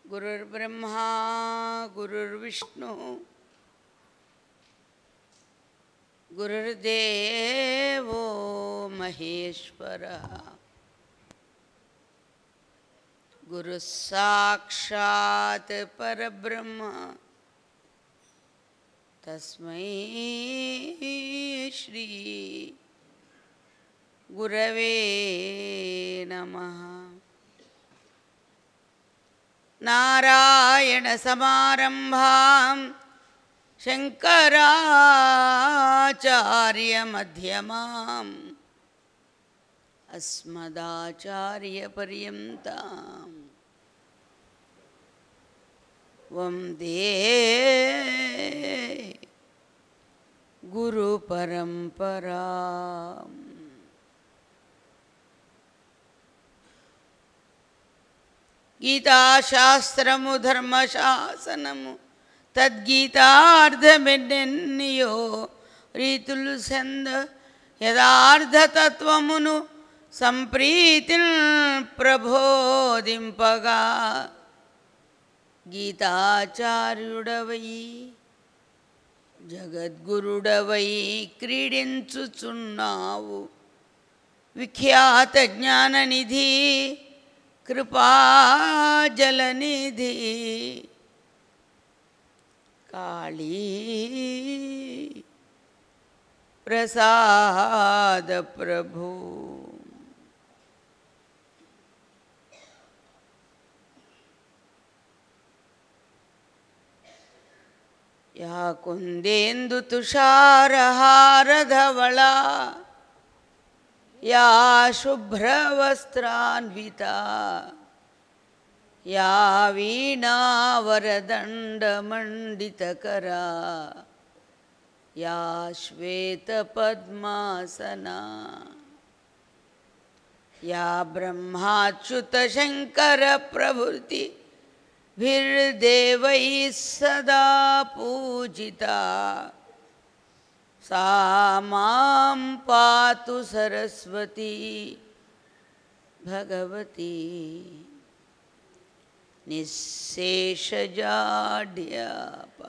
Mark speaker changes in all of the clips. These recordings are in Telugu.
Speaker 1: गुरुर्ब्रह्मा गुरुर्विष्णु गुरुर्देवो महेश्वरः गुरुः साक्षात् परब्रह्म तस्मै श्री गुरवे नमः नारायणसमारम्भां शङ्कराचार्यमध्यमाम् अस्मदाचार्यपर्यन्ताम् वन्दे गुरुपरम्पराम् గీతాశాస్త్రము ధర్మశాసనము తద్గీతార్థమెన్నెన్నియో రీతులు సంద యథార్థతత్వమును సంప్రీతిల్ ప్రబోధింపగా గీతాచార్యుడవై జగద్గురుడవై క్రీడించుచున్నావు విఖ్యాత జ్ఞాననిధి కృపాజలనిధి కాళీ ప్రసాద ప్రభు యా కుందేందు తుషారహారధవళా या शुभ्रवस्त्रान्विता या वीणावरदण्डमण्डितकरा या श्वेतपद्मासना या ब्रह्माच्युतशङ्करप्रभृति भिर्देवैः सदा पूजिता सा मां पातु सरस्वती भगवती निःशेषजाड्याप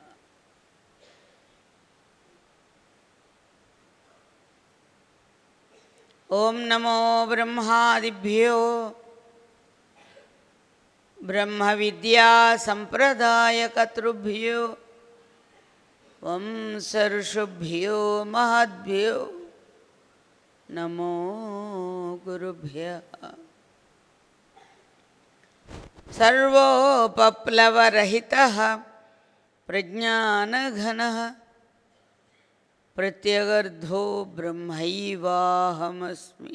Speaker 1: ॐ नमो ब्रह्मादिभ्यो ब्रह्मविद्यासम्प्रदायकर्तृभ्यो వంశర్షుభ్యో మహద్భ్యో నమో గురుభ్య సర్వోపప్లవరహిత ప్రజ్ఞానఘన ప్రత్యగర్ధో బ్రహ్మైవాహమస్మి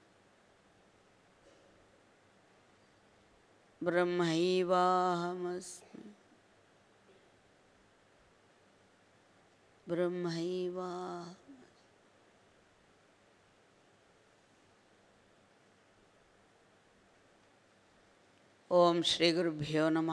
Speaker 1: బ్రహ్మైవాహమస్మి బ్రహ్మైవా ఓం శ్రీ గురుభ్యో నమ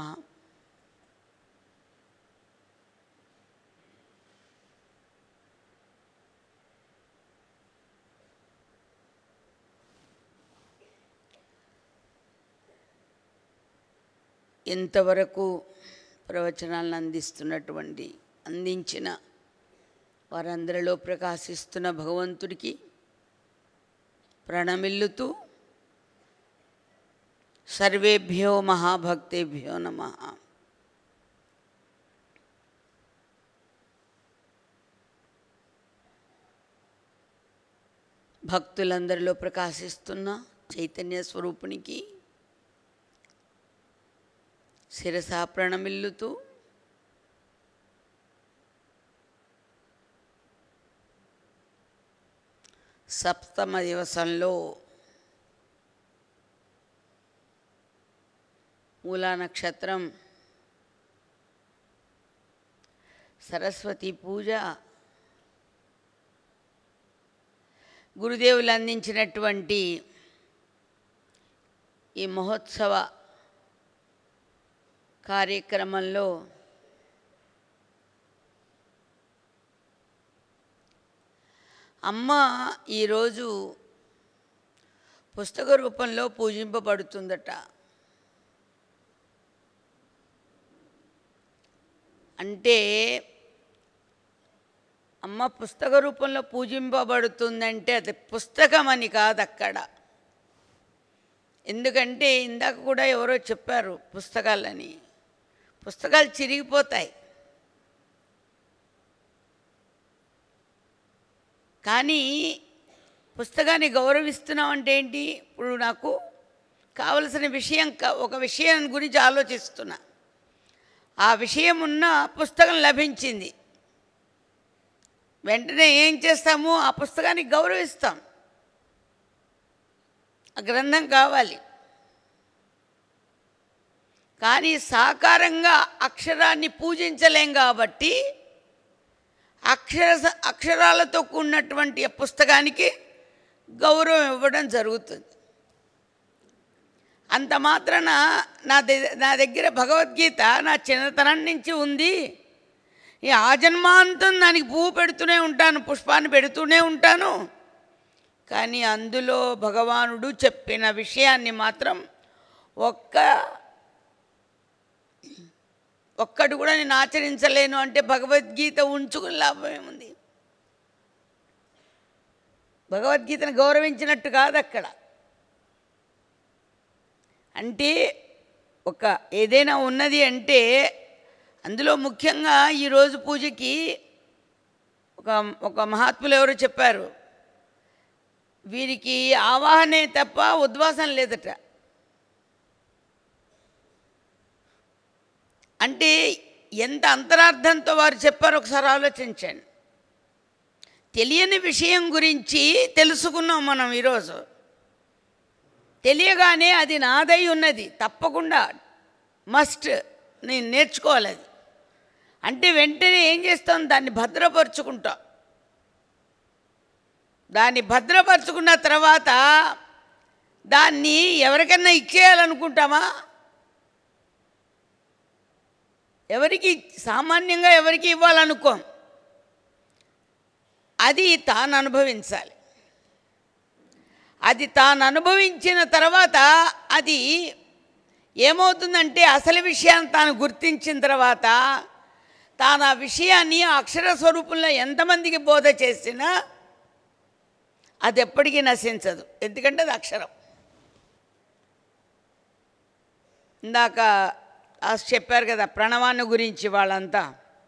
Speaker 1: ఇంతవరకు ప్రవచనాలను అందిస్తున్నటువంటి అందించిన వారందరిలో ప్రకాశిస్తున్న భగవంతుడికి ప్రణమిల్లుతూ సర్వేభ్యో మహాభక్తేభ్యో నమ భక్తులందరిలో ప్రకాశిస్తున్న చైతన్య స్వరూపునికి శిరసా ప్రణమిల్లుతూ సప్తమ దివసంలో మూలా నక్షత్రం సరస్వతి పూజ గురుదేవులు అందించినటువంటి ఈ మహోత్సవ కార్యక్రమంలో అమ్మ ఈరోజు పుస్తక రూపంలో పూజింపబడుతుందట అంటే అమ్మ పుస్తక రూపంలో పూజింపబడుతుందంటే అది పుస్తకం అని కాదు అక్కడ ఎందుకంటే ఇందాక కూడా ఎవరో చెప్పారు పుస్తకాలని పుస్తకాలు చిరిగిపోతాయి కానీ పుస్తకాన్ని గౌరవిస్తున్నాం అంటే ఏంటి ఇప్పుడు నాకు కావలసిన విషయం క- ఒక విషయం గురించి ఆలోచిస్తున్నా ఆ విషయం ఉన్న పుస్తకం లభించింది వెంటనే ఏం చేస్తాము ఆ పుస్తకాన్ని గౌరవిస్తాం ఆ గ్రంథం కావాలి కానీ సాకారంగా అక్షరాన్ని పూజించలేం కాబట్టి అక్షర అక్షరాలతో కూడినటువంటి ఆ పుస్తకానికి గౌరవం ఇవ్వడం జరుగుతుంది అంత మాత్రాన నా ద- నా దగ్గర భగవద్గీత నా చిన్నతనం నుంచి ఉంది ఈ ఆజన్మాంతం దానికి పువ్వు పెడుతూనే ఉంటాను పుష్పాన్ని పెడుతూనే ఉంటాను కానీ అందులో భగవానుడు చెప్పిన విషయాన్ని మాత్రం ఒక్క ఒక్కటి కూడా నేను ఆచరించలేను అంటే భగవద్గీత ఉంచుకుని లాభం ఏముంది భగవద్గీతను గౌరవించినట్టు కాదు అక్కడ అంటే ఒక ఏదైనా ఉన్నది అంటే అందులో ముఖ్యంగా ఈరోజు పూజకి ఒక ఒక మహాత్ములు ఎవరో చెప్పారు వీరికి ఆవాహనే తప్ప ఉద్వాసం లేదట అంటే ఎంత అంతరార్థంతో వారు చెప్పారో ఒకసారి ఆలోచించండి తెలియని విషయం గురించి తెలుసుకున్నాం మనం ఈరోజు తెలియగానే అది నాదై ఉన్నది తప్పకుండా మస్ట్ నేను నేర్చుకోవాలి అది అంటే వెంటనే ఏం చేస్తాం దాన్ని భద్రపరుచుకుంటాం దాన్ని భద్రపరుచుకున్న తర్వాత దాన్ని ఎవరికన్నా ఇచ్చేయాలనుకుంటామా ఎవరికి సామాన్యంగా ఎవరికి ఇవ్వాలనుకోం అది తాను అనుభవించాలి అది తాను అనుభవించిన తర్వాత అది ఏమవుతుందంటే అసలు విషయాన్ని తాను గుర్తించిన తర్వాత తాను ఆ విషయాన్ని ఆ అక్షర స్వరూపంలో ఎంతమందికి బోధ చేసినా అది ఎప్పటికీ నశించదు ఎందుకంటే అది అక్షరం ఇందాక ఆ చెప్పారు కదా ప్రణవాన్ని గురించి వాళ్ళంతా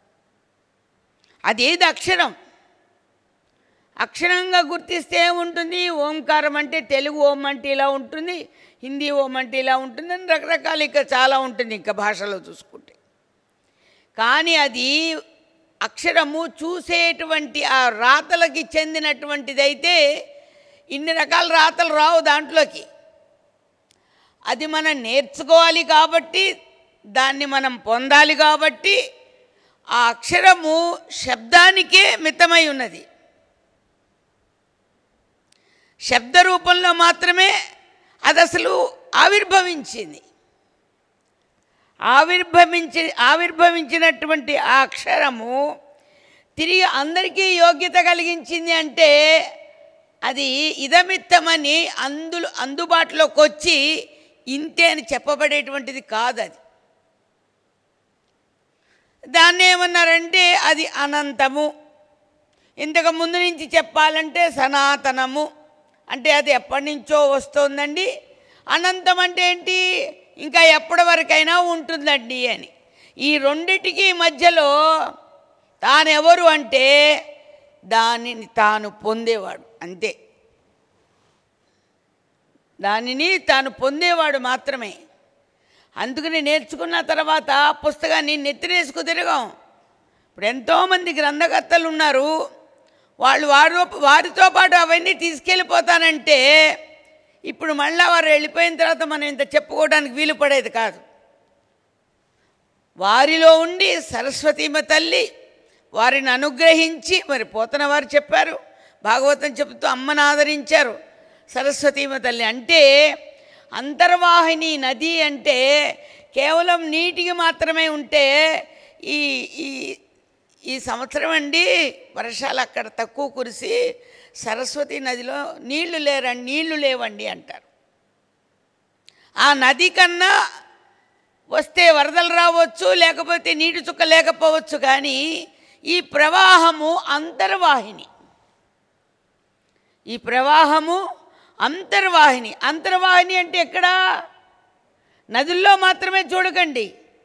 Speaker 1: అదేది అక్షరం అక్షరంగా గుర్తిస్తే ఏముంటుంది ఓంకారం అంటే తెలుగు ఓం అంటే ఇలా ఉంటుంది హిందీ ఓం అంటే ఇలా ఉంటుంది అని రకరకాలు ఇంకా చాలా ఉంటుంది ఇంకా భాషలో చూసుకుంటే కానీ అది అక్షరము చూసేటువంటి ఆ రాతలకి చెందినటువంటిదైతే ఇన్ని రకాల రాతలు రావు దాంట్లోకి అది మనం నేర్చుకోవాలి కాబట్టి దాన్ని మనం పొందాలి కాబట్టి ఆ అక్షరము శబ్దానికే మితమై ఉన్నది శబ్ద రూపంలో మాత్రమే అది అసలు ఆవిర్భవించింది ఆవిర్భవించి ఆవిర్భవించినటువంటి ఆ అక్షరము తిరిగి అందరికీ యోగ్యత కలిగించింది అంటే అది ఇదమిత్తమని అందులో అందుబాటులోకి వచ్చి ఇంతే అని చెప్పబడేటువంటిది కాదు అది దాన్ని ఏమన్నారంటే అది అనంతము ఇంతకు ముందు నుంచి చెప్పాలంటే సనాతనము అంటే అది ఎప్పటి నుంచో వస్తుందండి అనంతం అంటే ఏంటి ఇంకా ఎప్పటి వరకైనా ఉంటుందండి అని ఈ రెండిటికి మధ్యలో తానెవరు అంటే దానిని తాను పొందేవాడు అంతే దానిని తాను పొందేవాడు మాత్రమే అందుకని నేర్చుకున్న తర్వాత ఆ పుస్తకాన్ని నెత్తినేసుకు తిరగాం ఇప్పుడు ఎంతోమంది గ్రంథకర్తలు ఉన్నారు వాళ్ళు వారి వారితో పాటు అవన్నీ తీసుకెళ్ళిపోతానంటే ఇప్పుడు మళ్ళా వారు వెళ్ళిపోయిన తర్వాత మనం ఇంత చెప్పుకోవడానికి వీలు పడేది కాదు వారిలో ఉండి సరస్వతీమ తల్లి వారిని అనుగ్రహించి మరి పోతన వారు చెప్పారు భాగవతం చెబుతూ అమ్మను ఆదరించారు సరస్వతీమ తల్లి అంటే అంతర్వాహిని నది అంటే కేవలం నీటికి మాత్రమే ఉంటే ఈ ఈ ఈ సంవత్సరం అండి వర్షాలు అక్కడ తక్కువ కురిసి సరస్వతి నదిలో నీళ్లు లేరండి నీళ్లు లేవండి అంటారు ఆ నది కన్నా వస్తే వరదలు రావచ్చు లేకపోతే నీటి చుక్క లేకపోవచ్చు కానీ ఈ ప్రవాహము అంతర్వాహిని ఈ ప్రవాహము అంతర్వాహిని అంతర్వాహిని అంటే ఎక్కడ నదుల్లో మాత్రమే చూడకండి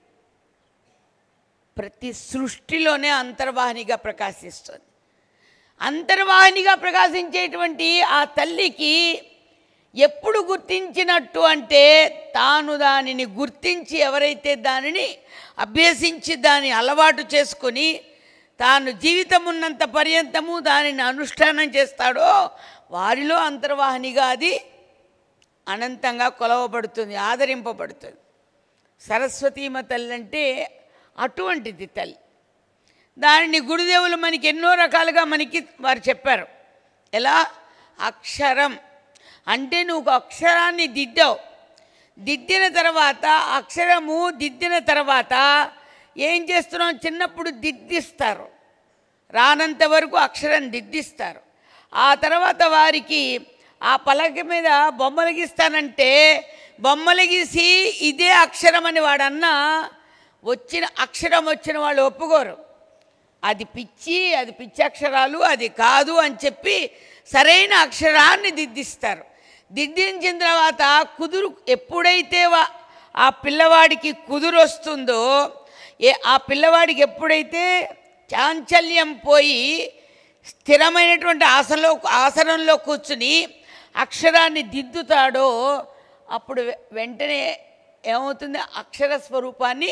Speaker 1: ప్రతి సృష్టిలోనే అంతర్వాహినిగా ప్రకాశిస్తుంది అంతర్వాహినిగా ప్రకాశించేటువంటి ఆ తల్లికి ఎప్పుడు గుర్తించినట్టు అంటే తాను దానిని గుర్తించి ఎవరైతే దానిని అభ్యసించి దాన్ని అలవాటు చేసుకొని తాను జీవితం ఉన్నంత పర్యంతము దానిని అనుష్ఠానం చేస్తాడో వారిలో అంతర్వాహినిగా అది అనంతంగా కొలవబడుతుంది ఆదరింపబడుతుంది సరస్వతీమ తల్లి అంటే అటువంటిది తల్లి దానిని గురుదేవులు మనకి ఎన్నో రకాలుగా మనకి వారు చెప్పారు ఎలా అక్షరం అంటే నువ్వు ఒక అక్షరాన్ని దిద్దావు దిద్దిన తర్వాత అక్షరము దిద్దిన తర్వాత ఏం చేస్తున్నాం చిన్నప్పుడు దిద్దిస్తారు రానంత వరకు అక్షరం దిద్దిస్తారు ఆ తర్వాత వారికి ఆ పలక మీద బొమ్మలు గీస్తానంటే బొమ్మలు గీసి ఇదే అక్షరం అని వాడన్నా వచ్చిన అక్షరం వచ్చిన వాళ్ళు ఒప్పుకోరు అది పిచ్చి అది పిచ్చి అక్షరాలు అది కాదు అని చెప్పి సరైన అక్షరాన్ని దిద్దిస్తారు దిద్దించిన తర్వాత కుదురు ఎప్పుడైతే వా- ఆ పిల్లవాడికి కుదురు వస్తుందో ఏ ఆ పిల్లవాడికి ఎప్పుడైతే చాంచల్యం పోయి స్థిరమైనటువంటి ఆసనలో ఆసనంలో కూర్చుని అక్షరాన్ని దిద్దుతాడో అప్పుడు వె- వెంటనే ఏమవుతుంది అక్షర స్వరూపాన్ని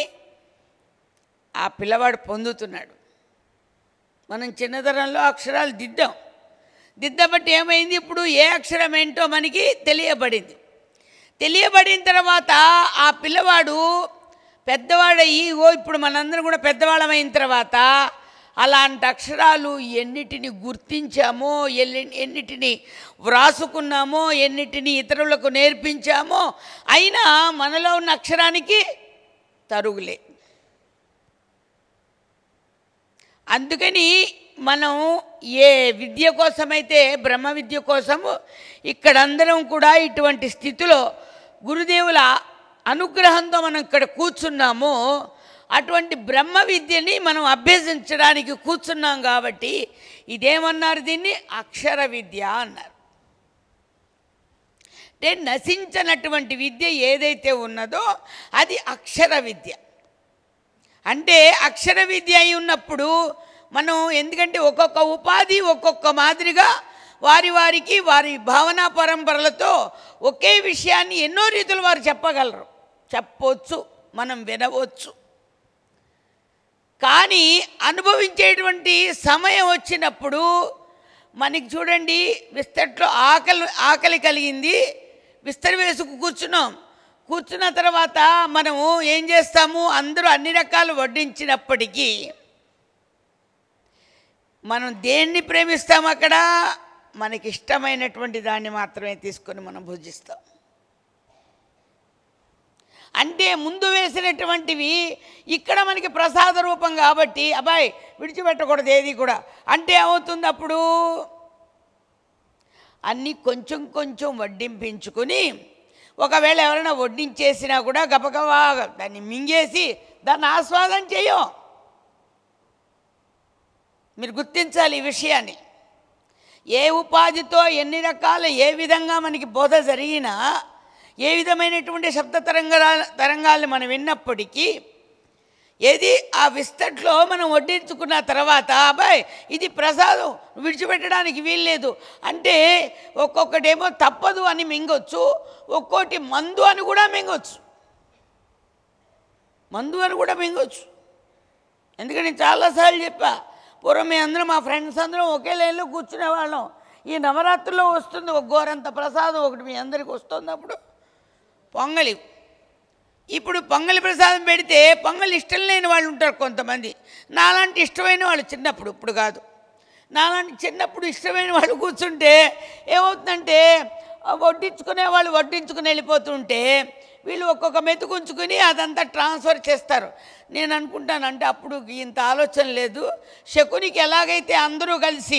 Speaker 1: ఆ పిల్లవాడు పొందుతున్నాడు మనం చిన్నతనంలో అక్షరాలు దిద్దాం దిద్దబట్టి ఏమైంది ఇప్పుడు ఏ అక్షరం ఏంటో మనకి తెలియబడింది తెలియబడిన తర్వాత ఆ పిల్లవాడు పెద్దవాడయ్యి ఓ ఇప్పుడు మనందరం కూడా పెద్దవాళ్ళమైన తర్వాత అలాంటి అక్షరాలు ఎన్నిటిని గుర్తించామో ఎల్లి ఎన్నిటిని వ్రాసుకున్నామో ఎన్నిటిని ఇతరులకు నేర్పించామో అయినా మనలో ఉన్న అక్షరానికి తరుగులే అందుకని మనం ఏ విద్య కోసమైతే బ్రహ్మ విద్య కోసము ఇక్కడందరం కూడా ఇటువంటి స్థితిలో గురుదేవుల అనుగ్రహంతో మనం ఇక్కడ కూర్చున్నామో అటువంటి బ్రహ్మ విద్యని మనం అభ్యసించడానికి కూర్చున్నాం కాబట్టి ఇదేమన్నారు దీన్ని అక్షర విద్య అన్నారు అంటే నశించనటువంటి విద్య ఏదైతే ఉన్నదో అది అక్షర విద్య అంటే అక్షర విద్య అయి ఉన్నప్పుడు మనం ఎందుకంటే ఒక్కొక్క ఉపాధి ఒక్కొక్క మాదిరిగా వారి వారికి వారి భావనా పరంపరలతో ఒకే విషయాన్ని ఎన్నో రీతులు వారు చెప్పగలరు చెప్పవచ్చు మనం వినవచ్చు కానీ అనుభవించేటువంటి సమయం వచ్చినప్పుడు మనకి చూడండి విస్తట్లో ఆకలి ఆకలి కలిగింది విస్తరి వేసుకు కూర్చున్నాం కూర్చున్న తర్వాత మనము ఏం చేస్తాము అందరూ అన్ని రకాలు వడ్డించినప్పటికీ మనం దేన్ని ప్రేమిస్తాం అక్కడ మనకి ఇష్టమైనటువంటి దాన్ని మాత్రమే తీసుకొని మనం భుజిస్తాం అంటే ముందు వేసినటువంటివి ఇక్కడ మనకి ప్రసాద రూపం కాబట్టి అబ్బాయి విడిచిపెట్టకూడదు ఏది కూడా అంటే ఏమవుతుంది అప్పుడు అన్నీ కొంచెం కొంచెం వడ్డింపించుకొని ఒకవేళ ఎవరైనా వడ్డించేసినా కూడా గబగబా దాన్ని మింగేసి దాన్ని ఆస్వాదం చేయం మీరు గుర్తించాలి ఈ విషయాన్ని ఏ ఉపాధితో ఎన్ని రకాల ఏ విధంగా మనకి బోధ జరిగినా ఏ విధమైనటువంటి శబ్ద తరంగాల తరంగాల్ని మనం విన్నప్పటికీ ఏది ఆ విస్తట్లో మనం వడ్డించుకున్న తర్వాత అబ్బాయి ఇది ప్రసాదం విడిచిపెట్టడానికి వీల్లేదు అంటే ఒక్కొక్కటేమో తప్పదు అని మింగొచ్చు ఒక్కోటి మందు అని కూడా మింగొచ్చు మందు అని కూడా మింగొచ్చు ఎందుకంటే నేను చాలాసార్లు చెప్పా పూర్వం మీ అందరం మా ఫ్రెండ్స్ అందరం ఒకే లైన్లో కూర్చునే వాళ్ళం ఈ నవరాత్రుల్లో వస్తుంది ఒక గోరంత ప్రసాదం ఒకటి మీ అందరికి వస్తుంది అప్పుడు పొంగలి ఇప్పుడు పొంగలి ప్రసాదం పెడితే పొంగలి ఇష్టం లేని వాళ్ళు ఉంటారు కొంతమంది నాలాంటి ఇష్టమైన వాళ్ళు చిన్నప్పుడు ఇప్పుడు కాదు నాలాంటి చిన్నప్పుడు ఇష్టమైన వాళ్ళు కూర్చుంటే ఏమవుతుందంటే ఆ వడ్డించుకునే వాళ్ళు వడ్డించుకుని వెళ్ళిపోతుంటే వీళ్ళు ఒక్కొక్క మెతుకుంచుకుని అదంతా ట్రాన్స్ఫర్ చేస్తారు నేను అనుకుంటాను అంటే అప్పుడు ఇంత ఆలోచన లేదు శకునికి ఎలాగైతే అందరూ కలిసి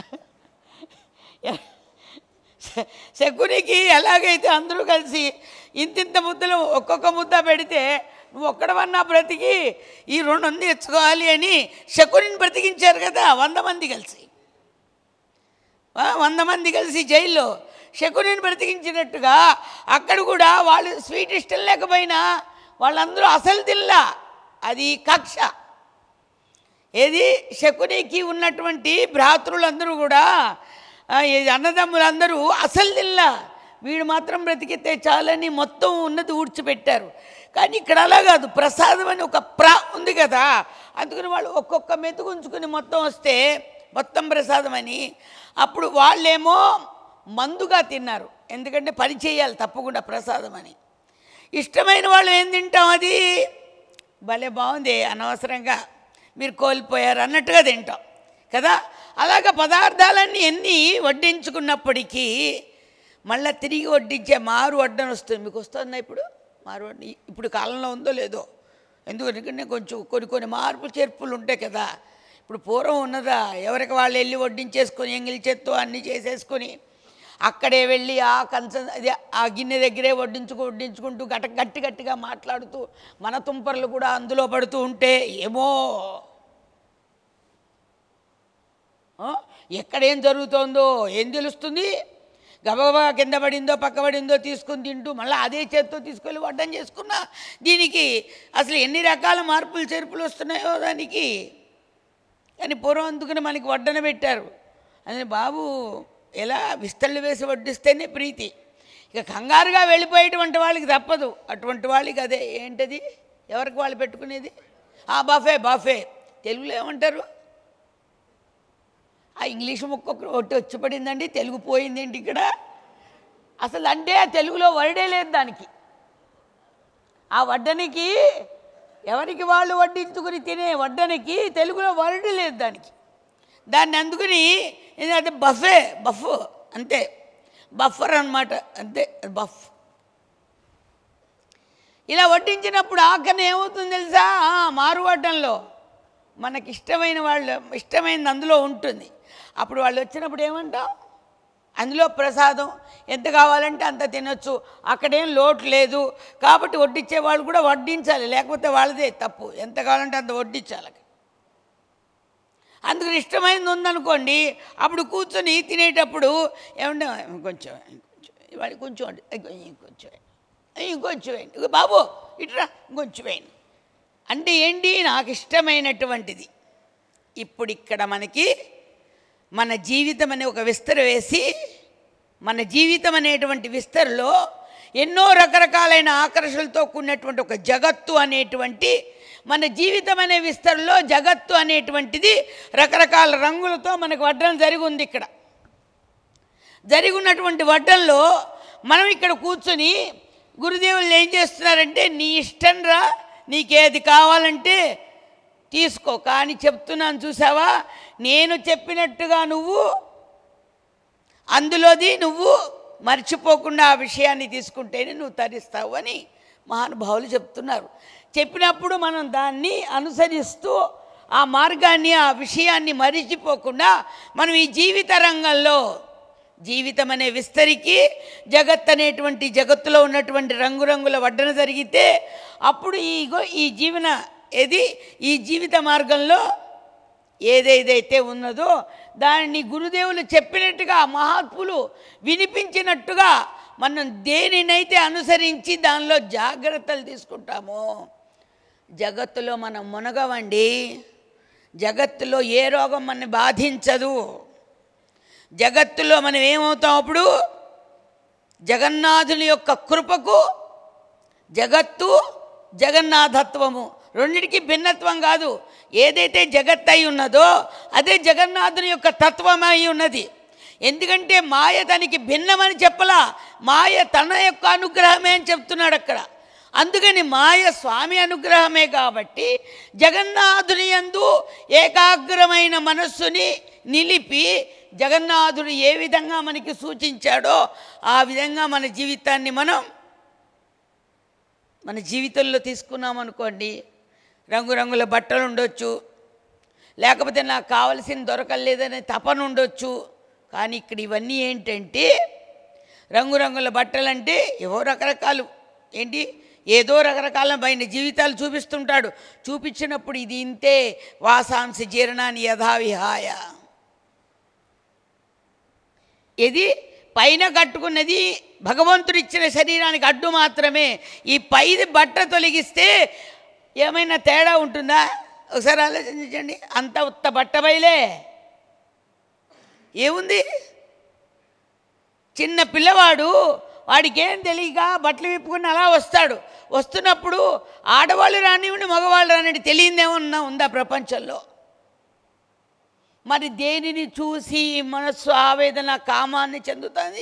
Speaker 1: శకునికి ఎలాగైతే అందరూ కలిసి ఇంతింత ముద్దలు ఒక్కొక్క ముద్ద పెడితే నువ్వు ఒక్కడవన్నా బ్రతికి ఈ రెండు వందలు తెచ్చుకోవాలి అని శకునిని బ్రతికించారు కదా వంద మంది కలిసి ఆ, వంద మంది కలిసి జైల్లో శకునిని బ్రతికించినట్టుగా అక్కడ కూడా వాళ్ళు స్వీట్ ఇష్టం లేకపోయినా వాళ్ళందరూ అసలు తిల్లా అది కక్ష ఏది శకునికి ఉన్నటువంటి భ్రాతృలందరూ కూడా ఆ, ఈ అన్నదమ్ములందరూ అసలు తిల్లా వీడు మాత్రం బ్రతికితే చాలని మొత్తం ఉన్నది ఊడ్చిపెట్టారు కానీ ఇక్కడ అలా కాదు ప్రసాదం అని ఒక ప్ర ఉంది కదా అందుకని వాళ్ళు ఒక్కొక్క మెతుకు ఉంచుకుని మొత్తం వస్తే మొత్తం ప్రసాదం అని అప్పుడు వాళ్ళేమో మందుగా తిన్నారు ఎందుకంటే పని చేయాలి తప్పకుండా ప్రసాదం అని ఇష్టమైన వాళ్ళు ఏం తింటాం అది భలే బాగుంది అనవసరంగా మీరు కోల్పోయారు అన్నట్టుగా తింటాం కదా అలాగ పదార్థాలన్నీ ఎన్ని వడ్డించుకున్నప్పటికీ మళ్ళీ తిరిగి వడ్డించే మారు వడ్డన వస్తుంది మీకు వస్తుందా ఇప్పుడు మారు వడ్డ ఇప్పుడు కాలంలో ఉందో లేదో ఎందుకంటే కొంచెం కొన్ని కొన్ని మార్పులు చేర్పులు ఉంటాయి కదా ఇప్పుడు పూర్వం ఉన్నదా ఎవరికి వాళ్ళు వెళ్ళి వడ్డించేసుకొని ఎంగిలి చేత్తో అన్నీ చేసేసుకొని అక్కడే వెళ్ళి ఆ కంచం అదే ఆ గిన్నె దగ్గరే వడ్డించుకు వడ్డించుకుంటూ గట గట్టి గట్టిగా మాట్లాడుతూ మన తుంపర్లు కూడా అందులో పడుతూ ఉంటే ఏమో ఆ? ఎక్కడేం జరుగుతోందో ఏం తెలుస్తుంది గబగబా కింద పడిందో పక్క పడిందో తీసుకుని తింటూ మళ్ళీ అదే చేత్తో తీసుకెళ్ళి వడ్డం చేసుకున్నా దీనికి అసలు ఎన్ని రకాల మార్పులు చేర్పులు వస్తున్నాయో దానికి కానీ పూర్వం అందుకని మనకి వడ్డన పెట్టారు అని బాబు ఎలా విస్తళ్ళు వేసి వడ్డిస్తేనే ప్రీతి ఇక కంగారుగా వెళ్ళిపోయేటువంటి వాళ్ళకి తప్పదు అటువంటి వాళ్ళకి అదే ఏంటది ఎవరికి వాళ్ళు పెట్టుకునేది ఆ బఫే బఫే తెలుగులో ఏమంటారు ఆ ఇంగ్లీష్ ముక్క ఒకటి వచ్చి పడిందండి తెలుగు పోయింది ఏంటి ఇక్కడ అసలు అంటే తెలుగులో వర్డే లేదు దానికి ఆ వడ్డనికి ఎవరికి వాళ్ళు వడ్డించుకుని తినే వడ్డనికి తెలుగులో వర్డ్ లేదు దానికి దాన్ని అందుకుని అది బఫే బఫ్ అంతే బఫర్ అన్నమాట అంతే బఫ్ ఇలా వడ్డించినప్పుడు ఆఖరణ ఏమవుతుంది తెలుసా ఆ, మారు వడ్డంలో మనకి ఇష్టమైన వాళ్ళు ఇష్టమైనది అందులో ఉంటుంది అప్పుడు వాళ్ళు వచ్చినప్పుడు ఏమంటాం అందులో ప్రసాదం ఎంత కావాలంటే అంత తినొచ్చు అక్కడేం లోటు లేదు కాబట్టి వడ్డించే వాళ్ళు కూడా వడ్డించాలి లేకపోతే వాళ్ళదే తప్పు ఎంత కావాలంటే అంత వడ్డించాలి అందుకని ఇష్టమైనది ఉందనుకోండి అప్పుడు కూర్చొని తినేటప్పుడు ఏమంటే ఇంకొంచెం ఇంకొంచెం ఇవాళ కొంచెం వండి. ఇంకొ- ఇంకొంచెం వేయండి. ఇంకొంచెం వేయండి ఇగో బాబు ఇట్రా ఇంకొంచెం వేయండి అంటే ఏంటి నాకు ఇష్టమైనటువంటిది ఇప్పుడు ఇక్కడ మనకి మన జీవితం అనే ఒక విస్తర వేసి మన జీవితం అనేటువంటి విస్తరలో ఎన్నో రకరకాలైన ఆకర్షణలతో కూడినటువంటి ఒక జగత్తు అనేటువంటి మన జీవితం అనే విస్తరలో జగత్తు అనేటువంటిది రకరకాల రంగులతో మనకు వడ్డం జరిగి ఉంది ఇక్కడ జరిగి ఉన్నటువంటి వడ్డంలో మనం ఇక్కడ కూర్చొని గురుదేవులు ఏం చేస్తున్నారంటే నీ ఇష్టం రా నీకేది కావాలంటే తీసుకో కానీ చెప్తున్నాను చూసావా నేను చెప్పినట్టుగా నువ్వు అందులోది నువ్వు మర్చిపోకుండా ఆ విషయాన్ని తీసుకుంటేనే నువ్వు తరిస్తావు అని మహానుభావులు చెప్తున్నారు చెప్పినప్పుడు మనం దాన్ని అనుసరిస్తూ ఆ మార్గాన్ని ఆ విషయాన్ని మరిచిపోకుండా మనం ఈ జీవిత రంగంలో జీవితం అనే విస్తరికి జగత్ అనేటువంటి జగత్తులో ఉన్నటువంటి రంగురంగుల వడ్డన జరిగితే అప్పుడు ఈ ఇగో- ఈ జీవన ఏది ఈ జీవిత మార్గంలో ఏదేదైతే ఉన్నదో దానిని గురుదేవులు చెప్పినట్టుగా మహాత్ములు వినిపించినట్టుగా మనం దేనినైతే అనుసరించి దానిలో జాగ్రత్తలు తీసుకుంటామో జగత్తులో మనం మునగవండి జగత్తులో ఏ రోగం మన బాధించదు జగత్తులో మనం ఏమవుతాం అప్పుడు జగన్నాథుని యొక్క కృపకు జగత్తు జగన్నాథత్వము రెండిటికి భిన్నత్వం కాదు ఏదైతే జగత్ అయి ఉన్నదో అదే జగన్నాథుని యొక్క తత్వం అయి ఉన్నది ఎందుకంటే మాయ తనకి భిన్నమని చెప్పలా మాయ తన యొక్క అనుగ్రహమే అని చెప్తున్నాడు అక్కడ అందుకని మాయ స్వామి అనుగ్రహమే కాబట్టి జగన్నాథుని యందు ఏకాగ్రమైన మనస్సుని నిలిపి జగన్నాథుడు ఏ విధంగా మనకి సూచించాడో ఆ విధంగా మన జీవితాన్ని మనం మన జీవితంలో తీసుకున్నాం అనుకోండి రంగురంగుల బట్టలు ఉండొచ్చు లేకపోతే నాకు కావలసిన దొరకలేదనే తపన ఉండొచ్చు కానీ ఇక్కడ ఇవన్నీ ఏంటంటే రంగురంగుల బట్టలు అంటే ఏవో రకరకాలు ఏంటి ఏదో రకరకాలమైన జీవితాలు చూపిస్తుంటాడు చూపించినప్పుడు ఇది ఇంతే వాసాంశ జీర్ణాన్ని యథావిహాయ ఇది పైన కట్టుకున్నది భగవంతుడు ఇచ్చిన శరీరానికి అడ్డు మాత్రమే ఈ పైది బట్ట తొలగిస్తే ఏమైనా తేడా ఉంటుందా ఒకసారి ఆలోచించండి అంత ఉత్త బట్ట బయలే ఏముంది చిన్న పిల్లవాడు వాడికి ఏం తెలియక బట్టలు విప్పుకుని అలా వస్తాడు వస్తున్నప్పుడు ఆడవాళ్ళు రానివ్వండి మగవాళ్ళు రానివ్వండి తెలియదేమన్నా ఉందా ప్రపంచంలో మరి దేనిని చూసి మనస్సు ఆవేదన కామాన్ని చెందుతుంది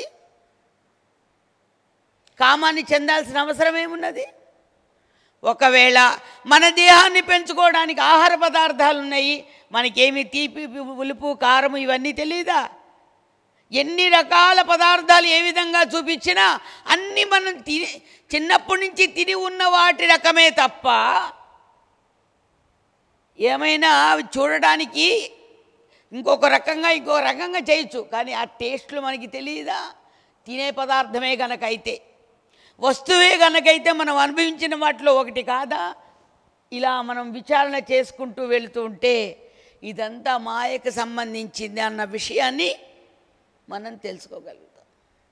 Speaker 1: కామాన్ని చెందాల్సిన అవసరం ఏమున్నది ఒకవేళ మన దేహాన్ని పెంచుకోవడానికి ఆహార పదార్థాలు ఉన్నాయి మనకేమి తీపి ఉలుపు కారము ఇవన్నీ తెలియదా ఎన్ని రకాల పదార్థాలు ఏ విధంగా చూపించినా అన్నీ మనం తిని చిన్నప్పటి నుంచి తిని ఉన్న వాటి రకమే తప్ప ఏమైనా అవి చూడడానికి ఇంకొక రకంగా ఇంకొక రకంగా చేయొచ్చు కానీ ఆ టేస్ట్లు మనకి తెలియదా తినే పదార్థమే గనక అయితే వస్తువే గనకైతే మనం అనుభవించిన వాటిలో ఒకటి కాదా ఇలా మనం విచారణ చేసుకుంటూ వెళుతూ ఉంటే ఇదంతా మాయకు సంబంధించింది అన్న విషయాన్ని మనం తెలుసుకోగలుగుతాం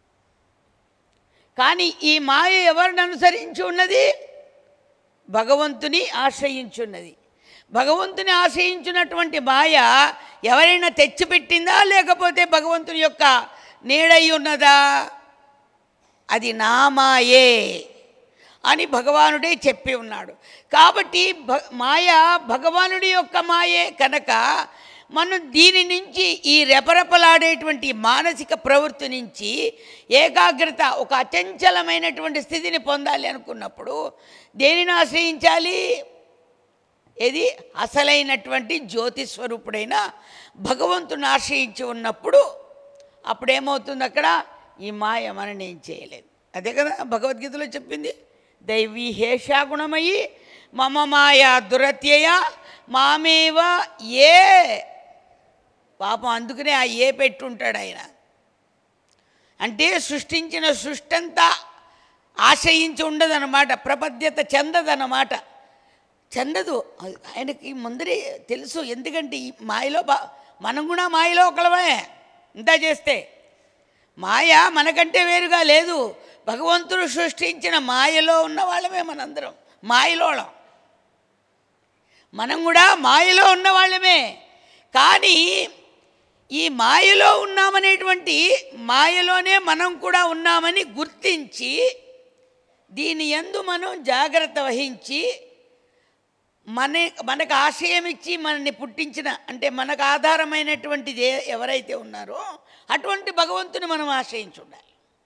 Speaker 1: కానీ ఈ మాయ ఎవరిని అనుసరించి ఉన్నది భగవంతుని ఆశ్రయించున్నది భగవంతుని ఆశ్రయించినటువంటి మాయ ఎవరైనా తెచ్చిపెట్టిందా లేకపోతే భగవంతుని యొక్క నీడై ఉన్నదా అది నా మాయే అని భగవానుడే చెప్పి ఉన్నాడు కాబట్టి భ మాయ భగవానుడి యొక్క మాయే కనుక మనం దీని నుంచి ఈ రెపరెపలాడేటువంటి మానసిక ప్రవృత్తి నుంచి ఏకాగ్రత ఒక అచంచలమైనటువంటి స్థితిని పొందాలి అనుకున్నప్పుడు దేనిని ఆశ్రయించాలి ఏది అసలైనటువంటి జ్యోతి స్వరూపుడైన భగవంతుని ఆశ్రయించి ఉన్నప్పుడు అప్పుడేమవుతుంది అక్కడ ఈ మాయ మనని ఏం చేయలేదు అదే కదా భగవద్గీతలో చెప్పింది దైవీ హేషాగుణమయి మమ మాయ దురత్యయ మామేవ ఏ పాపం అందుకనే ఆ ఏ పెట్టుంటాడు ఆయన అంటే సృష్టించిన సృష్టంతా ఆశ్రయించి ఉండదన్నమాట ప్రపద్యత చెందదన్నమాట చెందదు అది ఆయనకి ముందరే తెలుసు ఎందుకంటే ఈ మాయలో బా మనం కూడా మాయలో ఒకలమే ఇంత చేస్తే మాయ మనకంటే వేరుగా లేదు భగవంతుడు సృష్టించిన మాయలో ఉన్న వాళ్ళమే మనందరం మాయలోళం మనం కూడా మాయలో ఉన్న వాళ్ళమే కానీ ఈ మాయలో ఉన్నామనేటువంటి మాయలోనే మనం కూడా ఉన్నామని గుర్తించి దీని యందు మనం జాగ్రత్త వహించి మన మనకు ఆశయం ఇచ్చి మనల్ని పుట్టించిన అంటే మనకు ఆధారమైనటువంటిది ఏ- ఎవరైతే ఉన్నారో అటువంటి భగవంతుని మనం ఆశ్రయించి ఉండాలి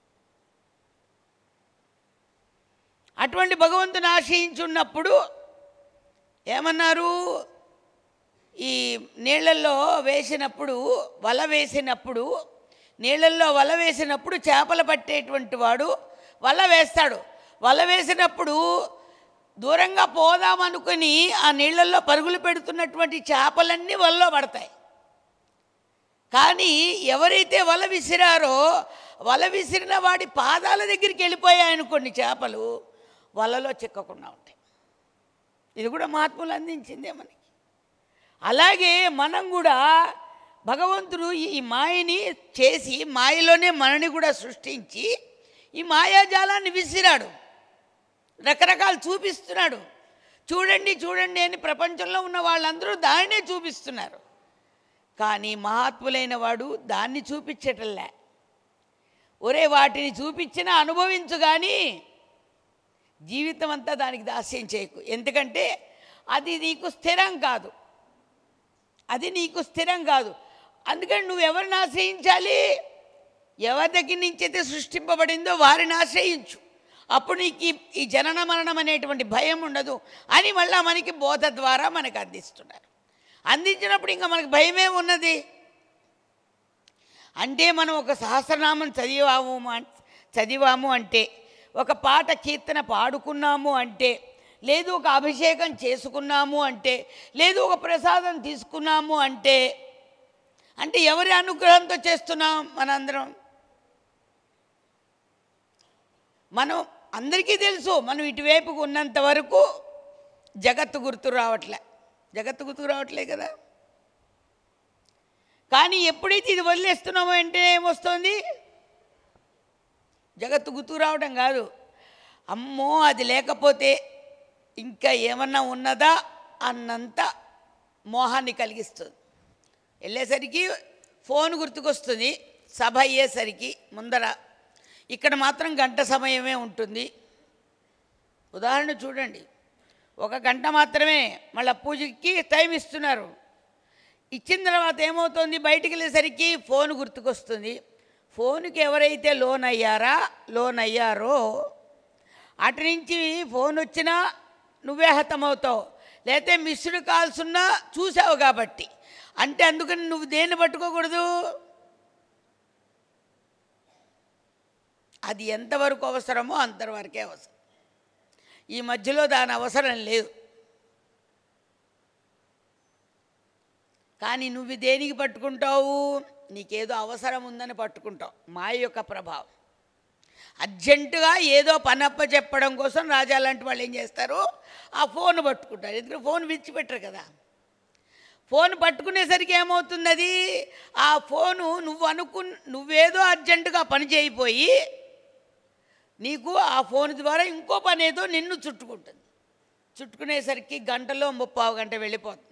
Speaker 1: అటువంటి భగవంతుని ఆశ్రయించి ఉన్నప్పుడు ఏమన్నారు ఈ నీళ్ళల్లో వేసినప్పుడు వల వేసినప్పుడు నీళ్ళల్లో వల వేసినప్పుడు చేపలు పట్టేటువంటి వాడు వల వేస్తాడు వల వేసినప్పుడు దూరంగా పోదామనుకుని ఆ నీళ్ళల్లో పరుగులు పెడుతున్నటువంటి చేపలన్నీ వలలో పడతాయి కానీ ఎవరైతే వల విసిరారో వల విసిరిన వాడి పాదాల దగ్గరికి వెళ్ళిపోయాయనుకోండి చేపలు వలలో చిక్కకుండా ఉంటాయి ఇది కూడా మహాత్ములు అందించిందే మనకి అలాగే మనం కూడా భగవంతుడు ఈ మాయని చేసి మాయలోనే మనని కూడా సృష్టించి ఈ మాయాజాలాన్ని విసిరాడు రకరకాలు చూపిస్తున్నాడు చూడండి చూడండి అని ప్రపంచంలో ఉన్న వాళ్ళందరూ దానినే చూపిస్తున్నారు కానీ మహాత్ములైన వాడు దాన్ని చూపించటంలే ఒరే వాటిని చూపించినా అనుభవించు కానీ జీవితం అంతా దానికి దాస్యం చేయకు ఎందుకంటే అది నీకు స్థిరం కాదు అది నీకు స్థిరం కాదు అందుకని నువ్వు ఎవరిని ఆశ్రయించాలి ఎవరి దగ్గర నుంచి అయితే సృష్టింపబడిందో వారిని ఆశ్రయించు అప్పుడు నీకు ఈ- ఈ జనన మరణం అనేటువంటి భయం ఉండదు అని మళ్ళా మనకి బోధ ద్వారా మనకు అందిస్తున్నారు అందించినప్పుడు ఇంకా మనకు భయమే ఉన్నది అంటే మనం ఒక సహస్రనామం చదివాము అన్- చదివాము అంటే ఒక పాట కీర్తన పాడుకున్నాము అంటే లేదు ఒక అభిషేకం చేసుకున్నాము అంటే లేదు ఒక ప్రసాదం తీసుకున్నాము అంటే అంటే ఎవరి అనుగ్రహంతో చేస్తున్నాం మనందరం మనం అందరికీ తెలుసు మనం ఇటువైపుకు ఉన్నంత వరకు జగత్తు గుర్తు రావట్లే జగత్తు గుర్తు రావట్లే కదా కానీ ఎప్పుడైతే ఇది వదిలేస్తున్నామో అంటే ఏమొస్తుంది జగత్తు గుర్తు రావడం కాదు అమ్మో అది లేకపోతే ఇంకా ఏమన్నా ఉన్నదా అన్నంత మోహాన్ని కలిగిస్తుంది వెళ్ళేసరికి ఫోన్ గుర్తుకొస్తుంది సభ అయ్యేసరికి ముందర ఇక్కడ మాత్రం గంట సమయమే ఉంటుంది ఉదాహరణ చూడండి ఒక గంట మాత్రమే మళ్ళీ పూజకి టైం ఇస్తున్నారు ఇచ్చిన తర్వాత ఏమవుతుంది బయటికి వెళ్ళేసరికి ఫోన్ గుర్తుకొస్తుంది ఫోన్కి ఎవరైతే లోన్ అయ్యారా లోన్ అయ్యారో అటు నుంచి ఫోన్ వచ్చినా నువ్వే హతమవుతావు లేకపోతే మిస్డ్ కాల్స్ ఉన్నా చూసావు కాబట్టి అంటే అందుకని నువ్వు దేన్ని పట్టుకోకూడదు అది ఎంతవరకు అవసరమో అంతవరకే అవసరం ఈ మధ్యలో దాని అవసరం లేదు కానీ నువ్వు దేనికి పట్టుకుంటావు నీకేదో అవసరం ఉందని పట్టుకుంటావు మాయ యొక్క ప్రభావం అర్జెంటుగా ఏదో పనప్ప చెప్పడం కోసం రాజా లాంటి వాళ్ళు ఏం చేస్తారు ఆ ఫోన్ పట్టుకుంటారు ఎందుకంటే ఫోన్ విడిచిపెట్టరు కదా ఫోన్ పట్టుకునేసరికి ఏమవుతుంది అది ఆ ఫోను నువ్వు అనుకు నువ్వేదో అర్జెంటుగా పని చేయిపోయి నీకు ఆ ఫోన్ ద్వారా ఇంకో పని ఏదో నిన్ను చుట్టుకుంటుంది చుట్టుకునేసరికి గంటలో ముప్పావు గంట వెళ్ళిపోతుంది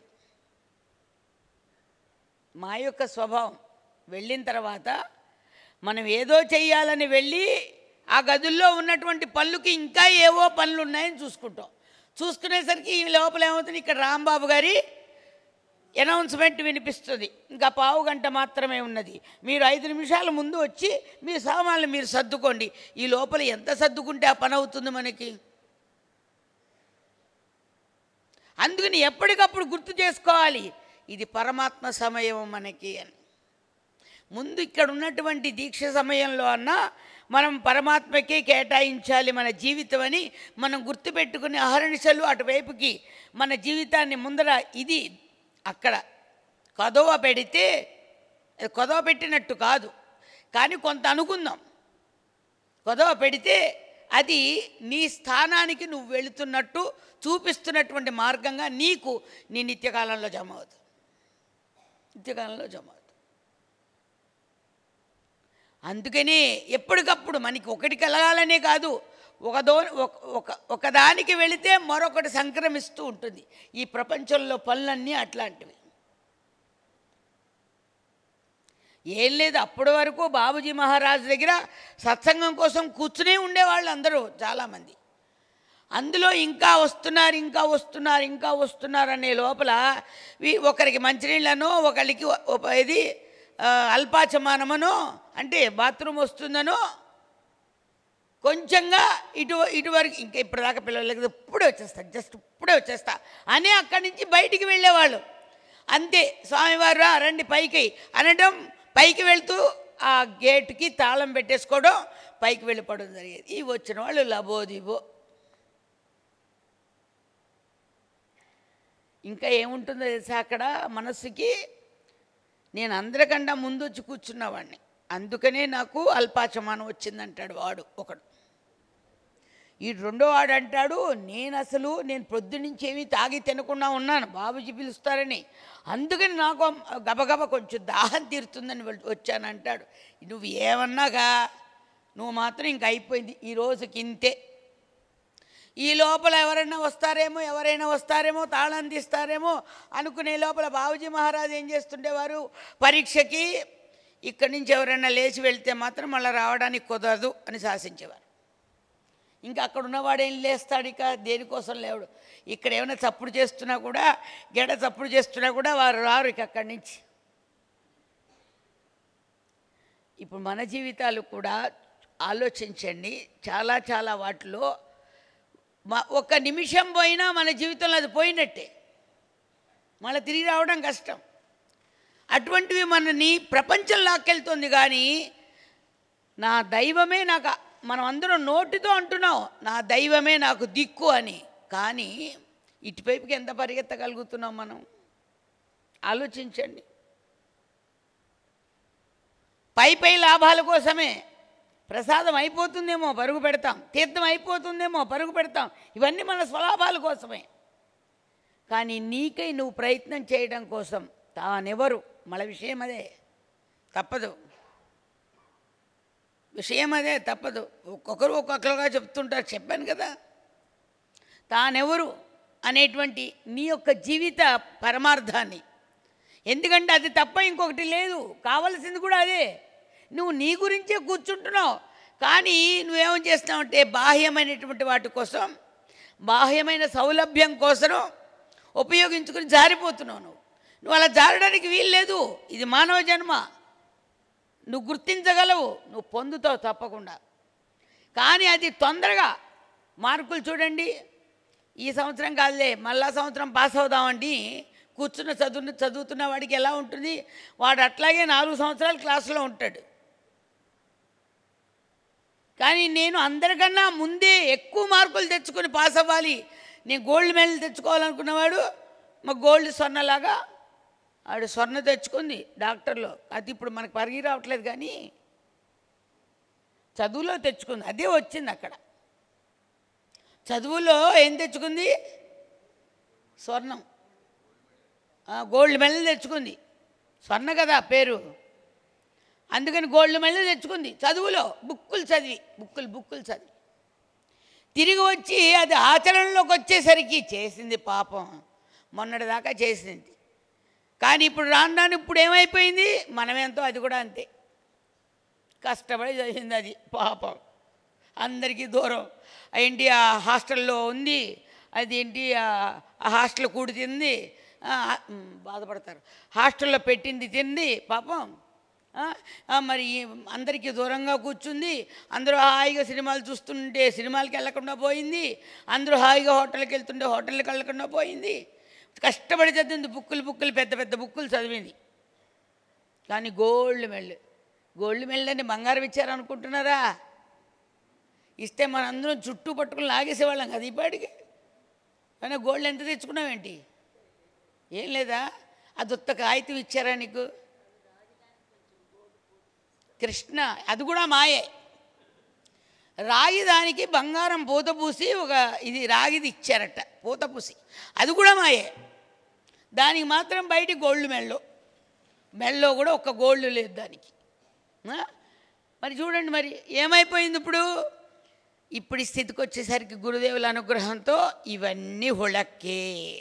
Speaker 1: మా యొక్క స్వభావం వెళ్ళిన తర్వాత మనం ఏదో చెయ్యాలని వెళ్ళి ఆ గదుల్లో ఉన్నటువంటి పనులకి ఇంకా ఏవో పనులు ఉన్నాయని చూసుకుంటాం చూసుకునేసరికి ఈ లోపల ఏమవుతుంది ఇక్కడ రాంబాబు గారి అనౌన్స్మెంట్ వినిపిస్తుంది ఇంకా పావు గంట మాత్రమే ఉన్నది మీరు ఐదు నిమిషాల ముందు వచ్చి మీ సామాన్లు మీరు సర్దుకోండి ఈ లోపల ఎంత సర్దుకుంటే ఆ పని అవుతుంది మనకి అందుకని ఎప్పటికప్పుడు గుర్తు చేసుకోవాలి ఇది పరమాత్మ సమయం మనకి అని ముందు ఇక్కడ ఉన్నటువంటి దీక్ష సమయంలో అన్నా మనం పరమాత్మకే కేటాయించాలి మన జీవితం అని మనం గుర్తుపెట్టుకుని అహర్నిశలు అటువైపుకి మన జీవితాన్ని ముందర ఇది అక్కడ కొదవ పెడితే అది కొదవ పెట్టినట్టు కాదు కానీ కొంత అనుకుందాం కొదవ పెడితే అది నీ స్థానానికి నువ్వు వెళుతున్నట్టు చూపిస్తున్నటువంటి మార్గంగా నీకు నీ నిత్యకాలంలో జమ అవుతుంది నిత్యకాలంలో జమ అవుతుంది అందుకని ఎప్పటికప్పుడు మనకి ఒకటి కలగాలనే కాదు ఒక దో ఒక- ఒక ఒకదానికి వెళితే మరొకటి సంక్రమిస్తూ ఉంటుంది ఈ ప్రపంచంలో పనులన్నీ అట్లాంటివి ఏం లేదు అప్పటి వరకు బాబుజీ మహారాజ్ దగ్గర సత్సంగం కోసం కూర్చునే ఉండేవాళ్ళు అందరూ చాలామంది అందులో ఇంకా వస్తున్నారు ఇంకా వస్తున్నారు ఇంకా వస్తున్నారు అనే లోపల వీ- ఒకరికి మంచినీళ్ళనో ఒకరికి ఒక- ఇది ఆ, అల్పాచమానమనో అంటే బాత్రూమ్ వస్తుందనో కొంచెంగా ఇటు ఇటువరకు ఇంకా ఇప్పటిదాకా పిల్లలకి ఇప్పుడే వచ్చేస్తా జస్ట్ ఇప్పుడే వచ్చేస్తా అని అక్కడి నుంచి బయటికి వెళ్ళేవాళ్ళు అంతే స్వామివారు రా, రండి పైకి అనడం పైకి వెళ్తూ ఆ గేట్కి తాళం పెట్టేసుకోవడం పైకి వెళ్ళిపోవడం జరిగేది ఈ వచ్చిన వాళ్ళు లబోదిబో ఇంకా ఏముంటుందో తెలుసా అక్కడ మనస్సుకి నేను అందరికన్నా ముందు వచ్చి కూర్చున్నవాడిని అందుకనే నాకు అల్పాచమానం వచ్చిందంటాడు వాడు ఒకడు ఈ రెండో వాడు అంటాడు నేను అసలు నేను పొద్దునుంచి ఏమీ తాగి తినకుండా ఉన్నాను బాబుజీ పిలుస్తారని అందుకని నాకు గబగబ కొంచెం దాహం తీరుతుందని వెళ్- వచ్చాను అంటాడు నువ్వు ఏమన్నాగా నువ్వు మాత్రం ఇంక అయిపోయింది ఈ రోజుకి ఇంతే ఈ లోపల ఎవరైనా వస్తారేమో ఎవరైనా వస్తారేమో తాళం తీస్తారేమో అనుకునే లోపల బాబుజీ మహారాజు ఏం చేస్తుండేవారు పరీక్షకి ఇక్కడి నుంచి ఎవరైనా లేచి వెళ్తే మాత్రం మళ్ళీ రావడానికి కుదరదు అని శాసించేవారు ఇంకా అక్కడ ఉన్నవాడు ఏం లేస్తాడు ఇక దేనికోసం లేవడు ఇక్కడ ఏమైనా చప్పుడు చేస్తున్నా కూడా గెడ చప్పుడు చేస్తున్నా కూడా వారు రారు ఇక అక్కడి నుంచి ఇప్పుడు మన జీవితాలు కూడా ఆలోచించండి చాలా చాలా వాటిలో మా ఒక్క నిమిషం పోయినా మన జీవితంలో అది పోయినట్టే మళ్ళీ తిరిగి రావడం కష్టం అటువంటివి మనని ప్రపంచం లాక్కెళ్తుంది కానీ నా దైవమే నాకు మనం అందరం నోటితో అంటున్నాం నా దైవమే నాకు దిక్కు అని కానీ ఇటువైపుకి ఎంత పరిగెత్తగలుగుతున్నాం మనం ఆలోచించండి పై పై లాభాల కోసమే ప్రసాదం అయిపోతుందేమో పరుగు పెడతాం తీర్థం అయిపోతుందేమో పరుగు పెడతాం ఇవన్నీ మన స్వలాభాల కోసమే కానీ నీకై నువ్వు ప్రయత్నం చేయడం కోసం తానెవరు మన విషయం అదే తప్పదు విషయం అదే తప్పదు ఒక్కొక్కరు ఒక్కొక్కరుగా చెప్తుంటారు చెప్పాను కదా తానెవరు అనేటువంటి నీ యొక్క జీవిత పరమార్థాన్ని ఎందుకంటే అది తప్ప ఇంకొకటి లేదు కావలసింది కూడా అదే నువ్వు నీ గురించే కూర్చుంటున్నావు కానీ నువ్వేమం చేస్తున్నావంటే బాహ్యమైనటువంటి వాటి కోసం బాహ్యమైన సౌలభ్యం కోసం ఉపయోగించుకుని జారిపోతున్నావు నువ్వు నువ్వు అలా జారడానికి వీల్లేదు ఇది మానవ జన్మ నువ్వు గుర్తించగలవు నువ్వు పొందుతావు తప్పకుండా కానీ అది తొందరగా మార్కులు చూడండి ఈ సంవత్సరం కాదులే మళ్ళా సంవత్సరం పాస్ అవుదామండి కూర్చున్న చదువు చదువుతున్న వాడికి ఎలా ఉంటుంది వాడు అట్లాగే నాలుగు సంవత్సరాలు క్లాసులో ఉంటాడు కానీ నేను అందరికన్నా ముందే ఎక్కువ మార్కులు తెచ్చుకొని పాస్ అవ్వాలి నేను గోల్డ్ మెడల్ తెచ్చుకోవాలనుకున్నవాడు మా గోల్డ్ స్వర్ణలాగా ఆడు స్వర్ణ తెచ్చుకుంది డాక్టర్లో అది ఇప్పుడు మనకు పరిగి రావట్లేదు కానీ చదువులో తెచ్చుకుంది అదే వచ్చింది అక్కడ చదువులో ఏం తెచ్చుకుంది స్వర్ణం ఆ, గోల్డ్ మెడల్ తెచ్చుకుంది స్వర్ణ కదా పేరు అందుకని గోల్డ్ మెడల్ తెచ్చుకుంది చదువులో బుక్కులు చదివి బుక్కులు బుక్కులు చదివి తిరిగి వచ్చి అది ఆచరణలోకి వచ్చేసరికి చేసింది పాపం మొన్నటిదాకా చేసింది కానీ ఇప్పుడు రాను రాను ఇప్పుడు ఏమైపోయింది మనమేంతో అది కూడా అంతే కష్టపడి చదివింది అది పాపం అందరికీ దూరం ఏంటి ఆ హాస్టల్లో ఉంది అది ఏంటి ఆ ఆ హాస్టల్ కూడి తింది ఆ, ఉమ్, బాధపడతారు హాస్టల్లో పెట్టింది తింది పాపం ఆ, ఆ, మరి ఈ అందరికీ దూరంగా కూర్చుంది అందరూ హాయిగా సినిమాలు చూస్తుంటే సినిమాలకి వెళ్ళకుండా పోయింది అందరూ హాయిగా హోటల్కి వెళ్తుంటే హోటల్కి వెళ్ళకుండా పోయింది కష్టపడి చదివింది బుక్కులు బుక్కులు పెద్ద పెద్ద బుక్కులు చదివింది కానీ గోల్డ్ మెడల్ గోల్డ్ మెడల్ అని బంగారం ఇచ్చారనుకుంటున్నారా ఇస్తే మనందరం చుట్టూ పట్టుకుని లాగేసేవాళ్ళం కదా ఇప్పటికి కానీ గోల్డ్ ఎంత తెచ్చుకున్నావేంటి ఏం లేదా అది ఉత్త కాగితం ఇచ్చారా నీకు కృష్ణ అది కూడా మాయే రాగి దానికి బంగారం పూత పూసి ఒక ఇది రాగిది ఇచ్చారట పూత పూసి అది కూడా మాయే దానికి మాత్రం బయట గోల్డ్ మెల్లో మెల్లో కూడా ఒక గోల్డ్ లేదు దానికి ఆ? మరి చూడండి మరి ఏమైపోయింది ఇప్పుడు ఇప్పుడు ఈ స్థితికి వచ్చేసరికి గురుదేవుల అనుగ్రహంతో ఇవన్నీ హుళక్కే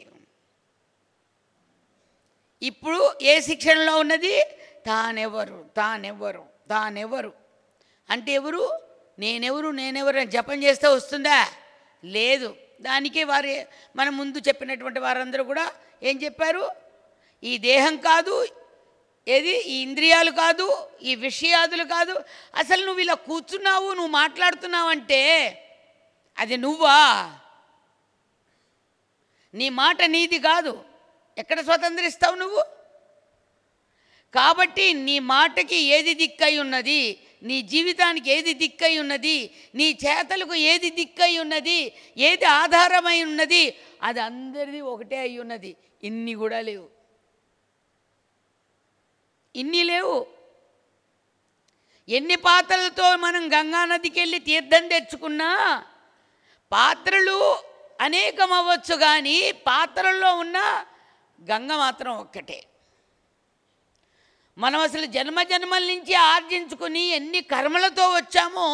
Speaker 1: ఇప్పుడు ఏ శిక్షణలో ఉన్నది తానెవరు తానెవరు తానెవరు అంటే ఎవరు నేనెవరు నేనెవరు అని జపం చేస్తే వస్తుందా లేదు దానికే వారి మన ముందు చెప్పినటువంటి వారందరూ కూడా ఏం చెప్పారు ఈ దేహం కాదు ఏది ఈ ఇంద్రియాలు కాదు ఈ విషయాదులు కాదు అసలు నువ్వు ఇలా కూర్చున్నావు నువ్వు మాట్లాడుతున్నావంటే అది నువ్వా నీ మాట నీది కాదు ఎక్కడ స్వతంత్రిస్తావు నువ్వు కాబట్టి నీ మాటకి ఏది దిక్కై ఉన్నది నీ జీవితానికి ఏది దిక్కై ఉన్నది నీ చేతలకు ఏది దిక్కై ఉన్నది ఏది ఆధారమై ఉన్నది అది అందరిది ఒకటే అయి ఉన్నది ఇన్ని కూడా లేవు ఇన్ని లేవు ఎన్ని పాత్రలతో మనం గంగా నదికి వెళ్ళి తీర్థం తెచ్చుకున్నా పాత్రలు అనేకం అవ్వచ్చు కానీ పాత్రల్లో ఉన్న గంగ మాత్రం ఒక్కటే మనం అసలు జన్మ జన్మల నుంచి ఆర్జించుకుని ఎన్ని కర్మలతో వచ్చామో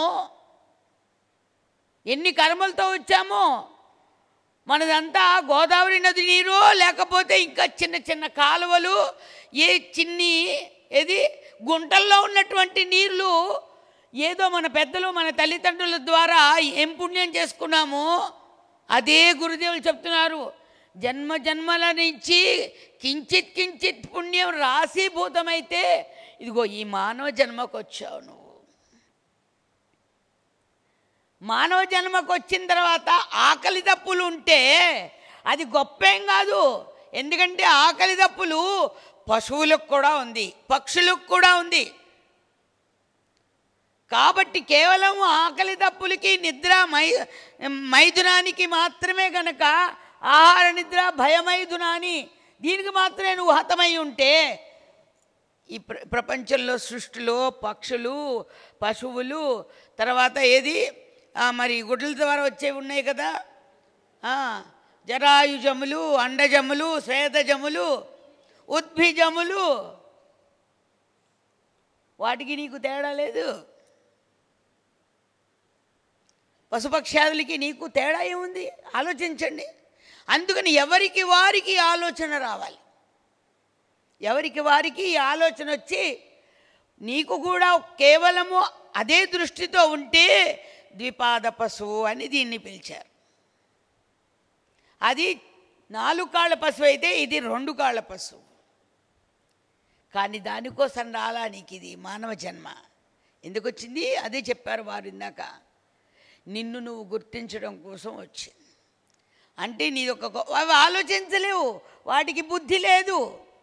Speaker 1: ఎన్ని కర్మలతో వచ్చామో మనదంతా గోదావరి నది నీరు లేకపోతే ఇంకా చిన్న చిన్న కాలువలు ఏ చిన్ని ఏది గుంటల్లో ఉన్నటువంటి నీళ్లు ఏదో మన పెద్దలు మన తల్లిదండ్రుల ద్వారా ఏం పుణ్యం చేసుకున్నామో అదే గురుదేవులు చెప్తున్నారు జన్మ జన్మల నుంచి కించిత్ కించిత్ పుణ్యం రాశీభూతమైతే ఇదిగో ఈ మానవ జన్మకు వచ్చావు నువ్వు మానవ జన్మకు వచ్చిన తర్వాత ఆకలి దప్పులు ఉంటే అది గొప్పేం కాదు ఎందుకంటే ఆకలి దప్పులు పశువులకు కూడా ఉంది పక్షులకు కూడా ఉంది కాబట్టి కేవలం ఆకలి దప్పులకి నిద్ర మై మైథునానికి మాత్రమే గనక ఆహార నిద్ర భయమైథునాని దీనికి మాత్రమే నువ్వు హతమై ఉంటే ఈ ప్ర ప్రపంచంలో సృష్టిలో పక్షులు పశువులు తర్వాత ఏది ఆ, మరి గుడ్ల ద్వారా వచ్చేవి ఉన్నాయి కదా ఆ, జరాయుజములు అండజములు శ్వేతజములు ఉద్భిజములు వాటికి నీకు తేడా లేదు పశుపక్షాదులకి నీకు తేడా ఏముంది ఆలోచించండి అందుకని ఎవరికి వారికి ఆలోచన రావాలి ఎవరికి వారికి ఈ ఆలోచన వచ్చి నీకు కూడా కేవలము అదే దృష్టితో ఉంటే ద్విపాద పశువు అని దీన్ని పిలిచారు అది నాలుగు కాళ్ళ పశువు అయితే ఇది రెండు కాళ్ళ పశువు కానీ దానికోసం రాలా నీకు ఇది మానవ జన్మ ఎందుకు వచ్చింది అదే చెప్పారు వారు ఇందాక నిన్ను నువ్వు గుర్తించడం కోసం వచ్చింది అంటే నీది ఒక గొ- అవి ఆలోచించలేవు వాటికి బుద్ధి లేదు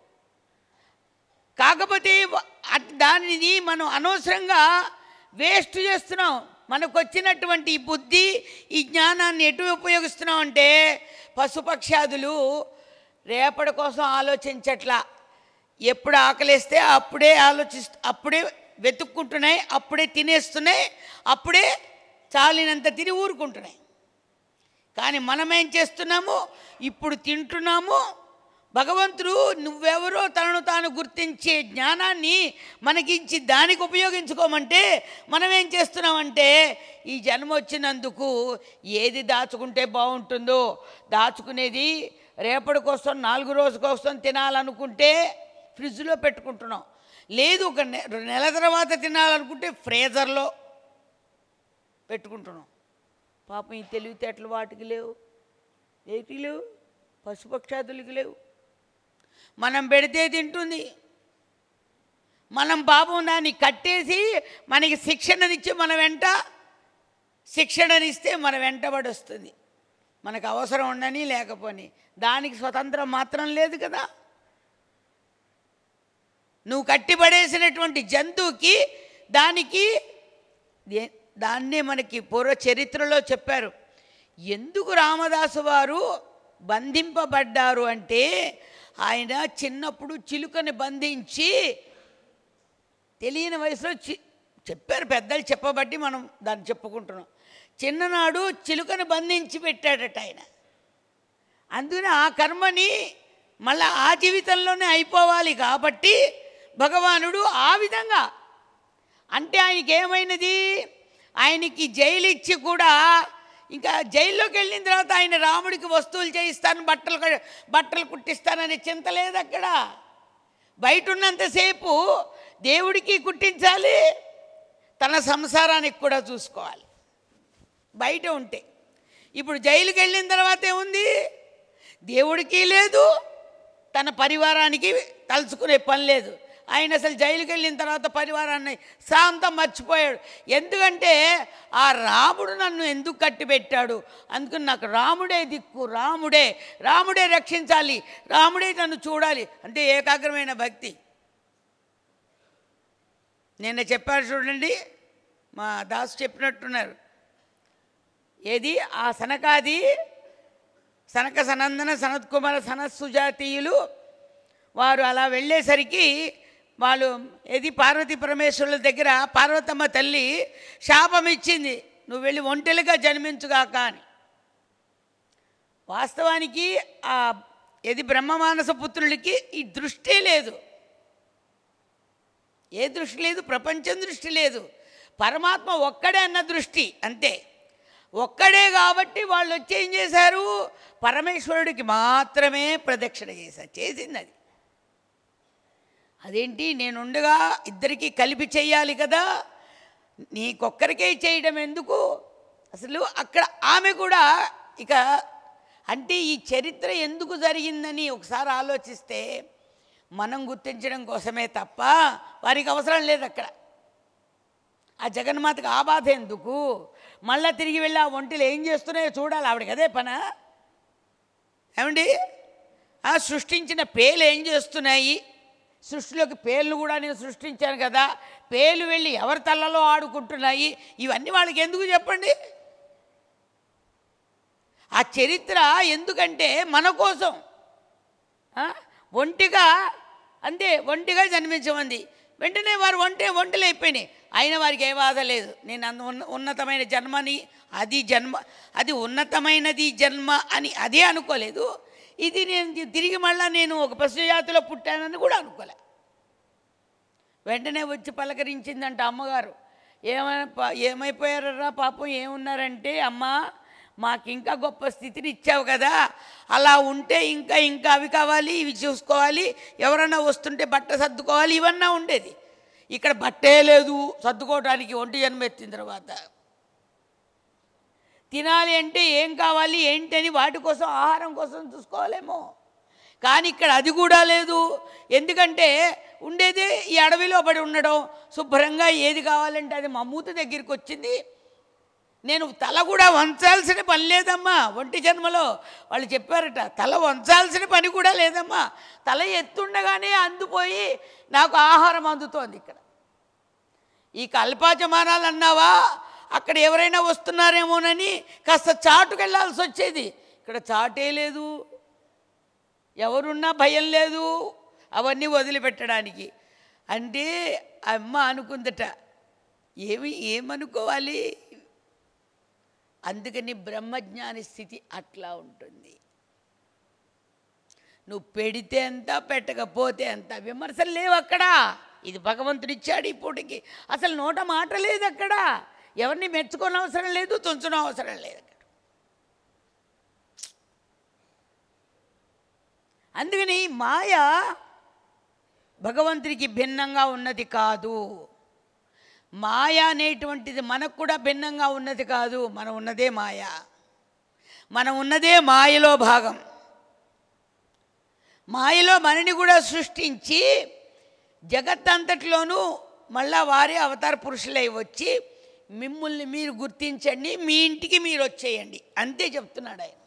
Speaker 1: కాకపోతే వ- అట్- దానిని మనం అనవసరంగా వేస్ట్ చేస్తున్నాం మనకు వచ్చినటువంటి ఈ బుద్ధి ఈ జ్ఞానాన్ని ఎటు ఉపయోగిస్తున్నాం అంటే పశుపక్షాదులు రేపటి కోసం ఆలోచించట్లా ఎప్పుడు ఆకలిస్తే అప్పుడే ఆలోచిస్తూ అప్పుడే వెతుక్కుంటున్నాయి అప్పుడే తినేస్తున్నాయి అప్పుడే చాలినంత తిని ఊరుకుంటున్నాయి కానీ మనం ఏం చేస్తున్నాము ఇప్పుడు తింటున్నాము భగవంతుడు నువ్వెవరో తనను తాను గుర్తించే జ్ఞానాన్ని మనకిచ్చి దానికి ఉపయోగించుకోమంటే మనం ఏం చేస్తున్నామంటే ఈ జన్మ వచ్చినందుకు ఏది దాచుకుంటే బాగుంటుందో దాచుకునేది రేపటి కోసం నాలుగు రోజు కోసం తినాలనుకుంటే ఫ్రిడ్జ్లో పెట్టుకుంటున్నాం లేదు ఒక నె- నెల తర్వాత తినాలనుకుంటే ఫ్రీజర్లో పెట్టుకుంటున్నాం పాపం ఈ తెలివితేటలు వాటికి లేవు ఏటికి లేవు పశుపక్షాదులకి లేవు మనం పెడితే తింటుంది మనం పాపం దాన్ని కట్టేసి మనకి శిక్షణనిచ్చి మన వెంట శిక్షణనిస్తే మన వెంటబడి వస్తుంది మనకు అవసరం ఉండని లేకపోని దానికి స్వతంత్రం మాత్రం లేదు కదా నువ్వు కట్టిపడేసినటువంటి జంతువుకి దానికి దే- దాన్నే మనకి పూర్వ చరిత్రలో చెప్పారు ఎందుకు రామదాసు వారు బంధింపబడ్డారు అంటే ఆయన చిన్నప్పుడు చిలుకని బంధించి తెలియని వయసులో చి చెప్పారు పెద్దలు చెప్పబట్టి మనం దాన్ని చెప్పుకుంటున్నాం చిన్ననాడు చిలుకని బంధించి పెట్టాడట ఆయన అందుకని ఆ కర్మని మళ్ళా ఆ జీవితంలోనే అయిపోవాలి కాబట్టి భగవానుడు ఆ విధంగా అంటే ఆయనకి ఏమైనది ఆయనకి జైలు ఇచ్చి కూడా ఇంకా జైల్లోకి వెళ్ళిన తర్వాత ఆయన రాముడికి వస్తువులు చేయిస్తాను బట్టలు క- బట్టలు కుట్టిస్తాననే చింత లేదు అక్కడ బయట ఉన్నంతసేపు దేవుడికి కుట్టించాలి తన సంసారానికి కూడా చూసుకోవాలి బయట ఉంటే ఇప్పుడు జైలుకి వెళ్ళిన తర్వాత ఏముంది దేవుడికి లేదు తన పరివారానికి తలుచుకునే పని లేదు ఆయన అసలు జైలుకి వెళ్ళిన తర్వాత పరివారాన్ని శాంతం మర్చిపోయాడు ఎందుకంటే ఆ రాముడు నన్ను ఎందుకు కట్టిపెట్టాడు అందుకని నాకు రాముడే దిక్కు రాముడే రాముడే రక్షించాలి రాముడే నన్ను చూడాలి అంటే ఏకాగ్రమైన భక్తి నిన్న చెప్పారు చూడండి మా దాసు చెప్పినట్టున్నారు ఏది ఆ సనకాది సనక సనందన సనత్కుమార సనత్సుజాతీయులు వారు అలా వెళ్ళేసరికి వాళ్ళు ఏది పార్వతీ పరమేశ్వరుల దగ్గర పార్వతమ్మ తల్లి శాపం ఇచ్చింది నువ్వు వెళ్ళి ఒంటెలుగా జన్మించుగాక అని వాస్తవానికి ఆ ఏది బ్రహ్మమానస పుత్రులకి ఈ దృష్టే లేదు ఏ దృష్టి లేదు ప్రపంచం దృష్టి లేదు పరమాత్మ ఒక్కడే అన్న దృష్టి అంతే ఒక్కడే కాబట్టి వాళ్ళు వచ్చి ఏం చేశారు పరమేశ్వరుడికి మాత్రమే ప్రదక్షిణ చేశారు చేసింది అది అదేంటి నేనుండగా ఇద్దరికి కలిపి చేయాలి కదా నీకొక్కరికే చేయడం ఎందుకు అసలు అక్కడ ఆమె కూడా ఇక అంటే ఈ చరిత్ర ఎందుకు జరిగిందని ఒకసారి ఆలోచిస్తే మనం గుర్తించడం కోసమే తప్ప వారికి అవసరం లేదు అక్కడ ఆ జగన్మాతకు ఆ బాధ ఎందుకు మళ్ళా తిరిగి వెళ్ళి ఆ ఒంటిలు ఏం చేస్తున్నాయో చూడాలి ఆవిడకి అదే పనా ఏమండి ఆ సృష్టించిన పేలు ఏం చేస్తున్నాయి సృష్టిలోకి పేర్లు కూడా నేను సృష్టించాను కదా పేలు వెళ్ళి ఎవరి తల్లలో ఆడుకుంటున్నాయి ఇవన్నీ వాళ్ళకి ఎందుకు చెప్పండి ఆ చరిత్ర ఎందుకంటే మన కోసం ఆ? ఒంటిగా అంతే ఒంటిగా జన్మించమంది వెంటనే వారు ఒంటే ఒంటలు అయిపోయినాయి అయిన వారికి ఏ బాధ లేదు నేను అంత ఉన్న ఉన్నతమైన జన్మని అది జన్మ అది ఉన్నతమైనది జన్మ అని అదే అనుకోలేదు ఇది నేను తిరిగి మళ్ళా నేను ఒక పశుజాతిలో పుట్టానని కూడా అనుకోలే వెంటనే వచ్చి పలకరించిందంట అమ్మగారు ఏమైనా పా ఏమైపోయారా పాపం ఏమున్నారంటే అమ్మా మాకు ఇంకా గొప్ప స్థితిని ఇచ్చావు కదా అలా ఉంటే ఇంకా ఇంకా అవి కావాలి ఇవి చూసుకోవాలి ఎవరన్నా వస్తుంటే బట్ట సర్దుకోవాలి ఇవన్నా ఉండేది ఇక్కడ బట్టే లేదు సర్దుకోవడానికి ఒంటి జన్మ ఎత్తిన తర్వాత తినాలి అంటే ఏం కావాలి ఏంటని వాటి కోసం ఆహారం కోసం చూసుకోవాలేమో కానీ ఇక్కడ అది కూడా లేదు ఎందుకంటే ఉండేదే ఈ అడవిలో పడి ఉండడం శుభ్రంగా ఏది కావాలంటే అది మా మూత దగ్గరికి వచ్చింది నేను తల కూడా వంచాల్సిన పని లేదమ్మా ఒంటి జన్మలో వాళ్ళు చెప్పారట తల వంచాల్సిన పని కూడా లేదమ్మా తల ఎత్తుండగానే అందుపోయి నాకు ఆహారం అందుతోంది ఇక్కడ ఈ కల్పాచమానాలు అన్నావా అక్కడ ఎవరైనా వస్తున్నారేమోనని కాస్త చాటుకు వెళ్ళాల్సి వచ్చేది ఇక్కడ చాటే లేదు ఎవరున్నా భయం లేదు అవన్నీ వదిలిపెట్టడానికి అంటే అమ్మ అనుకుందట ఏమి ఏమనుకోవాలి అందుకని బ్రహ్మజ్ఞాని స్థితి అట్లా ఉంటుంది నువ్వు పెడితే ఎంత పెట్టకపోతే ఎంత విమర్శలు లేవు అక్కడ ఇది భగవంతుడు ఇచ్చాడు ఇప్పటికి అసలు నోట మాట లేదు అక్కడ ఎవరిని మెచ్చుకోని అవసరం లేదు తుంచడం అవసరం లేదు అక్కడ అందుకని మాయ భగవంతుడికి భిన్నంగా ఉన్నది కాదు మాయ అనేటువంటిది మనకు కూడా భిన్నంగా ఉన్నది కాదు మనం ఉన్నదే మాయ మనం ఉన్నదే మాయలో భాగం మాయలో మనని కూడా సృష్టించి జగత్తంతటిలోనూ మళ్ళా వారే అవతార పురుషులై వచ్చి మిమ్మల్ని మీరు గుర్తించండి మీ ఇంటికి మీరు వచ్చేయండి అంతే చెప్తున్నాడు ఆయన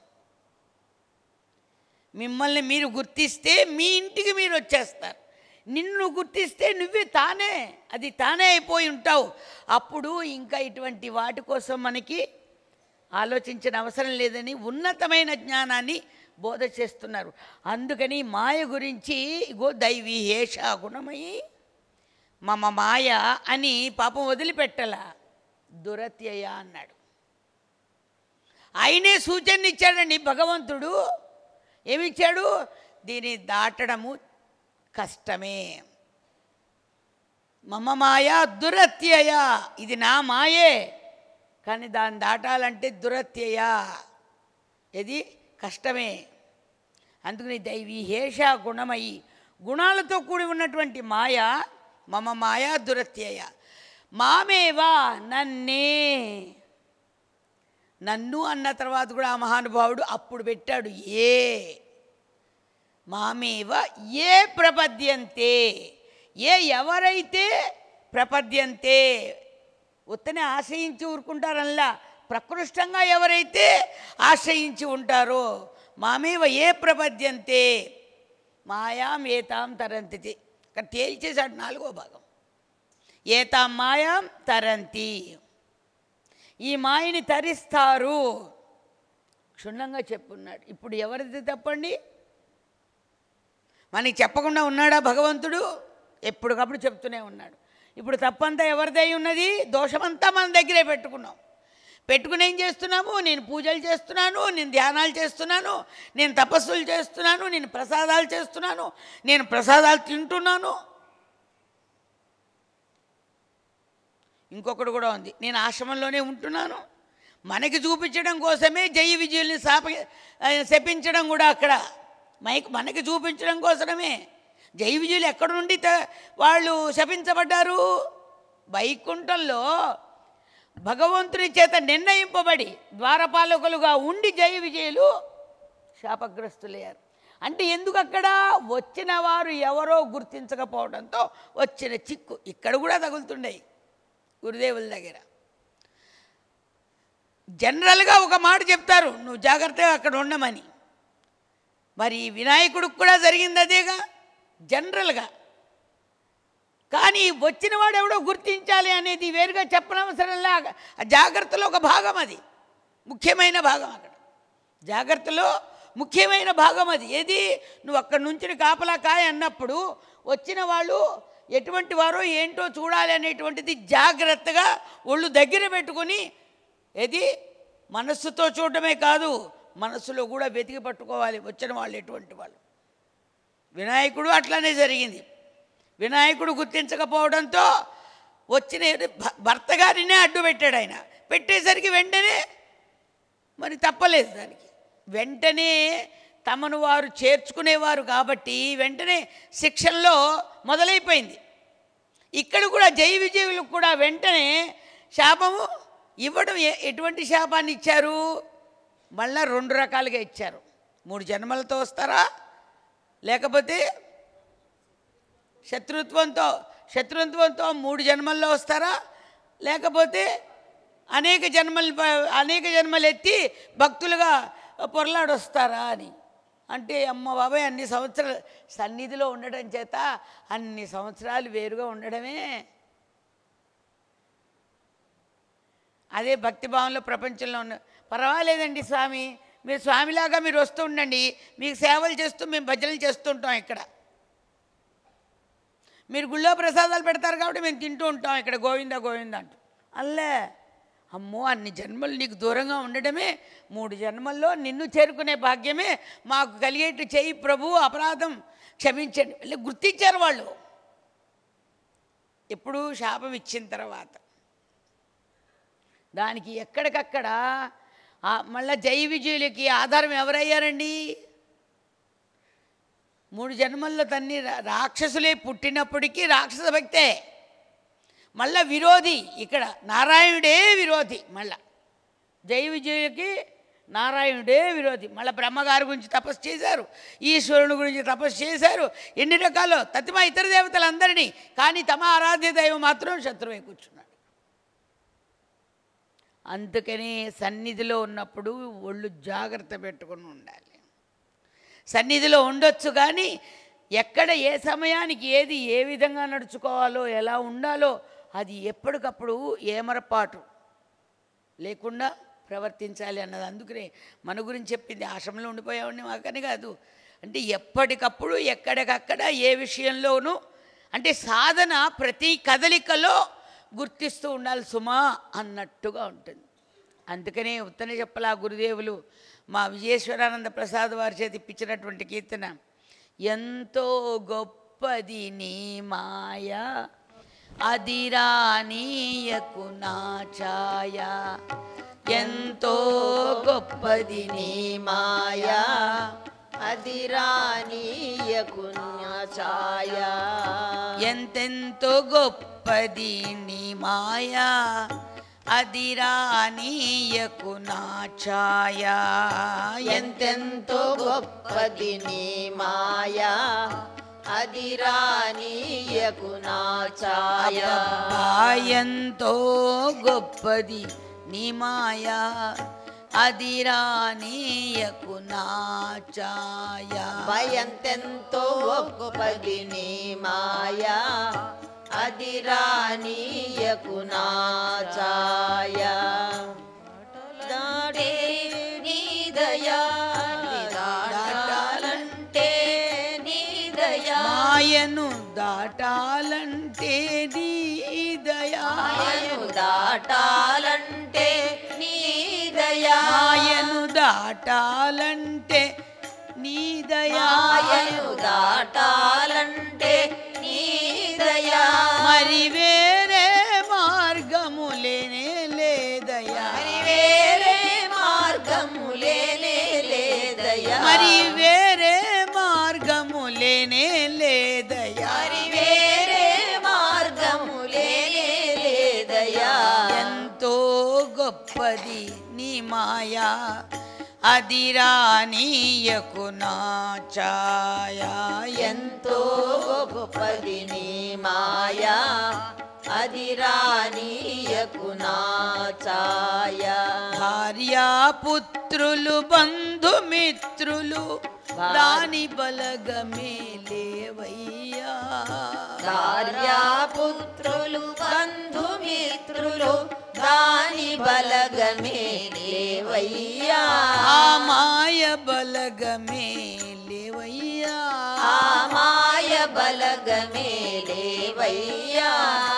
Speaker 1: మిమ్మల్ని మీరు గుర్తిస్తే మీ ఇంటికి మీరు వచ్చేస్తారు నిన్ను గుర్తిస్తే నువ్వే తానే అది తానే అయిపోయి ఉంటావు అప్పుడు ఇంకా ఇటువంటి వాటి కోసం మనకి ఆలోచించిన అవసరం లేదని ఉన్నతమైన జ్ఞానాన్ని బోధ చేస్తున్నారు అందుకని మాయ గురించి ఇగో దైవీ హేష గుణమయి మమ మాయ అని పాపం వదిలిపెట్టల దురత్యయ అన్నాడు ఆయనే సూచన ఇచ్చాడండి భగవంతుడు ఏమిచ్చాడు దీన్ని దాటడము కష్టమే మమ మాయ దురత్యయ ఇది నా మాయే కానీ దాన్ని దాటాలంటే దురత్యయ ఇది కష్టమే అందుకని దైవీ హేష గుణమయి గుణాలతో కూడి ఉన్నటువంటి మాయ మమ మాయ దురత్యయ మామేవా నన్నే నన్ను అన్న తర్వాత కూడా ఆ మహానుభావుడు అప్పుడు పెట్టాడు ఏ మామేవ ఏ ప్రపద్యంతే ఏ ఎవరైతే ప్రపద్యంతే ఉత్తనే ఆశ్రయించి ఊరుకుంటారల్లా ప్రకృష్టంగా ఎవరైతే ఆశ్రయించి ఉంటారో మామేవ ఏ ప్రపద్యంతే మాయాం ఏతాం తరంతి అక్కడ తేల్చేశాడు నాలుగో భాగం ఏతాం మాయాం తరంతి ఈ మాయని తరిస్తారు క్షుణ్ణంగా చెప్పున్నాడు ఇప్పుడు ఎవరిది తప్పండి మనకి చెప్పకుండా ఉన్నాడా భగవంతుడు ఎప్పటికప్పుడు చెప్తూనే ఉన్నాడు ఇప్పుడు తప్పంతా ఎవరిదై ఉన్నది దోషమంతా మన దగ్గరే పెట్టుకున్నాం పెట్టుకుని ఏం చేస్తున్నాము నేను పూజలు చేస్తున్నాను నేను ధ్యానాలు చేస్తున్నాను నేను తపస్సులు చేస్తున్నాను నేను ప్రసాదాలు చేస్తున్నాను నేను ప్రసాదాలు తింటున్నాను ఇంకొకటి కూడా ఉంది నేను ఆశ్రమంలోనే ఉంటున్నాను మనకి చూపించడం కోసమే జయ విజయుల్ని శాప శపించడం కూడా అక్కడ మైక్ మనకి చూపించడం కోసమే జయ విజయులు ఎక్కడ నుండి త- వాళ్ళు శపించబడ్డారు వైకుంఠంలో భగవంతుని చేత నిర్ణయింపబడి ద్వారపాలకులుగా ఉండి జయ విజయులు శాపగ్రస్తులయ్యారు అంటే ఎందుకు అక్కడ వచ్చిన వారు ఎవరో గుర్తించకపోవడంతో వచ్చిన చిక్కు ఇక్కడ కూడా తగులుతుండయి గురుదేవుల దగ్గర జనరల్గా ఒక మాట చెప్తారు నువ్వు జాగ్రత్తగా అక్కడ ఉండమని మరి వినాయకుడికి కూడా జరిగింది అదేగా జనరల్గా కానీ వచ్చిన వాడు ఎవడో గుర్తించాలి అనేది వేరుగా చెప్పనవసరంలా ఆ జాగ్రత్తలో ఒక భాగం అది ముఖ్యమైన భాగం అక్కడ జాగ్రత్తలో ముఖ్యమైన భాగం అది ఏది నువ్వు అక్కడి నుంచి కాపలా కాయ అన్నప్పుడు వచ్చిన వాళ్ళు ఎటువంటి వారో ఏంటో చూడాలి అనేటువంటిది జాగ్రత్తగా ఒళ్ళు దగ్గర పెట్టుకొని ఏది మనస్సుతో చూడటమే కాదు మనస్సులో కూడా వెతికి పట్టుకోవాలి వచ్చిన వాళ్ళు ఎటువంటి వాళ్ళు వినాయకుడు అట్లానే జరిగింది వినాయకుడు గుర్తించకపోవడంతో వచ్చిన భ- భర్త గారినే అడ్డు పెట్టాడు ఆయన పెట్టేసరికి వెంటనే మరి తప్పలేదు దానికి వెంటనే తమను వారు చేర్చుకునేవారు కాబట్టి వెంటనే శిక్షణలో మొదలైపోయింది ఇక్కడ కూడా జై విజయులకు కూడా వెంటనే శాపము ఇవ్వడం ఎ- ఎటువంటి శాపాన్ని ఇచ్చారు మళ్ళా రెండు రకాలుగా ఇచ్చారు మూడు జన్మలతో వస్తారా లేకపోతే శత్రుత్వంతో శత్రుత్వంతో మూడు జన్మల్లో వస్తారా లేకపోతే అనేక జన్మలు ప- అనేక జన్మలు ఎత్తి భక్తులుగా పొరలాడొస్తారా అని అంటే అమ్మ బాబాయ్ అన్ని సంవత్సరాలు సన్నిధిలో ఉండడం చేత అన్ని సంవత్సరాలు వేరుగా ఉండడమే అదే భక్తిభావంలో ప్రపంచంలో ఉన్న పర్వాలేదండి స్వామి మీరు స్వామిలాగా మీరు వస్తూ ఉండండి మీకు సేవలు చేస్తూ మేము భజనలు చేస్తుంటాం ఇక్కడ మీరు గుళ్ళో ప్రసాదాలు పెడతారు కాబట్టి మేము తింటూ ఉంటాం ఇక్కడ గోవింద గోవింద అంటూ అల్లే అమ్మో అన్ని జన్మలు నీకు దూరంగా ఉండడమే మూడు జన్మల్లో నిన్ను చేరుకునే భాగ్యమే మాకు కలిగేట్టు చేయి ప్రభు అపరాధం క్షమించండి వెళ్ళి గుర్తించారు వాళ్ళు ఎప్పుడు శాపం ఇచ్చిన తర్వాత దానికి ఎక్కడికక్కడ ఆ మళ్ళా జై విజయులకి ఆధారం ఎవరయ్యారండి మూడు జన్మల్లో తన్ని రా- రాక్షసులే పుట్టినప్పటికీ రాక్షస భక్తే మళ్ళా విరోధి ఇక్కడ నారాయణుడే విరోధి మళ్ళా జై విజయులకి నారాయణుడే విరోధి మళ్ళీ బ్రహ్మగారి గురించి తపస్సు చేశారు ఈశ్వరుని గురించి తపస్సు చేశారు ఎన్ని రకాలు తతిమ ఇతర దేవతలందరినీ కానీ తమ ఆరాధ్య దైవం మాత్రం శత్రువై కూర్చున్నాడు అందుకని సన్నిధిలో ఉన్నప్పుడు ఒళ్ళు జాగ్రత్త పెట్టుకుని ఉండాలి సన్నిధిలో ఉండొచ్చు కానీ ఎక్కడ ఏ సమయానికి ఏది ఏ విధంగా నడుచుకోవాలో ఎలా ఉండాలో అది ఎప్పటికప్పుడు ఏమరపాటు లేకుండా ప్రవర్తించాలి అన్నది అందుకనే మన గురించి చెప్పింది ఆశ్రమంలో ఉండిపోయామని మాకని కాదు అంటే ఎప్పటికప్పుడు ఎక్కడికక్కడ ఏ విషయంలోనూ అంటే సాధన ప్రతి కదలికలో గుర్తిస్తూ ఉండాలి సుమా అన్నట్టుగా ఉంటుంది అందుకనే ఉత్తనే చెప్పలా గురుదేవులు మా విజయేశ్వరానంద ప్రసాద్ వారి చేతి ఇప్పించినటువంటి కీర్తన ఎంతో గొప్పది నీ మాయ అది రానీయకు నా ఛాయ ఎంతో గొప్పది నీ మాయ
Speaker 2: అది రానీయకు ఛాయ
Speaker 1: ఎంతెంతో గొప్పది నీ మాయా అది రానీయకు నా ఛాయ
Speaker 2: ఎంతెంతో గొప్పది నీ మాయా అది రానీయకు నా ఛాయ
Speaker 1: ఎంతో గొప్పది నీ మాయా అది రానీయకు నా ఛాయ
Speaker 2: భయంతెంతో గొప్పది నీ మాయా అది రానీయకు నా ఛాయ దాటే నీ దయా దాటాలంటే నీ దయా
Speaker 1: మాయను దాటాలంటే నీ దయా
Speaker 2: మాయను దాటాలంటే నీ దయా
Speaker 1: మాయను దాటాలంటే నీ దయా
Speaker 2: మాయను దాటాలంటే నీ దయా
Speaker 1: మరి వేరే మార్గము లేనే లేదయా
Speaker 2: మరి వేరే మార్గము లేనే లేదయా
Speaker 1: మరి వేరే మార్గము లేనే లేదయా
Speaker 2: మరి వేరే మార్గము లేనే లేదయా
Speaker 1: ఎంతో గొప్పది నీ మాయా అది రానీయకు నా ఛాయా
Speaker 2: ఎంతో గొప్పది నీ మాయా అది రానీయకు నా ఛాయ
Speaker 1: భార్యా పుత్రులు బంధుమిత్రులు దాని బలగమే లేవయ్యా
Speaker 2: భార్యాపుత్రులు బంధుమిత్రులు దాని బలగమే లేవయ్యా
Speaker 1: ఆ మాయ బలగమే లేవయ్యా
Speaker 2: ఆ మాయ బలగమే లేవయ్యా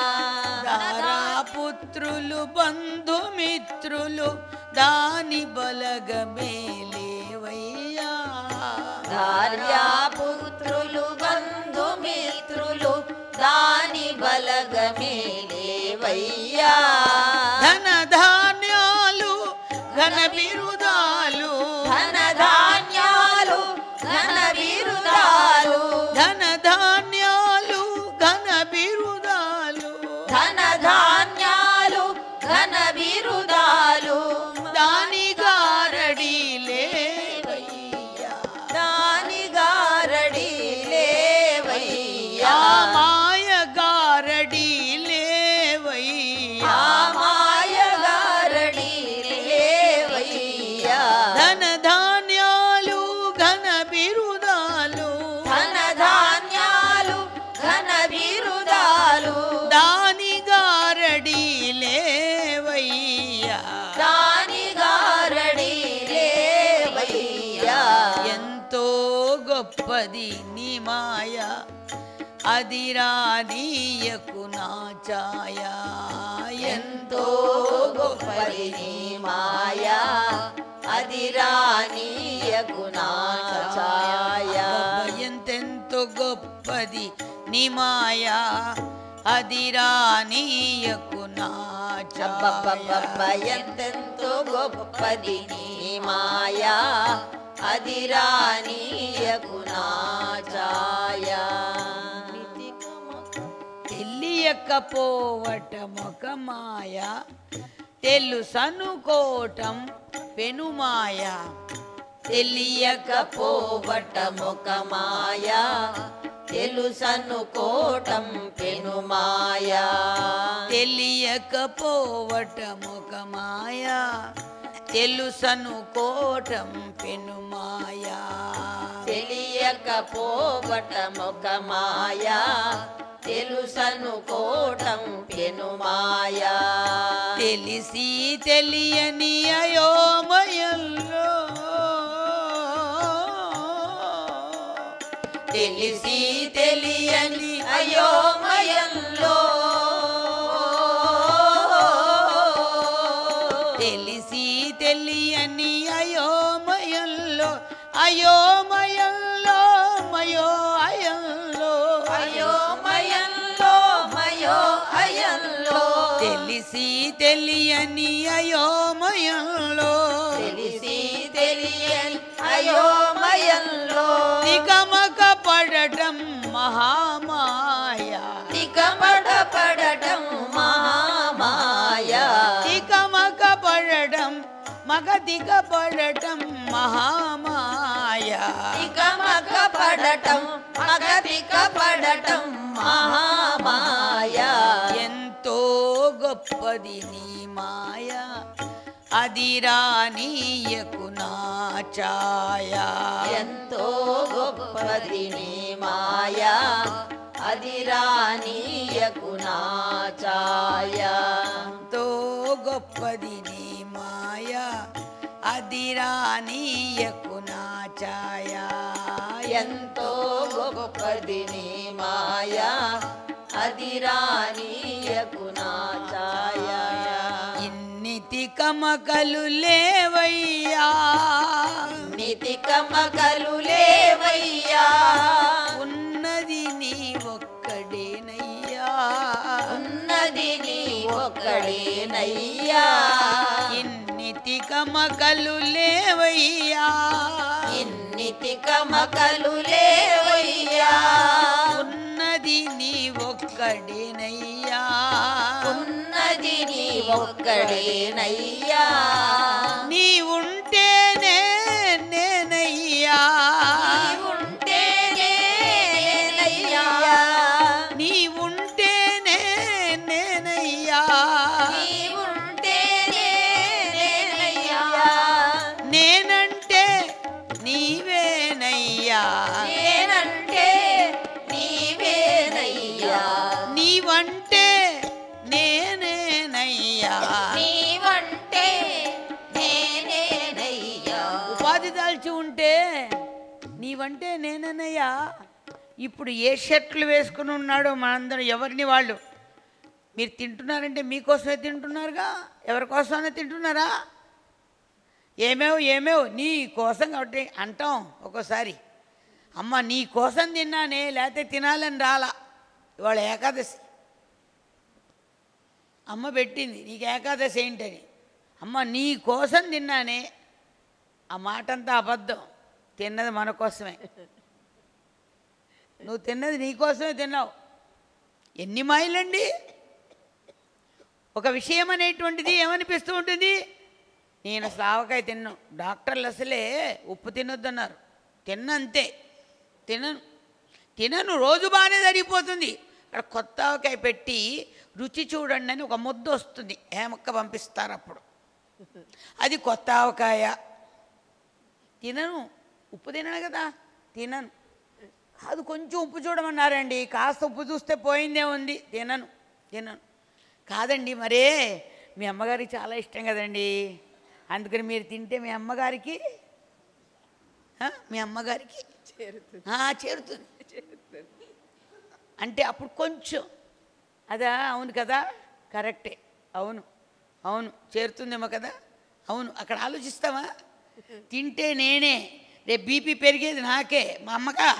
Speaker 1: పుత్రులు బంధుమిత్రులు దాని బలగమే లేవయ్యా
Speaker 2: భార్యాపుత్రులు బంధుమిత్రులు దాని బలగమే లేవయ్యా
Speaker 1: ధన ధాన్యాలు ఘన బిరుదాలు
Speaker 2: ధన ధాన్యాలు ఘన బిరుదాలు
Speaker 1: ధన ధాన్యాలు ఘన బిరుదాలు
Speaker 2: ధన ధాన్యాలు ఘన బిరుదాలు
Speaker 1: దాని గారడి లేవయ్యా
Speaker 2: దాని గారడి లేవయ్యా
Speaker 1: మాయ గారడి లేవయ్యా
Speaker 2: ఆ మాయ గారడి లేవయ్యా
Speaker 1: ధన ధాన్యాలు ఘన బిరుదాలు
Speaker 2: ధన ధాన్యాలు ఘన బిరుదాలు
Speaker 1: దాని గారడి లేవయ్యా
Speaker 2: దాని గారడి లేవయ్యా
Speaker 1: ఎంతో గొప్పది నీ మాయ అది రానీయకు నా ఛాయ
Speaker 2: ఎంతో గొప్పది నీ మాయా అది రానీయకు నా ఛాయ
Speaker 1: ఎంతెంతో గొప్పది నీ మాయ అది రానీయకు నా
Speaker 2: అబ్బబ్బబ్బబ్బ
Speaker 1: ఛాయ
Speaker 2: ఎంతెంతో గొప్పది నీ మాయా అది రానీయకు నా ఛాయ
Speaker 1: తెలియకపోవటమొక మాయ తెలుసనుకోవటం పెనుమాయ
Speaker 2: తెలియకపోవటమొక మాయా తెలుసనుకోటం పెను మాయా
Speaker 1: తెలియకపోవటమొక మాయ తెలుసనుకోవటం పెనుమాయ
Speaker 2: తెలియకపోవటమొక మాయా తెలుసనుకోటం పెను మాయా
Speaker 1: తెలిసి తెలియని అయోమయంలో
Speaker 2: తెలిసి తెలియని అయోమయంలో
Speaker 1: తెలిసి తెలియని అయోమయంలో అయోమయంలో మయో అయంలో
Speaker 2: అయోమయంలో మయో అయంలో
Speaker 1: తెలిసి తెలియని అయోమయంలో
Speaker 2: తెలిసి తెలియని అయోమయంలో
Speaker 1: నిగమక పడటం మహామాయ
Speaker 2: తికమడ పడటం మహామాయ
Speaker 1: నిగమక పడటం మగ దిగ పడటం మహామాయ
Speaker 2: తికమక పడటం మగతిక పడటం మహామాయ
Speaker 1: ఎంతో గొప్పది నీ మాయ అది రానీయకు నా ఛాయ
Speaker 2: ఎంతో గొప్పది నీ మాయా అది రానీయకు నా ఛాయ
Speaker 1: ఎంతో గొప్పది నీ మాయ అది రానీయకు నా ఛాయ
Speaker 2: ఎంతో గొప్పది నీ మాయా అది రానీయకు నా ఛాయ
Speaker 1: ఇన్నితి కమకలు లేవయ్యా
Speaker 2: నితిక మగలు లేవయ్యా
Speaker 1: ఉన్నది నీ ఒక్కడేనయ్యా
Speaker 2: ఉన్నది నీ ఒక్కడేనయ్యా
Speaker 1: ఇన్నితి కమకలు లేవయ్యా
Speaker 2: ఇన్నితిక మగలు లేవయ్యా
Speaker 1: ఉన్నది నీ ఒక్కడేనయ్యా
Speaker 2: ఉన్నది నీ ఒక్కడేనయ్యా
Speaker 1: నీ ఉంటేనే నేనయ్యా
Speaker 2: ఉంటేనే నేనయ్యా
Speaker 1: నీ ఉంటేనే నేనయ్యా
Speaker 2: నీ ఉంటేనే నేనయ్యా
Speaker 1: నేనంటే నీవేనయ్యా
Speaker 2: నేనంటే నీవేనయ్యా
Speaker 1: నీవంటే నేనేనయ్యా
Speaker 2: నీవంటే నేనేనయ్యా
Speaker 1: ఉపాధి దాల్చి ఉంటే నీవంటే నేననయ్యా ఇప్పుడు ఏ షర్ట్లు వేసుకుని ఉన్నాడో మనందరం ఎవరిని వాళ్ళు మీరు తింటున్నారంటే మీకోసమే తింటున్నారుగా ఎవరి కోసమైనా తింటున్నారా ఏమేవ్ ఏమేవ్ నీ కోసం కాబట్టి అంటాం ఒక్కోసారి అమ్మ నీ కోసం తిన్నానే లేకపోతే తినాలని రాలా ఇవాళ ఏకాదశి అమ్మ పెట్టింది నీకు ఏకాదశి ఏంటని అమ్మ నీ కోసం తిన్నానే ఆ మాట అంతా అబద్ధం తిన్నది మన కోసమే నువ్వు తిన్నది నీ కోసమే తిన్నావు ఎన్ని మైళ్ళండి ఒక విషయం అనేటువంటిది ఏమనిపిస్తూ ఉంటుంది నేను సావకాయ తిన్నాను డాక్టర్లు అసలే ఉప్పు తినొద్దన్నారు తిన్నంతే తినను తినను రోజు బాగానే జరిగిపోతుంది అక్కడ కొత్త ఆవకాయ పెట్టి రుచి చూడండి అని ఒక ముద్ద వస్తుంది ఏమక్క పంపిస్తారు అప్పుడు అది కొత్త ఆవకాయ తినను ఉప్పు తినను కదా తినను కాదు కొంచెం ఉప్పు చూడమన్నారండి కాస్త ఉప్పు చూస్తే పోయిందే ఉంది తినను తినను కాదండి మరే మీ అమ్మగారికి చాలా ఇష్టం కదండి అందుకని మీరు తింటే మీ అమ్మగారికి ఆ, మీ అమ్మగారికి ఆ, చేరుతుంది అంటే అప్పుడు కొంచెం అదా అవును కదా కరెక్టే అవును అవును చేరుతుందేమో కదా అవును అక్కడ ఆలోచిస్తావా తింటే నేనే రేపు బీపీ పెరిగేది నాకే మా అమ్మకా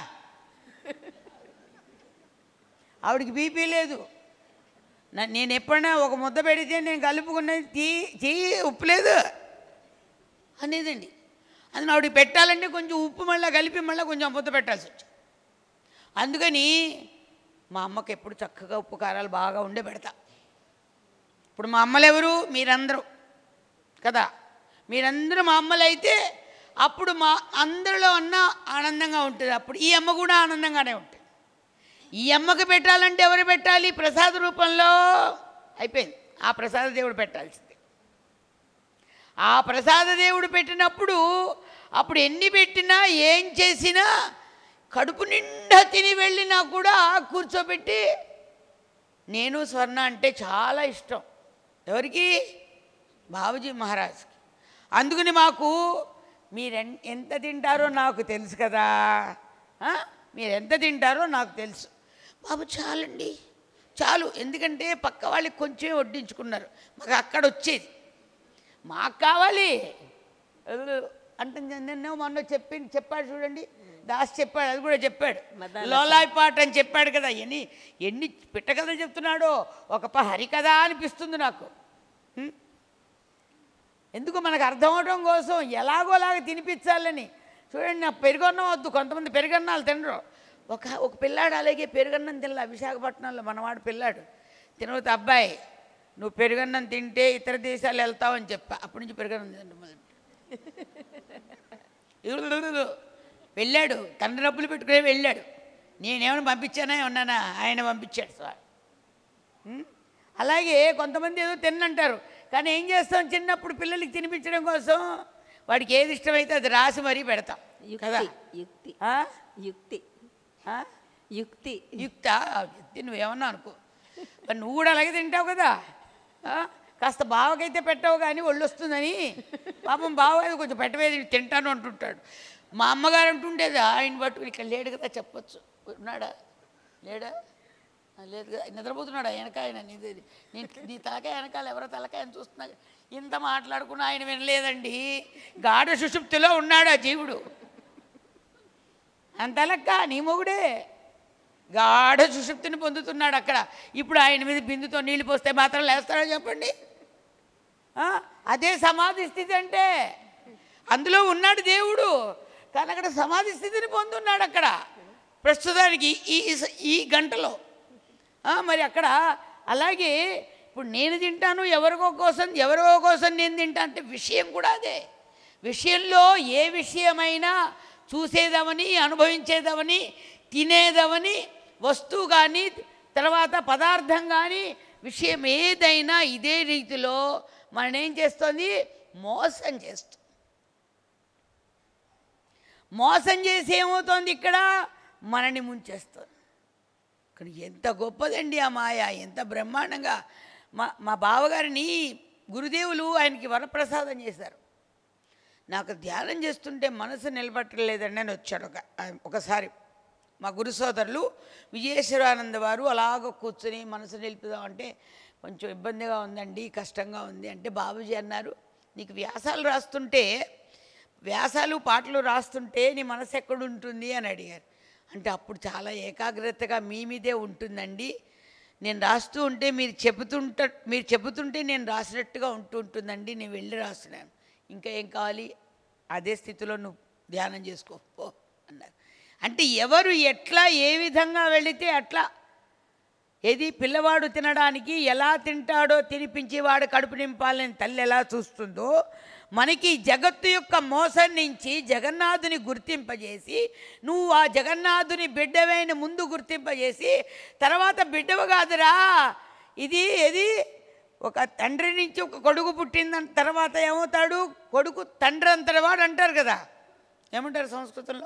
Speaker 1: ఆవిడికి బీపీ లేదు నా- నేను ఎప్పుడైనా ఒక ముద్ద పెడితే నేను కలుపుకున్నది తీ తీ ఉప్పు లేదు అనేదండి అది ఆవిడకి పెట్టాలంటే కొంచెం ఉప్పు మళ్ళీ కలిపి మళ్ళీ కొంచెం ముద్ద పెట్టాల్సి వచ్చింది అందుకని మా అమ్మకి ఎప్పుడు చక్కగా ఉప్పు కారాలు బాగా ఉండే పెడతా ఇప్పుడు మా అమ్మలు ఎవరు మీరందరూ కదా మీరందరూ మా అమ్మలు అయితే అప్పుడు మా అందరిలో అన్న ఆనందంగా ఉంటుంది అప్పుడు ఈ అమ్మ కూడా ఆనందంగానే ఉంటుంది ఈ అమ్మకి పెట్టాలంటే ఎవరు పెట్టాలి ప్రసాద రూపంలో అయిపోయింది ఆ ప్రసాద దేవుడు పెట్టాల్సిందే ఆ ప్రసాద దేవుడు పెట్టినప్పుడు అప్పుడు ఎన్ని పెట్టినా ఏం చేసినా కడుపు నిండా తిని వెళ్ళినా కూడా కూర్చోబెట్టి నేను స్వర్ణ అంటే చాలా ఇష్టం ఎవరికి బాబుజీ మహారాజ్కి అందుకని మాకు మీరు ఎన్- ఎంత తింటారో నాకు తెలుసు కదా ఆ? మీరు ఎంత తింటారో నాకు తెలుసు బాబు చాలండి చాలు ఎందుకంటే పక్క వాళ్ళకి కొంచెం వడ్డించుకున్నారు మాకు అక్కడ వచ్చేది మాకు కావాలి అంటే నిన్న మొన్న చెప్పి చెప్పాడు చూడండి దాస్ చెప్పాడు అది కూడా చెప్పాడు లోలాయ్ పాట అని చెప్పాడు కదా ఎన్ని ఎన్ని పిట్టకథలు చెప్తున్నాడో ఒక ప హరికథ అనిపిస్తుంది నాకు హ్మ్? ఎందుకు మనకు అర్థం అవడం కోసం ఎలాగోలాగా తినిపించాలని చూడండి నా పెరుగన్నం వద్దు కొంతమంది పెరుగన్నాలు తినరు ఒక ఒక పిల్లాడు అలాగే పెరుగన్నం తినలే విశాఖపట్నంలో మనవాడు పిల్లాడు తినవద్దు అబ్బాయి నువ్వు పెరుగన్నం తింటే ఇతర దేశాలు వెళ్తావని చెప్పా అప్పటి నుంచి పెరుగన్నం తింటాం మొదలు ఇరుడు వెళ్ళాడు తండ్రి డబ్బులు పెట్టుకునే వెళ్ళాడు నేనేమైనా పంపించానా ఉన్నానా ఆయన పంపించాడు సార్ ఉం? అలాగే కొంతమంది ఏదో తిన్నంటారు కానీ ఏం చేస్తాం చిన్నప్పుడు పిల్లలకి తినిపించడం కోసం వాడికి ఏది ఇష్టమైతే అది రాసి మరీ పెడతాం కదా
Speaker 3: యుక్తి యుక్తి
Speaker 1: ఆ?
Speaker 3: యుక్తి
Speaker 1: ఆ?
Speaker 3: యుక్తి
Speaker 1: యుక్త యుక్తి నువ్వేమన్నా అనుకో మరి నువ్వు కూడా అలాగే తింటావు కదా ఆ? కాస్త బావకైతే పెట్టావు కానీ ఒళ్ళు వస్తుందని పాపం బావ అది కొంచెం పెట్టవేది తింటాను అంటుంటాడు మా అమ్మగారు అంటుండేది ఆయన పట్టుకుని ఇక్కడ లేడు కదా చెప్పొచ్చు ఉన్నాడా లేడా ఆ, లేదు కదా నిద్రపోతున్నాడా వెనక ఆయన నీది నీ నీ తలకాయ వెనకాల ఎవరో తలకాయని చూస్తున్నా ఇంత మాట్లాడుకున్నా ఆయన వినలేదండి గాఢ సుషుప్తిలో ఉన్నాడు ఆ జీవుడు అంతలక్క నీ మొగుడే గాఢ సుషుప్తిని పొందుతున్నాడు అక్కడ ఇప్పుడు ఆయన మీద బిందుతో నీళ్లు పోస్తే మాత్రం లేస్తాడో చెప్పండి ఆ? అదే సమాధి స్థితి అంటే అందులో ఉన్నాడు దేవుడు కానీ అక్కడ సమాధి స్థితిని పొందున్నాడు అక్కడ ప్రస్తుతానికి ఈ ఈ- ఈ గంటలో ఆ, మరి అక్కడ అలాగే ఇప్పుడు నేను తింటాను ఎవరికో కోసం ఎవరో కోసం నేను తింటా అంటే విషయం కూడా అదే విషయంలో ఏ విషయమైనా చూసేదవని అనుభవించేదవని తినేదవని వస్తువు కానీ తర్వాత పదార్థం కానీ విషయం ఏదైనా ఇదే రీతిలో మనం ఏం చేస్తుంది మోసం చేస్తుంది మోసం చేసి ఏమవుతోంది ఇక్కడ మనని ముంచేస్తుంది కానీ ఎంత గొప్పదండి ఆ మాయ ఎంత బ్రహ్మాండంగా మా మా బావగారిని గురుదేవులు ఆయనకి వరప్రసాదం చేశారు నాకు ధ్యానం చేస్తుంటే మనసు నిలబట్టలేదండి అని వచ్చాడు ఒక ఆయన ఒకసారి మా గురు సోదరులు విజయేశ్వరానంద వారు అలాగ కూర్చుని మనసు నిలుపుదాం అంటే కొంచెం ఇబ్బందిగా ఉందండి కష్టంగా ఉంది అంటే బాబుజీ అన్నారు నీకు వ్యాసాలు రాస్తుంటే వ్యాసాలు పాటలు రాస్తుంటే నీ మనసు ఎక్కడుంటుంది అని అడిగారు అంటే అప్పుడు చాలా ఏకాగ్రతగా మీ మీదే ఉంటుందండి నేను రాస్తూ ఉంటే మీరు చెబుతుంట మీరు చెబుతుంటే నేను రాసినట్టుగా ఉంటూ ఉంటుందండి నేను వెళ్ళి రాస్తున్నాను ఇంకా ఏం కావాలి అదే స్థితిలో నువ్వు ధ్యానం చేసుకో పో అన్నారు అంటే ఎవరు ఎట్లా ఏ విధంగా వెళితే అట్లా ఏది పిల్లవాడు తినడానికి ఎలా తింటాడో తినిపించి వాడు కడుపు నింపాలని తల్లి ఎలా చూస్తుందో మనకి జగత్తు యొక్క మోసం నుంచి జగన్నాథుని గుర్తింపజేసి నువ్వు ఆ జగన్నాథుని బిడ్డవైన ముందు గుర్తింపజేసి తర్వాత బిడ్డవు కాదురా ఇది ఇది ఒక తండ్రి నుంచి ఒక కొడుకు పుట్టిందని తర్వాత ఏమవుతాడు కొడుకు తండ్రి అంతటి వాడు అంటారు కదా ఏమంటారు సంస్కృతంలో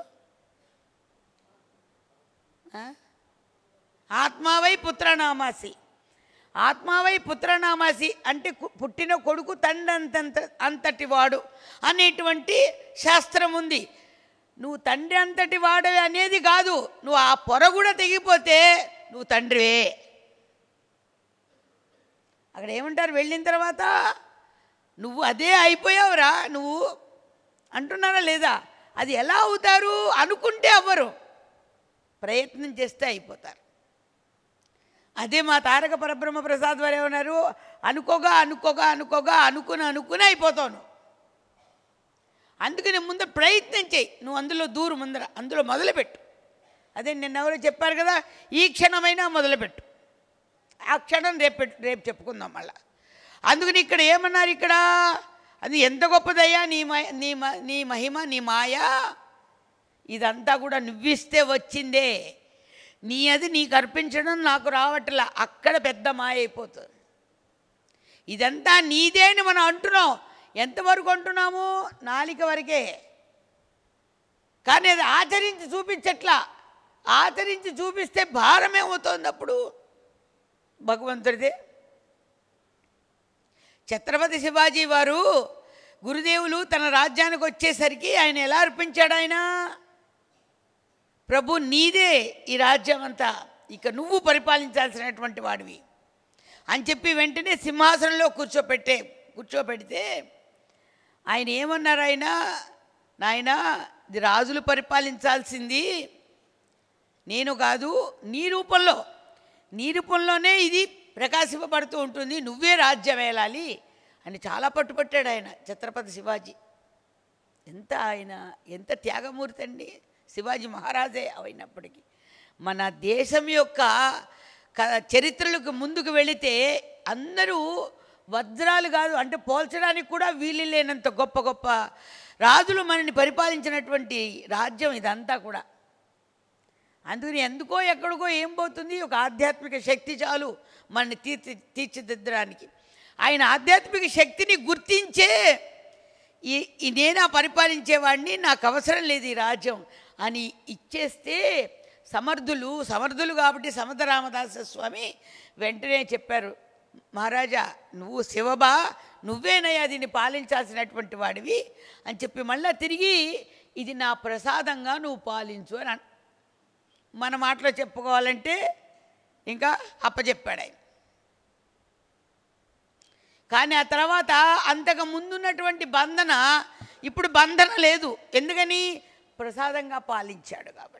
Speaker 1: ఆ? ఆత్మావై పుత్రనామాసి ఆత్మావై పుత్రనామాసి అంటే కు- పుట్టిన కొడుకు తండ్రి అంతంత అంతటి వాడు అనేటువంటి శాస్త్రం ఉంది నువ్వు తండ్రి అంతటి వాడవే అనేది కాదు నువ్వు ఆ పొర కూడా తెగిపోతే నువ్వు తండ్రివే అక్కడ ఏమంటారు వెళ్ళిన తర్వాత నువ్వు అదే అయిపోయావురా నువ్వు అంటున్నారా లేదా అది ఎలా అవుతారు అనుకుంటే అవ్వరు ప్రయత్నం చేస్తే అయిపోతారు అదే మా తారక పరబ్రహ్మ ప్రసాద్ వారు ఏమన్నారు అనుకోగా అనుకోగా అనుకోగా అనుకుని అనుకుని అయిపోతాను అందుకని ముందు ప్రయత్నం చేయి నువ్వు అందులో దూరు ముందర అందులో మొదలుపెట్టు అదే నిన్న ఎవరో చెప్పారు కదా ఈ క్షణమైనా మొదలుపెట్టు ఆ క్షణం రేపు పెట్టు- రేపు చెప్పుకుందాం మళ్ళా అందుకని ఇక్కడ ఏమన్నారు ఇక్కడ అది ఎంత గొప్పదయ్యా నీ మ- నీ మ- నీ మహిమ నీ మాయా ఇదంతా కూడా నువ్విస్తే వచ్చిందే నీ అది నీకు అర్పించడం నాకు రావట్లా అక్కడ పెద్ద మాయ అయిపోతుంది ఇదంతా నీదే అని మనం అంటున్నాం ఎంతవరకు అంటున్నాము నాలిక వరకే కానీ అది ఆచరించి చూపించట్లా ఆచరించి చూపిస్తే భారం ఏమవుతోంది అప్పుడు భగవంతుడిదే ఛత్రపతి శివాజీ వారు గురుదేవులు తన రాజ్యానికి వచ్చేసరికి ఆయన ఎలా అర్పించాడు ఆయన ప్రభు నీదే ఈ రాజ్యం అంతా ఇక నువ్వు పరిపాలించాల్సినటువంటి వాడివి అని చెప్పి వెంటనే సింహాసనంలో కూర్చోపెట్టే కూర్చోపెడితే ఆయన ఏమన్నారు ఆయన నాయన ఇది రాజులు పరిపాలించాల్సింది నేను కాదు నీ రూపంలో నీ రూపంలోనే ఇది ప్రకాశింపబడుతూ ఉంటుంది నువ్వే రాజ్యం వేలాలి అని చాలా పట్టుపట్టాడు ఆయన ఛత్రపతి శివాజీ ఎంత ఆయన ఎంత త్యాగమూర్తి అండి శివాజీ మహారాజే అయినప్పటికీ మన దేశం యొక్క క- చరిత్రలకు ముందుకు వెళితే అందరూ వజ్రాలు కాదు అంటే పోల్చడానికి కూడా వీలు లేనంత గొప్ప గొప్ప రాజులు మనని పరిపాలించినటువంటి రాజ్యం ఇదంతా కూడా అందుకని ఎందుకో ఎక్కడికో ఏం పోతుంది ఒక ఆధ్యాత్మిక శక్తి చాలు మనని తీర్చి తీర్చిదిద్దడానికి ఆయన ఆధ్యాత్మిక శక్తిని గుర్తించే ఈ ఈ నేనా పరిపాలించేవాడిని నాకు అవసరం లేదు ఈ రాజ్యం అని ఇచ్చేస్తే సమర్థులు సమర్థులు కాబట్టి సమర్థ రామదాస స్వామి వెంటనే చెప్పారు మహారాజా నువ్వు శివబా నువ్వేనయ్యా దీన్ని పాలించాల్సినటువంటి వాడివి అని చెప్పి మళ్ళీ తిరిగి ఇది నా ప్రసాదంగా నువ్వు పాలించు అని అన్- మన మాటలో చెప్పుకోవాలంటే ఇంకా అప్పచెప్పాడు ఆయన కానీ ఆ తర్వాత అంతకు ముందున్నటువంటి బంధన ఇప్పుడు బంధన లేదు ఎందుకని ప్రసాదంగా పాలించాడు కాబట్టి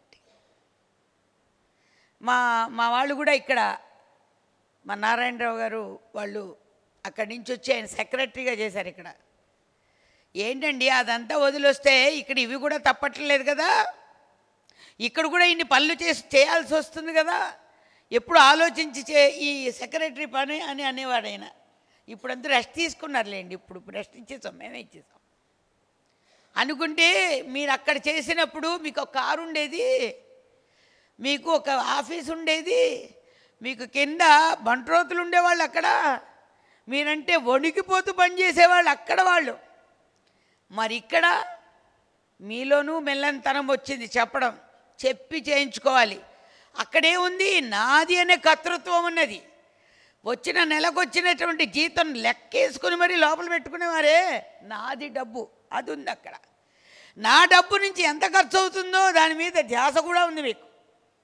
Speaker 1: మా మా వాళ్ళు కూడా ఇక్కడ మా నారాయణరావు గారు వాళ్ళు అక్కడి నుంచి వచ్చి ఆయన సెక్రటరీగా చేశారు ఇక్కడ ఏంటండి అదంతా వదిలొస్తే ఇక్కడ ఇవి కూడా తప్పట్లేదు కదా ఇక్కడ కూడా ఇన్ని పనులు చేసి చేయాల్సి వస్తుంది కదా ఎప్పుడు ఆలోచించి చే ఈ సెక్రటరీ పని అని అనేవాడు ఆయన ఇప్పుడంతా రెస్ట్ తీసుకున్నారులేండి ఇప్పుడు రెస్ట్ ఇచ్చేసాం మేమే ఇచ్చేసాం అనుకుంటే మీరు అక్కడ చేసినప్పుడు మీకు ఒక కారు ఉండేది మీకు ఒక ఆఫీస్ ఉండేది మీకు కింద బంట్రోతులు ఉండేవాళ్ళు అక్కడ మీరంటే వణికిపోతూ పనిచేసేవాళ్ళు అక్కడ వాళ్ళు మరి ఇక్కడ మీలోనూ మెల్లంతనం వచ్చింది చెప్పడం చెప్పి చేయించుకోవాలి అక్కడే ఉంది నాది అనే కర్తృత్వం ఉన్నది వచ్చిన నెలకు వచ్చినటువంటి జీతం లెక్కేసుకుని మరీ లోపల పెట్టుకునేవారే నాది డబ్బు అది ఉంది అక్కడ నా డబ్బు నుంచి ఎంత ఖర్చు అవుతుందో దాని మీద ధ్యాస కూడా ఉంది మీకు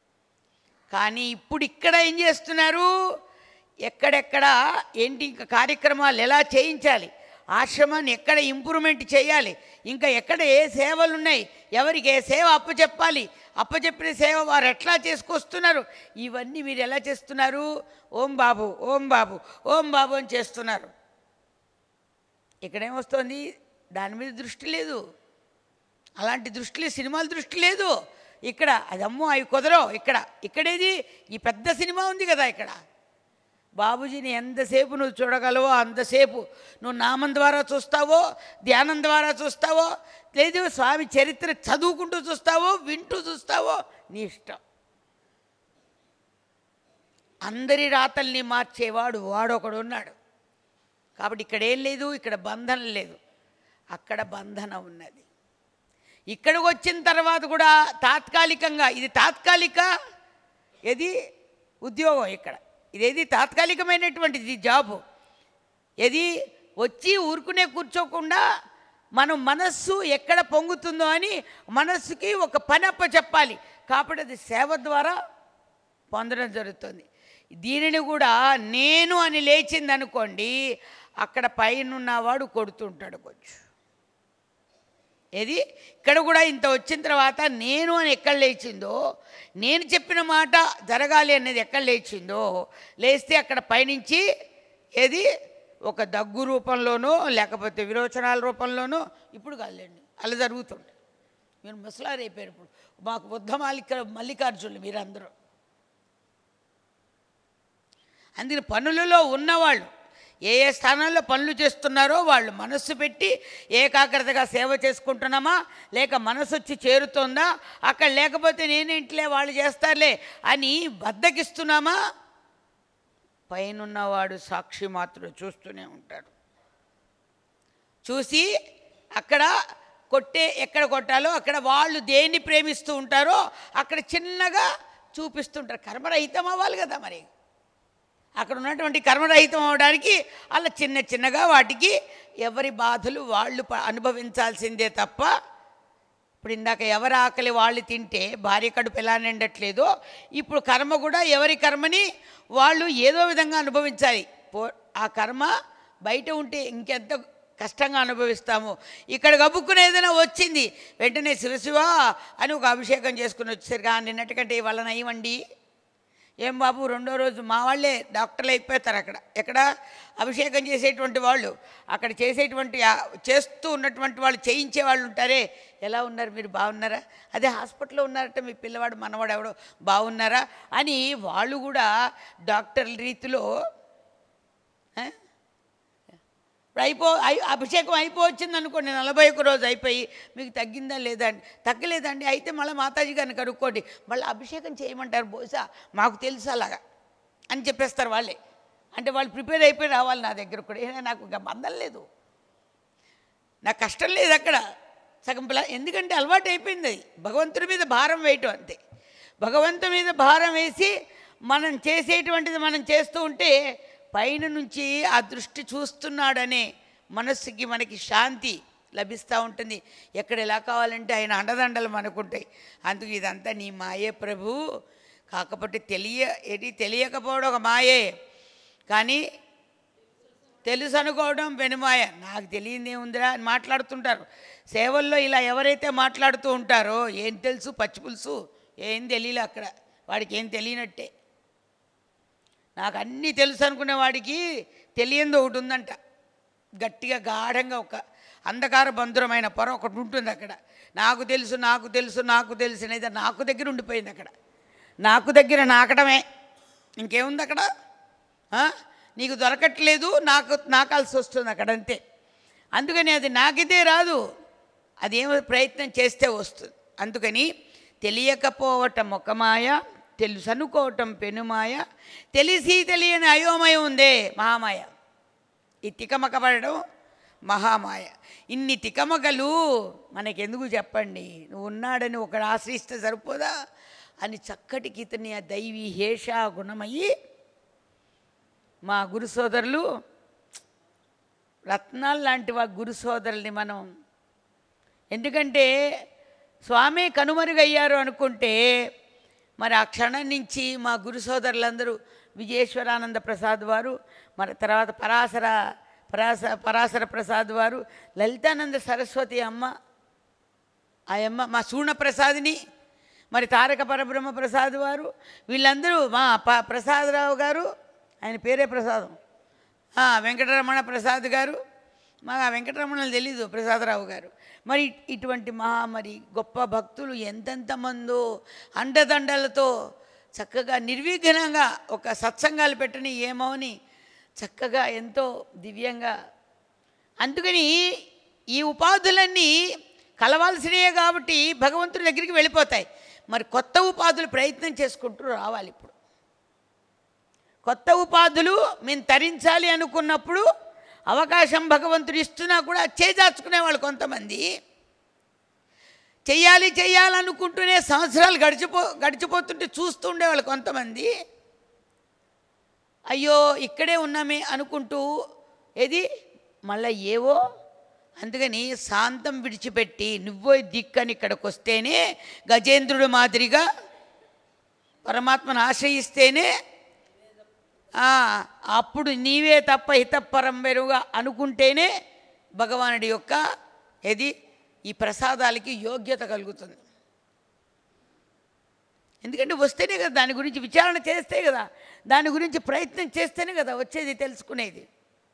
Speaker 1: కానీ ఇప్పుడు ఇక్కడ ఏం చేస్తున్నారు ఎక్కడెక్కడ ఏంటి ఇంకా కార్యక్రమాలు ఎలా చేయించాలి ఆశ్రమాన్ని ఎక్కడ ఇంప్రూవ్మెంట్ చేయాలి ఇంకా ఎక్కడ ఏ సేవలు ఉన్నాయి ఎవరికి ఏ సేవ అప్పచెప్పాలి అప్పచెప్పిన సేవ వారు ఎట్లా చేసుకొస్తున్నారు ఇవన్నీ మీరు ఎలా చేస్తున్నారు ఓం బాబు ఓం బాబు ఓం బాబు అని చేస్తున్నారు ఇక్కడేమొస్తుంది దాని మీద దృష్టి లేదు అలాంటి దృష్టి లేదు సినిమాల దృష్టి లేదు ఇక్కడ అది అమ్మో అవి కుదరవు ఇక్కడ ఇక్కడేది ఈ పెద్ద సినిమా ఉంది కదా ఇక్కడ బాబుజీని ఎంతసేపు నువ్వు చూడగలవో అంతసేపు నువ్వు నామం ద్వారా చూస్తావో ధ్యానం ద్వారా చూస్తావో లేదు స్వామి చరిత్ర చదువుకుంటూ చూస్తావో వింటూ చూస్తావో నీ ఇష్టం అందరి రాతల్ని మార్చేవాడు వాడొకడు ఉన్నాడు కాబట్టి ఇక్కడ ఏం లేదు ఇక్కడ బంధన లేదు అక్కడ బంధన ఉన్నది ఇక్కడికి వచ్చిన తర్వాత కూడా తాత్కాలికంగా ఇది తాత్కాలిక ఇది ఉద్యోగం ఇక్కడ ఇదేది తాత్కాలికమైనటువంటిది ఇది జాబు ఏది వచ్చి ఊరుకునే కూర్చోకుండా మనం మనస్సు ఎక్కడ పొంగుతుందో అని మనస్సుకి ఒక పని అప్ప చెప్పాలి కాబట్టి అది సేవ ద్వారా పొందడం జరుగుతుంది దీనిని కూడా నేను అని లేచింది అనుకోండి అక్కడ పైన ఉన్నవాడు కొడుతుంటాడు కొంచెం ఏది ఇక్కడ కూడా ఇంత వచ్చిన తర్వాత నేను అని ఎక్కడ లేచిందో నేను చెప్పిన మాట జరగాలి అనేది ఎక్కడ లేచిందో లేస్తే అక్కడ పైనుంచి ఏది ఒక దగ్గు రూపంలోనో లేకపోతే విరోచనాల రూపంలోనో ఇప్పుడు కాదులేండి అలా జరుగుతుంది మీరు ముసలారైపోయారు ఇప్పుడు మాకు బుద్ధ మాలిక మల్లికార్జునులు మీరందరూ అందుకని పనులలో ఉన్నవాళ్ళు ఏ ఏ స్థానాల్లో పనులు చేస్తున్నారో వాళ్ళు మనస్సు పెట్టి ఏకాగ్రతగా సేవ చేసుకుంటున్నామా లేక మనసు వచ్చి చేరుతోందా అక్కడ లేకపోతే నేనేంటిలే వాళ్ళు చేస్తారులే అని బద్దకిస్తున్నామా పైనున్నవాడు సాక్షి మాత్రం చూస్తూనే ఉంటాడు చూసి అక్కడ కొట్టే ఎక్కడ కొట్టాలో అక్కడ వాళ్ళు దేన్ని ప్రేమిస్తూ ఉంటారో అక్కడ చిన్నగా చూపిస్తుంటారు కర్మరహితం అవ్వాలి కదా మరి అక్కడ ఉన్నటువంటి కర్మరహితం అవడానికి అలా చిన్న చిన్నగా వాటికి ఎవరి బాధలు వాళ్ళు ప- అనుభవించాల్సిందే తప్ప ఇప్పుడు ఇందాక ఎవరి ఆకలి వాళ్ళు తింటే భార్య కడుపు ఎలా నిండట్లేదో ఇప్పుడు కర్మ కూడా ఎవరి కర్మని వాళ్ళు ఏదో విధంగా అనుభవించాలి పో ఆ కర్మ బయట ఉంటే ఇంకెంత కష్టంగా అనుభవిస్తాము ఇక్కడ గబుక్కుని ఏదైనా వచ్చింది వెంటనే శివశివ అని ఒక అభిషేకం చేసుకుని వచ్చేసరికి "ఆ, నిన్నటికంటే ఇవాళ నయ్యమండి ఏం బాబు రెండో రోజు మా వాళ్ళే డాక్టర్లు అయిపోతారు అక్కడ ఎక్కడ అభిషేకం చేసేటువంటి వాళ్ళు అక్కడ చేసేటువంటి ఆ- చేస్తూ ఉన్నటువంటి వాళ్ళు చేయించే వాళ్ళు ఉంటారే ఎలా ఉన్నారు మీరు బాగున్నారా అదే హాస్పిటల్లో ఉన్నారట మీ పిల్లవాడు మనవాడు ఎవడో బాగున్నారా అని వాళ్ళు కూడా డాక్టర్ రీతిలో ఆ? ఇప్పుడు అయిపో అయి- అభిషేకం అయిపోవచ్చింది అనుకోండి నలభై ఒక్క రోజు అయిపోయి మీకు తగ్గిందా లేదా అండి తగ్గలేదండి అయితే మళ్ళీ మాతాజీ గారిని కనుక్కోండి మళ్ళీ అభిషేకం చేయమంటారు బహుశా మాకు తెలుసు అలాగా అని చెప్పేస్తారు వాళ్ళే అంటే వాళ్ళు ప్రిపేర్ అయిపోయి రావాలి నా దగ్గర కూడా ఏ, నాకు ఇంకా బంధం లేదు నాకు కష్టం లేదు అక్కడ సగం పిల్ల ఎందుకంటే అలవాటు అయిపోయింది అది భగవంతుడి మీద భారం వేయటం అంతే భగవంతుడి మీద భారం వేసి మనం చేసేటువంటిది మనం చేస్తూ ఉంటే పైన నుంచి ఆ దృష్టి చూస్తున్నాడనే మనస్సుకి మనకి శాంతి లభిస్తూ ఉంటుంది ఎక్కడ ఎలా కావాలంటే ఆయన అండదండలు మనకుంటాయి అందుకు ఇదంతా నీ మాయే ప్రభు కాకపోతే తెలియ ఏది తెలియకపోవడం ఒక మాయే కానీ తెలుసు అనుకోవడం వెనుమాయ నాకు తెలియదే ఉందిరా అని మాట్లాడుతుంటారు సేవల్లో ఇలా ఎవరైతే మాట్లాడుతూ ఉంటారో ఏం తెలుసు పచ్చి పులుసు ఏం తెలియలే అక్కడ వాడికి ఏం తెలియనట్టే నాకు అన్నీ తెలుసు అనుకునే వాడికి తెలియంది ఒకటి ఉందంట గట్టిగా గాఢంగా ఒక అంధకార బంధురమైన పొర ఒకటి ఉంటుంది అక్కడ నాకు తెలుసు నాకు తెలుసు నాకు తెలుసు అనేది నాకు దగ్గర ఉండిపోయింది అక్కడ నాకు దగ్గర నాకడమే ఇంకేముంది అక్కడ ఆ? నీకు దొరకట్లేదు నాకు నాకాల్సి వస్తుంది అక్కడ అంతే అందుకని అది నాకిదే రాదు అదేమో ప్రయత్నం చేస్తే వస్తుంది అందుకని తెలియకపోవటం ఒక మాయ తెలుసు అనుకోవటం పెనుమాయ తెలిసి తెలియని అయోమయం ఉందే మహామాయ ఈ తికమకపడడం మహామాయ ఇన్ని తికమకలు మనకెందుకు చెప్పండి నువ్వు ఉన్నాడని ఒకడు ఆశ్రయిస్తే సరిపోదా అని చక్కటి ఇతని ఆ దైవీ హేష గుణమయ్యి మా గురు సోదరులు రత్నాలు లాంటి వా గురు సోదరుల్ని మనం ఎందుకంటే స్వామి కనుమరుగయ్యారు అనుకుంటే మరి ఆ క్షణం నుంచి మా గురు సోదరులందరూ విజయేశ్వరానంద ప్రసాద్ వారు మరి తర్వాత పరాశర పరాశ పరాశర ప్రసాద్ వారు లలితానంద సరస్వతి అమ్మ ఆ అమ్మ మా సూర్ణ ప్రసాద్ని మరి తారక పరబ్రహ్మ ప్రసాద్ వారు వీళ్ళందరూ మా ప ప్రసాదరావు గారు ఆయన పేరే ప్రసాదం ఆ, వెంకటరమణ ప్రసాద్ గారు మా వెంకటరమణలు తెలీదు ప్రసాదరావు గారు మరి ఇటువంటి మహా మరి గొప్ప భక్తులు ఎంతెంత మందో అండదండలతో చక్కగా నిర్విఘ్నంగా ఒక సత్సంగాలు పెట్టని ఏమోని చక్కగా ఎంతో దివ్యంగా అందుకని ఈ ఉపాధులన్నీ కలవాల్సినవే కాబట్టి భగవంతుడి దగ్గరికి వెళ్ళిపోతాయి మరి కొత్త ఉపాధులు ప్రయత్నం చేసుకుంటూ రావాలి ఇప్పుడు కొత్త ఉపాధులు మేము తరించాలి అనుకున్నప్పుడు అవకాశం భగవంతుడు ఇస్తున్నా కూడా చేజార్చుకునేవాళ్ళు కొంతమంది చెయ్యాలి చెయ్యాలనుకుంటూనే సంవత్సరాలు గడిచిపో గడిచిపోతుంటే చూస్తూ ఉండేవాళ్ళు కొంతమంది అయ్యో ఇక్కడే ఉన్నామే అనుకుంటూ ఏది మళ్ళీ ఏవో అందుకని శాంతం విడిచిపెట్టి నువ్వో దిక్కని ఇక్కడికి వస్తేనే గజేంద్రుడు మాదిరిగా పరమాత్మను ఆశ్రయిస్తేనే ఆ, అప్పుడు నీవే తప్ప హితపరం వెరుగా అనుకుంటేనే భగవానుడి యొక్క ఏది ఈ ప్రసాదాలకి యోగ్యత కలుగుతుంది ఎందుకంటే వస్తేనే కదా దాని గురించి విచారణ చేస్తే కదా దాని గురించి ప్రయత్నం చేస్తేనే కదా వచ్చేది తెలుసుకునేది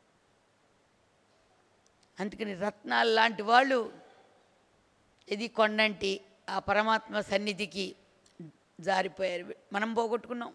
Speaker 1: అందుకని రత్నాలు లాంటి వాళ్ళు ఇది కొండంటి ఆ పరమాత్మ సన్నిధికి జారిపోయారు మనం పోగొట్టుకున్నాం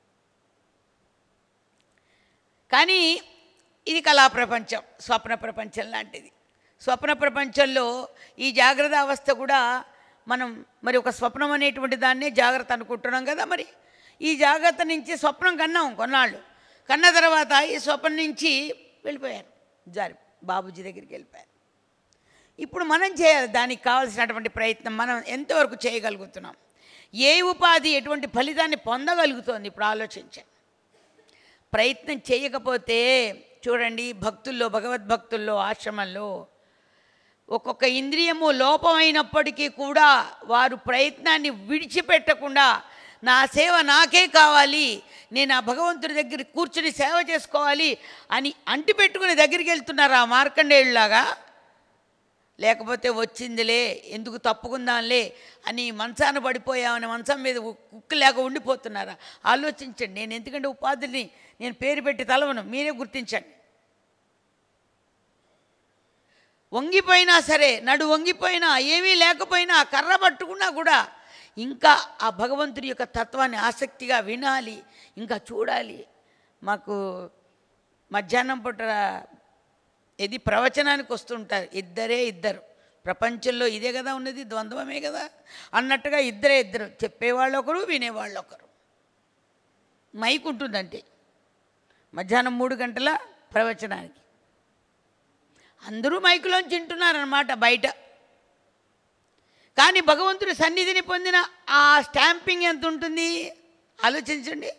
Speaker 1: కానీ ఇది కళా ప్రపంచం స్వప్న ప్రపంచం లాంటిది స్వప్న ప్రపంచంలో ఈ జాగ్రత్త అవస్థ కూడా మనం మరి ఒక స్వప్నం అనేటువంటి దాన్నే జాగ్రత్త అనుకుంటున్నాం కదా మరి ఈ జాగ్రత్త నుంచి స్వప్నం కన్నాం కొన్నాళ్ళు కన్న తర్వాత ఈ స్వప్నం నుంచి వెళ్ళిపోయారు జారి బాబుజీ దగ్గరికి వెళ్ళిపోయారు ఇప్పుడు మనం చేయాలి దానికి కావాల్సినటువంటి ప్రయత్నం మనం ఎంతవరకు చేయగలుగుతున్నాం ఏ ఉపాధి ఎటువంటి ఫలితాన్ని పొందగలుగుతోంది ఇప్పుడు ఆలోచించండి ప్రయత్నం చేయకపోతే చూడండి భక్తుల్లో భగవద్భక్తుల్లో ఆశ్రమంలో ఒక్కొక్క ఇంద్రియము లోపమైనప్పటికీ కూడా వారు ప్రయత్నాన్ని విడిచిపెట్టకుండా నా సేవ నాకే కావాలి నేను ఆ భగవంతుడి దగ్గర కూర్చుని సేవ చేసుకోవాలి అని అంటిపెట్టుకుని దగ్గరికి వెళ్తున్నారు ఆ మార్కండేయులాగా లేకపోతే వచ్చిందిలే ఎందుకు తప్పుకుందాంలే అని మంచాన పడిపోయామని మంచం మీద కుక్కు లేక ఉండిపోతున్నారా ఆలోచించండి నేను ఎందుకంటే ఉపాధిని నేను పేరు పెట్టి తలవను మీరే గుర్తించండి వంగిపోయినా సరే నడు వంగిపోయినా ఏమీ లేకపోయినా కర్ర పట్టుకున్నా కూడా ఇంకా ఆ భగవంతుడి యొక్క తత్వాన్ని ఆసక్తిగా వినాలి ఇంకా చూడాలి మాకు మధ్యాహ్నం పూట ఇది ప్రవచనానికి వస్తుంటారు ఇద్దరే ఇద్దరు ప్రపంచంలో ఇదే కదా ఉన్నది ద్వంద్వమే కదా అన్నట్టుగా ఇద్దరే ఇద్దరు చెప్పేవాళ్ళు ఒకరు వినేవాళ్ళు ఒకరు మైక్ ఉంటుందంటే మధ్యాహ్నం మూడు గంటల ప్రవచనానికి అందరూ మైకులోంచి వింటున్నారనమాట బయట కానీ భగవంతుడి సన్నిధిని పొందిన ఆ స్టాంపింగ్ ఎంత ఉంటుంది ఆలోచించండి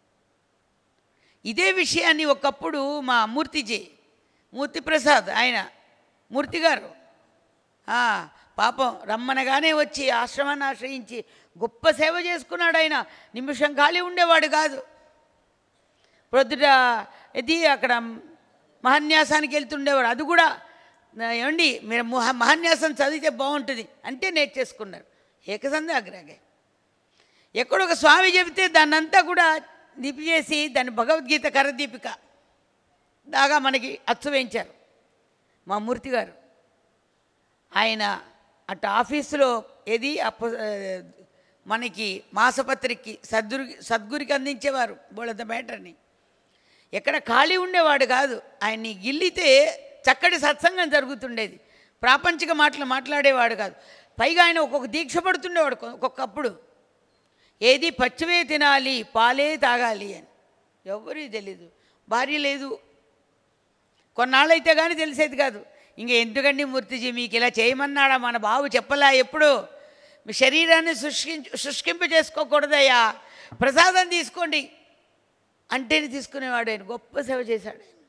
Speaker 1: ఇదే విషయాన్ని ఒకప్పుడు మా మూర్తిజీ మూర్తి ప్రసాద్ ఆయన మూర్తి గారు ఆ, పాపం రమ్మనగానే వచ్చి ఆశ్రమాన్ని ఆశ్రయించి గొప్ప సేవ చేసుకున్నాడు ఆయన నిమిషం ఖాళీ ఉండేవాడు కాదు ప్రొద్దుట ఇది అక్కడ మహాన్యాసానికి వెళ్తుండేవాడు అది కూడా నా ఏమండి మీరు మహ మహాన్యాసం చదివితే బాగుంటుంది అంటే నేర్చేసుకున్నారు ఏకసంధ అగ్రాగే ఎక్కడో ఒక స్వామి చెబితే దాన్నంతా కూడా దిపి చేసి దాన్ని భగవద్గీత కరదీపిక దాగా మనకి అచ్చు వేయించారు మా మూర్తి గారు ఆయన అటు ఆఫీసులో ఏది అప్పు మనకి మాసపత్రికకి సద్గురికి సద్గురికి అందించేవారు బోళంత మ్యాటర్ని ఎక్కడ ఖాళీ ఉండేవాడు కాదు ఆయన్ని గిల్లితే చక్కటి సత్సంగం జరుగుతుండేది ప్రాపంచిక మాటలు మాట్లాడేవాడు కాదు పైగా ఆయన ఒక్కొక్క దీక్ష పడుతుండేవాడు కొ- ఒక్కొక్కప్పుడు ఏది పచ్చివే తినాలి పాలే తాగాలి అని ఎవరికి తెలీదు భార్య లేదు కొన్నాళ్ళైతే కానీ తెలిసేది కాదు ఇంక ఎందుకండి మూర్తిజీ మీకు ఇలా చేయమన్నాడా మన బాబు చెప్పలా ఎప్పుడు మీ శరీరాన్ని శుష్కించు శుష్కింప చేసుకోకూడదయ్యా ప్రసాదం తీసుకోండి అంటేనే తీసుకునేవాడు ఆయన గొప్ప సేవ చేశాడు ఆయన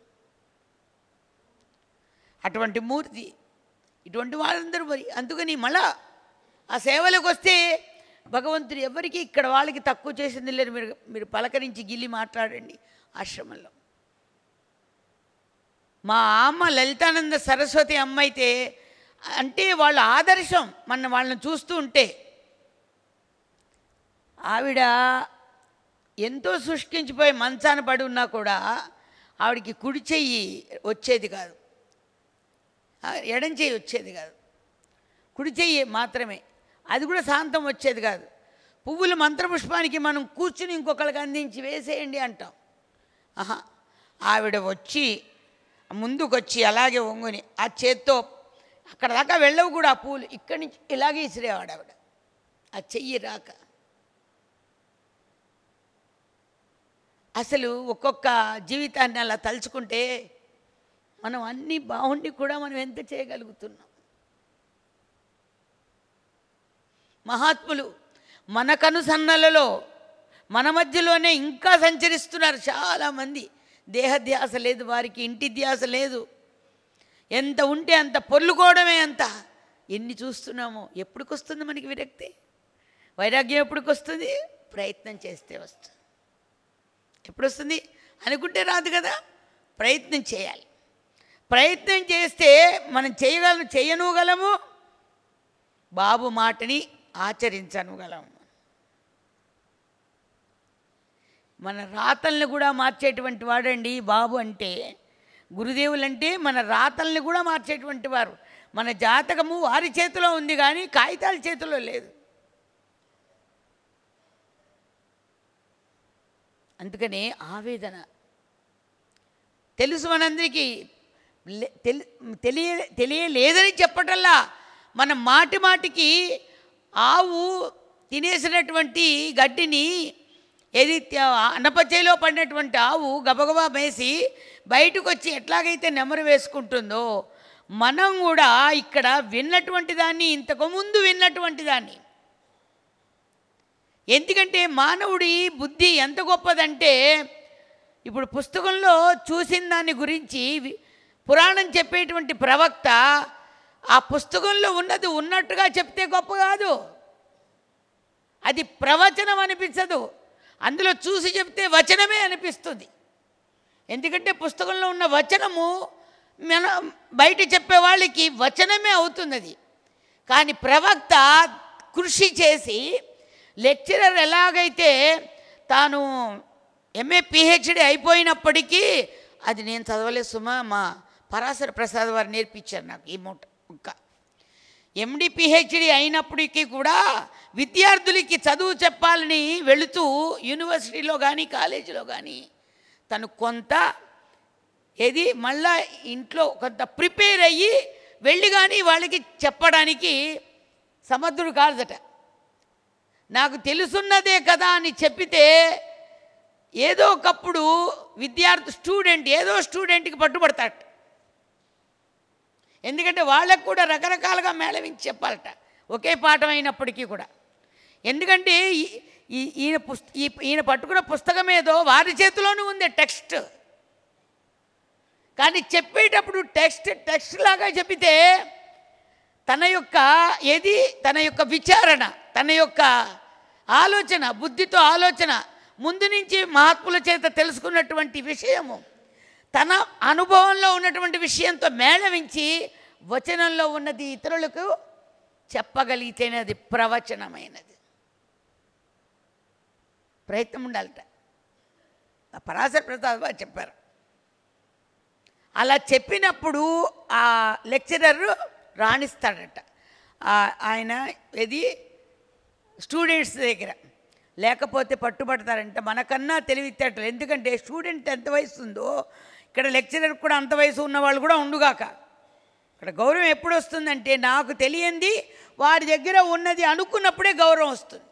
Speaker 1: అటువంటి మూర్తి ఇటువంటి వాళ్ళందరూ మరి అందుకని మళ్ళా ఆ సేవలకు వస్తే భగవంతుడు ఎవరికి ఇక్కడ వాళ్ళకి తక్కువ చేసింది లేదు మీరు మీరు పలకరించి గిల్లి మాట్లాడండి ఆశ్రమంలో మా అమ్మ లలితానంద సరస్వతి అమ్మ అయితే అంటే వాళ్ళ ఆదర్శం మన వాళ్ళని చూస్తూ ఉంటే ఆవిడ ఎంతో శుష్కించిపోయి మంచాన పడి ఉన్నా కూడా ఆవిడకి కుడి చెయ్యి వచ్చేది కాదు ఆ, ఎడం చెయ్యి వచ్చేది కాదు కుడి చెయ్యి మాత్రమే అది కూడా శాంతం వచ్చేది కాదు పువ్వుల మంత్రపుష్పానికి మనం కూర్చుని ఇంకొకరికి అందించి వేసేయండి అంటాం ఆహా ఆవిడ వచ్చి ముందుకు వచ్చి అలాగే వంగుని ఆ చేత్తో అక్కడ దాకా వెళ్ళవు కూడా ఆ పూలు ఇక్కడి నుంచి ఇలాగే ఇసిరేవాడు ఆవిడ ఆ చెయ్యి రాక అసలు ఒక్కొక్క జీవితాన్ని అలా తలుచుకుంటే మనం అన్నీ బాగుండి కూడా మనం ఎంత చేయగలుగుతున్నాం మహాత్ములు మన కనుసన్నలలో మన మధ్యలోనే ఇంకా సంచరిస్తున్నారు చాలామంది దేహధ్యాస లేదు వారికి ఇంటి ధ్యాస లేదు ఎంత ఉంటే అంత పొర్లుకోవడమే అంత ఎన్ని చూస్తున్నామో ఎప్పటికొస్తుంది మనకి విరక్తి వైరాగ్యం ఎప్పటికొస్తుంది ప్రయత్నం చేస్తే వస్తుంది ఎప్పుడు వస్తుంది అనుకుంటే రాదు కదా ప్రయత్నం చేయాలి ప్రయత్నం చేస్తే మనం చేయగలం చేయనుగలము బాబు మాటని ఆచరించనుగలము మన రాతల్ని కూడా మార్చేటువంటి వాడండి బాబు అంటే గురుదేవులంటే మన రాతల్ని కూడా మార్చేటువంటి వారు మన జాతకము వారి చేతిలో ఉంది కానీ కాగితాల చేతిలో లేదు అందుకనే ఆవేదన తెలుసు మనందరికీ లే- తెలి తెలియ తెలియలేదని చెప్పటల్లా మన మాటి మాటికి ఆవు తినేసినటువంటి గడ్డిని ఏది త్య- అనపచేలో పడినటువంటి ఆవు గబగబా మేసి బయటకు వచ్చి ఎట్లాగైతే నెమరు వేసుకుంటుందో మనం కూడా ఇక్కడ విన్నటువంటి దాన్ని ఇంతకుముందు విన్నటువంటి దాన్ని ఎందుకంటే మానవుడి బుద్ధి ఎంత గొప్పదంటే ఇప్పుడు పుస్తకంలో చూసిన దాని గురించి వి- పురాణం చెప్పేటువంటి ప్రవక్త ఆ పుస్తకంలో ఉన్నది ఉన్నట్టుగా చెప్తే గొప్ప కాదు అది ప్రవచనం అనిపించదు అందులో చూసి చెప్తే వచనమే అనిపిస్తుంది ఎందుకంటే పుస్తకంలో ఉన్న వచనము మన బయట చెప్పే వాళ్ళకి వచనమే అవుతుంది అది కానీ ప్రవక్త కృషి చేసి లెక్చరర్ ఎలాగైతే తాను ఎంఏ పిహెచ్డి అయిపోయినప్పటికీ అది నేను చదవలే సుమా మా పరాశర ప్రసాద్ వారు నేర్పించారు నాకు ఈ మూట ముక్క ఎండి పిహెచ్డి అయినప్పటికీ కూడా విద్యార్థులకి చదువు చెప్పాలని వెళుతూ యూనివర్సిటీలో కానీ కాలేజీలో కానీ తను కొంత ఏది మళ్ళా ఇంట్లో కొంత ప్రిపేర్ అయ్యి వెళ్ళి కానీ వాళ్ళకి చెప్పడానికి సమర్థుడు కాదట నాకు తెలుసున్నదే కదా అని చెప్పితే ఏదో ఒకప్పుడు విద్యార్థి స్టూడెంట్ ఏదో స్టూడెంట్కి పట్టుబడతాట ఎందుకంటే వాళ్ళకు కూడా రకరకాలుగా మేళవించి చెప్పాలట ఒకే పాఠం అయినప్పటికీ కూడా ఎందుకంటే ఈ- ఈ ఈయన పుస్త ఈ ఈయన పట్టుకున్న పుస్తకం ఏదో వారి చేతిలోనూ ఉంది టెక్స్ట్ కానీ చెప్పేటప్పుడు టెక్స్ట్ టెక్స్ట్ లాగా చెప్పితే తన యొక్క ఏది తన యొక్క విచారణ తన యొక్క ఆలోచన బుద్ధితో ఆలోచన ముందు నుంచి మహాత్ముల చేత తెలుసుకున్నటువంటి విషయము తన అనుభవంలో ఉన్నటువంటి విషయంతో మేళవించి వచనంలో ఉన్నది ఇతరులకు చెప్పగలిగితేనే అది ప్రవచనమైనది ప్రయత్నం ఉండాలట ఆ పరాశర ప్రసాద్ వారు చెప్పారు అలా చెప్పినప్పుడు ఆ లెక్చరర్ రాణిస్తాడట ఆ- ఆయన ఇది స్టూడెంట్స్ దగ్గర లేకపోతే పట్టుబడతారంట మనకన్నా తెలివితేటలు ఎందుకంటే స్టూడెంట్ ఎంత వయసు ఉందో ఇక్కడ లెక్చరర్ కూడా అంత వయసు ఉన్న వాళ్ళు కూడా ఉండుగాక ఇక్కడ గౌరవం ఎప్పుడు వస్తుందంటే నాకు తెలియంది వారి దగ్గర ఉన్నది అనుకున్నప్పుడే గౌరవం వస్తుంది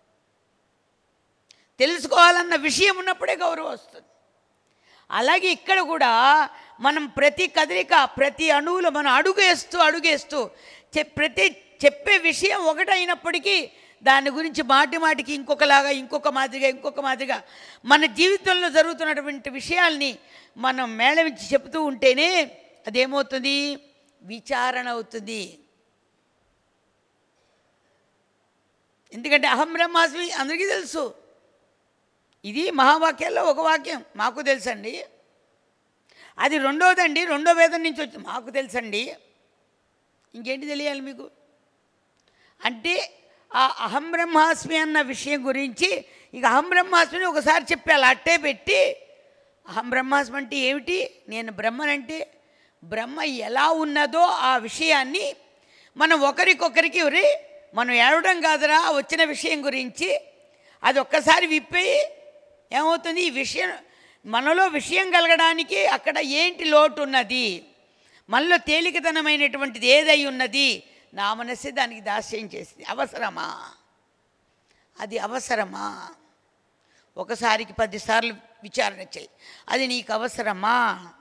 Speaker 1: తెలుసుకోవాలన్న విషయం ఉన్నప్పుడే గౌరవం వస్తుంది అలాగే ఇక్కడ కూడా మనం ప్రతి కదలిక ప్రతి అణువులో మనం అడుగేస్తూ అడుగేస్తూ చె- ప్రతి చెప్పే విషయం ఒకటైనప్పటికీ దాని గురించి మాటి మాటికి ఇంకొకలాగా ఇంకొక మాదిరిగా ఇంకొక మాదిరిగా మన జీవితంలో జరుగుతున్నటువంటి విషయాల్ని మనం మేళవించి చెబుతూ ఉంటేనే అదేమవుతుంది విచారణ అవుతుంది ఎందుకంటే అహం బ్రహ్మాస్మి అందరికీ తెలుసు ఇది మహావాక్యాల్లో ఒక వాక్యం మాకు తెలుసండి అది రెండోదండి రెండో వేదం నుంచి వచ్చి మాకు తెలుసండి ఇంకేంటి తెలియాలి మీకు అంటే ఆ అహం బ్రహ్మాస్మి అన్న విషయం గురించి ఇక అహం బ్రహ్మాస్మిని ఒకసారి చెప్పి అలా అట్టే పెట్టి అహం బ్రహ్మాస్మి అంటే ఏమిటి నేను బ్రహ్మనంటే బ్రహ్మ ఎలా ఉన్నదో ఆ విషయాన్ని మనం ఒకరికొకరికి ఒరే మనం ఏడవడం కాదురా ఆ వచ్చిన విషయం గురించి అది ఒక్కసారి విప్పి ఏమవుతుంది ఈ విషయం మనలో విషయం కలగడానికి అక్కడ ఏంటి లోటు ఉన్నది మనలో తేలికతనమైనటువంటిది ఏదై ఉన్నది నా మనస్సే దానికి దాస్యం చేసింది అవసరమా అది అవసరమా ఒకసారికి పదిసార్లు విచారణ చేయి అది నీకు అవసరమా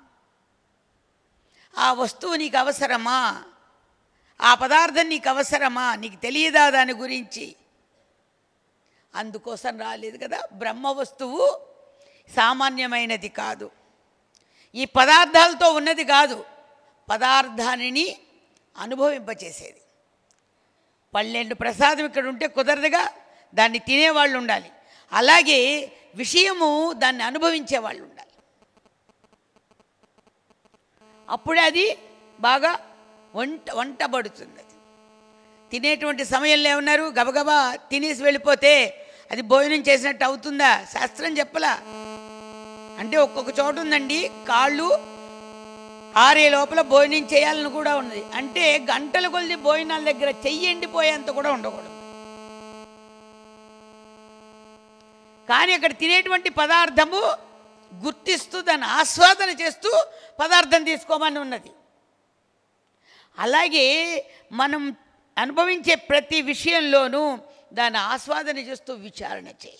Speaker 1: ఆ వస్తువు నీకు అవసరమా ఆ పదార్థం నీకు అవసరమా నీకు తెలియదా దాని గురించి అందుకోసం రాలేదు కదా బ్రహ్మ వస్తువు సామాన్యమైనది కాదు ఈ పదార్థాలతో ఉన్నది కాదు పదార్థాన్ని అనుభవింపచేసేది పన్నెండు ప్రసాదం ఇక్కడ ఉంటే కుదరదుగా దాన్ని తినేవాళ్ళు ఉండాలి అలాగే విషయము దాన్ని అనుభవించే వాళ్ళు ఉండాలి అప్పుడే అది బాగా వంట వంటబడుతుంది అది తినేటువంటి సమయంలో ఏమన్నారు గబగబా తినేసి వెళ్ళిపోతే అది భోజనం చేసినట్టు అవుతుందా శాస్త్రం చెప్పలా అంటే ఒక్కొక్క చోట ఉందండి కాళ్ళు ఆరే లోపల భోజనం చేయాలని కూడా ఉన్నది అంటే గంటల కొలిది భోజనాల దగ్గర చెయ్యి ఎండిపోయేంత కూడా ఉండకూడదు కానీ అక్కడ తినేటువంటి పదార్థము గుర్తిస్తూ దాన్ని ఆస్వాదన చేస్తూ పదార్థం తీసుకోమని ఉన్నది అలాగే మనం అనుభవించే ప్రతి విషయంలోనూ దాన్ని ఆస్వాదన చేస్తూ విచారణ చేయి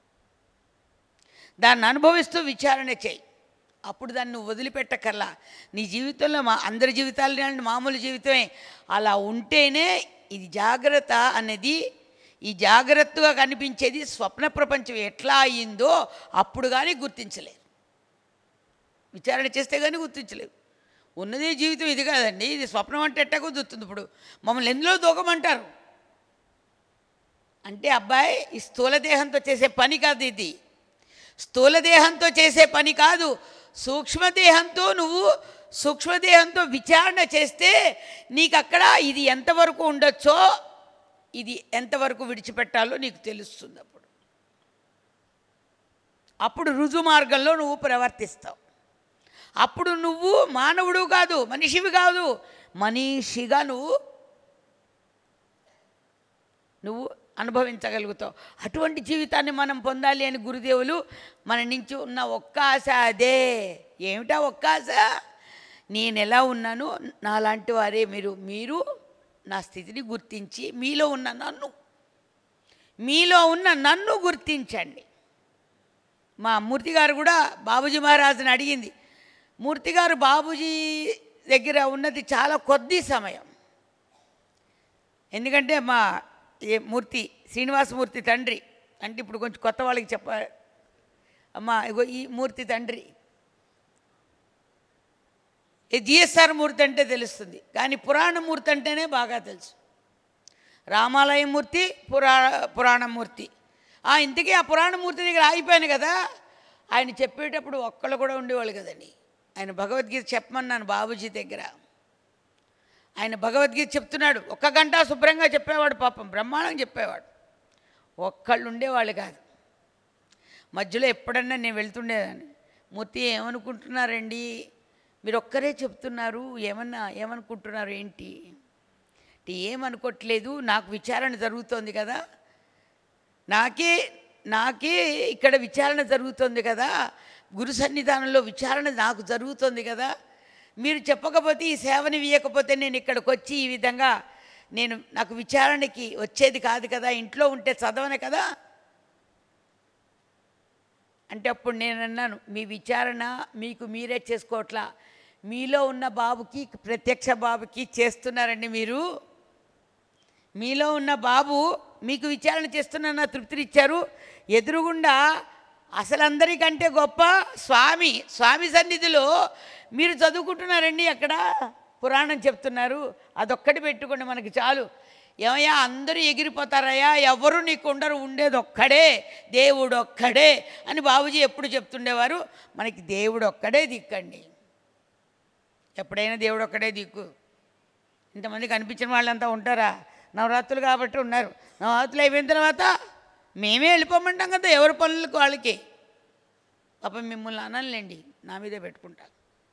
Speaker 1: దాన్ని అనుభవిస్తూ విచారణ చేయి అప్పుడు దాన్ని నువ్వు వదిలిపెట్టకల్లా నీ జీవితంలో మా అందరి జీవితాలు లాంటి మామూలు జీవితమే అలా ఉంటేనే ఇది జాగ్రత్త అనేది ఈ జాగ్రత్తగా కనిపించేది స్వప్న ప్రపంచం ఎట్లా అయిందో అప్పుడు కానీ గుర్తించలేరు విచారణ చేస్తే కానీ గుర్తించలేవు ఉన్నదే జీవితం ఇది కాదండి ఇది స్వప్నం అంటే ఎట్టా కుదురుతుంది ఇప్పుడు మమ్మల్ని ఎందులో దూకమంటారు అంటే అబ్బాయి ఈ స్థూల దేహంతో చేసే పని కాదు ఇది స్థూల దేహంతో చేసే పని కాదు సూక్ష్మదేహంతో నువ్వు సూక్ష్మదేహంతో విచారణ చేస్తే నీకు అక్కడ ఇది ఎంతవరకు ఉండొచ్చో ఇది ఎంతవరకు విడిచిపెట్టాలో నీకు తెలుస్తుంది అప్పుడు అప్పుడు రుజు మార్గంలో నువ్వు ప్రవర్తిస్తావు అప్పుడు నువ్వు మానవుడు కాదు మనిషివి కాదు మనీషిగా నువ్వు నువ్వు అనుభవించగలుగుతావు అటువంటి జీవితాన్ని మనం పొందాలి అని గురుదేవులు మన నుంచి ఉన్న ఒక్క ఆశ అదే ఏమిటా ఒక్క ఆశ నేను ఎలా ఉన్నానో నాలాంటి వారే మీరు మీరు నా స్థితిని గుర్తించి మీలో ఉన్న నన్ను మీలో ఉన్న నన్ను గుర్తించండి మా మూర్తి గారు కూడా బాబుజీ మహారాజుని అడిగింది మూర్తి గారు బాబుజీ దగ్గర ఉన్నది చాలా కొద్ది సమయం ఎందుకంటే మా ఏ మూర్తి శ్రీనివాసమూర్తి తండ్రి అంటే ఇప్పుడు కొంచెం కొత్త వాళ్ళకి చెప్ప అమ్మా ఇగో ఈ మూర్తి తండ్రి ఈ జిఎస్ఆర్ మూర్తి అంటే తెలుస్తుంది కానీ పురాణమూర్తి అంటేనే బాగా తెలుసు రామాలయ మూర్తి పురా పురాణమూర్తి ఆ ఇంతకీ ఆ పురాణమూర్తి దగ్గర ఆగిపోయాను కదా ఆయన చెప్పేటప్పుడు ఒక్కళ్ళు కూడా ఉండేవాళ్ళు కదండి ఆయన భగవద్గీత చెప్పమన్నాను బాబుజీ దగ్గర ఆయన భగవద్గీత చెప్తున్నాడు ఒక్క గంట శుభ్రంగా చెప్పేవాడు పాపం బ్రహ్మాండం చెప్పేవాడు ఒక్కళ్ళు ఉండేవాళ్ళు కాదు మధ్యలో ఎప్పుడన్నా నేను వెళ్తుండేదాన్ని మూర్తి ఏమనుకుంటున్నారండి మీరు ఒక్కరే చెప్తున్నారు ఏమన్నా ఏమనుకుంటున్నారు ఏంటి అంటే ఏమనుకోవట్లేదు నాకు విచారణ జరుగుతోంది కదా నాకే నాకే ఇక్కడ విచారణ జరుగుతోంది కదా గురు సన్నిధానంలో విచారణ నాకు జరుగుతోంది కదా మీరు చెప్పకపోతే ఈ సేవని ఇవ్వకపోతే నేను ఇక్కడికి వచ్చి ఈ విధంగా నేను నాకు విచారణకి వచ్చేది కాదు కదా ఇంట్లో ఉంటే చదవను కదా అంటే అప్పుడు నేను అన్నాను మీ విచారణ మీకు మీరే చేసుకోవట్లా మీలో ఉన్న బాబుకి ప్రత్యక్ష బాబుకి చేస్తున్నారండి మీరు మీలో ఉన్న బాబు మీకు విచారణ చేస్తున్న తృప్తినిచ్చారు ఎదురుగుండా అసలు అందరికంటే గొప్ప స్వామి స్వామి సన్నిధిలో మీరు చదువుకుంటున్నారండి అక్కడ పురాణం చెప్తున్నారు అదొక్కటి పెట్టుకోండి మనకి చాలు ఏమయ్యా అందరూ ఎగిరిపోతారయ్యా ఎవరు నీకు ఉండరు ఉండేది ఒక్కడే దేవుడు ఒక్కడే అని బాబుజీ ఎప్పుడు చెప్తుండేవారు మనకి దేవుడు ఒక్కడే దిక్కండి ఎప్పుడైనా దేవుడు ఒక్కడే దిక్కు ఇంతమంది కనిపించిన వాళ్ళంతా ఉంటారా నవరాత్రులు కాబట్టి ఉన్నారు నవరాత్రులు అయిపోయిన తర్వాత మేమే వెళ్ళిపోమంటాం కదా ఎవరి పనులకు వాళ్ళకి పాపం మిమ్మల్ని అనలేండి నా మీదే పెట్టుకుంటా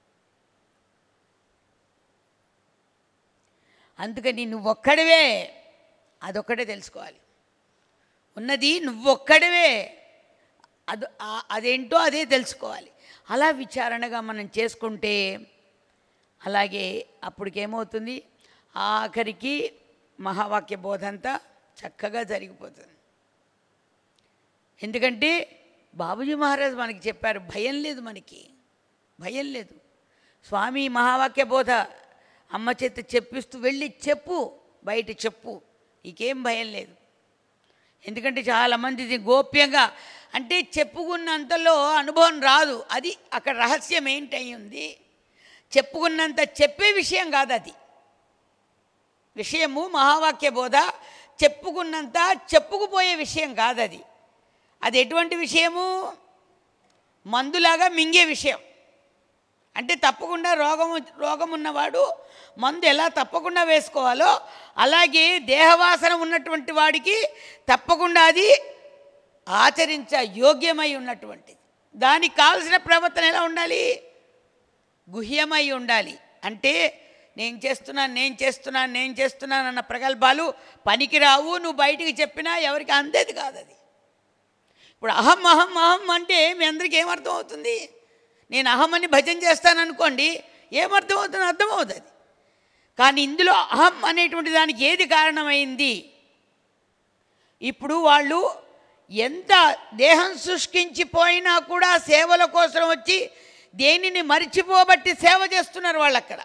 Speaker 1: అందుకని నువ్వొక్కడివే అదొక్కడే తెలుసుకోవాలి ఉన్నది నువ్వొక్కడివే అది ఆ- అదేంటో అదే తెలుసుకోవాలి అలా విచారణగా మనం చేసుకుంటే అలాగే అప్పటికేమవుతుంది ఆఖరికి మహావాక్య బోధ అంతా చక్కగా జరిగిపోతుంది ఎందుకంటే బాబుజీ మహారాజ్ మనకి చెప్పారు భయం లేదు మనకి భయం లేదు స్వామి మహావాక్య బోధ అమ్మ చేత చెప్పిస్తూ వెళ్ళి చెప్పు బయట చెప్పు నీకేం భయం లేదు ఎందుకంటే చాలామంది ఇది గోప్యంగా అంటే చెప్పుకున్నంతలో అనుభవం రాదు అది అక్కడ రహస్యం ఏంటై ఉంది చెప్పుకున్నంత చెప్పే విషయం కాదు అది విషయము మహావాక్య బోధ చెప్పుకున్నంత చెప్పుకుపోయే విషయం కాదు అది అది ఎటువంటి విషయము మందులాగా మింగే విషయం అంటే తప్పకుండా రోగం రోగం ఉన్నవాడు మందు ఎలా తప్పకుండా వేసుకోవాలో అలాగే దేహవాసన ఉన్నటువంటి వాడికి తప్పకుండా అది ఆచరించ యోగ్యమై ఉన్నటువంటిది దానికి కావలసిన ప్రవర్తన ఎలా ఉండాలి గుహ్యమై ఉండాలి అంటే నేను చేస్తున్నాను నేను చేస్తున్నాను నేను చేస్తున్నాను అన్న ప్రగల్భాలు పనికిరావు నువ్వు బయటికి చెప్పినా ఎవరికి అందేది కాదు అది ఇప్పుడు అహం అహం అహం అంటే మీ అందరికీ ఏమర్థం అవుతుంది నేను అహం అని భజన చేస్తాను అనుకోండి ఏమర్థం అవుతుంది అర్థమవుతుంది అది కానీ ఇందులో అహం అనేటువంటి దానికి ఏది కారణమైంది ఇప్పుడు వాళ్ళు ఎంత దేహం శుష్కించిపోయినా కూడా సేవల కోసం వచ్చి దేనిని మరిచిపోబట్టి సేవ చేస్తున్నారు వాళ్ళు అక్కడ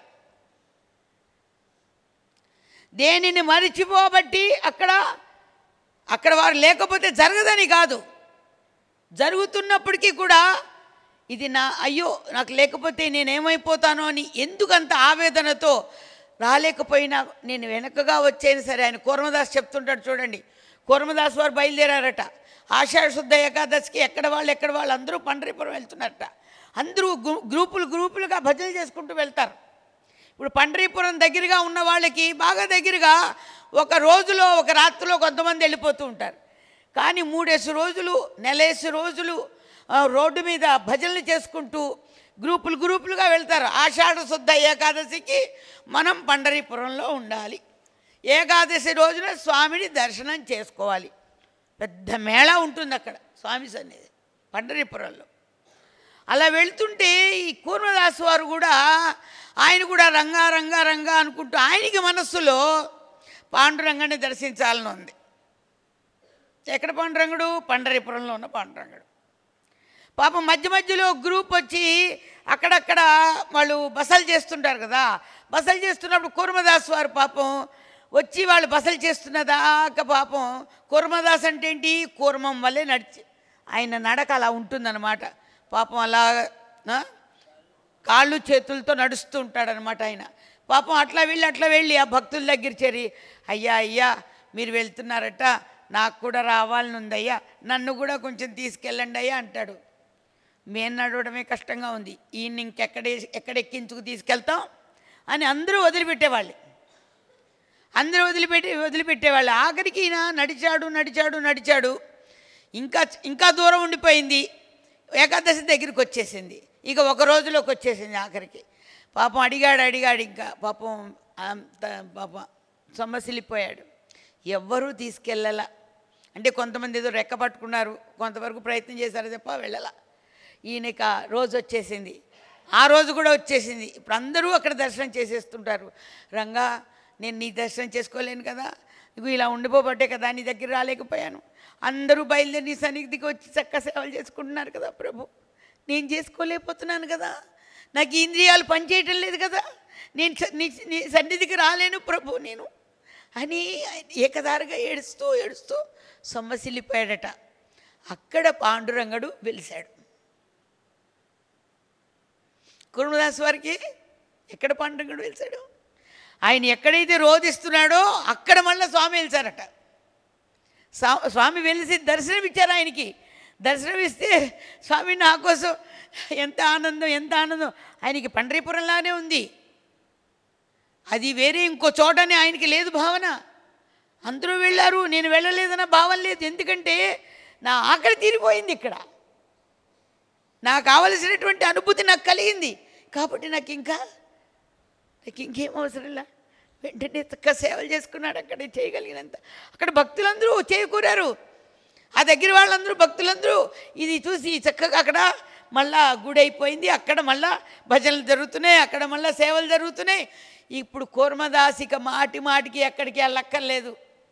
Speaker 1: దేనిని మరిచిపోబట్టి అక్కడ అక్కడ వారు లేకపోతే జరగదని కాదు జరుగుతున్నప్పటికీ కూడా ఇది నా అయ్యో నాకు లేకపోతే నేనేమైపోతానో అని ఎందుకంత ఆవేదనతో రాలేకపోయినా నేను వెనకగా వచ్చేది సరే ఆయన కూర్మదాస్ చెప్తుంటాడు చూడండి కూర్మదాస్ వారు బయలుదేరారట ఆషాఢ శుద్ధ ఏకాదశికి ఎక్కడ వాళ్ళు ఎక్కడ వాళ్ళు అందరూ పండరీపురం వెళ్తున్నారట అందరూ గ్రూ- గ్రూపులు గ్రూపులుగా భజనలు చేసుకుంటూ వెళ్తారు ఇప్పుడు పండరీపురం దగ్గరగా ఉన్న వాళ్ళకి బాగా దగ్గరగా ఒక రోజులో ఒక రాత్రిలో కొంతమంది వెళ్ళిపోతూ ఉంటారు కానీ మూడేసి రోజులు నెలేసి రోజులు ఆ, రోడ్డు మీద భజనలు చేసుకుంటూ గ్రూపులు గ్రూపులుగా వెళ్తారు ఆషాఢ శుద్ధ ఏకాదశికి మనం పండరీపురంలో ఉండాలి ఏకాదశి రోజున స్వామిని దర్శనం చేసుకోవాలి పెద్ద మేళా ఉంటుంది అక్కడ స్వామి సన్నిధి పండరీపురంలో అలా వెళ్తుంటే ఈ కూర్మదాస్ వారు కూడా ఆయన కూడా రంగా రంగా రంగా అనుకుంటూ ఆయనకి మనస్సులో పాండురంగాన్ని దర్శించాలని ఉంది ఎక్కడ పాండురంగుడు పండరీపురంలో ఉన్న పాండురంగుడు పాపం మధ్య మధ్యలో గ్రూప్ వచ్చి అక్కడక్కడ వాళ్ళు బసలు చేస్తుంటారు కదా బసలు చేస్తున్నప్పుడు కూర్మదాస్ వారు పాపం వచ్చి వాళ్ళు బసలు చేస్తున్న దాకా పాపం కూర్మదాస్ అంటే ఏంటి కూర్మం వల్లే నడిచి ఆయన నడక అలా ఉంటుందన్నమాట పాపం అలా ఆ? కాళ్ళు చేతులతో నడుస్తూ ఉంటాడనమాట ఆయన పాపం అట్లా వెళ్ళి అట్లా వెళ్ళి ఆ భక్తుల దగ్గర చేరి అయ్యా అయ్యా మీరు వెళ్తున్నారట నాకు కూడా రావాలని ఉందయ్యా నన్ను కూడా కొంచెం తీసుకెళ్ళండి అయ్యా అంటాడు మేము నడవడమే కష్టంగా ఉంది ఈయన ఇంకెక్కడే ఎక్కడెక్కించుకు తీసుకెళ్తాం అని అందరూ వదిలిపెట్టేవాళ్ళు అందరూ వదిలిపెట్టి వదిలిపెట్టేవాళ్ళు ఆఖరికి ఈయన నడిచాడు నడిచాడు నడిచాడు ఇంకా ఇంకా దూరం ఉండిపోయింది ఏకాదశి దగ్గరికి వచ్చేసింది ఇక ఒక రోజులోకి వచ్చేసింది ఆఖరికి పాపం అడిగాడు అడిగాడు ఇంకా పాపం అంత పాపం సొమ్మసిల్లిపోయాడు ఎవ్వరూ తీసుకెళ్ళాల అంటే కొంతమంది ఏదో రెక్క పట్టుకున్నారు కొంతవరకు ప్రయత్నం చేశారు తప్ప వెళ్ళాల ఈయనక రోజు వచ్చేసింది ఆ రోజు కూడా వచ్చేసింది ఇప్పుడు అందరూ అక్కడ దర్శనం చేసేస్తుంటారు రంగా నేను నీ దర్శనం చేసుకోలేను కదా ఇగో ఇలా ఉండిపోబట్టే కదా నీ దగ్గర రాలేకపోయాను అందరూ బయలుదేరి నీ సన్నిధికి వచ్చి చక్క సేవలు చేసుకుంటున్నారు కదా ప్రభు నేను చేసుకోలేకపోతున్నాను కదా నాకు ఈ ఇంద్రియాలు పనిచేయటం లేదు కదా నేను స- నీ నీ సన్నిధికి రాలేను ప్రభు నేను అని ఆయన ఏకదారిగా ఏడుస్తూ ఏడుస్తూ సొమ్మసిల్లిపోయాడట అక్కడ పాండురంగడు వెలిశాడు కురుమదాస్ వారికి ఎక్కడ పాండురంగడు వెలిశాడు ఆయన ఎక్కడైతే రోధిస్తున్నాడో అక్కడ మళ్ళీ స్వామి వెలిచారట స్వా- స్వామి వెలిసి దర్శనం ఇచ్చారు ఆయనకి దర్శనం ఇస్తే స్వామి నా కోసం ఎంత ఆనందం ఎంత ఆనందం ఆయనకి పండరీపురంలానే ఉంది అది వేరే ఇంకో చోటని ఆయనకి లేదు భావన అందరూ వెళ్ళారు నేను వెళ్ళలేదన్న భావన లేదు ఎందుకంటే నా ఆకలి తీరిపోయింది ఇక్కడ నాకు కావలసినటువంటి అనుభూతి నాకు కలిగింది కాబట్టి నాకు ఇంకా నాకు ఇంకేం అవసరంలా వెంటనే చక్క సేవలు చేసుకున్నాడు అక్కడ చేయగలిగినంత అక్కడ భక్తులందరూ చేకూరారు ఆ దగ్గర వాళ్ళందరూ భక్తులందరూ ఇది చూసి చక్కగా అక్కడ మళ్ళా గుడి అయిపోయింది అక్కడ మళ్ళా భజనలు జరుగుతున్నాయి అక్కడ మళ్ళా సేవలు జరుగుతున్నాయి ఇప్పుడు కూర్మదాసిక మాటి మాటికి ఎక్కడికి వెళ్ళక్కర్లేదు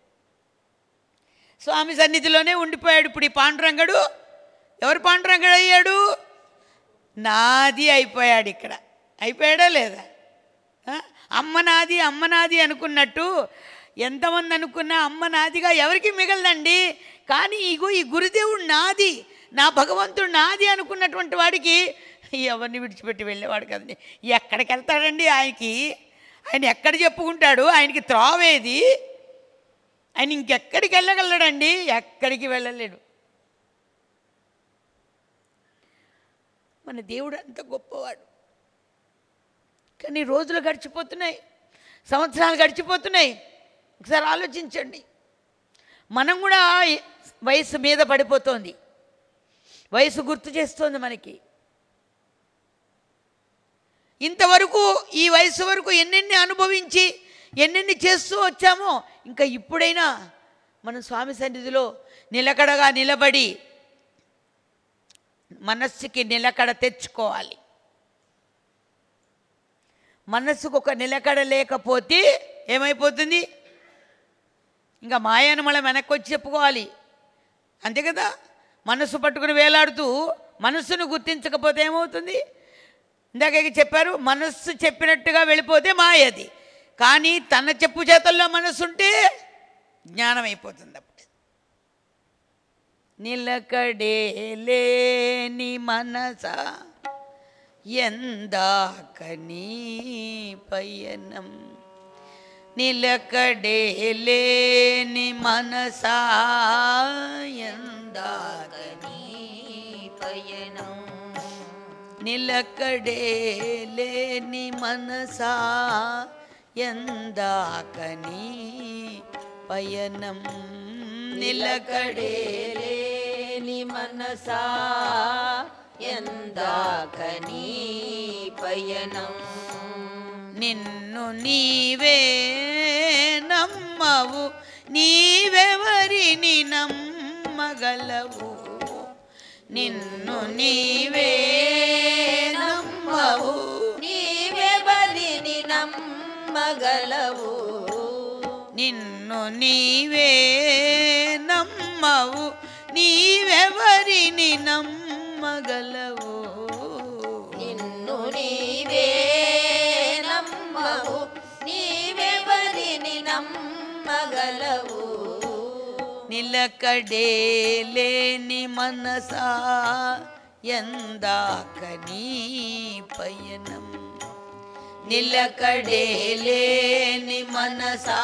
Speaker 1: స్వామి సన్నిధిలోనే ఉండిపోయాడు ఇప్పుడు ఈ పాండురంగడు ఎవరు పాండురంగడు అయ్యాడు నాది అయిపోయాడు ఇక్కడ అయిపోయాడా లేదా ఆ? అమ్మ నాది అమ్మ నాది అనుకున్నట్టు ఎంతమంది అనుకున్నా అమ్మ నాదిగా ఎవరికి మిగలదండి కానీ ఇగో ఈ గురుదేవుడు నాది నా భగవంతుడు నాది అనుకున్నటువంటి వాడికి ఎవరిని విడిచిపెట్టి వెళ్ళేవాడు కదండి ఎక్కడికి వెళ్తాడండి ఆయనకి ఆయన ఎక్కడ చెప్పుకుంటాడు ఆయనకి త్రోవేది ఆయన ఇంకెక్కడికి వెళ్ళగలడండి ఎక్కడికి వెళ్ళలేడు మన దేవుడు అంత గొప్పవాడు కానీ రోజులు గడిచిపోతున్నాయి సంవత్సరాలు గడిచిపోతున్నాయి ఒకసారి ఆలోచించండి మనం కూడా వయసు మీద పడిపోతోంది వయసు గుర్తు చేస్తోంది మనకి ఇంతవరకు ఈ వయసు వరకు ఎన్నెన్ని అనుభవించి ఎన్నెన్ని చేస్తూ వచ్చామో ఇంకా ఇప్పుడైనా మనం స్వామి సన్నిధిలో నిలకడగా నిలబడి మనస్సుకి నిలకడ తెచ్చుకోవాలి మనస్సుకు ఒక నిలకడ లేకపోతే ఏమైపోతుంది ఇంకా మాయను మళ్ళీ వెనక్కి వచ్చి చెప్పుకోవాలి అంతే కదా మనస్సు పట్టుకుని వేలాడుతూ మనస్సును గుర్తించకపోతే ఏమవుతుంది ఇందాక చెప్పారు మనస్సు చెప్పినట్టుగా వెళ్ళిపోతే మాయది కానీ తన చెప్పు చేతల్లో మనస్సు ఉంటే జ్ఞానం అయిపోతుంది అప్పుడు నిలకడే లేని మనస ఎందాక నీ పయనం నిలకడే లేని మనసా ఎందాక నీ పయనం నిలకడే లేని మనసా ఎందాక నీ పయనం నిలకడే
Speaker 2: లేని మనసా ఎందాక నీ పయనం
Speaker 1: నిన్ను నీవే నమ్మవు నీవెవరిని నమ్మగలవు నిన్ను నీవే నమ్మవు
Speaker 2: నీవే బలిని నమ్మగలవు
Speaker 1: నిన్ను నీవే నమ్మవు నీవెవరిని నమ్మగలవు
Speaker 2: నిన్ను నీవే నమ్మవు నీవే బలిని నమ్మగలవు
Speaker 1: నిలకడే లేని మనసా ఎందాక నీ పయనం నిలకడే లేని మనసా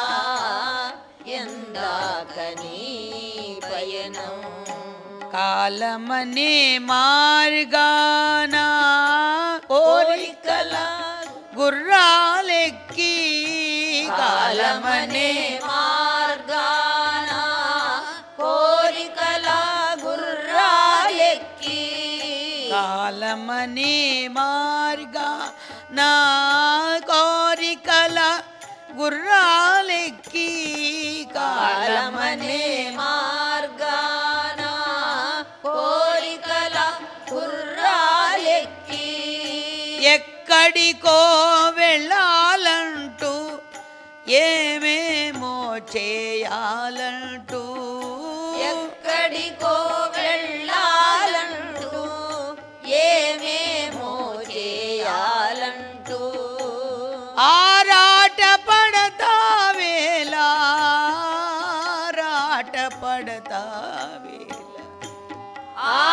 Speaker 2: ఎందాక నీ పయనం
Speaker 1: కాలమనే మార్గానా కోరికల గుర్రాలెక్కి
Speaker 2: కాలమనే
Speaker 1: కాలమనే
Speaker 2: మార్గాన కోరికల గుర్రాలెక్కి
Speaker 1: కాలమనే మార్గా నా కోరికల గుర్రాలెక్కి
Speaker 2: కాలమనే
Speaker 1: కాలమనే
Speaker 2: మార్గాన కోరికల గుర్రాలెక్కి
Speaker 1: ఎక్కడికో వెళ్ళాలంటూ ఏమేమో చేయాలంటూ
Speaker 2: ఎక్కడికో వెళ్ళాలంటూ ఏమేమో చేయాలంటూ
Speaker 1: ఆరాట పడతా వేలా ఆరాట పడతా వేళ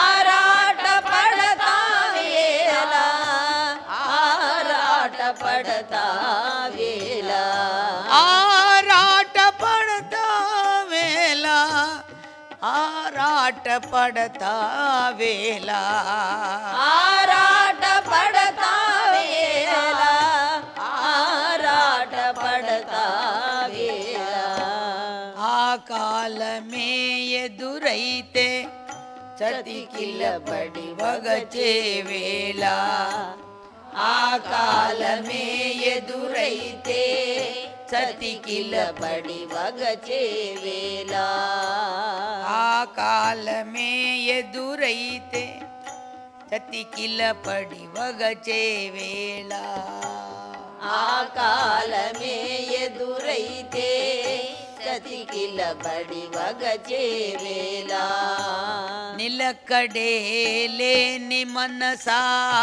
Speaker 2: ఆరాట పడతా వేళ ఆరాట పడతా పడతా వేళ
Speaker 1: ఆరాట పడతా వేళ ఆరాట పడతా వేళ
Speaker 2: ఆరాట పడతా వేళ ఆరాట పడతా వేళ
Speaker 1: ఆ కాలమే ఎదురైతే చతికిలబడి వగచే వేళ ఆ కాలమే ఎదురైతే చతికిలబడి
Speaker 2: పడి వగచే వేళ
Speaker 1: ఆ కాలమే ఎదురైతే చతికిలపడి వగచే వేళ
Speaker 2: ఆ కాలమే ఎదురైతే చతికిల బడి వగచే వేళ
Speaker 1: నిలకడే లేని మనసా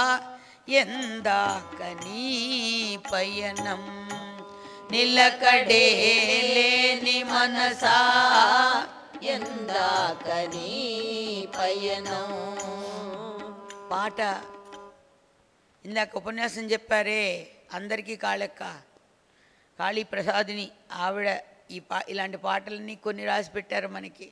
Speaker 1: ఎందాక నీ పయనం నిలకడే లేని మనసా
Speaker 2: ఎందాక నీ పయనం
Speaker 1: పాట ఇందాక ఉపన్యాసం చెప్పారే అందరికీ కాళెక్క కాళీ ప్రసాదిని ఆవిడ ఈ పా ఇలాంటి పాటలన్నీ కొన్ని రాసి పెట్టారు మనకి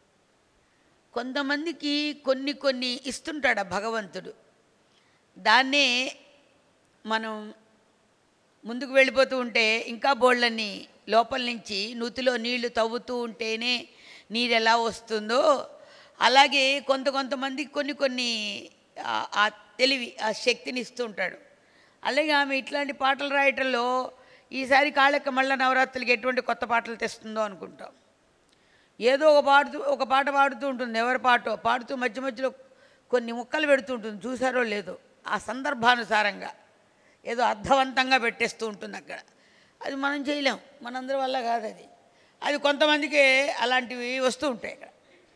Speaker 1: కొంతమందికి కొన్ని కొన్ని ఇస్తుంటాడు ఆ భగవంతుడు దాన్నే మనం ముందుకు వెళ్ళిపోతూ ఉంటే ఇంకా బోళ్ళని లోపల నుంచి నూతిలో నీళ్లు తవ్వుతూ ఉంటేనే నీరు ఎలా వస్తుందో అలాగే కొంత కొంతమందికి కొన్ని కొన్ని ఆ- ఆ తెలివి ఆ శక్తిని ఇస్తూ ఉంటాడు అలాగే ఆమె ఇట్లాంటి పాటలు రాయటంలో ఈసారి కాళెక్క మళ్ళా నవరాత్రులకి ఎటువంటి కొత్త పాటలు తెస్తుందో అనుకుంటాం ఏదో ఒక పాడుతూ ఒక పాట పాడుతూ ఉంటుంది ఎవరి పాటో పాడుతూ మధ్య మధ్యలో కొన్ని ముక్కలు పెడుతూ ఉంటుంది చూసారో లేదో ఆ సందర్భానుసారంగా ఏదో అర్థవంతంగా పెట్టేస్తూ ఉంటుంది అక్కడ అది మనం చేయలేం మనందరి వల్ల కాదు అది అది కొంతమందికి అలాంటివి వస్తూ ఉంటాయి ఇక్కడ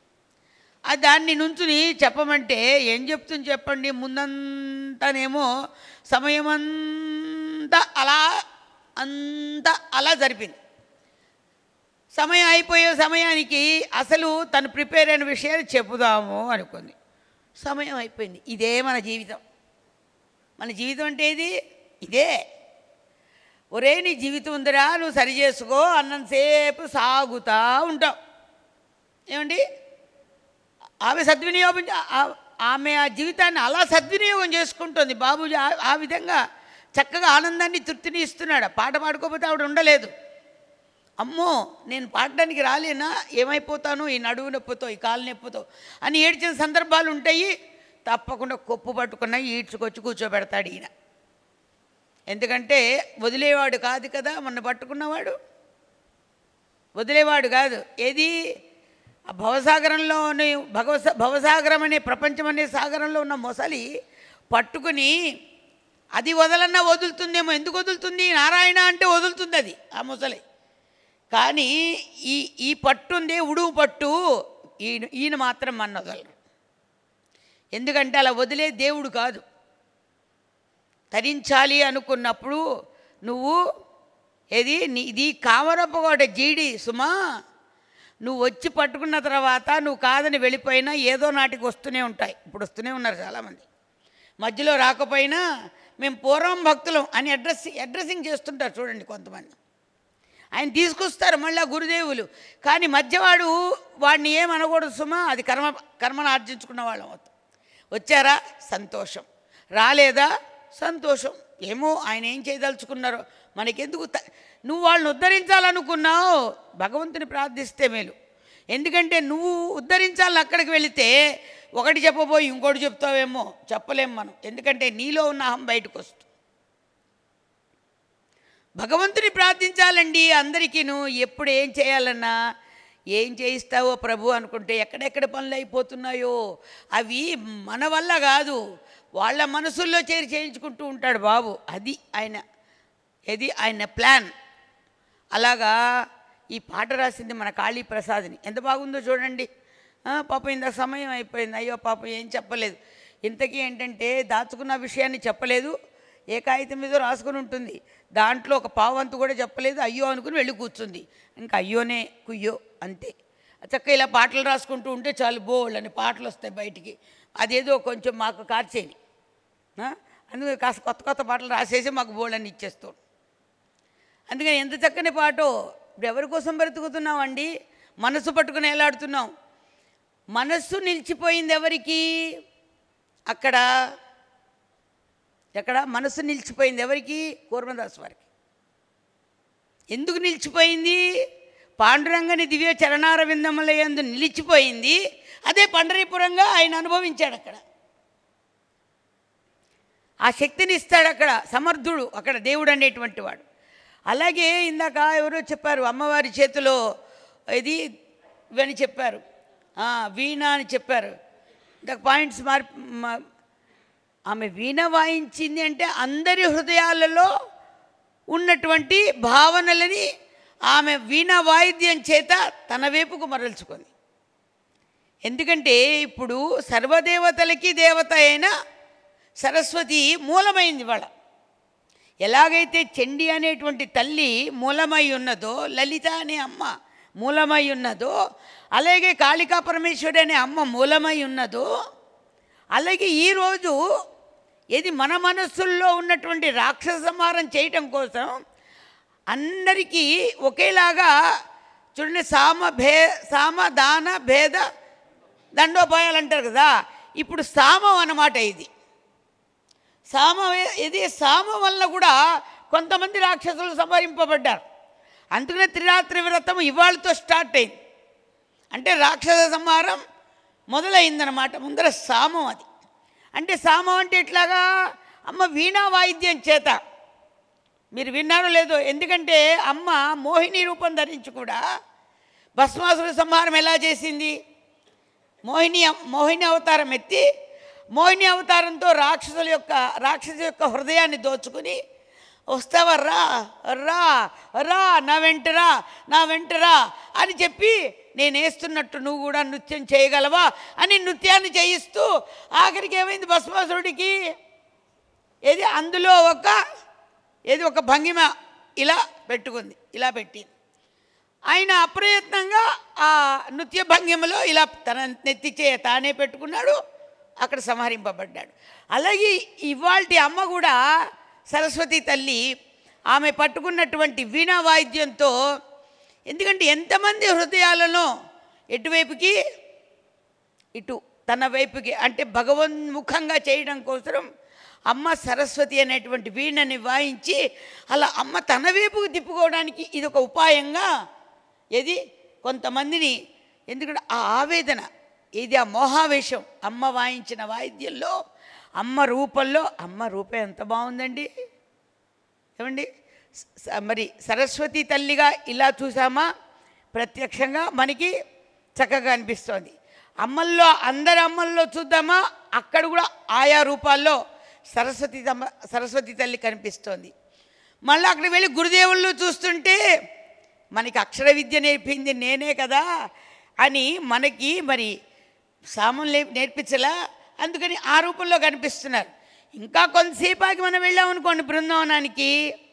Speaker 1: ఆ దాన్ని నుంచుని చెప్పమంటే ఏం చెప్తుంది చెప్పండి ముందంతానేమో సమయం అంతా అలా అంతా అలా జరిపింది సమయం అయిపోయే సమయానికి అసలు తను ప్రిపేర్ అయిన విషయాలు చెప్పుదాము అనుకుంది సమయం అయిపోయింది ఇదే మన జీవితం మన జీవితం అంటే ఇది ఇదే ఒరే నీ జీవితం ఉందిరా నువ్వు సరి చేసుకో అన్నంతసేపు సాగుతా ఉంటావు ఏమండి ఆమె సద్వినియోగం చే- ఆ- ఆమె ఆ జీవితాన్ని అలా సద్వినియోగం చేసుకుంటుంది బాబుజీ ఆ- ఆ విధంగా చక్కగా ఆనందాన్ని తృప్తిని ఇస్తున్నాడు పాట పాడుకోకపోతే ఆవిడ ఉండలేదు అమ్మో నేను పాడడానికి రాలేనా ఏమైపోతాను ఈ నడువు నొప్పితో ఈ కాలు నొప్పితో అని ఏడ్చిన సందర్భాలు ఉంటాయి తప్పకుండా కొప్పు పట్టుకున్న ఈడ్చుకొచ్చి కూర్చోబెడతాడు ఈయన ఎందుకంటే వదిలేవాడు కాదు కదా మొన్న పట్టుకున్నవాడు వదిలేవాడు కాదు ఏది ఆ భవసాగరంలోని భగవస భవసాగరం అనే ప్రపంచం అనే సాగరంలో ఉన్న మొసలి పట్టుకుని అది వదలన్నా వదులుతుందేమో ఎందుకు వదులుతుంది నారాయణ అంటే వదులుతుంది అది ఆ మొసలి కానీ ఈ ఈ పట్టు ఉంది ఉడువు పట్టు ఈయన ఈయన మాత్రం మన వదలరు ఎందుకంటే అలా వదిలే దేవుడు కాదు తరించాలి అనుకున్నప్పుడు నువ్వు ఏది నీ- ఇది కామరప్పగోడ జీడి సుమా నువ్వు వచ్చి పట్టుకున్న తర్వాత నువ్వు కాదని వెళ్ళిపోయినా ఏదో నాటికి వస్తూనే ఉంటాయి ఇప్పుడు వస్తూనే ఉన్నారు చాలామంది మధ్యలో రాకపోయినా మేము పూర్వం భక్తులం అని అడ్రస్ అడ్రస్సింగ్ చేస్తుంటారు చూడండి కొంతమంది ఆయన తీసుకొస్తారు మళ్ళీ గురుదేవులు కానీ మధ్యవాడు వాడిని ఏమనకూడదు సుమా అది కర్మ కర్మను ఆర్జించుకున్న వాళ్ళం అవుతాం వచ్చారా సంతోషం రాలేదా సంతోషం ఏమో ఆయన ఏం చేయదలుచుకున్నారో మనకెందుకు త- నువ్వు వాళ్ళని ఉద్ధరించాలనుకున్నావు భగవంతుని ప్రార్థిస్తే మేలు ఎందుకంటే నువ్వు ఉద్ధరించాలని అక్కడికి వెళితే ఒకటి చెప్పబోయి ఇంకోటి చెప్తావేమో చెప్పలేం మనం ఎందుకంటే నీలో ఉన్న అహం బయటకు వస్తుంది భగవంతుని ప్రార్థించాలండి అందరికీను ఎప్పుడు ఏం చేయాలన్నా ఏం చేయిస్తావో ప్రభు అనుకుంటే ఎక్కడెక్కడ పనులు అయిపోతున్నాయో అవి మన వల్ల కాదు వాళ్ళ మనసుల్లో చేరి చేయించుకుంటూ ఉంటాడు బాబు అది ఆయన ఇది ఆయన ప్లాన్ అలాగా ఈ పాట రాసింది మన కాళీ ప్రసాద్ని ఎంత బాగుందో చూడండి ఆ, పాపం ఇంత సమయం అయిపోయింది అయ్యో పాపం ఏం చెప్పలేదు ఇంతకీ ఏంటంటే దాచుకున్న విషయాన్ని చెప్పలేదు ఏ కాగితం మీద రాసుకుని ఉంటుంది దాంట్లో ఒక పావంతు కూడా చెప్పలేదు అయ్యో అనుకుని వెళ్ళి కూర్చుంది ఇంకా అయ్యోనే కుయ్యో అంతే చక్క ఇలా పాటలు రాసుకుంటూ ఉంటే చాలు బోళ్ళు అని పాటలు వస్తాయి బయటికి అదేదో కొంచెం మాకు కార్చేది ఆ? అందుకని కాస్త కొత్త కొత్త పాటలు రాసేసి మాకు బోళ్ళని ఇచ్చేస్తాం అందుకని ఎంత చక్కని పాటో ఇప్పుడు ఎవరి కోసం బ్రతుకుతున్నామండి మనసు పట్టుకుని ఎలాడుతున్నాం మనస్సు నిలిచిపోయింది ఎవరికి అక్కడ ఎక్కడ మనసు నిలిచిపోయింది ఎవరికి కూర్మదాస్ వారికి ఎందుకు నిలిచిపోయింది పాండురంగని దివ్య చరణార విందములయందు నిలిచిపోయింది అదే పండరీపురంగా ఆయన అనుభవించాడు అక్కడ ఆ శక్తిని ఇస్తాడు అక్కడ సమర్థుడు అక్కడ దేవుడు అనేటువంటి వాడు అలాగే ఇందాక ఎవరో చెప్పారు అమ్మవారి చేతిలో ఇది ఇవని చెప్పారు ఆ, వీణ అని చెప్పారు ఇందాక పాయింట్స్ మార్ మా- ఆమె వీణ వాయించింది అంటే అందరి హృదయాలలో ఉన్నటువంటి భావనలని ఆమె వీణ వాయిద్యం చేత తన వైపుకు మరల్చుకుంది ఎందుకంటే ఇప్పుడు సర్వదేవతలకి దేవత అయిన సరస్వతి మూలమైంది వాళ్ళ ఎలాగైతే చండి అనేటువంటి తల్లి మూలమై ఉన్నదో లలిత అనే అమ్మ మూలమై ఉన్నదో అలాగే కాళికా పరమేశ్వరి అనే అమ్మ మూలమై ఉన్నదో అలాగే ఈరోజు ఇది మన మనస్సుల్లో ఉన్నటువంటి రాక్షస సంహారం చేయటం కోసం అందరికీ ఒకేలాగా చూడండి సామ భే సామ దాన భేద దండోపాయాలు అంటారు కదా ఇప్పుడు సామం అన్నమాట ఇది సామ ఇది సామం వల్ల కూడా కొంతమంది రాక్షసులు సంహరింపబడ్డారు అందుకనే త్రిరాత్రి వ్రతం ఇవాళతో స్టార్ట్ అయింది అంటే రాక్షస సంహారం మొదలైందనమాట ముందర సామం అది అంటే సామం అంటే ఎట్లాగా అమ్మ వీణా వాయిద్యం చేత మీరు విన్నారో లేదో ఎందుకంటే అమ్మ మోహిని రూపం ధరించి కూడా భస్మాసుర సంహారం ఎలా చేసింది మోహిని మోహిని అవతారం ఎత్తి మోహిని అవతారంతో రాక్షసుల యొక్క రాక్షసు యొక్క హృదయాన్ని దోచుకుని వస్తావా రా రా రా నా వెంటరా నా వెంటరా అని చెప్పి నేను వేస్తున్నట్టు నువ్వు కూడా నృత్యం చేయగలవా అని నృత్యాన్ని చేయిస్తూ ఆఖరికి ఏమైంది భస్మాసురుడికి ఏది అందులో ఒక ఏది ఒక భంగిమ ఇలా పెట్టుకుంది ఇలా పెట్టింది ఆయన అప్రయత్నంగా ఆ నృత్య భంగిమలో ఇలా తన నెత్తి చేయ తానే పెట్టుకున్నాడు అక్కడ సంహరింపబడ్డాడు అలాగే ఇవాల్టి అమ్మ కూడా సరస్వతి తల్లి ఆమె పట్టుకున్నటువంటి వీణా వాయిద్యంతో ఎందుకంటే ఎంతమంది హృదయాలలో ఎటువైపుకి ఇటు తన వైపుకి అంటే భగవన్ముఖంగా చేయడం కోసం అమ్మ సరస్వతి అనేటువంటి వీణని వాయించి అలా అమ్మ తన వైపుకు తిప్పుకోవడానికి ఇది ఒక ఉపాయంగా ఏది కొంతమందిని ఎందుకంటే ఆ ఆవేదన ఇది ఆ మోహావేశం అమ్మ వాయించిన వాయిద్యంలో అమ్మ రూపంలో అమ్మ రూపం ఎంత బాగుందండి ఏమండి స- స- మరి సరస్వతి తల్లిగా ఇలా చూసామా ప్రత్యక్షంగా మనకి చక్కగా అనిపిస్తోంది అమ్మల్లో అందరి అమ్మల్లో చూద్దామా అక్కడ కూడా ఆయా రూపాల్లో సరస్వతి తమ్మ సరస్వతి తల్లి కనిపిస్తోంది మళ్ళీ అక్కడికి వెళ్ళి గురుదేవుళ్ళు చూస్తుంటే మనకి అక్షర విద్య నేర్పింది నేనే కదా అని మనకి మరి సామం లే నేర్పించలా అందుకని ఆ రూపంలో కనిపిస్తున్నారు ఇంకా కొంతసేపు ఆగి మనం వెళ్ళామనుకోండి బృందావనానికి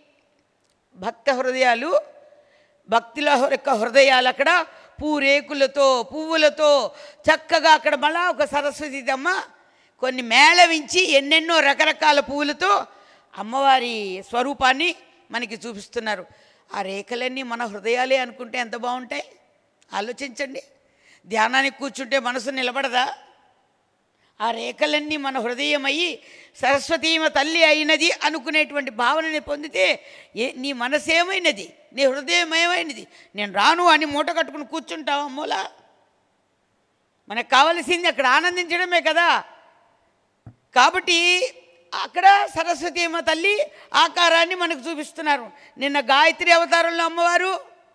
Speaker 1: భక్త హృదయాలు భక్తుల యొక్క హృదయాలు అక్కడ పూరేకులతో పువ్వులతో చక్కగా అక్కడ మళ్ళా ఒక సరస్వతి దమ్మ కొన్ని మేళవించి ఎన్నెన్నో రకరకాల పువ్వులతో అమ్మవారి స్వరూపాన్ని మనకి చూపిస్తున్నారు ఆ రేఖలన్నీ మన హృదయాలే అనుకుంటే ఎంత బాగుంటాయి ఆలోచించండి ధ్యానానికి కూర్చుంటే మనసు నిలబడదా ఆ రేఖలన్నీ మన హృదయమయ్యి సరస్వతీమ తల్లి అయినది అనుకునేటువంటి భావనని పొందితే ఏ నీ మనసేమైనది నీ హృదయం ఏమైనది నేను రాను అని మూట కట్టుకుని కూర్చుంటావా మూల మనకు కావలసింది అక్కడ ఆనందించడమే కదా కాబట్టి అక్కడ సరస్వతీమ తల్లి ఆకారాన్ని మనకు చూపిస్తున్నారు నిన్న గాయత్రి అవతారంలో అమ్మవారు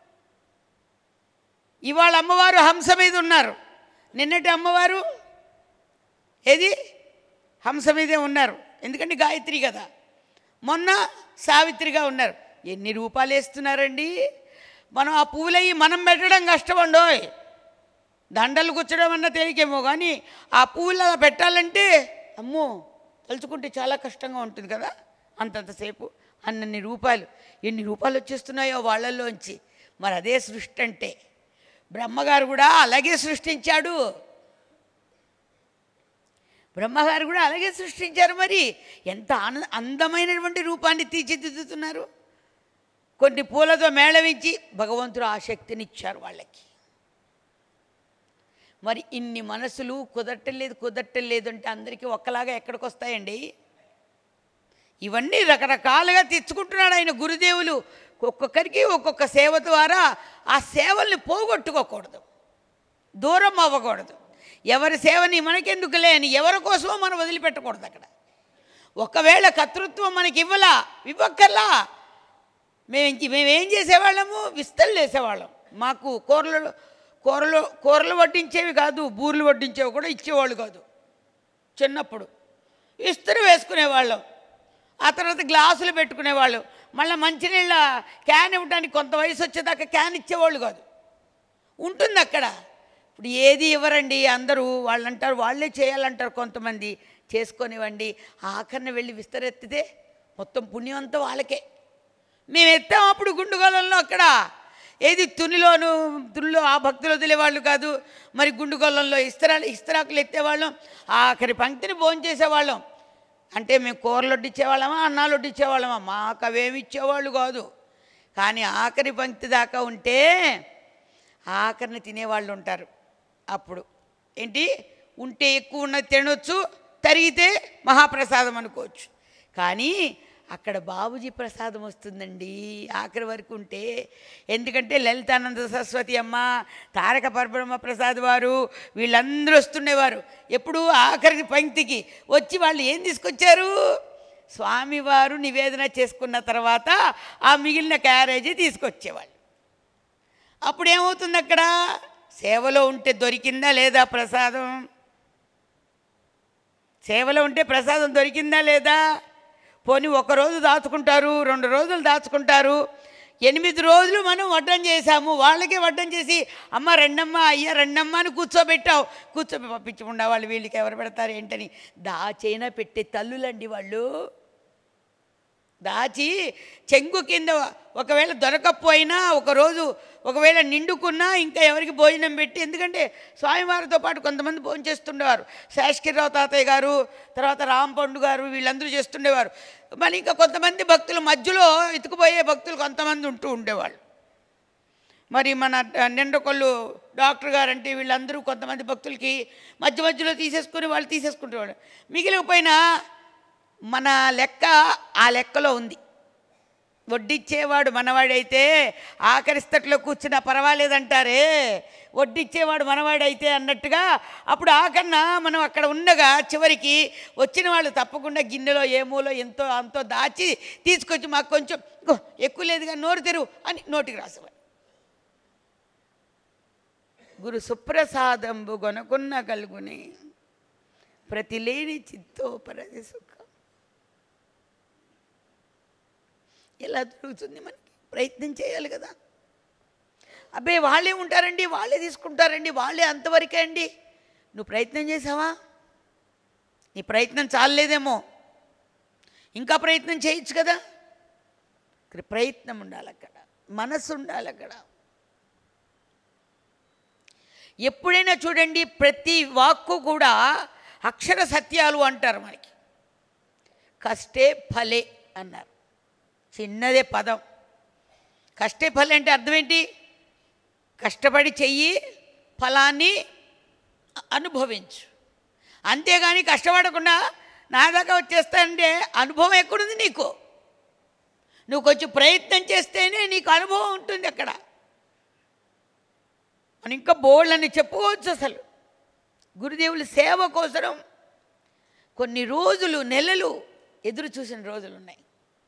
Speaker 1: ఇవాళ అమ్మవారు హంస మీద ఉన్నారు నిన్నటి అమ్మవారు ఏది హంస మీదే ఉన్నారు ఎందుకంటే గాయత్రి కదా మొన్న సావిత్రిగా ఉన్నారు ఎన్ని రూపాయలు వేస్తున్నారండి మనం ఆ పువ్వులయ్యి మనం పెట్టడం కష్టమండోయ్ దండలు గుచ్చడం అన్న తేలికేమో కానీ ఆ పువ్వులు అలా పెట్టాలంటే అమ్మో తలుచుకుంటే చాలా కష్టంగా ఉంటుంది కదా అంతంతసేపు అన్నన్ని రూపాయలు ఎన్ని రూపాయలు వచ్చేస్తున్నాయో వాళ్ళల్లోంచి మరి అదే సృష్టి అంటే బ్రహ్మగారు కూడా అలాగే సృష్టించాడు బ్రహ్మగారు కూడా అలాగే సృష్టించారు మరి ఎంత ఆన అందమైనటువంటి రూపాన్ని తీర్చిదిద్దుతున్నారు కొన్ని పూలతో మేళవించి భగవంతుడు ఆ శక్తినిచ్చారు వాళ్ళకి మరి ఇన్ని మనసులు కుదరటం కుదరటం లేదు అంటే అందరికీ ఒక్కలాగా ఎక్కడికి వస్తాయండి ఇవన్నీ రకరకాలుగా తెచ్చుకుంటున్నాడు ఆయన గురుదేవులు ఒక్కొక్కరికి ఒక్కొక్క సేవ ద్వారా ఆ సేవల్ని పోగొట్టుకోకూడదు దూరం అవ్వకూడదు ఎవరి సేవని మనకెందుకులే అని ఎవరి కోసమో మనం వదిలిపెట్టకూడదు అక్కడ ఒకవేళ కర్తృత్వం మనకి ఇవ్వలా ఇవ్వక్కర్లా మేము ఇంక- మేము ఏం చేసేవాళ్ళము విస్తళ్ళు వేసేవాళ్ళం మాకు కూరలు కూరలు కూరలు వడ్డించేవి కాదు బూర్లు వడ్డించేవి కూడా ఇచ్చేవాళ్ళు కాదు చిన్నప్పుడు ఇస్త్రీ వేసుకునేవాళ్ళం ఆ తర్వాత గ్లాసులు పెట్టుకునేవాళ్ళు మళ్ళీ మంచినీళ్ళ క్యాన్ ఇవ్వడానికి కొంత వయసు వచ్చేదాకా క్యాన్ ఇచ్చేవాళ్ళు కాదు ఉంటుంది అక్కడ ఇప్పుడు ఏది ఇవ్వరండి అందరూ వాళ్ళు అంటారు వాళ్ళే చేయాలంటారు కొంతమంది చేసుకొనివ్వండి ఆఖరిని వెళ్ళి విస్తరెత్తితే మొత్తం పుణ్యం అంతా వాళ్ళకే మేము ఎత్తాం అప్పుడు గుండుగోళంలో అక్కడ ఏది తునిలోను తునిలో ఆ భక్తులు వదిలేవాళ్ళు కాదు మరి గుండుగోళంలో ఇస్తరాలు ఇస్తరాకులు ఎత్తేవాళ్ళం ఆఖరి పంక్తిని భోంచేసేవాళ్ళం అంటే మేము కూరలు వడ్డించేవాళ్ళమా అన్నాలు వడ్డించేవాళ్ళమా మాకు అవేమి ఇచ్చేవాళ్ళు కాదు కానీ ఆఖరి పంక్తి దాకా ఉంటే ఆఖరిని తినేవాళ్ళు ఉంటారు అప్పుడు ఏంటి ఉంటే ఎక్కువ ఉన్నది తినొచ్చు తరిగితే మహాప్రసాదం అనుకోవచ్చు కానీ అక్కడ బాబుజీ ప్రసాదం వస్తుందండి ఆఖరి వరకు ఉంటే ఎందుకంటే లలితానంద సరస్వతి అమ్మ తారక పరబ్రహ్మ ప్రసాద్ వారు వీళ్ళందరూ వస్తుండేవారు ఎప్పుడు ఆఖరి పంక్తికి వచ్చి వాళ్ళు ఏం తీసుకొచ్చారు స్వామివారు నివేదన చేసుకున్న తర్వాత ఆ మిగిలిన క్యారేజీ తీసుకొచ్చేవాళ్ళు అప్పుడు ఏమవుతుంది అక్కడ సేవలో ఉంటే దొరికిందా లేదా ప్రసాదం సేవలో ఉంటే ప్రసాదం దొరికిందా లేదా పోనీ ఒక రోజు దాచుకుంటారు రెండు రోజులు దాచుకుంటారు ఎనిమిది రోజులు మనం వడ్డం చేశాము వాళ్ళకే వడ్డం చేసి అమ్మ రెండమ్మ అయ్యా రెండమ్మ అని కూర్చోబెట్టావు కూర్చోబెట్టి పంపించకుండా వాళ్ళు వీళ్ళకి ఎవరు పెడతారు ఏంటని దాచైనా పెట్టే తల్లులండి వాళ్ళు దాచి చెంగు కింద ఒకవేళ దొరకకపోయినా ఒకరోజు ఒకవేళ నిండుకున్నా ఇంకా ఎవరికి భోజనం పెట్టి ఎందుకంటే స్వామివారితో పాటు కొంతమంది భోజనం చేస్తుండేవారు శాస్కిరావు తాతయ్య గారు తర్వాత రాంపండు గారు వీళ్ళందరూ చేస్తుండేవారు మరి ఇంకా కొంతమంది భక్తులు మధ్యలో ఇతుకుపోయే భక్తులు కొంతమంది ఉంటూ ఉండేవాళ్ళు మరి మన నిండకొల్లు డాక్టర్ గారు అంటే వీళ్ళందరూ కొంతమంది భక్తులకి మధ్య మధ్యలో తీసేసుకుని వాళ్ళు తీసేసుకుంటేవాడు మిగిలిపోయినా మన లెక్క ఆ లెక్కలో ఉంది వడ్డిచ్చేవాడు మనవాడైతే ఆఖరిస్తట్లో కూర్చున్నా పర్వాలేదంటారే వడ్డిచ్చేవాడు మనవాడైతే అన్నట్టుగా అప్పుడు ఆకన్నా మనం అక్కడ ఉండగా చివరికి వచ్చిన వాళ్ళు తప్పకుండా గిన్నెలో ఏమూలో ఎంతో అంతో దాచి తీసుకొచ్చి మాకు కొంచెం "ఇగో, ఎక్కువ లేదుగా నోరు తెరువు అని నోటికి రాసేవాడు గురు సుప్రసాదంబు గొనకున్న కలుగుని ప్రతిలేని చిత్తో పరది సుఖం ఎలా దొరుకుతుంది మనకి ప్రయత్నం చేయాలి కదా అబ్బే వాళ్ళే ఉంటారండి వాళ్ళే తీసుకుంటారండి వాళ్ళే అంతవరకే అండి నువ్వు ప్రయత్నం చేసావా నీ ప్రయత్నం చాలలేదేమో ఇంకా ప్రయత్నం చేయొచ్చు కదా ఇక్కడ ప్రయత్నం ఉండాలి అక్కడ మనసు ఉండాలి అక్కడ ఎప్పుడైనా చూడండి ప్రతి వాక్కు కూడా అక్షర సత్యాలు అంటారు మనకి కష్టే ఫలే అన్నారు చిన్నదే పదం కష్టే ఫలే అంటే అర్థం ఏంటి కష్టపడి చెయ్యి ఫలాన్ని అనుభవించు అంతేగాని కష్టపడకుండా నా దాకా వచ్చేస్తానంటే అనుభవం ఎక్కడుంది నీకు నువ్వు కొంచెం ప్రయత్నం చేస్తేనే నీకు అనుభవం ఉంటుంది అక్కడ మనం ఇంకా బోళ్ళని చెప్పుకోవచ్చు అసలు గురుదేవుల సేవ కోసరం కొన్ని రోజులు నెలలు ఎదురు చూసిన రోజులు ఉన్నాయి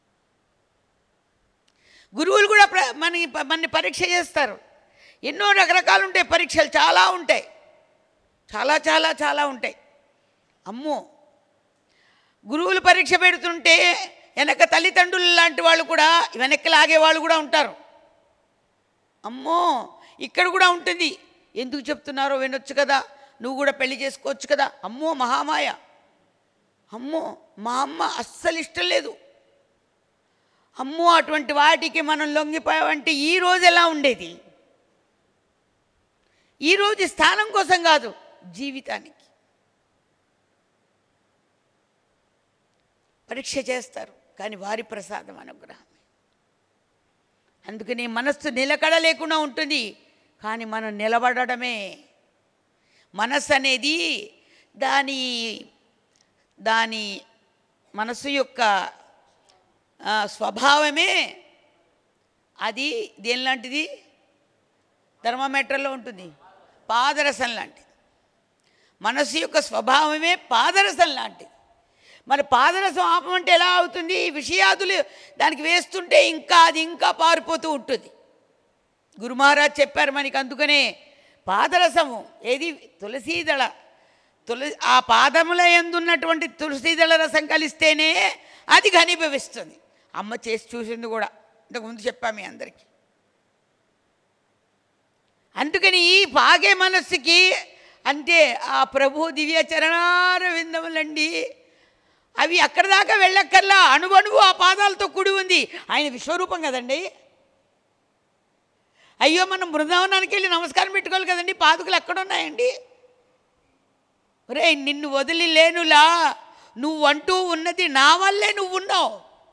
Speaker 1: గురువులు కూడా ప్ర మన మనని పరీక్ష చేస్తారు ఎన్నో రకరకాలు ఉంటాయి పరీక్షలు చాలా ఉంటాయి చాలా చాలా చాలా ఉంటాయి అమ్మో గురువులు పరీక్ష పెడుతుంటే వెనక తల్లిదండ్రులు లాంటి వాళ్ళు కూడా వెనక్కి లాగే వాళ్ళు కూడా ఉంటారు అమ్మో ఇక్కడ కూడా ఉంటుంది ఎందుకు చెప్తున్నారో వినొచ్చు కదా నువ్వు కూడా పెళ్లి చేసుకోవచ్చు కదా అమ్మో మహామాయ అమ్మో మా అమ్మ అస్సలు ఇష్టం లేదు అమ్మో అటువంటి వాటికి మనం లొంగిపోయామంటే ఈ రోజు ఎలా ఉండేది ఈ రోజు స్థానం కోసం కాదు జీవితానికి పరీక్ష చేస్తారు కానీ వారి ప్రసాదం అనుగ్రహమే అందుకని మనస్సు నిలకడ లేకుండా ఉంటుంది కానీ మనం నిలబడడమే మనస్సు అనేది దాని దాని మనస్సు యొక్క ఆ, స్వభావమే అది దేనిలాంటిది ధర్మమీటర్లో ఉంటుంది పాదరసం లాంటిది మనస్సు యొక్క స్వభావమే పాదరసం లాంటిది మరి పాదరసం ఆపమంటే ఎలా అవుతుంది ఈ విషయాదులు దానికి వేస్తుంటే ఇంకా అది ఇంకా పారిపోతూ ఉంటుంది గురు మహారాజ్ చెప్పారు మనకి అందుకనే పాదరసము ఏది తులసీదళ తులసి ఆ పాదముల ఎందున్నటువంటి తులసీదళ రసం కలిస్తేనే అది ఘనీభవిస్తుంది అమ్మ చేసి చూసింది కూడా ఇంతకుముందు చెప్పా మీ అందరికీ అందుకని ఈ పాగే మనస్సుకి అంటే ఆ ప్రభు దివ్య చరణార విందములండి అవి అక్కడ దాకా వెళ్ళక్కర్లా అణువణువు ఆ పాదాలతో కూడి ఉంది ఆయన విశ్వరూపం కదండి అయ్యో మనం బృందావనానికి వెళ్ళి నమస్కారం పెట్టుకోవాలి కదండి పాదుకలు ఎక్కడున్నాయండి రే నిన్ను వదిలి లేనులా నువ్వంటూ ఉన్నది నా వల్లే నువ్వు ఉన్నావు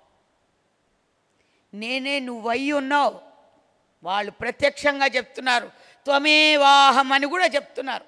Speaker 1: నేనే నువ్వై ఉన్నావు వాళ్ళు ప్రత్యక్షంగా చెప్తున్నారు త్వమేవాహం అని కూడా చెప్తున్నారు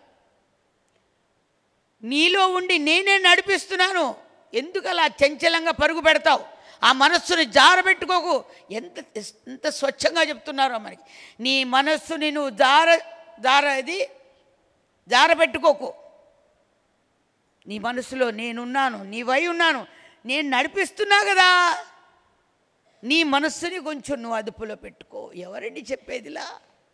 Speaker 1: నీలో ఉండి నేనే నడిపిస్తున్నాను ఎందుకు అలా చంచలంగా పరుగు పెడతావు ఆ మనస్సుని జారబెట్టుకోకు ఎంత ఎంత స్వచ్ఛంగా చెప్తున్నారో మనకి నీ మనస్సుని నువ్వు జార జార ఇది జారబెట్టుకోకు నీ మనసులో నేనున్నాను నీవై ఉన్నాను నేను నడిపిస్తున్నా కదా నీ మనస్సుని కొంచెం నువ్వు అదుపులో పెట్టుకో ఎవరండి చెప్పేదిలా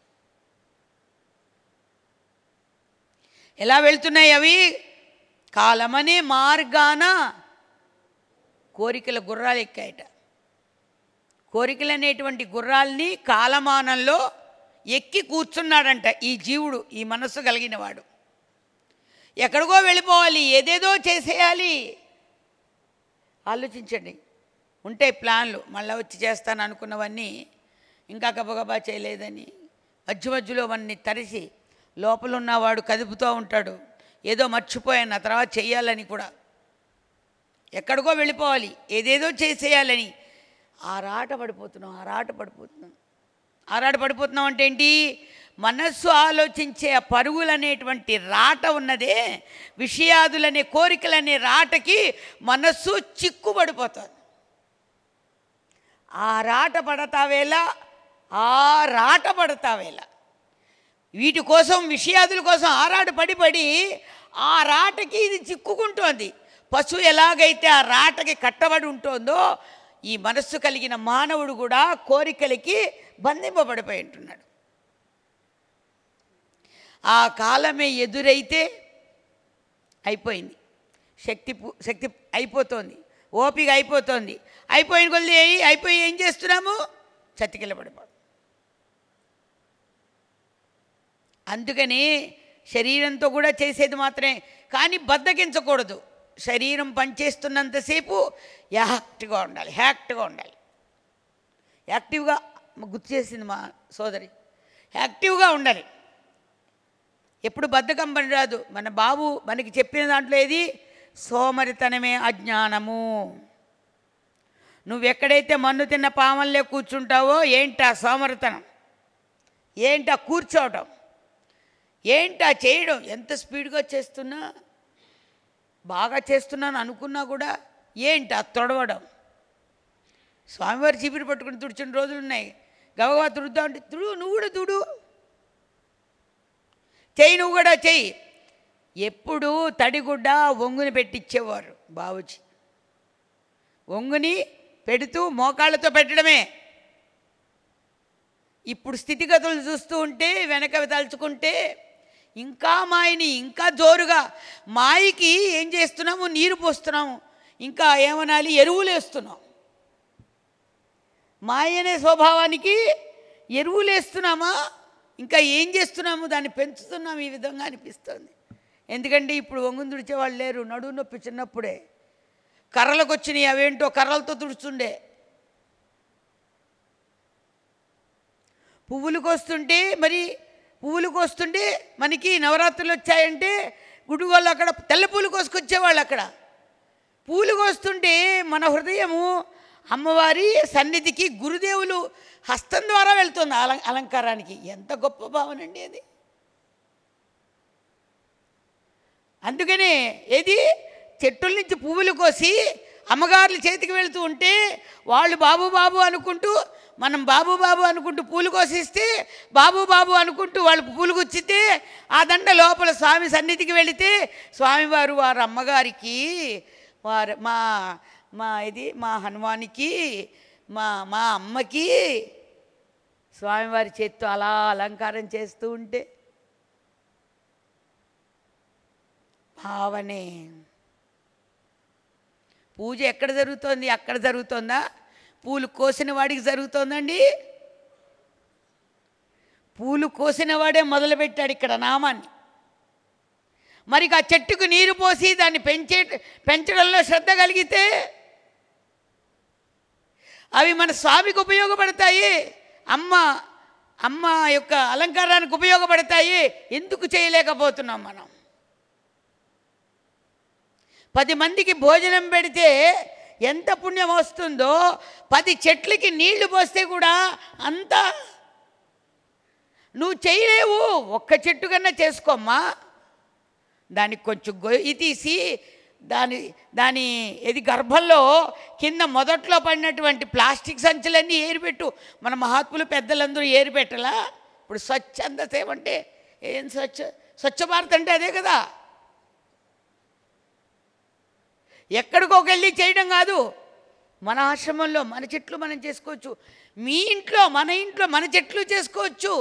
Speaker 1: ఎలా వెళ్తున్నాయి అవి కాలమనే మార్గాన కోరికల గుర్రాలు ఎక్కాయట కోరికలు అనేటువంటి గుర్రాల్ని కాలమానంలో ఎక్కి కూర్చున్నాడంట ఈ జీవుడు ఈ మనస్సు కలిగిన వాడు ఎక్కడికో వెళ్ళిపోవాలి ఏదేదో చేసేయాలి ఆలోచించండి ఉంటాయి ప్లాన్లు మళ్ళీ వచ్చి చేస్తాను అనుకున్నవన్నీ ఇంకా గబగబా చేయలేదని మధ్య మధ్యలో అవన్నీ తరిసి లోపల ఉన్నవాడు కదుపుతూ ఉంటాడు ఏదో మర్చిపోయాను ఆ తర్వాత చెయ్యాలని కూడా ఎక్కడికో వెళ్ళిపోవాలి ఏదేదో చేసేయాలని ఆరాట పడిపోతున్నాం ఆరాట పడిపోతున్నాం ఆరాట పడిపోతున్నాం అంటే ఏంటి మనస్సు ఆలోచించే ఆ పరుగులనేటువంటి రాట ఉన్నదే విషయాదులనే కోరికలనే రాటకి మనస్సు చిక్కుబడిపోతుంది ఆ రాట పడతావేళ ఆ రాట పడతావేళ వీటి కోసం విషయాదుల కోసం ఆరాట పడి పడి ఆ రాటకి ఇది చిక్కుకుంటోంది పశువు ఎలాగైతే ఆ రాటకి కట్టబడి ఉంటుందో ఈ మనస్సు కలిగిన మానవుడు కూడా కోరికలకి బంధింపబడిపోయి ఉంటున్నాడు ఆ కాలమే ఎదురైతే అయిపోయింది శక్తి పు- శక్తి అయిపోతోంది ఓపిక అయిపోతోంది అయిపోయిన కొద్ది అయిపోయి ఏం చేస్తున్నాము చతికిల పడిపోతాం అందుకని శరీరంతో కూడా చేసేది మాత్రమే కానీ బద్దకించకూడదు శరీరం పనిచేస్తున్నంతసేపు యాక్టివ్గా ఉండాలి యాక్టివ్గా ఉండాలి యాక్టివ్గా గుర్తు చేసింది మా సోదరి యాక్టివ్గా ఉండాలి ఎప్పుడు బద్ధకం పని రాదు మన బాబు మనకి చెప్పిన దాంట్లో ఏది సోమరితనమే అజ్ఞానము నువ్వు ఎక్కడైతే మన్ను తిన్న పామల్లే కూర్చుంటావో ఏంటా సోమరితనం ఏంటా కూర్చోవటం ఏంటా చేయడం ఎంత స్పీడ్గా చేస్తున్నా బాగా చేస్తున్నాను అనుకున్నా కూడా ఏంటి ఆ తొడవడం స్వామివారి చీపిరి పట్టుకుని తుడిచిన రోజులు ఉన్నాయి గవగవా తుడుద్దా అంటే తుడు నువ్వు కూడా తుడు చెయ్యి నువ్వు కూడా చెయ్యి ఎప్పుడు తడిగుడ్డ ఒంగుని పెట్టించేవారు బావుచి ఒంగుని పెడుతూ మోకాళ్ళతో పెట్టడమే ఇప్పుడు స్థితిగతులు చూస్తూ ఉంటే వెనక తలుచుకుంటే ఇంకా మాయని ఇంకా జోరుగా మాయకి ఏం చేస్తున్నాము నీరు పోస్తున్నాము ఇంకా ఏమనాలి ఎరువులు వేస్తున్నాం మాయ అనే స్వభావానికి ఎరువులు వేస్తున్నామా ఇంకా ఏం చేస్తున్నాము దాన్ని పెంచుతున్నాం ఈ విధంగా అనిపిస్తుంది ఎందుకంటే ఇప్పుడు ఒంగుని తుడిచే వాళ్ళు లేరు నడువు నొప్పి చిన్నప్పుడే కర్రలకు వచ్చినాయి అవేంటో కర్రలతో తుడుస్తుండే పువ్వులు కోస్తుంటే మరి పువ్వులు కోస్తుంటే మనకి నవరాత్రులు వచ్చాయంటే గుడి వాళ్ళు అక్కడ తెల్ల పూలు కోసుకొచ్చేవాళ్ళు అక్కడ పూలు కోస్తుంటే మన హృదయము అమ్మవారి సన్నిధికి గురుదేవులు హస్తం ద్వారా వెళ్తుంది అలం అలంకారానికి ఎంత గొప్ప భావన అండి అది అందుకనే ఏది చెట్టుల నుంచి పువ్వులు కోసి అమ్మగారుల చేతికి వెళుతూ ఉంటే వాళ్ళు బాబు బాబు అనుకుంటూ మనం బాబు బాబు అనుకుంటూ పూలు కోసిస్తే బాబు బాబు అనుకుంటూ వాళ్ళు పూలు గుచ్చితే ఆ దండ లోపల స్వామి సన్నిధికి వెళితే స్వామివారు వారి అమ్మగారికి వారు మా మా ఇది మా హనుమానికి మా మా అమ్మకి స్వామివారి చేత్తో అలా అలంకారం చేస్తూ ఉంటే భావనే పూజ ఎక్కడ జరుగుతోంది అక్కడ జరుగుతోందా పూలు కోసిన వాడికి జరుగుతోందండి పూలు కోసిన వాడే మొదలుపెట్టాడు ఇక్కడ నామాన్ని మరి ఆ చెట్టుకు నీరు పోసి దాన్ని పెంచే పెంచడంలో శ్రద్ధ కలిగితే అవి మన స్వామికి ఉపయోగపడతాయి అమ్మ అమ్మ యొక్క అలంకారానికి ఉపయోగపడతాయి ఎందుకు చేయలేకపోతున్నాం మనం పది మందికి భోజనం పెడితే ఎంత పుణ్యం వస్తుందో పది చెట్లకి నీళ్లు పోస్తే కూడా అంత నువ్వు చేయలేవు ఒక్క చెట్టు కన్నా చేసుకోమ్మా దానికి కొంచెం గొయ్యి తీసి దాని దాని ఇది గర్భంలో కింద మొదట్లో పడినటువంటి ప్లాస్టిక్ సంచులన్నీ ఏరిపెట్టు మన మహాత్ములు పెద్దలందరూ ఏరిపెట్టలా ఇప్పుడు స్వచ్ఛంద సేవ అంటే ఏం స్వచ్ఛ స్వచ్ఛ భారత్ అంటే అదే కదా ఎక్కడికోకి వెళ్ళి చేయడం కాదు మన ఆశ్రమంలో మన చెట్లు మనం చేసుకోవచ్చు మీ ఇంట్లో మన ఇంట్లో మన చెట్లు చేసుకోవచ్చు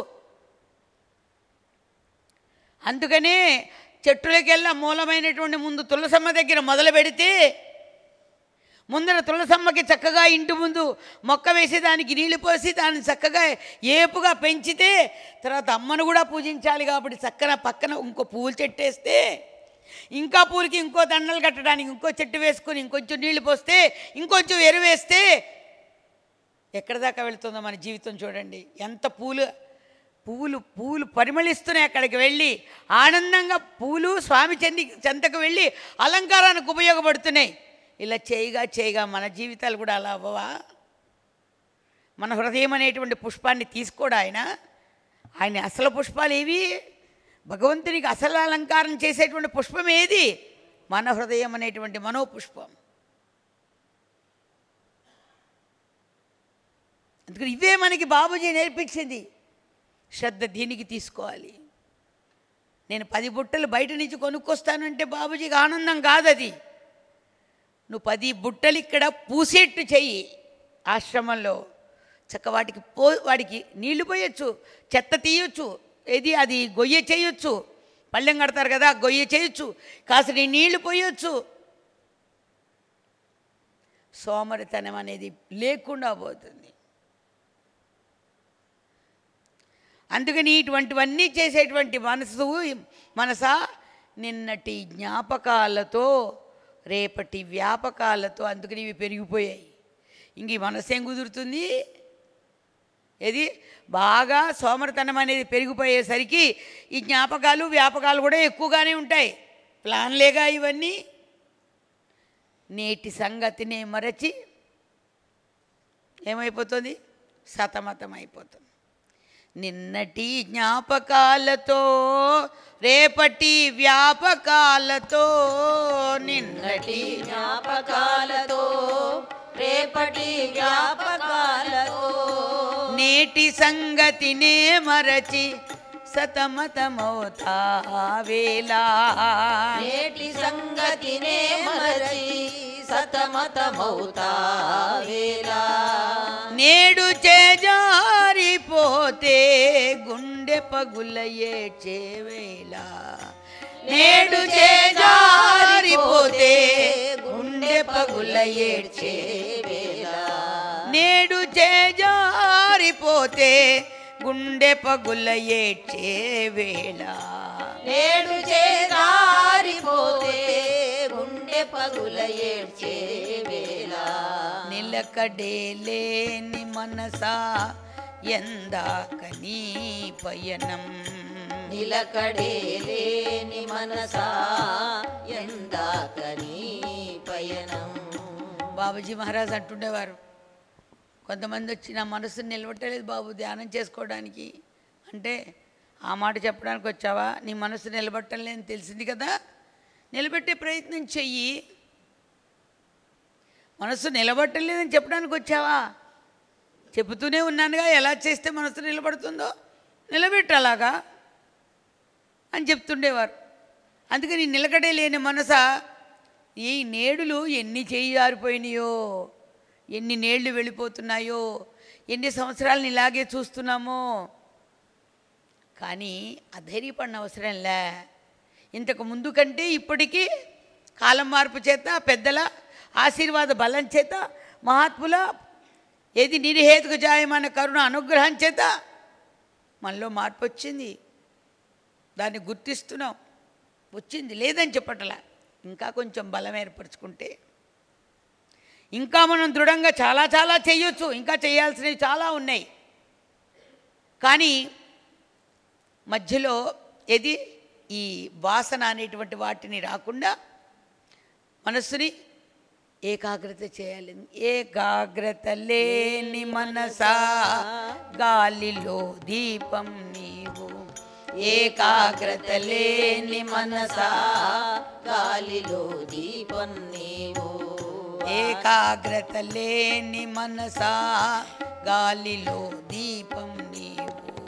Speaker 1: అందుకనే చెట్టులకెళ్ళ మూలమైనటువంటి ముందు తులసమ్మ దగ్గర మొదలు పెడితే ముందర తులసమ్మకి చక్కగా ఇంటి ముందు మొక్క వేసి దానికి నీళ్లు పోసి దాన్ని చక్కగా ఏపుగా పెంచితే తర్వాత అమ్మను కూడా పూజించాలి కాబట్టి చక్కన పక్కన ఇంకో పూలు చెట్టు వేస్తే ఇంకా పూలకి ఇంకో దండలు కట్టడానికి ఇంకో చెట్టు వేసుకొని ఇంకొంచెం నీళ్లు పోస్తే ఇంకొంచెం ఎరువు వేస్తే ఎక్కడి దాకా వెళుతుందో మన జీవితం చూడండి ఎంత పూలు పువ్వులు పువ్వులు పరిమళిస్తున్నాయి అక్కడికి వెళ్ళి ఆనందంగా పూలు స్వామి చెంది చెంతకు వెళ్ళి అలంకారానికి ఉపయోగపడుతున్నాయి ఇలా చేయగా చేయగా మన జీవితాలు కూడా అలా అవ్వవా మన హృదయం అనేటువంటి పుష్పాన్ని తీసుకోడా ఆయన ఆయన అసలు పుష్పాలు ఏవి భగవంతునికి అసలు అలంకారం చేసేటువంటి పుష్పం ఏది మన హృదయం అనేటువంటి మనోపుష్పం అందుకని ఇవే మనకి బాబూజీ నేర్పించింది శ్రద్ధ దీనికి తీసుకోవాలి నేను పది బుట్టలు బయట నుంచి కొనుక్కొస్తానంటే బాబూజీకి ఆనందం కాదది నువ్వు పది బుట్టలు ఇక్కడ పూసేట్టు చెయ్యి ఆశ్రమంలో చక్క వాటికి పో వాడికి నీళ్లు పోయొచ్చు చెత్త తీయొచ్చు ఏది అది గొయ్య చేయొచ్చు పళ్ళెం కడతారు కదా గొయ్య చేయొచ్చు కాస్త నీ నీళ్లు పోయొచ్చు సోమరితనం అనేది లేకుండా పోతుంది అందుకని ఇటువంటివన్నీ చేసేటువంటి మనసు మనస నిన్నటి జ్ఞాపకాలతో రేపటి వ్యాపకాలతో అందుకని ఇవి పెరిగిపోయాయి ఇంక ఈ మనసు ఏం కుదురుతుంది ఏది బాగా సోమరితనం అనేది పెరిగిపోయేసరికి ఈ జ్ఞాపకాలు వ్యాపకాలు కూడా ఎక్కువగానే ఉంటాయి ప్లాన్లేగా ఇవన్నీ నేటి సంగతిని మరచి ఏమైపోతుంది సతమతం అయిపోతుంది నిన్నటి జ్ఞాపకాలతో రేపటి వ్యాపకాలతో నిన్నటి
Speaker 2: జ్ఞాపకాలతో రేపటి జ్ఞాపకాలతో
Speaker 1: నేటి సంగతినే మరచి సతమతమవుతా వేలా
Speaker 2: నేటి సంగతినే మరచి సతమతమవుతా వేలా
Speaker 1: నేడు చేజారిపోతే గుండె పగుల ఏడ్చే వేళ నేడు చేజారిపోతే గుండె పగుల ఏడ్చే
Speaker 2: వేళ
Speaker 1: నేడు చేజారిపోతే గుండె పగుల ఏడ్చే వేళ
Speaker 2: నేడు చేదారిపోతే గుండె పగుల ఏడ్చే వేళ
Speaker 1: నిలకడే లేని మనసా ఎందాక నీ పయనం
Speaker 2: నిలకడే లేని మనసా ఎందాక నీ పయనం
Speaker 1: బాబుజీ మహారాజ్ అంటుండేవారు కొంతమంది వచ్చి నా మనసుని నిలబట్టలేదు బాబు ధ్యానం చేసుకోవడానికి అంటే ఆ మాట చెప్పడానికి వచ్చావా నీ మనసు నిలబట్టలేని తెలిసింది కదా నిలబెట్టే ప్రయత్నం చెయ్యి మనసు నిలబట్టలేదని చెప్పడానికి వచ్చావా చెబుతూనే ఉన్నానుగా ఎలా చేస్తే మనసు నిలబడుతుందో నిలబెట్టు అలాగా అని చెప్తుండేవారు అందుకని నిలకడే లేని మనస ఈ నేడులు ఎన్ని చేయి జారిపోయినాయో ఎన్ని నేళ్లు వెళ్ళిపోతున్నాయో ఎన్ని సంవత్సరాలను ఇలాగే చూస్తున్నామో కానీ అధైర్యపడిన అవసరంలే ఇంతకు ముందు కంటే ఇప్పటికీ కాలం మార్పు చేత పెద్దల ఆశీర్వాద బలం చేత మహాత్ముల ఏది నిర్హేతుకు జాయమైన కరుణ అనుగ్రహం చేత మనలో మార్పు వచ్చింది దాన్ని గుర్తిస్తున్నాం వచ్చింది లేదని చెప్పట్లా ఇంకా కొంచెం బలం ఏర్పరచుకుంటే ఇంకా మనం దృఢంగా చాలా చాలా చేయొచ్చు ఇంకా చేయాల్సినవి చాలా ఉన్నాయి కానీ మధ్యలో ఏది ఈ వాసన అనేటువంటి వాటిని రాకుండా మనస్సుని ఏకాగ్రత చేయాలి ఏకాగ్రత లేని మనసా గాలిలో దీపం నీవు ఏకాగ్రత లేని మనసా
Speaker 2: గాలిలో దీపం నీవు
Speaker 1: ఏకాగ్రత లేని మనసా గాలిలో దీపం నీవు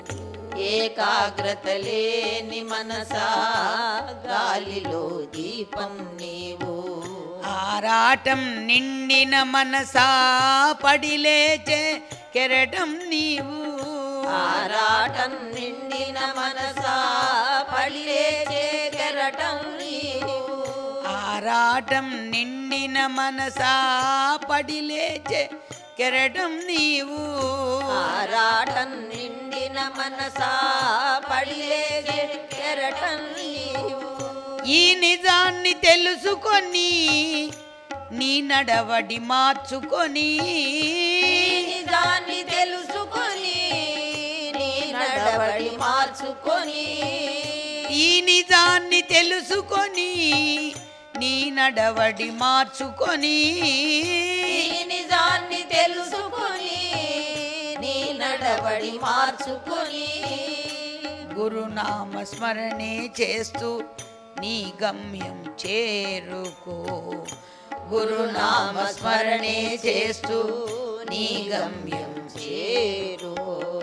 Speaker 2: ఏకాగ్రత లేని మనసా గాలిలో దీపం నీవు
Speaker 1: ఆరాటం నిండిన మనసా పడిలేచే కెరటం నీవు
Speaker 2: ఆరాటం నిండిన మనసా పళ్ళేచే కెరటం నీవు
Speaker 1: ఆరాటం నిండిన మనసా పడిలేచే కెరటం నీవు
Speaker 2: ఆరాటం నిండిన మనసా పళ్ళేచే కెరటం నీవు
Speaker 1: ఈ నిజాన్ని తెలుసుకొని నీ నడవడి మార్చుకొని
Speaker 2: ఈ నిజాన్ని తెలుసుకొని నీ నడవడి మార్చుకొని
Speaker 1: ఈ నిజాన్ని తెలుసుకొని నీ నడవడి మార్చుకొని
Speaker 2: ఈ నిజాన్ని తెలుసుకొని నీ నడవడి మార్చుకొని
Speaker 1: గురునామ స్మరణే చేస్తూ నీ గమ్యం చేరుకో గురునామ స్మరణే చేస్తూ నీ గమ్యం
Speaker 2: చేరు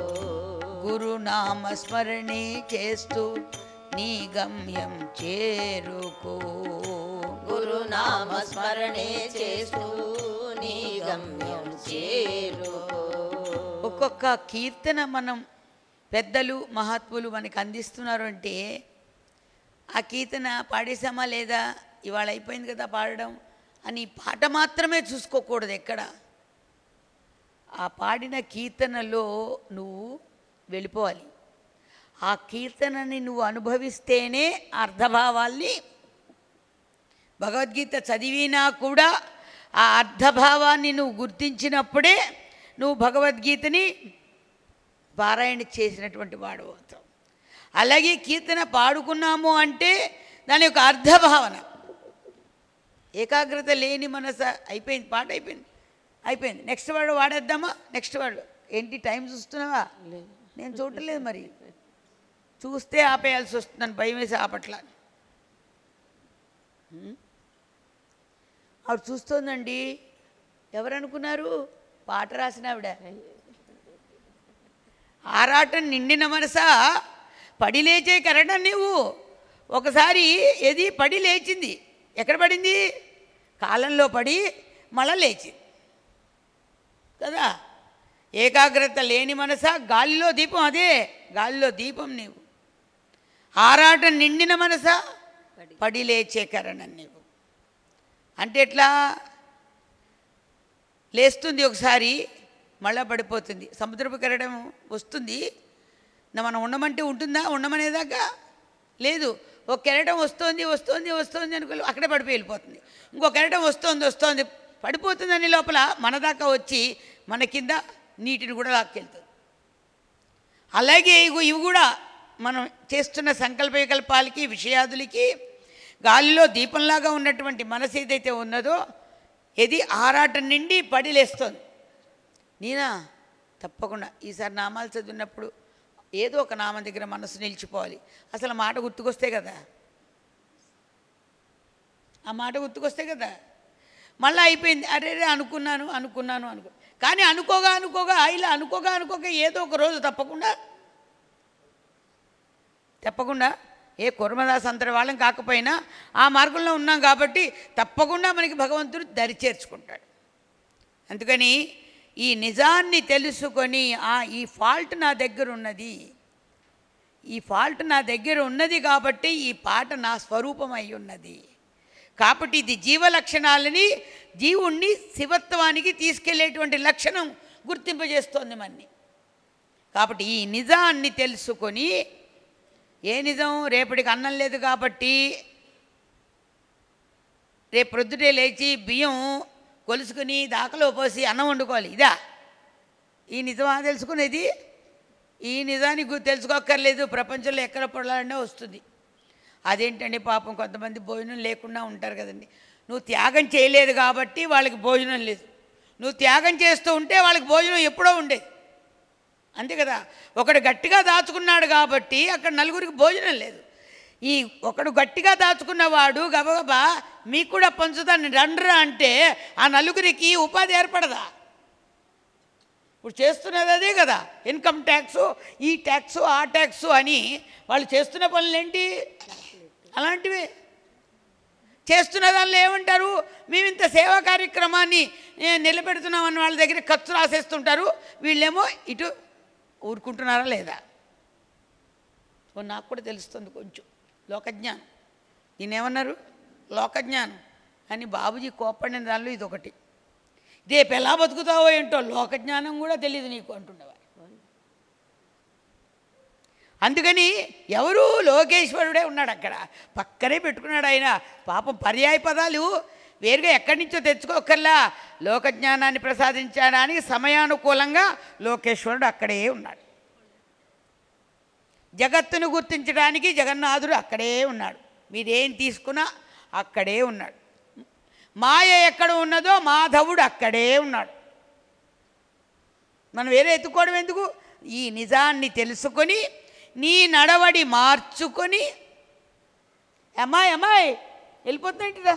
Speaker 1: గురునామ స్మరణే చేస్తూ నీ గమ్యం చేరుకో
Speaker 2: గురునామ స్మరణే చేస్తూ నీ గమ్యం చేరు
Speaker 1: ఒక్కొక్క కీర్తన మనం పెద్దలు మహాత్ములు మనకి అందిస్తున్నారు అంటే ఆ కీర్తన పాడేశామా లేదా ఇవాళ అయిపోయింది కదా పాడడం అని పాట మాత్రమే చూసుకోకూడదు ఎక్కడ ఆ పాడిన కీర్తనలో నువ్వు వెళ్ళిపోవాలి ఆ కీర్తనని నువ్వు అనుభవిస్తేనే ఆ అర్థభావాల్ని భగవద్గీత చదివినా కూడా ఆ అర్థభావాన్ని నువ్వు గుర్తించినప్పుడే నువ్వు భగవద్గీతని పారాయణ చేసినటువంటి వాడు అవుతావు అలాగే కీర్తన పాడుకున్నాము అంటే దాని యొక్క అర్థభావన ఏకాగ్రత లేని మనస అయిపోయింది పాట అయిపోయింది అయిపోయింది నెక్స్ట్ వర్డ్ వాడేద్దామా నెక్స్ట్ వర్డ్ ఏంటి టైం చూస్తున్నావా నేను చూడలేదు మరి చూస్తే ఆపేయాల్సి వస్తుందని భయం వేసి ఆపట్ల హ్మ్? ఆవిడ చూస్తోందండి ఎవరనుకున్నారు పాట రాసిన ఆవిడ ఆరాటం నిండిన మనసా పడి లేచే కరడం నీవు ఒకసారి ఏది పడి లేచింది ఎక్కడ పడింది కాలంలో పడి మళ్ళా లేచింది కదా ఏకాగ్రత లేని మనసా గాలిలో దీపం అదే గాలిలో దీపం నీవు ఆరాటం నిండిన మనసా పడి లేచే కరణం నీవు అంటే ఎట్లా లేస్తుంది ఒకసారి మళ్ళా పడిపోతుంది సముద్రపు కెరటం వస్తుంది నా మనం ఉండమంటే ఉంటుందా ఉండమనేదాకా లేదు ఒక కెరటం వస్తుంది వస్తుంది వస్తుంది అనుకో అక్కడే పడిపోయి వెళ్ళిపోతుంది ఇంకో కెరటం వస్తుంది వస్తుంది పడిపోతుందని లోపల మన దాకా వచ్చి మన కింద నీటిని కూడా లాక్కెళ్తుంది అలాగే ఇగో ఇవి కూడా మనం చేస్తున్న సంకల్ప వికల్పాలకి విషయాదులకి గాలిలో దీపంలాగా ఉన్నటువంటి మనసు ఏదైతే ఉన్నదో ఇది ఆరాటం నిండి పడిలేస్తోంది నేనా తప్పకుండా ఈసారి నామాలు చదివినప్పుడు ఏదో ఒక నామం దగ్గర మనసు నిలిచిపోవాలి అసలు మాట గుర్తుకొస్తే కదా ఆ మాట గుర్తుకొస్తే కదా మళ్ళీ అయిపోయింది అరే రే అనుకున్నాను అనుకున్నాను అనుకో కానీ అనుకోగా అనుకోగా ఇలా అనుకోగా అనుకోగా ఏదో ఒక రోజు తప్పకుండా తప్పకుండా ఏ కుర్మదాస్ అంతటి వాళ్ళం కాకపోయినా ఆ మార్గంలో ఉన్నాం కాబట్టి తప్పకుండా మనకి భగవంతుడు దరి చేర్చుకుంటాడు అందుకని ఈ నిజాన్ని తెలుసుకొని ఆ ఈ ఫాల్ట్ నా దగ్గర ఉన్నది ఈ ఫాల్ట్ నా దగ్గర ఉన్నది కాబట్టి ఈ పాట నా స్వరూపం అయి ఉన్నది కాబట్టి ఇది జీవ లక్షణాలని జీవుణ్ణి శివత్వానికి తీసుకెళ్లేటువంటి లక్షణం గుర్తింపజేస్తోంది మన్ని కాబట్టి ఈ నిజాన్ని తెలుసుకొని ఏ నిజం రేపటికి అన్నం లేదు కాబట్టి రేపు ప్రొద్దుటే లేచి బియ్యం కొలుసుకుని దాకలో పోసి అన్నం వండుకోవాలి ఇదా ఈ నిజమా తెలుసుకునేది ఈ నిజాన్ని గు- తెలుసుకోక్కర్లేదు ప్రపంచంలో ఎక్కడ పొడాలన్నా వస్తుంది అదేంటండి పాపం కొంతమంది భోజనం లేకుండా ఉంటారు కదండి నువ్వు త్యాగం చేయలేదు కాబట్టి వాళ్ళకి భోజనం లేదు నువ్వు త్యాగం చేస్తూ ఉంటే వాళ్ళకి భోజనం ఎప్పుడో ఉండేది అంతే కదా ఒకడు గట్టిగా దాచుకున్నాడు కాబట్టి అక్కడ నలుగురికి భోజనం లేదు ఈ ఒకడు గట్టిగా దాచుకున్నవాడు గబగబా మీకు కూడా పంచుతాను రండ్రా అంటే ఆ నలుగురికి ఉపాధి ఏర్పడదా ఇప్పుడు చేస్తున్నది అదే కదా ఇన్కమ్ ట్యాక్స్ ఈ ట్యాక్స్ ఆ ట్యాక్స్ అని వాళ్ళు చేస్తున్న పనులు ఏంటి అలాంటివే చేస్తున్న దానిలో ఏమంటారు మేము ఇంత సేవా కార్యక్రమాన్ని ఏ, నిలబెడుతున్నామని వాళ్ళ దగ్గర ఖర్చు రాసేస్తుంటారు వీళ్ళేమో ఇటు ఊరుకుంటున్నారా లేదా ఓ నాకు కూడా తెలుస్తుంది కొంచెం లోకజ్ఞానం దీన్ని ఏమన్నారు లోకజ్ఞానం అని బాబుజీ కోప్పడిన దానిలో ఇది ఒకటి రేపు ఎలా బతుకుతావో ఏంటో లోకజ్ఞానం కూడా తెలియదు నీకు అంటుండేవారు అందుకని ఎవరు లోకేశ్వరుడే ఉన్నాడు అక్కడ పక్కనే పెట్టుకున్నాడు ఆయన పాపం పర్యాయ పదాలు వేరుగా ఎక్కడి నుంచో తెచ్చుకోకర్లా లోకజ్ఞానాన్ని ప్రసాదించడానికి సమయానుకూలంగా లోకేశ్వరుడు అక్కడే ఉన్నాడు జగత్తును గుర్తించడానికి జగన్నాథుడు అక్కడే ఉన్నాడు మీరేం తీసుకున్నా అక్కడే ఉన్నాడు మాయ ఎక్కడ ఉన్నదో మాధవుడు అక్కడే ఉన్నాడు మనం వేరే ఎత్తుకోవడం ఎందుకు ఈ నిజాన్ని తెలుసుకొని నీ నడవడి మార్చుకొని అమ్మాయి అమ్మాయి వెళ్ళిపోతుందేంటిరా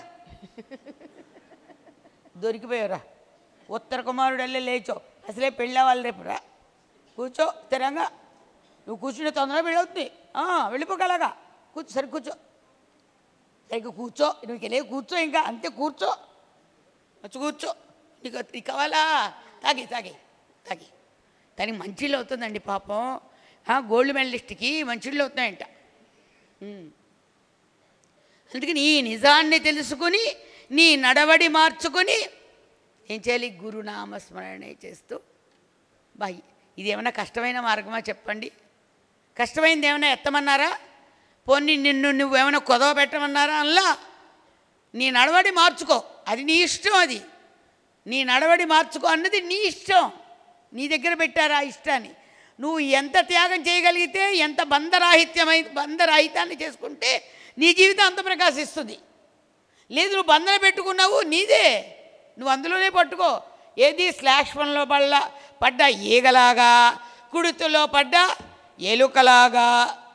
Speaker 1: దొరికిపోయారా ఉత్తర కుమారుడు వెళ్ళి లేచో అసలే పెళ్ళవాలి రేపు రా కూర్చో స్థిరంగా నువ్వు కూర్చునే తొందరగా పెళ్ళవుతుంది ఆ, వెళ్ళిపోగలగా కూర్చో సరి కూర్చో సరిగ్గా కూర్చో నువ్వు వెళ్ళే కూర్చో ఇంకా అంతే కూర్చో వచ్చి కూర్చో నీకు నీకు కావాలా తాగి తాగి తాగి దానికి మంచిళ్ళు అవుతుందండి పాపం ఆ, గోల్డ్ మెడలిస్ట్కి మంచిళ్ళు అవుతున్నాయంట ఉమ్. అందుకని ఈ నిజాన్ని తెలుసుకుని నీ నడవడి మార్చుకొని ఏం చేయాలి గురునామస్మరణే చేస్తూ బాయ్ ఇది ఏమైనా కష్టమైన మార్గమా చెప్పండి కష్టమైంది ఏమైనా ఎత్తమన్నారా పోనీ నిన్ను నువ్వేమైనా కొదవ పెట్టమన్నారా అలా నీ నడవడి మార్చుకో అది నీ ఇష్టం అది నీ నడవడి మార్చుకో అన్నది నీ ఇష్టం నీ దగ్గర పెట్టారు ఆ ఇష్టాన్ని నువ్వు ఎంత త్యాగం చేయగలిగితే ఎంత బంధరాహిత్యమై బంధరాహితాన్ని చేసుకుంటే నీ జీవితం అంత ప్రకాశిస్తుంది లేదు నువ్వు బంధన పెట్టుకున్నావు నీదే నువ్వు అందులోనే పట్టుకో ఏది స్లాష్ వన్లో పడ్డ పడ్డ ఈగలాగా కుడితులో పడ్డ ఎలుకలాగా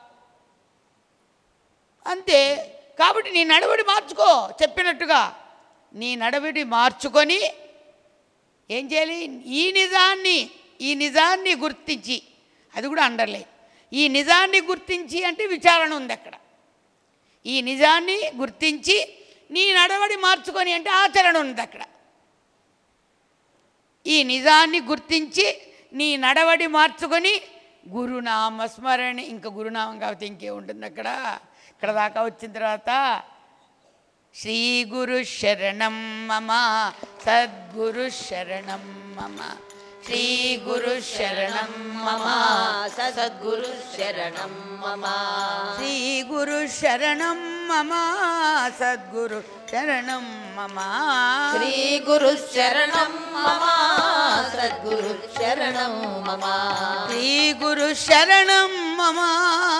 Speaker 1: అంతే కాబట్టి నీ నడవడి మార్చుకో చెప్పినట్టుగా నీ నడవడి మార్చుకొని ఏం చేయాలి ఈ నిజాన్ని ఈ నిజాన్ని గుర్తించి అది కూడా అండర్లే ఈ నిజాన్ని గుర్తించి అంటే విచారణ ఉంది అక్కడ ఈ నిజాన్ని గుర్తించి నీ నడవడి మార్చుకొని అంటే ఆచరణ ఉంది అక్కడ ఈ నిజాన్ని గుర్తించి నీ నడవడి మార్చుకొని గురునామ స్మరణ ఇంకా గురునామం కాబట్టి ఇంకేముంటుంది అక్కడ ఇక్కడ దాకా వచ్చిన తర్వాత శ్రీ గురు శరణం మమ సద్గురు శరణం మమ శ్రీ గురు శరణం మమ
Speaker 2: సద్గురు శరణం మమ
Speaker 1: శ్రీ గురు శరణం మమ సద్గురు శరణం మమ
Speaker 2: శ్రీ గురు శరణం మమ సద్గురు శరణం మమ
Speaker 1: శ్రీ గురు శరణం మమ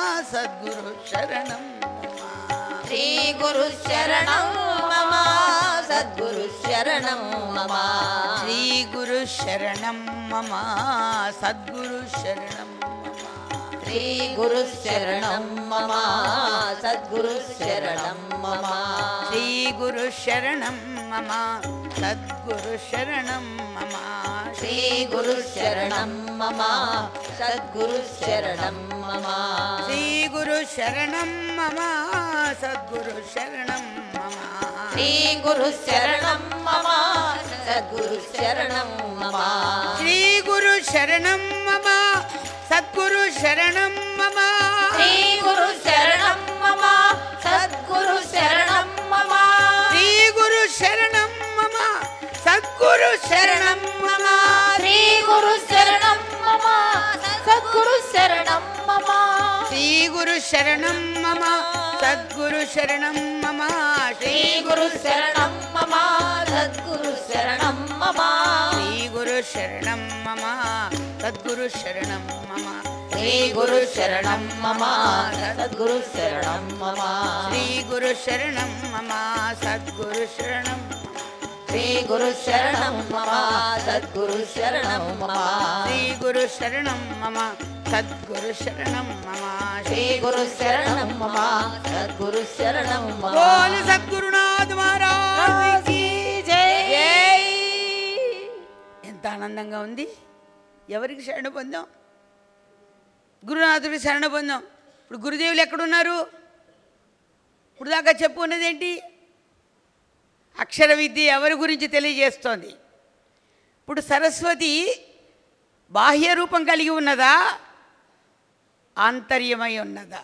Speaker 1: సద్గురు శరణం
Speaker 2: శ్రీ గురు శరణం మమ సద్గురు శరణం మమ
Speaker 1: శ్రీ గురు శరణం మమ సద్గురు శరణం మమ
Speaker 2: శ్రీ గురు శరణం మమ సద్గురు శరణం మమ
Speaker 1: శ్రీ గురు శరణం మమ సద్గురు శరణం మమ
Speaker 2: శ్రీ గురు శరణం మమ సద్గురు శరణం మమ
Speaker 1: శ్రీ గురు శరణం మమ సద్గురు శరణం మమ
Speaker 2: శ్రీ గురు శరణం మమ సద్గురు శరణం మమ
Speaker 1: శ్రీ గురు శరణం మమ సద్గురు శరణం మమ
Speaker 2: శ్రీ గురు శరణం మమ సద్గురు శరణం మమ
Speaker 1: శ్రీ గురు శరణం మమ సద్గురు శరణం మమ
Speaker 2: శ్రీ గురు శరణం మమ సద్గురు శరణం మమ
Speaker 1: శ్రీ గురు శరణం మమ సద్గురు శరణం మమ
Speaker 2: శ్రీ గురు శరణం మమ సద్గురు శరణం మమ
Speaker 1: శ్రీ గురు శరణం మమ సద్గురు శరణం మమ
Speaker 2: శ్రీ గురు శరణం మమ సద్గురు శరణం మమ
Speaker 1: శ్రీ గురు శరణం మమ సద్గురు శరణం
Speaker 2: శ్రీ గురు శరణం మమ సద్గురు శరణం మమ
Speaker 1: శ్రీ గురు శరణం మమ సద్గురు శరణం మమ
Speaker 2: శ్రీ గురు శరణం మమ సద్గురు శరణం మమ
Speaker 1: బోల్ సద్గురునాథ్ మహారాజ్ కి
Speaker 2: జై
Speaker 1: ఎంత ఆనందంగా ఉంది ఎవరికి శరణ పొందాం గురునాథుడికి శరణ పొందాం ఇప్పుడు గురుదేవులు ఎక్కడున్నారు ఇప్పుడు దాకా చెప్పుకున్నది ఏంటి అక్షర విద్య ఎవరి గురించి తెలియజేస్తోంది ఇప్పుడు సరస్వతి బాహ్య రూపం కలిగి ఉన్నదా ఆంతర్యమై ఉన్నదా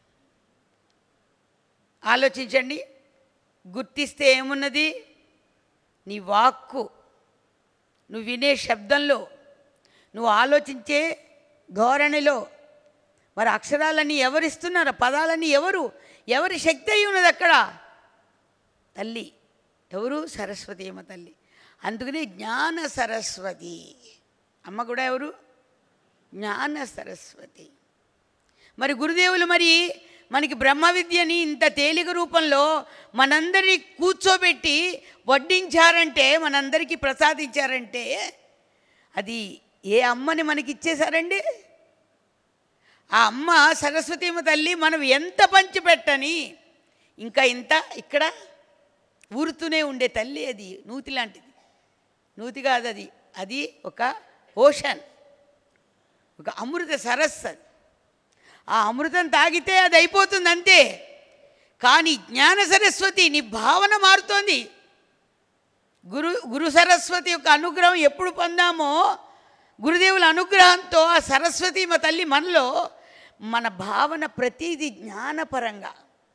Speaker 1: ఆలోచించండి గుర్తిస్తే ఏమున్నది నీ వాక్కు నువ్వు వినే శబ్దంలో నువ్వు ఆలోచించే ధోరణిలో మరి అక్షరాలన్నీ ఎవరిస్తున్నారు పదాలన్నీ ఎవరు ఎవరి శక్తి అయి ఉన్నది అక్కడ తల్లి ఎవరు సరస్వతి ఏమ తల్లి అందుకనే జ్ఞాన సరస్వతి అమ్మ కూడా ఎవరు జ్ఞాన సరస్వతి మరి గురుదేవులు మరి మనకి బ్రహ్మ విద్యని ఇంత తేలిక రూపంలో మనందరినీ కూర్చోబెట్టి వడ్డించారంటే మనందరికీ ప్రసాదించారంటే అది ఏ అమ్మని మనకి ఇచ్చేశారండి ఆ అమ్మ సరస్వతీమ తల్లి మనం ఎంత పంచిపెట్టని ఇంకా ఇంత ఇక్కడ ఊరుతూనే ఉండే తల్లి అది నూతి లాంటిది నూతి కాదు అది అది ఒక ఓషన్ ఒక అమృత సరస్సు అది ఆ అమృతం తాగితే అది అయిపోతుంది అంతే కానీ జ్ఞాన సరస్వతి నీ భావన మారుతోంది గురు గురు సరస్వతి యొక్క అనుగ్రహం ఎప్పుడు పొందామో గురుదేవుల అనుగ్రహంతో ఆ సరస్వతి మా తల్లి మనలో మన భావన ప్రతిదీ జ్ఞానపరంగా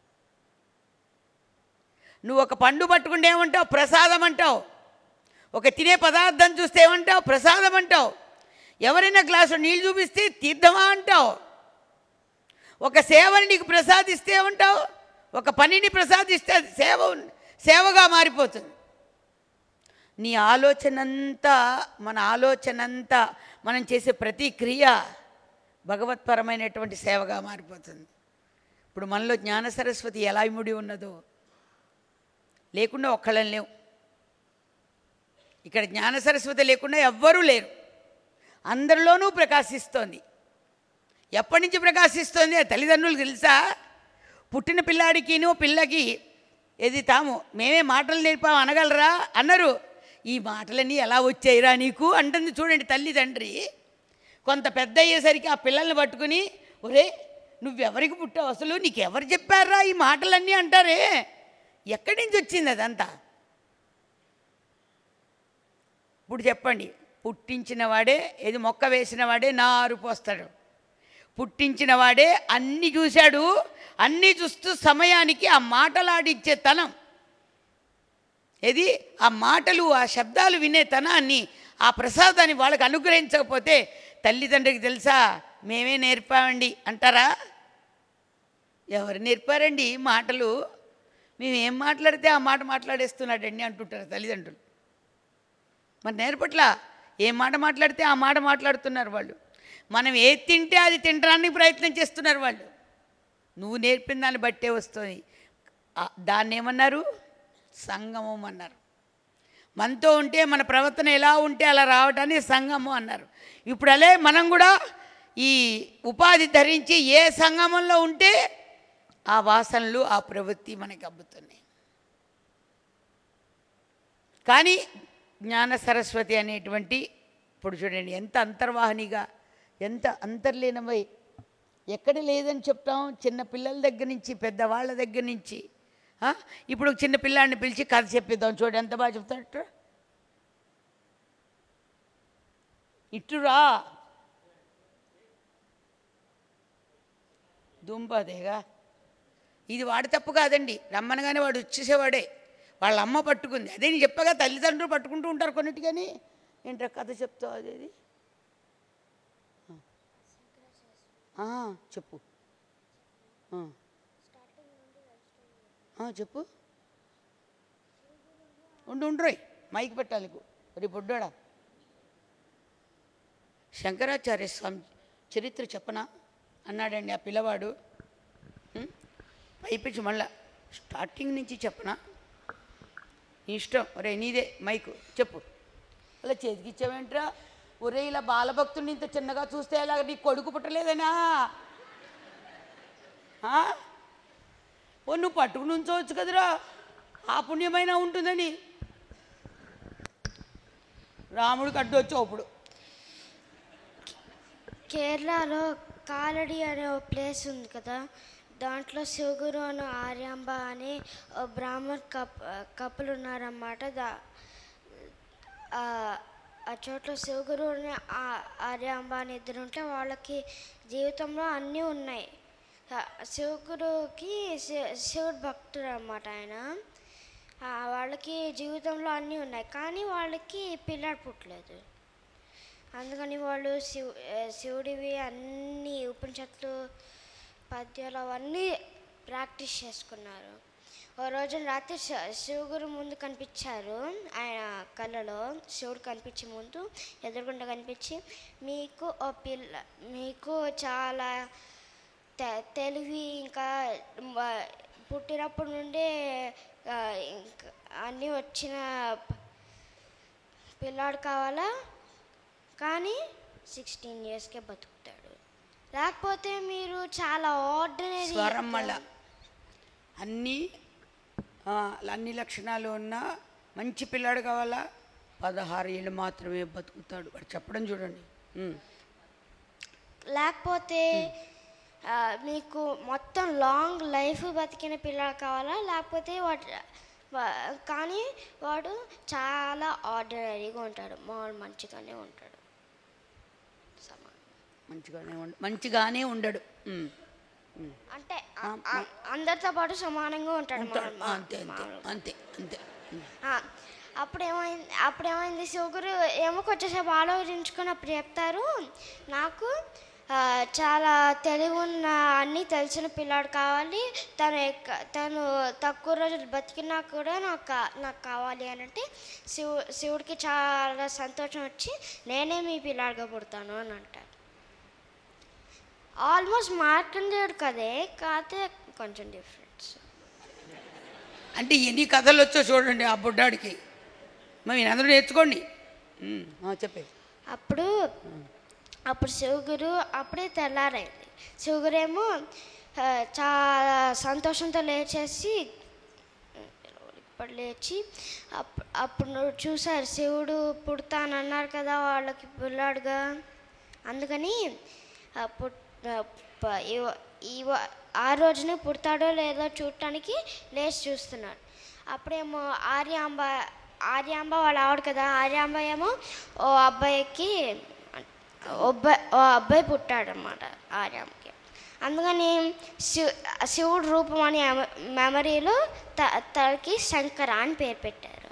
Speaker 1: నువ్వు ఒక పండు పట్టుకుంటే ఏమంటావు ప్రసాదం అంటావు ఒక తినే పదార్థం చూస్తే ఏమంటావు ప్రసాదం అంటావు ఎవరైనా గ్లాసు నీళ్ళు చూపిస్తే తీర్థమా అంటావు ఒక సేవని నీకు ప్రసాదిస్తే ఏమంటావు ఒక పనిని ప్రసాదిస్తే అది సేవ ఉన్- సేవగా మారిపోతుంది నీ ఆలోచన అంతా మన ఆలోచన అంతా మనం చేసే ప్రతి క్రియ భగవత్పరమైనటువంటి సేవగా మారిపోతుంది ఇప్పుడు మనలో జ్ఞాన సరస్వతి ఎలా ఇముడి ఉన్నదో లేకుండా ఒక్కళ్ళని లేవు ఇక్కడ జ్ఞాన సరస్వతి లేకుండా ఎవ్వరూ లేరు అందరిలోనూ ప్రకాశిస్తోంది ఎప్పటి నుంచి ప్రకాశిస్తోంది ఆ తల్లిదండ్రులు తెలుసా పుట్టిన పిల్లాడికిను పిల్లకి ఏది తాము మేమే మాటలు నేర్పాము అనగలరా అన్నారు ఈ మాటలన్నీ ఎలా వచ్చాయిరా నీకు అంటుంది చూడండి తల్లి తండ్రి కొంత పెద్ద అయ్యేసరికి ఆ పిల్లల్ని పట్టుకుని ఒరే నువ్వెవరికి పుట్టావు అసలు నీకు ఎవరు చెప్పారా ఈ మాటలన్నీ అంటారే ఎక్కడి నుంచి వచ్చింది అదంతా ఇప్పుడు చెప్పండి పుట్టించిన వాడే ఏది మొక్క వేసిన వాడే నారు పోస్తాడు పుట్టించిన వాడే అన్నీ చూశాడు అన్నీ చూస్తూ సమయానికి ఆ మాటలాడిచ్చే తనం ఏది ఆ మాటలు ఆ శబ్దాలు వినే తనాన్ని ఆ ప్రసాదాన్ని వాళ్ళకి అనుగ్రహించకపోతే తల్లిదండ్రికి తెలుసా మేమే నేర్పామండి అంటారా ఎవరు నేర్పారండి మాటలు మేము ఏం మాట్లాడితే ఆ మాట మాట్లాడేస్తున్నాడండి అంటుంటారు తల్లిదండ్రులు మరి నేర్పట్లా ఏ మాట మాట్లాడితే ఆ మాట మాట్లాడుతున్నారు వాళ్ళు మనం ఏది తింటే అది తినడానికి ప్రయత్నం చేస్తున్నారు వాళ్ళు నువ్వు నేర్పిన దాన్ని బట్టే వస్తుంది ఆ, దాన్ని ఏమన్నారు సంగమం అన్నారు మనతో ఉంటే మన ప్రవర్తన ఎలా ఉంటే అలా రావటాన్ని సంగమం అన్నారు ఇప్పుడు అలే మనం కూడా ఈ ఉపాధి ధరించి ఏ సంగమంలో ఉంటే ఆ వాసనలు ఆ ప్రవృత్తి మనకి అబ్బుతున్నాయి కానీ జ్ఞాన సరస్వతి అనేటువంటి ఇప్పుడు చూడండి ఎంత అంతర్వాహినిగా ఎంత అంతర్లీనమై ఎక్కడ లేదని చెప్తాం చిన్న పిల్లల దగ్గర నుంచి పెద్దవాళ్ళ దగ్గర నుంచి ఆ? ఇప్పుడు ఒక చిన్న పిల్లాడిని పిలిచి కథ చెప్పిద్దాం చూడు ఎంత బాగా చెప్తాడట ఇట్టురా దుంపదేగా ఇది వాడి తప్పు కాదండి రమ్మనగానే వాడు వచ్చేసేవాడే వాళ్ళ అమ్మ పట్టుకుంది అదే నేను చెప్పగా తల్లిదండ్రులు పట్టుకుంటూ ఉంటారు కొన్నిటికని ఏంటో కథ చెప్తావు అదేది ఆ, చెప్పు ఆ. ఆ, చెప్పు ఉండు ఉండ్రోయ్ మైక్ పెట్టాలి నీకు రేపు బుడ్డోడా శంకరాచార్య స్వామి చరిత్ర చెప్పనా అన్నాడండి ఆ పిల్లవాడు ఉం? పైపించి మళ్ళా స్టార్టింగ్ నుంచి చెప్పనా నీ ఇష్టం ఒరే నీదే మైకు చెప్పు అలా చేతికిచ్చావేంట్రా ఒరే ఇలా బాలభక్తుడిని ఇంత చిన్నగా చూస్తే అలా నీ కొడుకు పుట్టలేదనా ఆ? ఓ నువ్వు పట్టుకుని ఉంచవచ్చు కదరా ఆ పుణ్యమైనా ఉంటుందని రాముడికి అడ్డు వచ్చావు అప్పుడు
Speaker 3: కేరళలో కాలడి అనే ఒక ప్లేస్ ఉంది కదా దాంట్లో శివగురు అనే ఆర్యాంబ అనే ఓ బ్రాహ్మణ్ కప్ కప్పులు ఉన్నారన్నమాట దా ఆ ఆ చోట్ల శివగురు అనే ఆ- ఆర్యాంబ అని ఇద్దరు ఉంటే వాళ్ళకి జీవితంలో అన్నీ ఉన్నాయి ఆ శివగురుకి శి- శివుడు భక్తుడు అనమాట ఆయన ఆ వాళ్ళకి జీవితంలో అన్నీ ఉన్నాయి కానీ వాళ్ళకి పిల్లాడు పుట్టలేదు అందుకని వాళ్ళు శివ ఆ, శివుడివి అన్ని ఉపనిషత్తులు పద్యాలు అవన్నీ ప్రాక్టీస్ చేసుకున్నారు ఓ రోజు రాత్రి శ- శివగురు ముందు కనిపించారు ఆయన కళ్ళలో శివుడు కనిపించే ముందు ఎదురుగుండా కనిపించి మీకు ఓ పిల్ల మీకు చాలా తె తెలివి ఇంకా మ- పుట్టినప్పటి నుండే ఆ, ఇంకా అన్నీ వచ్చిన ప- పిల్లాడు కావాలా కానీ సిక్స్టీన్ ఇయర్స్కే బతుకుతాడు లేకపోతే మీరు చాలా ఆర్డినరీ
Speaker 1: స్వరం మళ్ళా అన్నీ ఆ, అన్ని లక్షణాలు ఉన్న మంచి పిల్లాడు కావాలా పదహారు ఏళ్ళు మాత్రమే బతుకుతాడు వాడు చెప్పడం చూడండి ఉమ్.
Speaker 3: లేకపోతే ఆ, మీకు మొత్తం లాంగ్ లైఫ్ బతికిన పిల్లాడు కావాలా లేకపోతే వాడు వా- కానీ వాడు చాలా ఆర్డినరీగా ఉంటాడు మామూలు మంచిగానే ఉంటాడు సమానం
Speaker 1: మంచిగానే ఉండ మంచిగానే ఉండడు ఉమ్. ఉమ్.
Speaker 3: అంటే ఆ- ఆ- అందరితో పాటు సమానంగా ఉంటాడు
Speaker 1: ఉంటాడు
Speaker 3: మామూలు-
Speaker 1: అంతే అంతే
Speaker 3: మామూలుగా.
Speaker 1: అంతే అంతే ఉమ్.
Speaker 3: ఆ, అప్పుడేమైంది అప్పుడేమైంది శివగురు ఏమో కొంచెంసేపు ఆలోచించుకొని అప్పుడు చెప్తారు నాకు ఆ, చాలా తెలివి ఉన్న అన్నీ తెలిసిన పిల్లాడు కావాలి తను ఎక్క- తను తక్కువ రోజులు బతికినా కూడా నాకు కా- నాకు కావాలి అని అంటే శివు శివుడికి చాలా సంతోషం వచ్చి నేనే మీ పిల్లాడిగా పుడతాను అని అంటారు ఆల్మోస్ట్ మార్కండేయుడు కదే కాకపోతే కొంచెం డిఫరెన్స్
Speaker 1: అంటే ఎన్ని కథలు వచ్చో చూడండి ఆ బుడ్డాడికి మరి అందరూ నేర్చుకోండి ఉమ్. ఆ, చెప్పే
Speaker 3: అప్పుడు అప్పుడు శివగురు అప్పుడే తెల్లారైంది శివగురు ఏమో ఆ, చాలా సంతోషంతో లేచేసి ఇప్పుడు లేచి అప్ అప్పుడు నువ్వు చూసారు శివుడు పుడతానన్నారు కదా వాళ్ళకి పిల్లాడుగా అందుకని ఆ పుట్ ఆ ప- ఇవ- ఇవ- ఆ రోజునే పుడతాడో లేదో చూడటానికి లేచి చూస్తున్నాడు అప్పుడేమో ఆర్యాంబ ఆర్యాంబ వాళ్ళ ఆవిడ కదా ఆర్యాంబ ఏమో ఓ అబ్బాయికి అబ్బాయి ఓ అబ్బాయి పుట్టాడనమాట ఆర్యాంబకి అందుకని శివ శివుడు రూపం అని మెమ- మెమరీలో త తనకి శంకర అని పేరు పెట్టారు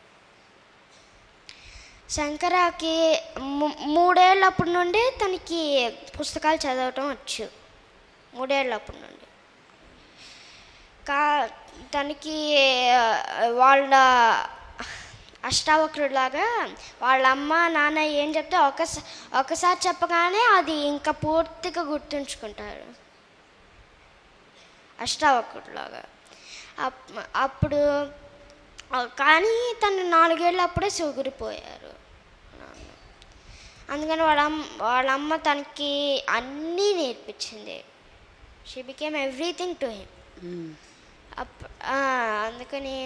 Speaker 3: శంకరకి ము- మూడేళ్ళప్పటి నుండి తనకి పుస్తకాలు చదవటం వచ్చు మూడేళ్ళప్పటి నుండి కా తనకి ఆ, వాళ్ళ అష్టావక్రులాగా వాళ్ళ అమ్మ నాన్న ఏం చెప్తే ఒకసారి ఒకసారి చెప్పగానే అది ఇంకా పూర్తిగా గుర్తుంచుకుంటారు అష్టావకుడిలాగా అప్- అప్పుడు ఆ, కానీ తను నాలుగేళ్ళు అప్పుడే సోగురిపోయారు నాన్న. అందుకని వాళ్ళ అమ్మ వాళ్ళ అమ్మ తనకి అన్నీ నేర్పించింది she became everything to him
Speaker 1: um.
Speaker 3: Up ఆ, అందుకని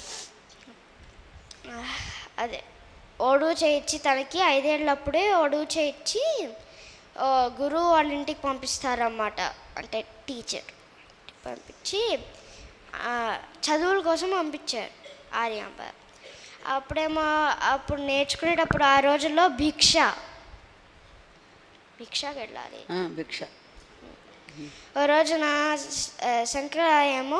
Speaker 3: ఆ, అదే ఒడువు చేయించి తనకి ఐదేళ్ళప్పుడే ఒడువు చేయించి ఆ, గురువు వాళ్ళ ఇంటికి పంపిస్తారన్నమాట అంటే టీచర్ పంపించి ఆ, చదువుల కోసం పంపించారు ఆర్యాంబ అప్పుడేమో అప్పుడు నేర్చుకునేటప్పుడు ఆ రోజుల్లో భిక్ష భిక్షకి వెళ్ళాలి
Speaker 1: ఆ, భిక్ష
Speaker 3: ఓ రోజున ఆ, శంకర ఏమో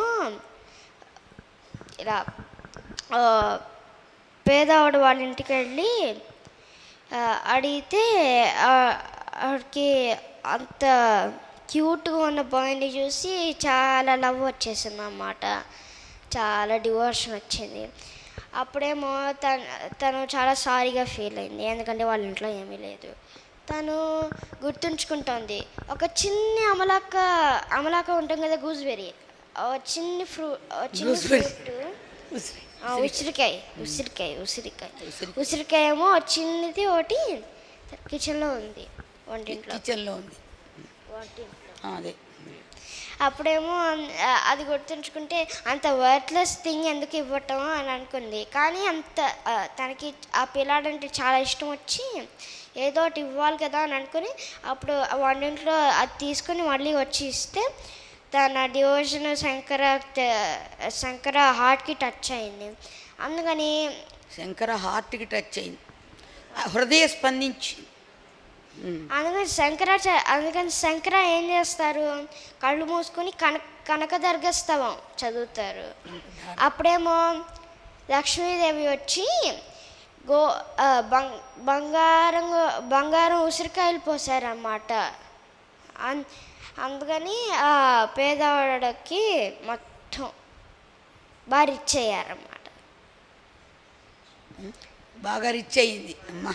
Speaker 3: ఇలా ఆ, పేదవాడు వాళ్ళ ఇంటికి వెళ్ళి ఆ, అడిగితే ఆ, ఆవిడకి అంత క్యూట్గా ఉన్న బాయ్ని చూసి చాలా లవ్ వచ్చేసింది అన్నమాట చాలా డివోర్షన్ వచ్చింది అప్పుడేమో తను తను చాలా సారీగా ఫీల్ అయింది ఎందుకంటే వాళ్ళ ఇంట్లో ఏమీ లేదు తను గుర్తుంచుకుంటోంది ఒక చిన్న అమలాక అమలాక ఉంటుంది కదా గూస్బెర్రీ చిన్న ఫ్రూ చిన్న
Speaker 1: Gooseberry.
Speaker 3: ఫ్రూట్
Speaker 1: ఉసిరి.
Speaker 3: ఆ, ఉసిరికాయ ఉసిరికాయ ఉసిరికాయ ఉసిరికాయ ఏమో చిన్నది ఒకటి కిచెన్లో ఉంది వంటింట్లో
Speaker 1: కిచెన్లో ఉంది
Speaker 3: వంటింట్లో
Speaker 1: ఆ, అదే
Speaker 3: అప్పుడేమో ఆ, అది గుర్తుంచుకుంటే అంత వర్త్లెస్ థింగ్ ఎందుకు ఇవ్వటం అని అనుకుంది కానీ అంత ఆ, తనకి ఆ పిల్లాడంటే చాలా ఇష్టం వచ్చి ఏదో ఒకటి ఇవ్వాలి కదా అని అనుకుని అప్పుడు వంటింట్లో అది తీసుకొని మళ్ళీ వచ్చి ఇస్తే తన డివోషన్ శంకర శంకర హార్ట్కి టచ్ అయింది అందుకని
Speaker 1: శంకర హార్ట్కి టచ్ అయింది ఆ, హృదయ స్పందించి ఉమ్.
Speaker 3: అందుకని శంకర చ- అందుకని శంకర ఏం చేస్తారు కళ్ళు మూసుకొని కన కనక దర్గస్తవం చదువుతారు అప్పుడేమో లక్ష్మీదేవి వచ్చి గో ఆ, బంగ్ బంగారం బంగారం ఉసిరికాయలు పోసారన్నమాట అన్ అందుకని ఆ పేదవాడికి మొత్తం బాగా రిచ్ అయ్యారన్నమాట
Speaker 1: బాగా రిచ్ అయింది అమ్మా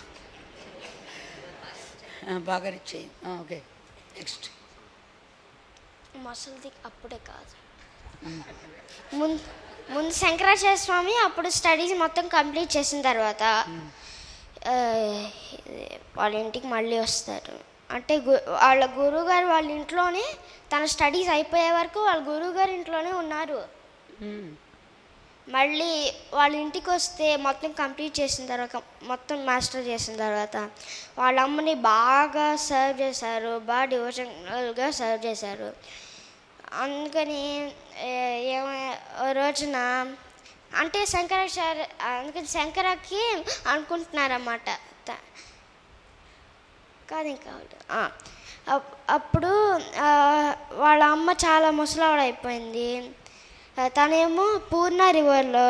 Speaker 1: ఆ, బాగా రిచ్ అయింది ఆ, ఓకే నెక్స్ట్
Speaker 3: మసలుది అప్పుడే కాదు ముందు ముందు శంకరాచార్య స్వామి అప్పుడు స్టడీస్ మొత్తం కంప్లీట్ చేసిన తర్వాత ఆ, ఇది వాళ్ళ ఇంటికి మళ్ళీ వస్తారు అంటే గు వాళ్ళ గురువుగారు వాళ్ళ ఇంట్లోనే తన స్టడీస్ అయిపోయే వరకు వాళ్ళ గురువుగారి ఇంట్లోనే ఉన్నారు
Speaker 1: ఉమ్.
Speaker 3: మళ్ళీ వాళ్ళ ఇంటికి వస్తే మొత్తం కంప్లీట్ చేసిన తర్వాత మొత్తం మాస్టర్ చేసిన తర్వాత వాళ్ళ అమ్మని బాగా సర్వ్ చేశారు బాగా డివోషనల్గా సర్వ్ చేశారు అందుకని ఏ- ఏమై ఓ రోజున అంటే శంకరాచార్య అందుకని శంకరకి అనుకుంటున్నారన్నమాట త- కాదు ఇంకా ఒకటి. ఆ, అప్- అప్పుడు ఆ, వాళ్ళ అమ్మ చాలా ముసలావిడ అయిపోయింది ఆ, తనేమో పూర్ణ రివర్లో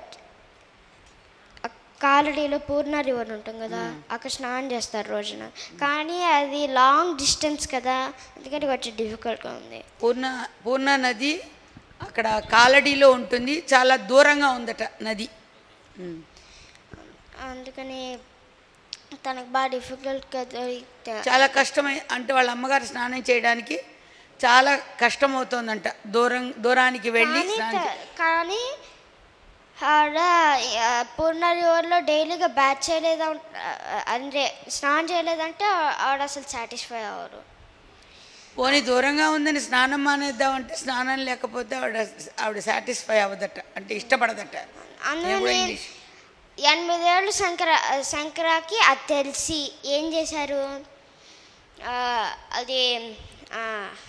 Speaker 3: కాలడీలో పూర్ణ రివర్ ఉంటుంది కదా అక్కడ స్నానం చేస్తారు రోజున కానీ అది లాంగ్ డిస్టెన్స్ కదా అందుకని కొంచెం డిఫికల్ట్గా ఉంది
Speaker 1: పూర్ణ పూర్ణ నది అక్కడ కాలడీలో ఉంటుంది చాలా దూరంగా ఉందట నది ఉమ్.
Speaker 3: అందుకని తనకు బాగా డిఫికల్ట్గా దొరికితే
Speaker 1: చాలా కష్టమై అంటే వాళ్ళ అమ్మగారు స్నానం చేయడానికి చాలా కష్టమవుతోందంట దూరం దూరానికి వెళ్ళి
Speaker 3: కానీ
Speaker 1: స్నానం చే-
Speaker 3: త- కానీ ఆవిడ ఆ, పూర్ణ రివర్లో డైలీగా బ్యాచ్ చేయలేదా అంటే స్నానం చేయలేదంటే ఆవిడ అసలు సాటిస్ఫై అవ్వరు
Speaker 1: పోనీ దూరంగా ఉందని స్నానం మానేద్దామంటే స్నానం లేకపోతే ఆవిడ ఆవిడ సాటిస్ఫై అవ్వదట అంటే ఇష్టపడదట నేను కూడా
Speaker 3: అందుకని
Speaker 1: ఇంగ్లీష్
Speaker 3: ఎనిమిదేళ్ళు శంకర శంకరాకి అది తెలిసి ఏం చేశారు ఆ, అది ఆ,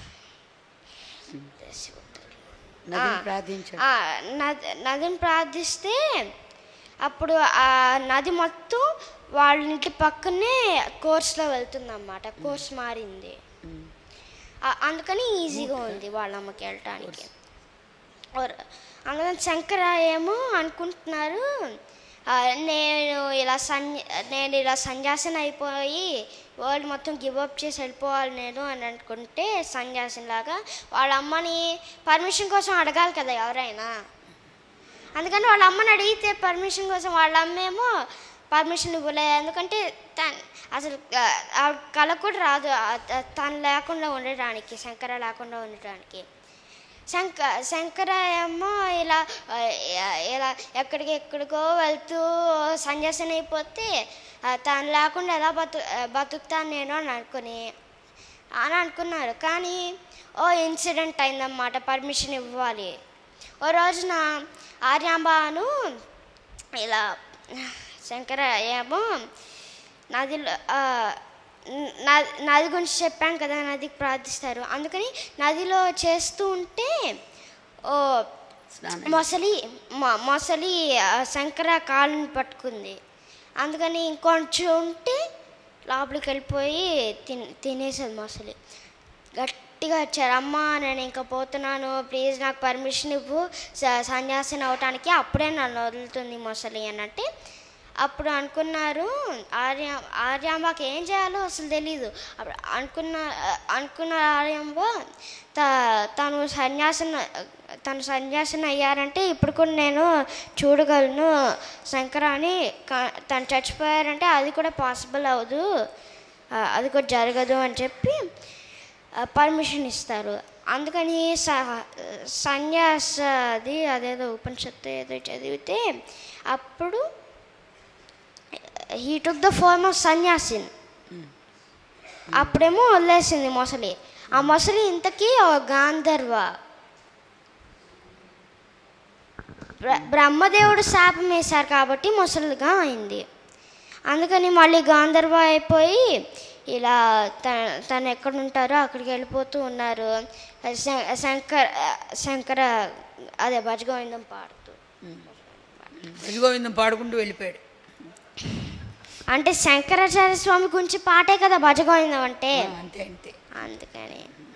Speaker 1: నదిని
Speaker 3: ఆ,
Speaker 1: ప్రార్థించాడు
Speaker 3: ఆ, నది నదిని ప్రార్థిస్తే అప్పుడు ఆ నది మొత్తం వాళ్ళ ఇంటి పక్కనే కోర్స్లో వెళ్తుందన్నమాట కోర్స్ మారింది
Speaker 1: ఉమ్.
Speaker 3: ఆ- అందుకని ఈజీగా ఉంది వాళ్ళ అమ్మకి వెళ్ళటానికి ఓర్- అందుకని శంకర ఏమో అనుకుంటున్నారు ఆ, నేను ఇలా సన్య నేను ఇలా సన్యాసిని అయిపోయి వరల్డ్ మొత్తం గివ్ అప్ చేసి వెళ్ళిపోవాలి నేను అని అనుకుంటే సన్యాసిని లాగా వాళ్ళ అమ్మని పర్మిషన్ కోసం అడగాలి కదా ఎవరైనా అందుకని వాళ్ళ అమ్మని అడిగితే పర్మిషన్ కోసం వాళ్ళ అమ్మేమో పర్మిషన్ ఇవ్వలేదు ఎందుకంటే తను అసలు ఆ, ఆవిడ కళ కూడా రాదు ఆ, త- తను లేకుండా ఉండటానికి శంకర లేకుండా ఉండటానికి శంక శంకరయ్యమ్మ ఇలా ఆ, ఇలా ఎక్కడికి ఎక్కడికో వెళ్తూ సన్యాసం అయిపోతే ఆ, తను లేకుండా ఎలా బతు బతుకుతాను నేను అని అనుకుని అని అనుకున్నారు కానీ ఓ ఇన్సిడెంట్ అయిందన్నమాట పర్మిషన్ ఇవ్వాలి ఓ రోజున ఆర్యాంబాను ఇలా శంకర ఏమో నదిలో ఆ, న- నది గురించి చెప్పాను కదా నదికి ప్రార్థిస్తారు అందుకని నదిలో చేస్తూ ఉంటే ఓ
Speaker 1: స్నానం
Speaker 3: మొసలి మొ- మొసలి ఆ, శంకర కాళ్ళని పట్టుకుంది అందుకని ఇంకొంచెం ఉంటే లోపలికి వెళ్ళిపోయి తిన్ తినేసేది మొసలి గట్టిగా వచ్చారు అమ్మ నేను ఇంకా పోతున్నాను ప్లీజ్ నాకు పర్మిషన్ ఇవ్వు స- సన్యాసిని అవటానికి అప్పుడే నన్ను వదులుతుంది మొసలి అని అంటే అప్పుడు అనుకున్నారు ఆర్య ఆర్యాంబాకి ఏం చేయాలో అసలు తెలీదు అప్పుడు అనుకున్న అనుకున్న ఆర్యాంబ త తను సన్యాసిన తను సన్యాసిన అయ్యారంటే ఇప్పుడు కూడా నేను చూడగలను శంకర అని క- తను చచ్చిపోయారంటే అది కూడా పాసిబుల్ అవ్వదు ఆ, అది కూడా జరగదు అని చెప్పి పర్మిషన్ ఇస్తారు అందుకని స సన్యాసది అదేదో ఉపనిషత్తు ఏదో చదివితే అప్పుడు he took the form of sannyasin అప్పుడేమో వదిలేసింది మొసలి ఆ మొసలి ఇంతకీ ఒక గాంధర్వ బ్ర- బ్రహ్మదేవుడు శాపం వేశారు కాబట్టి ముసలిగా అయింది అందుకని మళ్ళీ గాంధర్వ అయిపోయి ఇలా తన తను ఎక్కడ ఉంటారో అక్కడికి వెళ్ళిపోతూ ఉన్నారు శం- శంకర శంకర అదే భజగోవిందం పాడుతూ
Speaker 1: భజగోవిందం పాడుకుంటూ వెళ్ళిపోయాడు
Speaker 3: అంటే శంకరాచార్య స్వామి గురించి పాటే కదా భజగోవిందం అంటే
Speaker 1: ఆ, అంతే అంతే
Speaker 3: అందుకని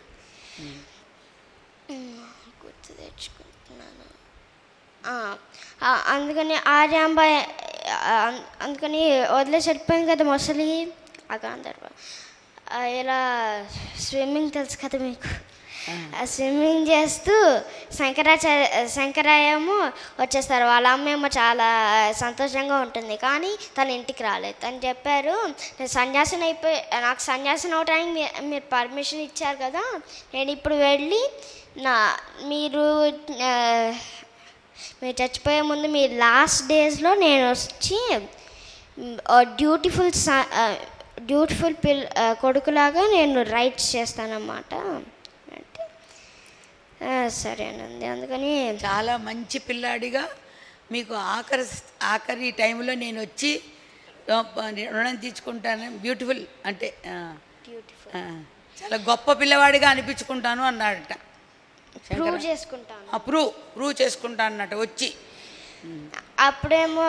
Speaker 3: ఉమ్, గుర్తు తెచ్చుకుంటున్నాను ఆ, ఆ, అందుకని ఆర్యాంబ ఆ, అందుకని వదిలేసి వెళ్ళిపోయింది కదా మొసలి ఆ గాంధర్వ ఆ, ఇలా స్విమ్మింగ్ తెలుసు కదా మీకు ఆ స్విమ్మింగ్ చేస్తూ శంకరాచార్య శంకరాయేమో వచ్చేస్తారు వాళ్ళ అమ్మేమో చాలా సంతోషంగా ఉంటుంది కానీ తన ఇంటికి రాలేదు తను చెప్పారు నేను సన్యాసం అయిపోయి నాకు సన్యాసం అవడానికి మీ- మీరు పర్మిషన్ ఇచ్చారు కదా నేను ఇప్పుడు వెళ్ళి నా మీరు ఆ, మీరు చచ్చిపోయే ముందు మీ లాస్ట్ డేస్లో నేను వచ్చి డ్యూటిఫుల్ డ్యూటిఫుల్ పిల్ ఆ, కొడుకులాగా నేను రైట్స్ చేస్తానన్నమాట అంటే "ఆ, సరేనండి అందుకని
Speaker 1: చాలా మంచి పిల్లాడిగా మీకు ఆఖరి ఆఖరి టైంలో నేను వచ్చి ఆ, రుణం తీర్చుకుంటాను బ్యూటిఫుల్ అంటే ఆ, ఆ, చాలా గొప్ప పిల్లవాడిగా అనిపించుకుంటాను అన్నాడట
Speaker 3: ప్రూవ్ చేసుకుంటాను
Speaker 1: ఆ, ప్రూవ్ ప్రూవ్ చేసుకుంటా అన్నట్ట వచ్చి
Speaker 3: అప్పుడేమో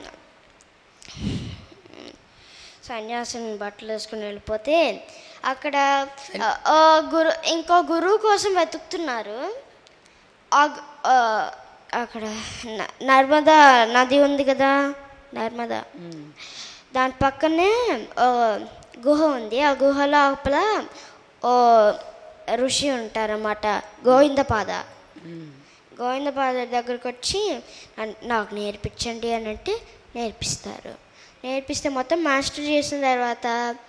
Speaker 3: సన్యాసిని బట్టలు వేసుకుని వెళ్ళిపోతే అక్కడ ఆ, ఆ గురు ఇంకో గురువు కోసం వెతుకుతున్నారు ఆ గు- ఆ, అక్కడ న- నర్మదా నది ఉంది కదా నర్మదా దాని పక్కనే ఓ గుహ ఉంది ఆ గుహ లోపల ఓ ఋషి ఉంటారన్నమాట గోవిందపాద గోవిందపాద దగ్గరికి వచ్చి "నన్- నాకు నేర్పించండి అని అంటే నేర్పిస్తారు నేర్పిస్తే మొత్తం మాస్టర్ చేసిన తర్వాత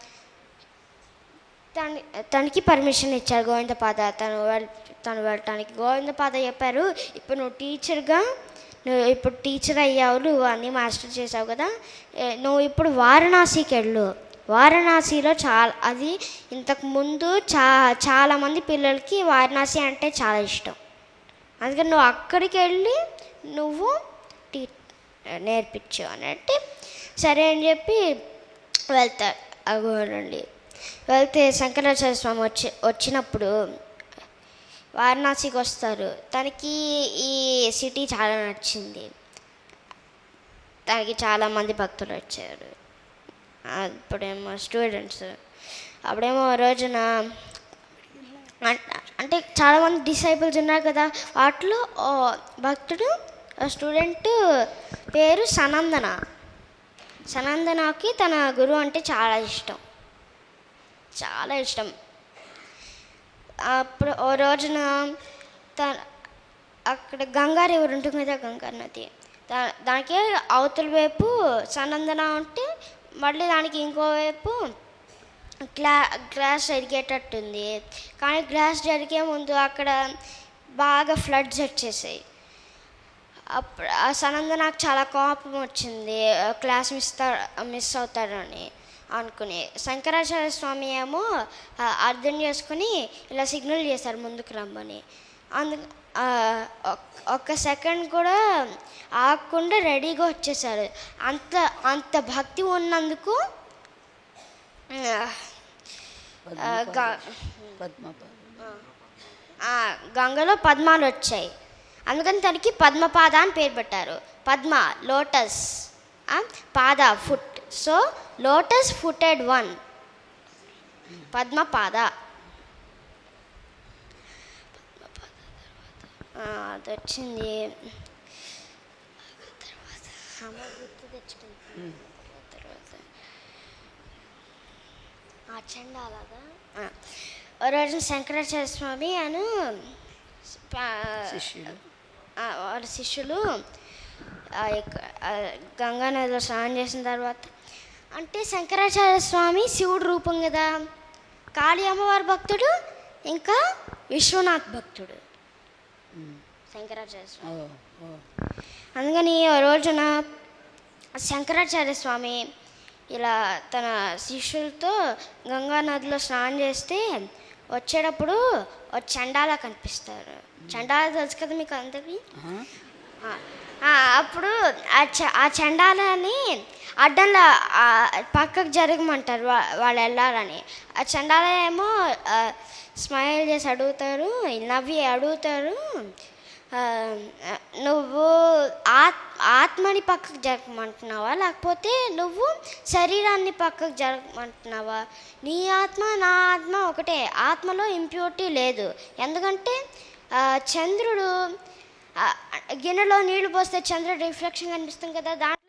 Speaker 3: తన తనకి పర్మిషన్ ఇచ్చారు గోవిందపాద తను వెళ్ తను వెళ్ళటానికి గోవిందపాద చెప్పారు ఇప్పుడు నువ్వు టీచర్గా నువ్వు ఇప్పుడు టీచర్ అయ్యావు నువ్వు అన్నీ మాస్టర్ చేసావు కదా ఏ, నువ్వు ఇప్పుడు వారణాసికి వెళ్ళు వారణాసిలో చాలా అది ఇంతకు ముందు చా చాలామంది పిల్లలకి వారణాసి అంటే చాలా ఇష్టం అందుకని నువ్వు అక్కడికి వెళ్ళి నువ్వు టీ నేర్పించు అని అంటే సరే అని చెప్పి వెళ్తారు ఆ గుహ నుండి వెళ్తే శంకరాచార్య స్వామి వచ్చి వచ్చినప్పుడు వారణాసికి వస్తారు తనకి ఈ సిటీ చాలా నచ్చింది తనకి చాలామంది భక్తులు వచ్చారు అప్పుడేమో స్టూడెంట్స్ అప్పుడేమో ఓ రోజున అం- అంటే చాలామంది డిసైపుల్స్ ఉన్నారు కదా వాటిలో ఓ భక్తుడు స్టూడెంట్ పేరు సనందన సనందనకి తన గురువు అంటే చాలా ఇష్టం చాలా ఇష్టం అప్పుడు ఓ రోజున తన అక్కడ గంగా రివర్ ఉంటుంది కదా గంగా నది దా దానికి అవతల వైపు సనందన ఉంటే మళ్ళీ దానికి ఇంకో వైపు గ్లా గ్లాస్ జరిగేటట్టుంది కానీ గ్లాస్ జరిగే ముందు అక్కడ బాగా ఫ్లడ్స్ వచ్చేసాయి అప్పుడు ఆ సడన్గా నాకు చాలా కోపం వచ్చింది క్లాస్ మిస్ మిస్ అవుతాడని అనుకుని శంకరాచార్య స్వామి ఏమో ఆ, అర్థం చేసుకుని ఇలా సిగ్నల్ చేశారు ముందుకు రమ్మని అందు ఆ, ఒక్- ఒక్క సెకండ్ కూడా ఆగకుండా రెడీగా వచ్చేసారు అంత అంత భక్తి ఉన్నందుకు ఆ, గా-
Speaker 1: పద్మపాద
Speaker 3: ఆ, గంగలో పద్మాలు వచ్చాయి అందుకని తనకి పద్మపాద అని పేరు పెట్టారు పద్మ లోటస్ ఆ, పాద foot so lotus footed one Padmapada ఆ, అది వచ్చింది తర్వాత అమ్మ గుర్తు తెచ్చుకుంది తర్వాత ఆ చండాలదా ఓ రోజు శంకరాచార్య స్వామి అను పా-
Speaker 1: శిష్యుడు
Speaker 3: ఆ, వాళ్ళ శిష్యులు ఆ యొక్క- ఆ గంగా నదిలో స్నానం చేసిన తర్వాత అంటే శంకరాచార్య స్వామి శివుడు రూపం కదా కాళీ అమ్మవారి భక్తుడు ఇంకా విశ్వనాథ్ భక్తుడు శంకరాచార్య స్వామి
Speaker 1: ఓ ఓ
Speaker 3: అందుకని ఓ రోజున శంకరాచార్య స్వామి ఇలా తన శిష్యులతో గంగా నదిలో స్నానం చేస్తే వచ్చేటప్పుడు ఒక చండాల కనిపిస్తారు చండాల తెలుసు కదా మీకు అందరికీ
Speaker 1: ఆహా.
Speaker 3: ఆ, ఆ, అప్పుడు ఆ చ ఆ చండాలని అడ్డంలో ఆ, పక్కకు జరగమంటారు వా- వాళ్ళు వెళ్ళాలని ఆ చండాల ఏమో స్మైల్ చేసి అడుగుతారు నవ్వి అడుగుతారు ఆ, నువ్వు ఆత్ ఆత్మని పక్కకు జరగమంటున్నావా లేకపోతే నువ్వు శరీరాన్ని పక్కకు జరగమంటున్నావా నీ ఆత్మ నా ఆత్మ ఒకటే ఆత్మలో ఇంప్యూరిటీ లేదు ఎందుకంటే ఆ, చంద్రుడు ఆ, గిన్నెలో నీళ్లు పోస్తే చంద్రుడు రిఫ్లెక్షన్ కనిపిస్తుంది కదా దాంట్లో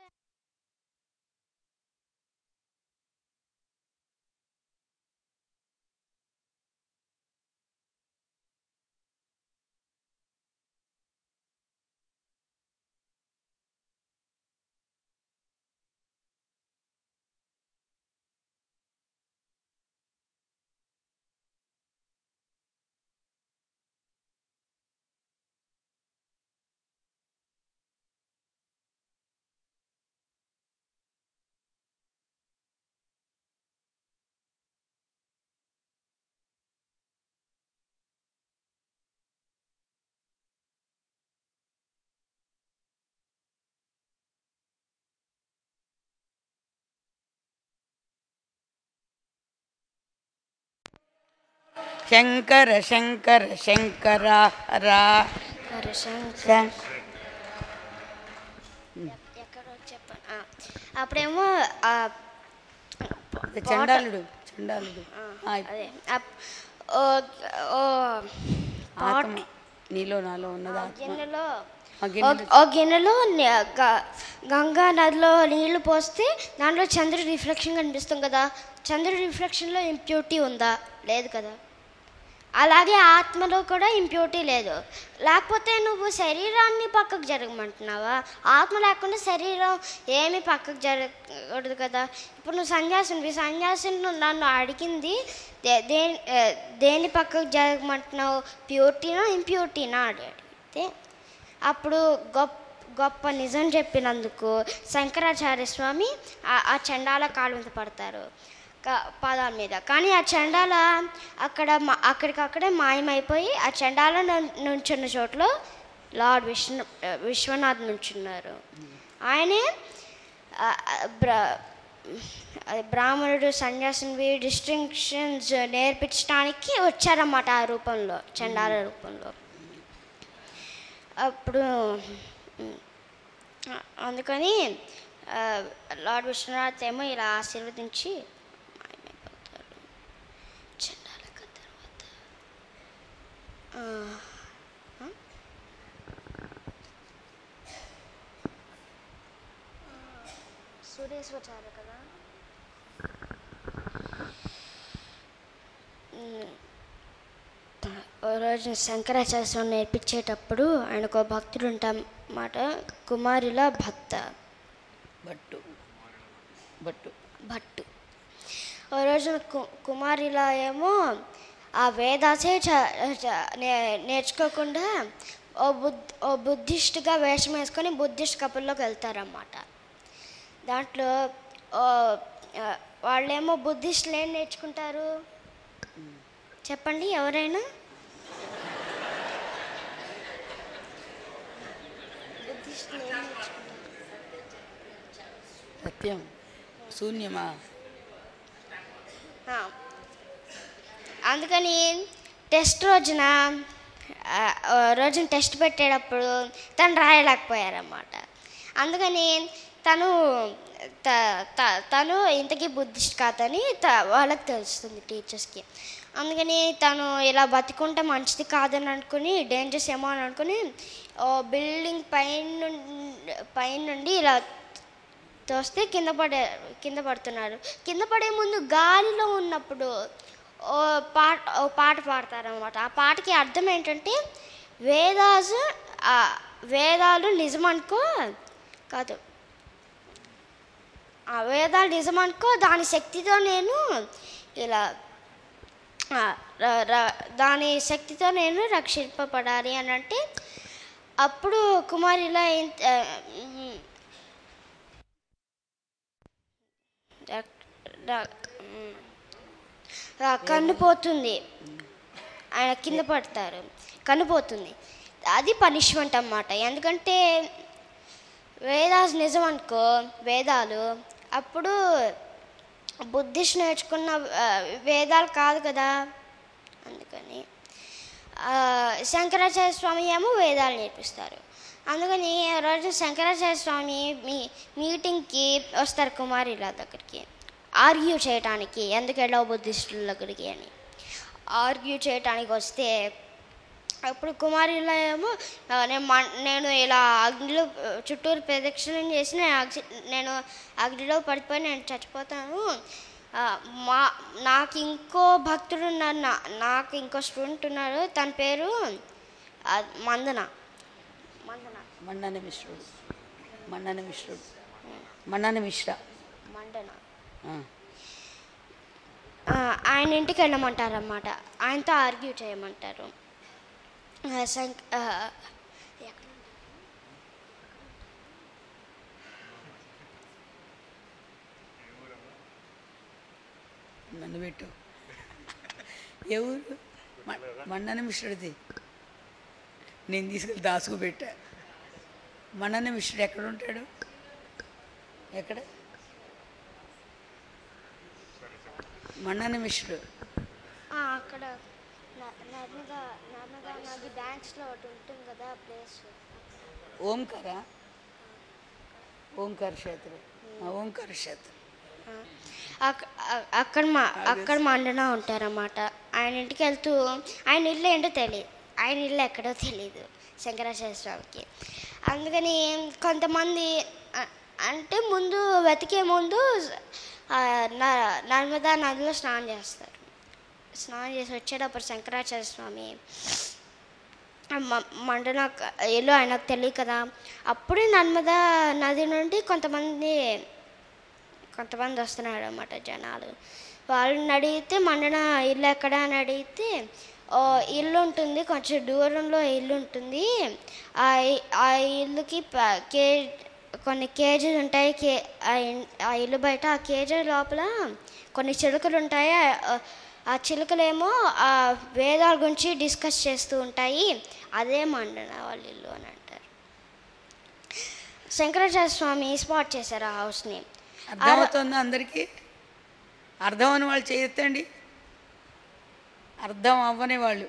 Speaker 1: శంకర శంకర శంకర రా శం-
Speaker 3: ఎక్కడో చెప్పాను ఆ, అప్పుడేమో ఆ,
Speaker 1: అదే చండాలుడు చండాలుడు ఆ,
Speaker 3: అదే ఆ- ఓ- ఓ
Speaker 1: ఆత్మ నీలో నాలో ఉన్నది ఆత్మ
Speaker 3: గిన్నెలో
Speaker 1: ఆ గిన్నెలో
Speaker 3: ఓ గిన్నెలో ని- గ- గంగా నదిలో నీళ్లు పోస్తే దాంట్లో చంద్రుడి రిఫ్లెక్షన్ కనిపిస్తుంది కదా చంద్రుడి రిఫ్లెక్షన్లో ఇంప్యూరిటీ ఉందా లేదు కదా అలాగే ఆత్మలో కూడా ఇంప్యూరిటీ లేదు లేకపోతే నువ్వు శరీరాన్ని పక్కకు జరగమంటున్నావా ఆత్మ లేకుండా శరీరం ఏమి పక్కకు జరగకూడదు కదా ఇప్పుడు నువ్వు సన్యాసినివి సన్యాసిని నువ్వు నన్ను అడిగింది దే దేని ఏ, దేని పక్కకు జరగమంటున్నావు ప్యూరిటీనా ఇంప్యూరిటీనా అని అడిగితే అప్పుడు గొప్ప గొప్ప నిజం చెప్పినందుకు శంకరాచార్య స్వామి ఆ- ఆ చండాల కాలు మీద పడతారు క- పాదాల మీద కానీ ఆ చండాల అక్కడ మా- అక్కడికక్కడే మాయమైపోయి ఆ చండాల ను- నుంచున్న చోట్ల లార్డ్ విష్ణు విశ్వనాథ్ నుంచున్నారు ఆయనే ఆ, ఆ, బ్ర అది బ్రాహ్మణుడు సన్యాసిని డిస్టింక్షన్స్ నేర్పించడానికి వచ్చారన్నమాట ఆ రూపంలో చండాల రూపంలో అప్పుడు ఉమ్, ఆ- అందుకని ఆ, లార్డ్ విశ్వనాథ్ ఏమో ఇలా ఆశీర్వదించి మాయమైపోతారు చండాలక తర్వాత ఆ, ఆ? సురేశ్వచార్య కదా ఉమ్, ఓ రోజు శంకరాచార్య స్వామి నేర్పించేటప్పుడు ఆయనకు ఒక భక్తుడు ఉంటామాట కుమారిల భక్త
Speaker 1: బట్టు బట్టు
Speaker 3: భట్టు ఓ రోజు కు కుమారిలా ఏమో ఆ వేదాసే చ- చ- నే- నేర్చుకోకుండా ఓ బుద్ధ ఓ బుద్ధిస్ట్గా వేషం వేసుకొని బుద్ధిస్ట్ కపుల్లోకి వెళ్తారన్నమాట దాంట్లో ఓ, ఆ, వాళ్ళేమో బుద్ధిస్టులు ఏం నేర్చుకుంటారు చెప్పండి ఎవరైనా బుద్ధిస్టులు ఏం నేర్చుకుంటారు
Speaker 1: సత్యం శూన్యమా
Speaker 3: ఆ. అందుకని టెస్ట్ రోజున ఆ, ఆ రోజున టెస్ట్ పెట్టేటప్పుడు తను రాయలేకపోయారన్నమాట అందుకని తను త- త- తను ఇంతకీ బుద్ధిస్ట్ కాదని త వాళ్ళకి తెలుస్తుంది టీచర్స్కి అందుకని తను ఇలా బతికుంటే మంచిది కాదని అనుకుని డేంజర్స్ ఏమో అని అనుకుని ఓ బిల్డింగ్ పైన నుండి పైన నుండి ఇలా తోస్తే కింద పడే కింద పడుతున్నారు కింద పడే ముందు గాలిలో ఉన్నప్పుడు ఓ పాట ఓ పాట పాడతారనమాట ఆ పాటకి అర్థం ఏంటంటే వేదాస్ ఆ వేదాలు నిజమనుకో కాదు ఆ వేదాలు నిజమనుకో దాని శక్తితో నేను ఇలా ఆ, ర- ర- దాని శక్తితో నేను రక్షింపబడాలి అని అంటే అప్పుడు కుమార్ ఇలా ఏం- ఆ, మ్, డాక్- డాక్- మ్, ఆ, కన్ను పోతుంది ఆయన కింద పడతారు కన్ను పోతుంది అది పనిష్మెంట్ అన్నమాట ఎందుకంటే వేదాస్ నిజం అనుకో వేదాలు అప్పుడు బుద్ధిస్ట్ నేర్చుకున్న ఆ, వేదాలు కాదు కదా అందుకని ఆ, శంకరాచార్య స్వామి ఏమో వేదాలు నేర్పిస్తారు అందుకని ఆ రోజు శంకరాచార్య స్వామి మీ మీటింగ్కి వస్తారు కుమారిల దగ్గరికి ఆర్గ్యూ చేయటానికి ఎందుకు వెళ్ళావు బుద్ధిస్టుల దగ్గరికి అని ఆర్గ్యూ చేయటానికి వస్తే అప్పుడు కుమారిలో ఏమో ఆ, నేను మన్- నేను ఇలా అగ్నిలో ఆ, చుట్టూరు ప్రదక్షిణం చేసి నేను అగ్ని నేను అగ్నిలో పడిపోయి నేను చచ్చిపోతాను ఆ, మా నాకు ఇంకో భక్తుడు ఉన్నారు నా నాకు ఇంకో స్టూడెంట్ ఉన్నారు తన పేరు ఆ, మందన మందన
Speaker 1: మన్నన మిశ్రుడు మన్నన మిశ్రుడు మన్నన మిశ్ర
Speaker 3: మండన
Speaker 1: ఆ.
Speaker 3: ఆ, ఆయన ఇంటికి వెళ్ళమంటారన్నమాట ఆయనతో ఆర్గ్యూ చేయమంటారు ఆ, శంక్ ఆ, ఎక్కడ?
Speaker 1: నన్ను పెట్టు ఏ ఊరు మ- మన్నన మిశ్రుడిది నేను తీసుకెళ్ళి దాసుకు పెట్టా మన్నన మిశ్రుడు ఎక్కడ ఉంటాడు ఎక్కడ మన్నన మిశ్రుడు
Speaker 3: ఆ, అక్కడ న- నర్మదా నర్మదా నది బ్యాంక్స్లో ఒకటి ఉంటుంది కదా ఆ ప్లేస్
Speaker 1: ఓంకార ఓంకార క్షేత్రం ఆ, ఓంకార క్షేత్రం
Speaker 3: అక్- అ- అక్కడ మా అక్కడ మండన ఉంటారన్నమాట ఆయన ఇంటికి వెళ్తూ ఆయన ఇల్లు ఏంటో తెలియదు ఆయన ఇల్లు ఎక్కడో తెలియదు శంకరాచార్య స్వామికి అందుకని కొంతమంది అ- అంటే ముందు వెతికే ముందు ఆ, న- నర్మదా నదిలో స్నానం చేస్తారు స్నానం చేసి వచ్చేటప్పుడు శంకరాచార్య స్వామి మ- మండన ఇల్లు ఆయనకు తెలియదు కదా అప్పుడే నర్మదా నది నుండి కొంతమంది కొంతమంది వస్తున్నారు అన్నమాట జనాలు వాళ్ళని అడిగితే మండన ఇల్లు ఎక్కడ అని అడిగితే "ఓ, ఇల్లు ఉంటుంది కొంచెం దూరంలో ఇల్లు ఉంటుంది ఆ ఇ- ఆ ఇల్లుకి ప- కే కొన్ని కేజీలు ఉంటాయి కే ఆ ఇన్- ఆ ఇల్లు బయట ఆ కేజీ లోపల కొన్ని చిలుకలు ఉంటాయి ఆ- ఆ చిలుకలేమో ఆ వేదాల గురించి డిస్కస్ చేస్తూ ఉంటాయి అదే మండన వాళ్ళ ఇల్లు అని అంటారు శంకరాచార్య స్వామి స్పాట్ చేశారు ఆ హౌస్ని
Speaker 1: అర్థమవుతుందా అందరికీ అర్థం అని వాళ్ళు చేయొద్దండి అర్థం అవ్వని వాళ్ళు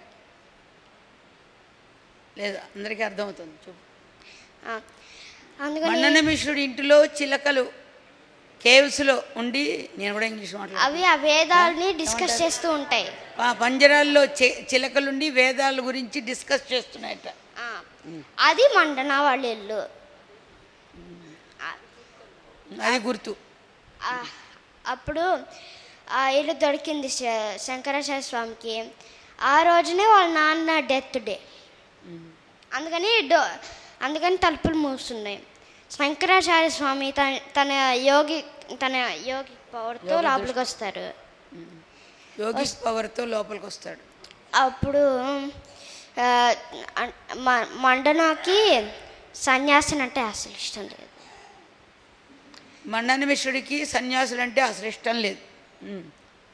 Speaker 1: లేదు అందరికీ అర్థమవుతుంది చెప్పు
Speaker 3: ఆ, అందుకని
Speaker 1: మన్నన మిశ్రుడి ఇంటిలో చిలకలు కేవ్స్లో ఉండి నేను కూడా ఇంగ్లీష్ మాట్లాడు
Speaker 3: అవి ఆ వేదాలని డిస్కస్ చేస్తూ ఉంటాయి
Speaker 1: పంజరాల్లో చి- చిలకలుండి వేదాల గురించి డిస్కస్ చేస్తున్నాయట
Speaker 3: ఆ, అది మండన వాళ్ళ ఇల్లు ఆ,
Speaker 1: అది గుర్తు
Speaker 3: ఆ, అప్పుడు ఆ ఇల్లు దొరికింది శ- శంకరాచార్య స్వామికి ఆ రోజునే వాళ్ళ నాన్న డెత్ డే అందుకని డో అందుకని తలుపులు మూస్తున్నాయి శంకరాచార్య స్వామి తన తన యోగి తన యోగి పవర్తో లోపలికి వస్తారు
Speaker 1: యోగి పవర్తో లోపలికి వస్తాడు
Speaker 3: అప్పుడు ఆ, అన్- మ- మండనాకి సన్యాసిని అంటే అసలు ఇష్టం లేదు
Speaker 1: మండనమిషుడికి సన్యాసులు అంటే అసలు ఇష్టం లేదు ఉమ్.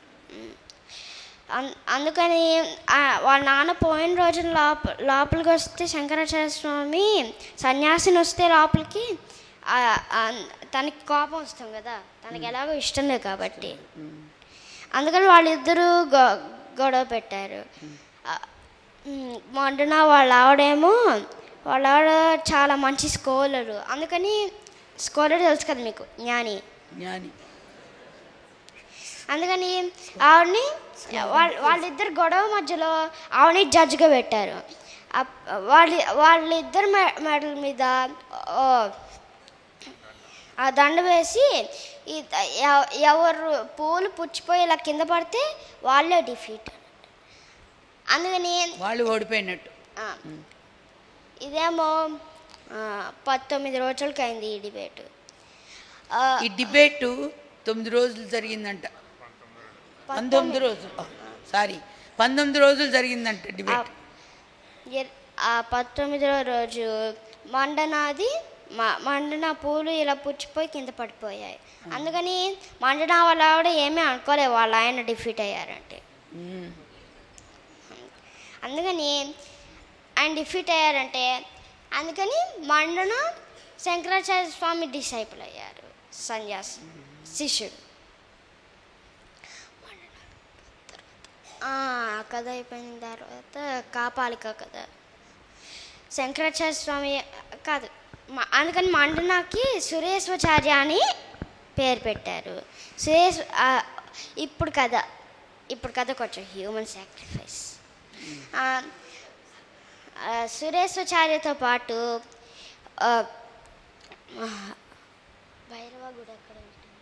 Speaker 3: అన్- అందుకని ఆ, వాళ్ళ నాన్న పోయిన రోజు లోప లోపలికి వస్తే శంకరాచార్య స్వామి సన్యాసిని వస్తే లోపలికి ఆ, ఆ, తనకి కోపం వస్తాం కదా తనకి ఎలాగో ఇష్టం లేదు కాబట్టి అందుకని వాళ్ళిద్దరూ గొ గొడవ పెట్టారు ఆ, ఉమ్, మొండన వాళ్ళ ఆవిడేమో వాళ్ళ ఆవిడ చాలా మంచి స్కోలరు అందుకని స్కోలర్ తెలుసు కదా మీకు జ్ఞాని
Speaker 1: జ్ఞాని
Speaker 3: అందుకని ఆవిడని వాళ్ళ వాళ్ళిద్దరు గొడవ మధ్యలో ఆవిడని జడ్జిగా పెట్టారు అప్- వాళ్ళ వాళ్ళిద్దరు మె మెడల మీద ఓ, ఆ దండ వేసి ఈ ఎవ- ఎవరు పూలు పుచ్చిపోయి ఇలా కింద పడితే వాళ్ళే డిఫీట్ అందుకని
Speaker 1: వాళ్ళు ఓడిపోయినట్టు
Speaker 3: ఆ, ఇదేమో ఆ, పంతొమ్మిది రోజులకి అయింది ఈ డిబేట్
Speaker 1: ఈ డిబేట్ తొమ్మిది రోజులు జరిగిందంట పంతొమ్మిది రోజులు సారీ పంతొమ్మిది రోజులు జరిగిందంట డిబేట్
Speaker 3: ఎర్- ఆ పంతొమ్మిదవ రోజు మండనాది మ- మండన పూలు ఇలా పుచ్చిపోయి కింద పడిపోయాయి అందుకని మండన వాళ్ళ ఆవిడ ఏమీ అనుకోలేదు వాళ్ళ ఆయన డిఫీట్ అయ్యారంటే
Speaker 1: ఉమ్.
Speaker 3: అందుకని ఆయన డిఫీట్ అయ్యారంటే అందుకని మండన శంకరాచార్య స్వామి డిసైపుల్ అయ్యారు సన్యాసి శిష్యుడు ఆ కథ అయిపోయిన తర్వాత కాపాలిక కథ శంకరాచార్య స్వామి కాదు మ- అందుకని మండనాకి సురేశ్వచార్య అని పేరు పెట్టారు సురేష్ ఆ, ఇప్పుడు కథ ఇప్పుడు కథ కొంచెం హ్యూమన్ సాక్రిఫైస్ సురేశ్వచార్యతో పాటు ఆ, భైరవ గుడి ఎక్కడ ఉంటుంది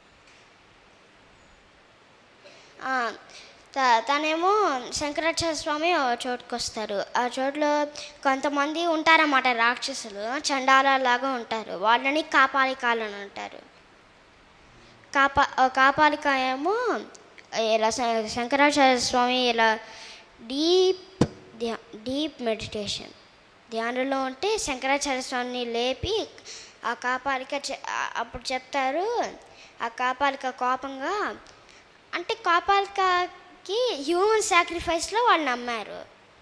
Speaker 3: ఆ, త- తనేమో శంకరాచార్య స్వామి ఓ చోటుకు వస్తారు ఆ చోటులో కొంతమంది ఉంటారన్నమాట రాక్షసులు చండాలలాగా ఉంటారు వాళ్ళని కాపాలికాలని అంటారు కాపా ఆ కాపాలిక ఏమో ఇలా శ- శంకరాచార్య స్వామి ఇలా డీప్ ధ్యా డీప్ మెడిటేషన్ ధ్యానంలో ఉంటే శంకరాచార్య స్వామిని లేపి ఆ కాపాలిక చె- ఆ- అప్పుడు చెప్తారు ఆ కాపాలిక కోపంగా అంటే కాపాలికకి హ్యూమన్ సాక్రిఫైస్లో వాళ్ళు నమ్మారు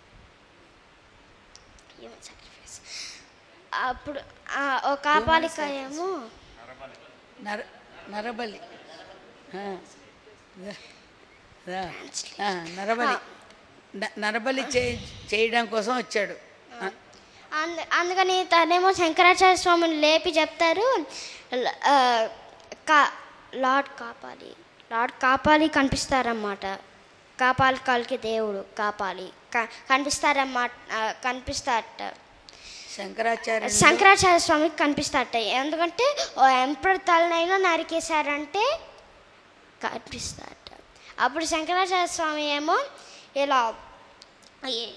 Speaker 3: హ్యూమన్ సాక్రిఫైస్ అప్పుడు ఆ, ఓ కాపాలిక ఏమో
Speaker 1: నర నరబలి ఆ. రా. ఆ, నరబలి న- నరబలి చే చేయడం కోసం వచ్చాడు ఆ,
Speaker 3: అందు అందుకని తనేమో శంకరాచార్య స్వామిని లేపి చెప్తారు ల- ఆ, కా లార్డ్ కాపాలి లార్డ్ కాపాలి కనిపిస్తారన్నమాట కాపాలి కాలికి దేవుడు కాపాలి క- కనిపిస్తారన్నమాట ఆ, కనిపిస్తారట
Speaker 1: శంకరాచార్య
Speaker 3: శంకరాచార్య స్వామికి కనిపిస్తారట ఎందుకంటే ఓ ఎంపర్ తలనైనా నరికేశారంటే కనిపిస్తారట అప్పుడు శంకరాచార్య స్వామి ఏమో ఇలా ఈ-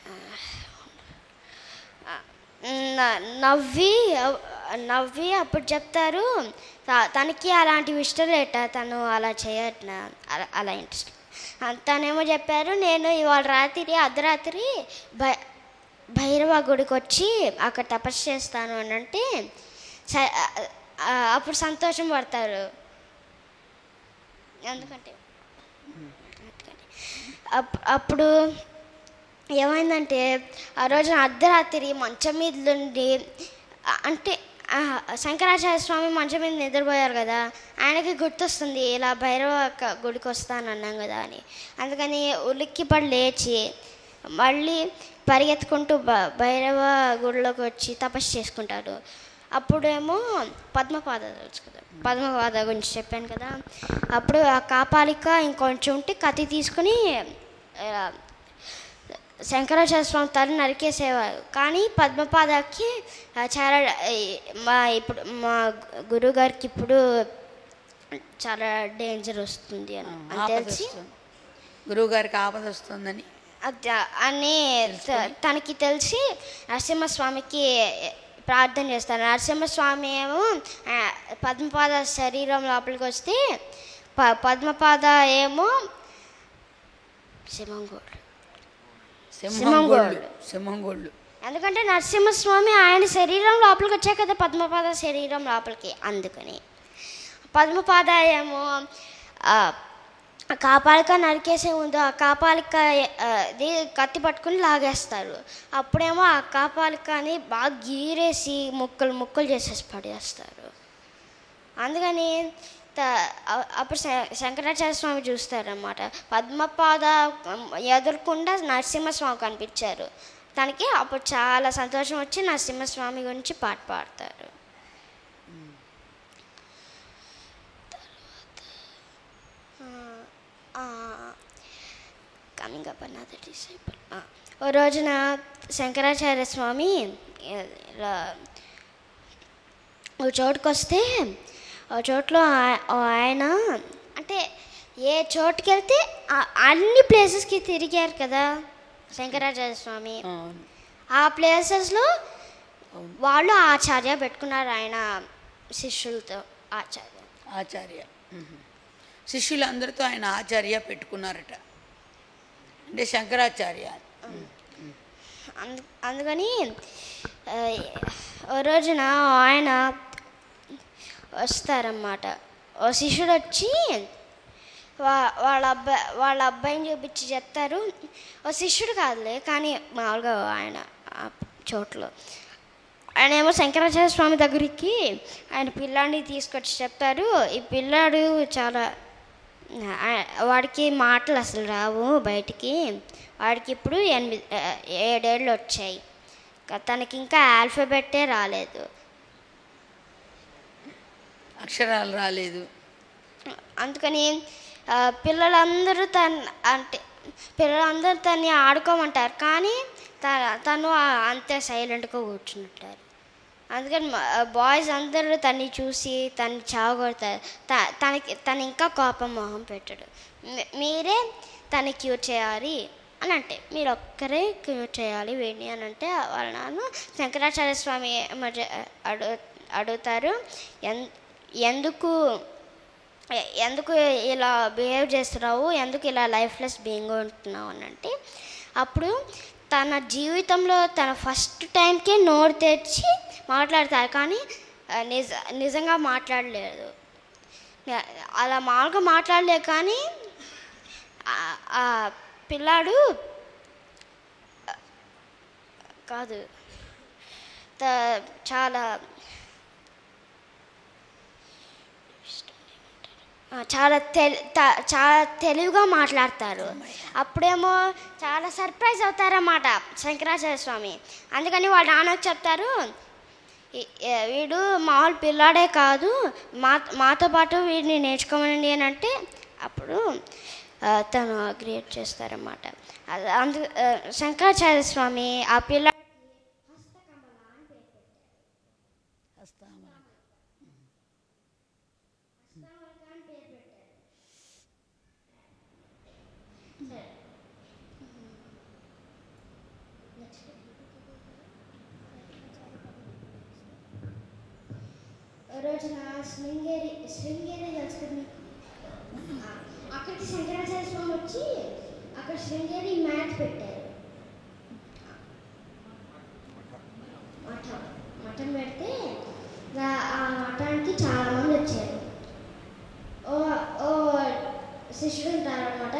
Speaker 3: న- నవ్వి నవ్వి అప్పుడు చెప్తారు త- తనకి అలాంటి ఇష్టం లేట తను అలా చేయట అలా అలా ఇంట్రెస్ట్ తనేమో చెప్పారు నేను ఇవాళ రాత్రి అర్ధరాత్రి భై భైరవ గుడికి వచ్చి అక్కడ తపస్సు చేస్తాను అని అంటే స- ఆ, అప్పుడు సంతోషం పడతారు ఎందుకంటే అందుకని. అప్- అప్పుడు ఏమైందంటే ఆ రోజు అర్ధరాత్రి మంచం మీద నుండి ఆ, అంటే ఆ, శంకరాచార్య స్వామి మంచం మీద నిద్రపోయారు కదా ఆయనకి గుర్తొస్తుంది ఇలా భైరవ క- గుడికి వస్తాను అన్నాం కదా అని అందుకని ఉలిక్కిపడి లేచి మళ్ళీ పరిగెత్తుకుంటూ బ భైరవ గుడిలోకి వచ్చి తపస్సు చేసుకుంటాడు అప్పుడేమో పద్మపాద తెలుసు కదా పద్మపాద గురించి చెప్పాను కదా అప్పుడు ఆ కాపాలిక ఇంకొంచెం ఉంటే కత్తి తీసుకుని ఆ, శంకరాచార్య స్వామి తల నరికేసేవారు కానీ పద్మపాదకి ఆ, చాలా ఈ, మా ఇప్పుడు మా గురువు గారికి ఇప్పుడు చాలా డేంజర్ వస్తుంది అని అని
Speaker 1: ఆపద
Speaker 3: తెలిసి
Speaker 1: వస్తుంది. గురువు గారికి ఆపద వస్తుందని
Speaker 3: అది అని త- తనకి తెలిసి నరసింహస్వామికి ప్రార్థన చేస్తారు నరసింహస్వామి ఏమో ఆ, పద్మపాద శరీరం లోపలికి వస్తే ప పద్మపాద ఏమో శివంగోడు
Speaker 1: సింహం
Speaker 3: సింహంగోళ్ళు.
Speaker 1: గోళ్ళు సింహం గోళ్ళు
Speaker 3: ఎందుకంటే నరసింహస్వామి ఆయన శరీరం లోపలికి వచ్చాయి కదా పద్మపాద శరీరం లోపలికి అందుకని పద్మపాద ఏమో ఆ, కాపాలిక నరికేసే ముందు ఆ కాపాలిక ఆ, ఇది కత్తి పట్టుకుని లాగేస్తారు అప్పుడేమో ఆ కాపాలికని బాగా గీరేసి ముక్కలు ముక్కలు చేసేసి పడేస్తారు అందుకని త- అ- అప్పుడు శ- శంకరాచార్య స్వామి చూస్తారన్నమాట పద్మపాద ఎదుర్కొండా నరసింహస్వామి కనిపించారు తనకి అప్పుడు చాలా సంతోషం వచ్చి నరసింహస్వామి గురించి పాట పాడతారు కమింగ్ అప్ అన్నదర్ డిసైపుల్ ఓ రోజున శంకరాచార్య స్వామి ఇలా ఓ చోటుకు వస్తే ఆ చోట్లో ఆ- ఓ ఆయన అంటే ఏ చోటుకి వెళ్తే ఆ- అన్ని ప్లేసెస్కి తిరిగారు కదా శంకరాచార్య స్వామి
Speaker 1: అవును
Speaker 3: ఆ ప్లేసెస్లో వాళ్ళు ఆచార్య పెట్టుకున్నారు ఆయన శిష్యులతో ఆచార్య
Speaker 1: ఆచార్య మ్మ్. శిష్యులందరితో ఆయన ఆచార్య పెట్టుకున్నారట అంటే శంకరాచార్య
Speaker 3: అందు అందుకని ఆ, ఓ రోజున ఆయన వస్తారన్నమాట ఓ శిష్యుడు వచ్చి వా వాళ్ళ అబ్బాయి వాళ్ళ అబ్బాయిని చూపించి చెప్తారు ఓ శిష్యుడు కాదులే కానీ మామూలుగా ఆయన ఆ చోట్లో ఆయన ఏమో శంకరాచార్య స్వామి దగ్గరికి ఆయన పిల్లాడిని తీసుకొచ్చి చెప్తారు ఈ పిల్లాడు చాలా ఆ- వాడికి మాటలు అసలు రావు బయటికి వాడికి ఇప్పుడు ఎనిమిది ఆ, ఏడేళ్ళు వచ్చాయి క- తనకి ఇంకా ఆల్ఫాబెట్టే రాలేదు
Speaker 1: అక్షరాలు రాలేదు
Speaker 3: అందుకని ఆ, పిల్లలందరూ తన అంటే పిల్లలందరూ తన్ని ఆడుకోమంటారు కానీ త- తను ఆ- అంతే సైలెంట్గా కూర్చుంటారు అందుకని బాయ్స్ అందరూ తన్ని చూసి తన్ని చావగొడతారు త- తనకి తను ఇంకా కోపం మొహం పెట్టడు మీ- మీరే తన్ని క్యూర్ చేయాలి అని అంటే మీరు ఒక్కరే క్యూర్ చేయాలి వీడిని అని అంటే వాళ్ళ నాన్న శంకరాచార్య స్వామి మరి అడు అడుగుతారు ఎన్ ఎందుకు ఎ- ఎందుకు ఇలా బిహేవ్ చేస్తున్నావు ఎందుకు ఇలా లైఫ్లెస్ బీయింగ్ ఉంటున్నావు అని అంటే అప్పుడు తన జీవితంలో తన ఫస్ట్ టైంకే నోరు తెరిచి మాట్లాడతారు కానీ ఆ, నిజ నిజంగా మాట్లాడలేదు నే- అలా మామూలుగా మాట్లాడలేదు కానీ ఆ- ఆ పిల్లాడు కాదు త- చాలా ఆ, చాలా తెలి త- చాలా తెలివిగా మాట్లాడతారు అప్పుడేమో చాలా సర్ప్రైజ్ అవుతారన్నమాట శంకరాచార్య స్వామి అందుకని వాళ్ళ నాన్నకు చెప్తారు "ఈ- ఏ- వీడు మామూలు పిల్లాడే కాదు మా మాతో పాటు వీడిని నేర్చుకోమనండి అని అంటే అప్పుడు ఆ, తను క్రియేట్ చేస్తారన్నమాట అది అందు ఆ, శంకరాచార్య స్వామి ఆ పిల్ల రోజున శృంగేరి శృంగేరి తెలుసు కదా మీకు? ఆ, అక్కడికి శంకరాచార్య స్వామి వచ్చి అక్కడ శృంగేరి మ్యాచ్ పెట్టారు మఠం మఠం పెడితే దా- ఆ మఠానికి చాలా మంది వచ్చారు ఓ ఓ శిష్యుడు ఉంటారనమాట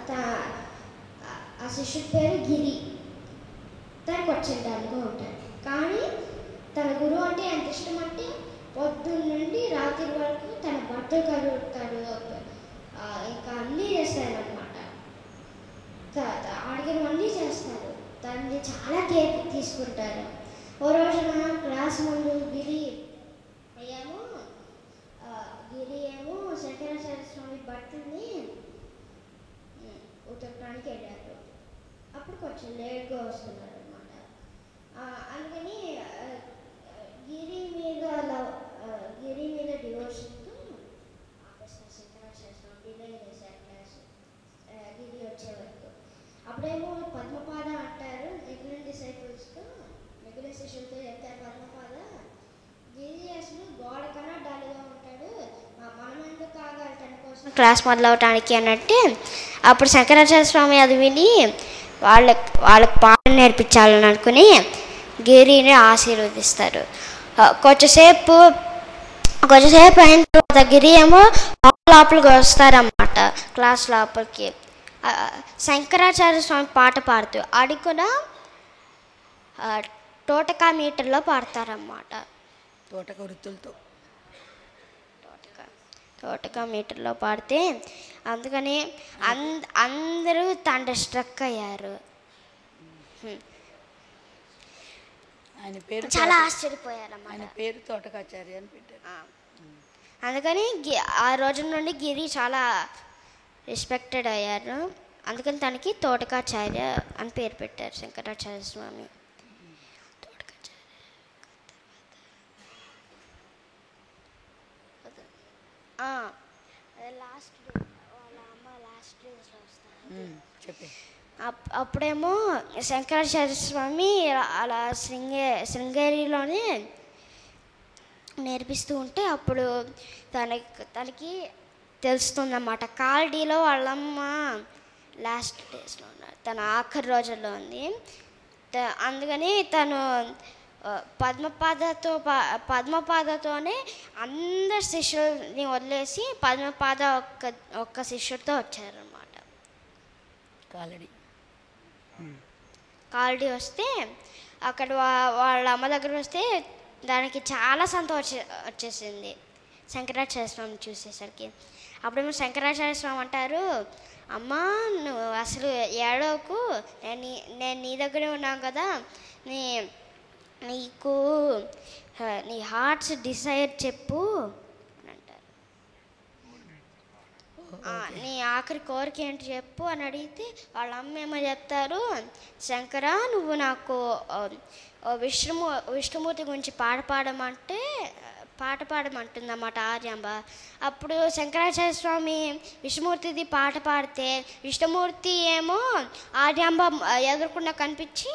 Speaker 3: ఆ శిష్యుడి పేరు గిరి తనకు వచ్చేటానికి ఉంటాడు కానీ తన గురువు అంటే ఎంత ఇష్టం అంటే పొద్దున్న నుండి రాత్రి వరకు తన బట్టలు కడుగుతాడు ఆ, ఇంకా అన్నీ చేస్తాడనమాట అడిగినవన్నీ చేస్తారు దాన్ని చాలా కేర్ తీసుకుంటారు ఓ రోజున క్లాస్ ముందు గిరి ఏమో ఆ, గిరి ఏమో శంకరాచార్య స్వామి బట్టల్ని ఉమ్, ఉతకడానికి వెళ్ళారు అప్పుడు కొంచెం లేట్గా వస్తున్నారు అనమాట అందుకని ఆ, గిరి మీద లవ్ ఆ, గిరి మీద డివోషన్తో ఆపేస్తారు శంకరాచార్య స్వామి డిలే చేశారు క్లాస్ ఆ, గిరి వచ్చే వరకు అప్పుడేమో పద్మపాద అంటారు మిగిలిన డిసైపుల్స్తో మిగిలిన శిష్యులతో చెప్తారు పద్మపాద గిరి అసలు గోడ కన్నా డల్గా ఉంటాడు మ- మనం ఎందుకు కాగాలి తన కోసం క్లాస్ మొదలవటానికి అని అంటే అప్పుడు శంకరాచార్య స్వామి అది విని వాళ్ళకి వాళ్ళకి పాఠం నేర్పించాలని అనుకుని గిరిని ఆశీర్వదిస్తారు ఆ, కొంచెంసేపు కొంచెంసేపు అయిన తర్వాత గిరి ఏమో హాల్ లోపలికి వస్తారన్నమాట క్లాస్ లోపలికి ఆ, శంకరాచార్య స్వామి పాట పాడుతూ అది కూడా ఆ, టోటకా మీటర్లో పాడతారన్నమాట
Speaker 1: తోటక వృత్తులతో
Speaker 3: తోటక తోటక మీటర్లో పాడితే అందుకని అంద అందరూ తండ్రి స్ట్రక్ అయ్యారు
Speaker 1: ఆయన పేరు
Speaker 3: చాలా
Speaker 1: తోట-
Speaker 3: ఆశ్చర్యపోయారన్నమాట
Speaker 1: ఆయన పేరు తోటకాచార్య అని పెట్టారు
Speaker 3: ఆ. అందుకని గి- ఆ రోజు నుండి గిరి చాలా రెస్పెక్టెడ్ అయ్యారు అందుకని తనకి తోటకాచార్య అని పేరు పెట్టారు శంకరాచార్య స్వామి తోటకాచార్య ఆ, అదే లాస్ట్ డే వాళ్ళ అమ్మ లాస్ట్ డేస్లో వస్తారు
Speaker 1: ఉమ్, చెప్పే
Speaker 3: అప్- అప్పుడేమో శంకరాచార్య స్వామి అలా శృంగే శృంగేరిలోనే నేర్పిస్తూ ఉంటే అప్పుడు తనకి తనకి తెలుస్తుందన్నమాట కాల్డీలో వాళ్ళమ్మ లాస్ట్ డేస్లో ఉన్నారు తన ఆఖరి రోజుల్లో ఉంది త- అందుకని తను ఆ, పద్మపాదతో పా- పద్మపాదతోనే అందరి శిష్యుల్ని వదిలేసి పద్మపాద ఒక్క ఒక్క శిష్యుడితో వచ్చారనమాట
Speaker 1: కాలడి
Speaker 3: కాల్డీ వస్తే అక్కడ వా- వాళ్ళ అమ్మ దగ్గర వస్తే దానికి చాలా సంతోషం వచ్చేసింది శంకరాచార్య స్వామి చూసేసరికి అప్పుడేమో శంకరాచార్య స్వామి అంటారు అమ్మా నువ్వు అసలు ఏడవకు నేను నీ- నేను నీ దగ్గరే ఉన్నాను కదా నీ నీకు ఆ, నీ హార్ట్స్ డిసైర్ చెప్పు అని అంటారు ఆ, నీ ఆఖరి కోరిక ఏంటి చెప్పు అని అడిగితే వాళ్ళ అమ్మ ఏమో చెప్తారు శంకర నువ్వు నాకు ఆ, ఆ విష్ణుమూ విష్ణుమూర్తి గురించి పాట పాడమంటే పాట పాడమంటుందన్నమాట ఆర్యాంబ అప్పుడు శంకరాచార్య స్వామి విష్ణుమూర్తిది పాట పాడితే విష్ణుమూర్తి ఏమో ఆర్యాంబ ఎదురకుండా కనిపించి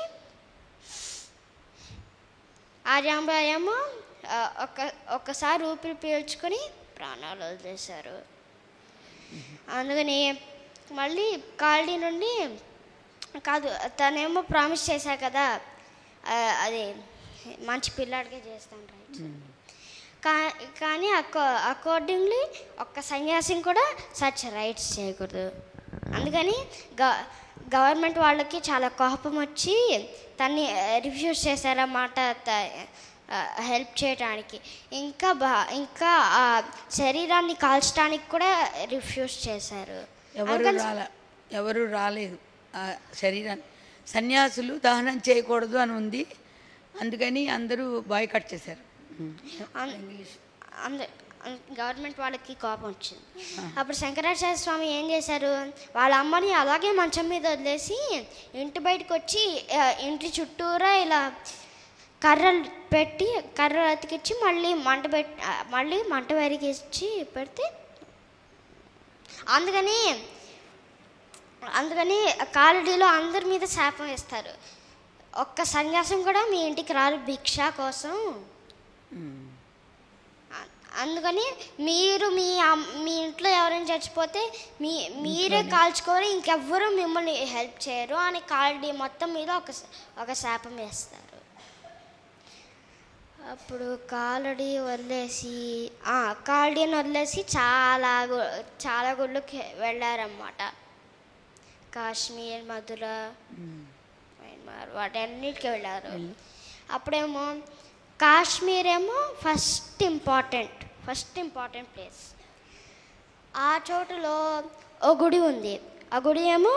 Speaker 3: ఆర్యాంబ ఏమో ఆ, ఒక్క ఒక్కసారి ఊపిరి పీల్చుకొని ప్రాణాలు వదిలేశారు అందుకని మళ్ళీ కాలనీ నుండి కాదు తనేమో ప్రామిస్ చేశా కదా ఆ, అది మంచి పిల్లాడికే చేస్తాను రైట్ కా కానీ అకో అకార్డింగ్లీ ఒక్క సన్యాసిని కూడా సచ్ రైట్స్ చేయకూడదు అందుకని గ గవర్నమెంట్ వాళ్ళకి చాలా కోపం వచ్చి తన్ని రిఫ్యూజ్ చేశారన్నమాట హెల్ప్ చేయడానికి ఇంకా బా ఇంకా ఆ శరీరాన్ని కాల్చడానికి కూడా రిఫ్యూజ్ చేశారు
Speaker 1: ఎవరు
Speaker 3: అందుకని
Speaker 1: రాల ఎవరు రాలేదు ఆ శరీరాన్ని సన్యాసులు దహనం చేయకూడదు అని ఉంది అందుకని అందరూ బాయ్ కట్ చేశారు ఉమ్.
Speaker 3: అన్-
Speaker 1: ఇంగ్లీష్
Speaker 3: అంద గవర్నమెంట్ వాళ్ళకి కోపం వచ్చింది అప్పుడు శంకరాచార్య స్వామి ఏం చేశారు వాళ్ళ అమ్మని అలాగే మంచం మీద వదిలేసి ఇంటి బయటకు వచ్చి ఆ, ఇంటి చుట్టూరా ఇలా కర్రలు పెట్టి కర్రలు అతికిచ్చి మళ్ళీ మంట పెట్టి ఆ, మళ్ళీ మంట వెరిగిచ్చి పెడితే అందుకని అందుకని కాలడీలో అందరి మీద శాపం వేస్తారు ఒక్క సన్యాసం కూడా మీ ఇంటికి రారు భిక్ష కోసం
Speaker 1: ఉమ్.
Speaker 3: అ- అందుకని మీరు మీ అమ్- మీ ఇంట్లో ఎవరైనా చచ్చిపోతే మీ మీరే కాల్చుకొని ఇంకెవ్వరూ మిమ్మల్ని హెల్ప్ చేయరు అని కాల్డీ మొత్తం మీద ఒక స- ఒక శాపం వేస్తారు అప్పుడు కాలడి వదిలేసి ఆ, కాలడీని వదిలేసి చాలా గు- చాలా గుళ్ళకి వెళ్ళారన్నమాట కాశ్మీర్ మధుర మయన్మార్ వాటన్నిటికీ వెళ్ళారు అప్పుడేమో కాశ్మీర్ ఏమో first important first important place ఆ చోటులో ఓ గుడి ఉంది ఆ గుడి ఏమో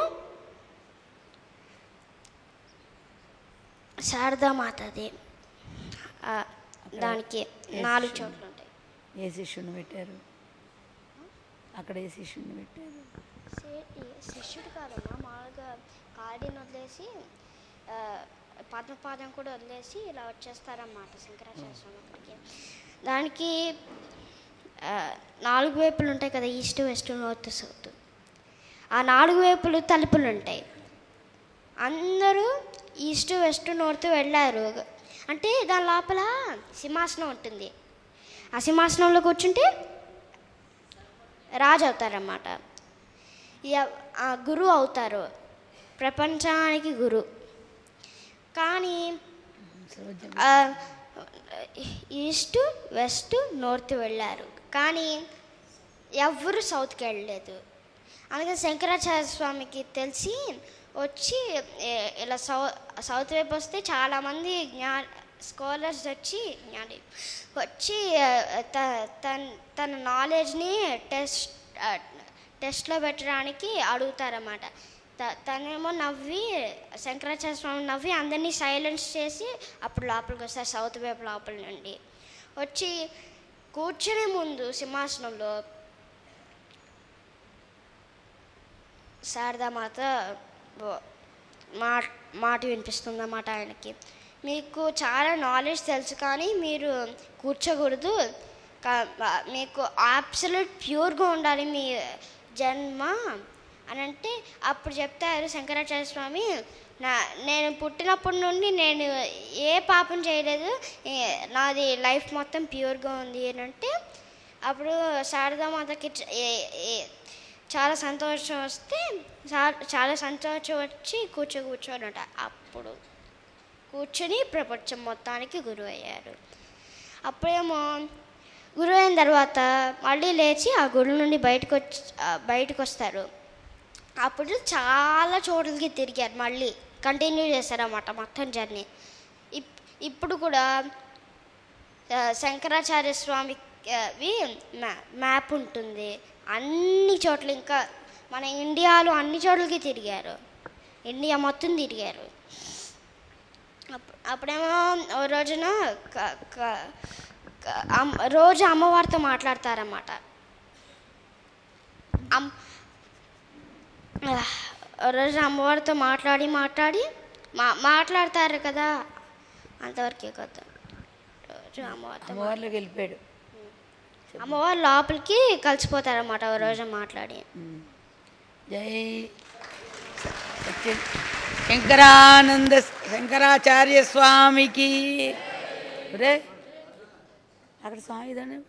Speaker 3: శారదామాతది ఆ, దానికి నాలుగు చోట్ల ఉంటాయి
Speaker 1: ఏ శిష్యుని పెట్టారు అక్కడ ఏ శిష్యుని పెట్టారు
Speaker 3: శి- శిష్యుడు కాదమ్మా మామూలుగా కాడిని వదిలేసి ఆ, పద్మపాదం కూడా వదిలేసి ఇలా వచ్చేస్తారన్నమాట శంకరాచార్య స్వామి అక్కడికి దానికి ఆ, నాలుగు వైపులు ఉంటాయి కదా ఈస్ట్ వెస్ట్ నార్త్ సౌత్ ఆ నాలుగు వైపులు తలుపులు ఉంటాయి అందరూ ఈస్ట్ వెస్ట్ నార్త్ వెళ్ళారు అంటే దాని లోపల సింహాసనం ఉంటుంది ఆ సింహాసనంలో కూర్చుంటే రాజు అవుతారన్నమాట ఎవ- ఆ గురువు అవుతారు ప్రపంచానికి గురు కానీ ఆ, ఈస్ట్ వెస్ట్ నార్త్ వెళ్ళారు కానీ ఎవ్వరు సౌత్కి వెళ్ళలేదు అందుకని శంకరాచార్య స్వామికి తెలిసి వచ్చి ఏ- ఇలా సౌ సౌత్ వైపు వస్తే చాలామంది జ్ఞా స్కాలర్స్ వచ్చి జ్ఞాని వచ్చి ఆ, త- తన తన నాలెడ్జ్ని టెస్ట్ ఆ, టెస్ట్లో పెట్టడానికి అడుగుతారన్నమాట త- తనేమో నవ్వి శంకరాచార్య స్వామి నవ్వి అందరినీ సైలెన్స్ చేసి అప్పుడు లోపలికి వస్తారు సౌత్ వైపు లోపల నుండి వచ్చి కూర్చునే ముందు సింహాసనంలో శారదామాత బో- మా మాట వినిపిస్తుందన్నమాట ఆయనకి మీకు చాలా నాలెడ్జ్ తెలుసు కానీ మీరు కూర్చోకూడదు కా- మీకు అబ్సల్యూట్ ప్యూర్గా ఉండాలి మీ జన్మ అని అంటే అప్పుడు చెప్తారు శంకరాచార్య స్వామి నా నేను పుట్టినప్పటి నుండి నేను ఏ పాపం చేయలేదు ఏ- నాది లైఫ్ మొత్తం ప్యూర్గా ఉంది అని అంటే అప్పుడు శారదామాతకి చ- ఏ- ఏ- చాలా సంతోషం వస్తే చా- చాలా సంతోషం వచ్చి కూర్చో కూర్చోనట అప్పుడు కూర్చొని ప్రపంచం మొత్తానికి గురువు అయ్యారు అప్పుడేమో గురువు అయిన తర్వాత మళ్ళీ లేచి ఆ గుడి నుండి బయటకు వచ్చి ఆ, బయటకు వస్తారు అప్పుడు చాలా చోట్లకి తిరిగారు మళ్ళీ కంటిన్యూ చేశారన్నమాట మొత్తం జర్నీ ఇప్ ఇప్పుడు కూడా ఆ, శంకరాచార్య స్వామివి మ్యా- మ్యాప్ ఉంటుంది అన్ని చోట్ల ఇంకా మన ఇండియాలో అన్ని చోట్లకి తిరిగారు ఇండియా మొత్తం తిరిగారు అప్- అప్పుడేమో ఓ రోజున క- క- క- అమ్- రోజు అమ్మవారితో మాట్లాడతారన్నమాట అమ్ ఆ, ఓ రోజు అమ్మవారితో మాట్లాడి మాట్లాడి మా మాట్లాడతారు కదా అంతవరకే కదా రోజు అమ్మవారితో
Speaker 1: అమ్మవార్లోకి వెళ్ళిపోయాడు
Speaker 3: అమ్మవారు లోపలికి కలిసిపోతారన్నమాట ఓ రోజు మాట్లాడి
Speaker 1: జై సత్య శంకరానంద శంకరాచార్య స్వామికి రే అక్కడ స్వామి ఇదనే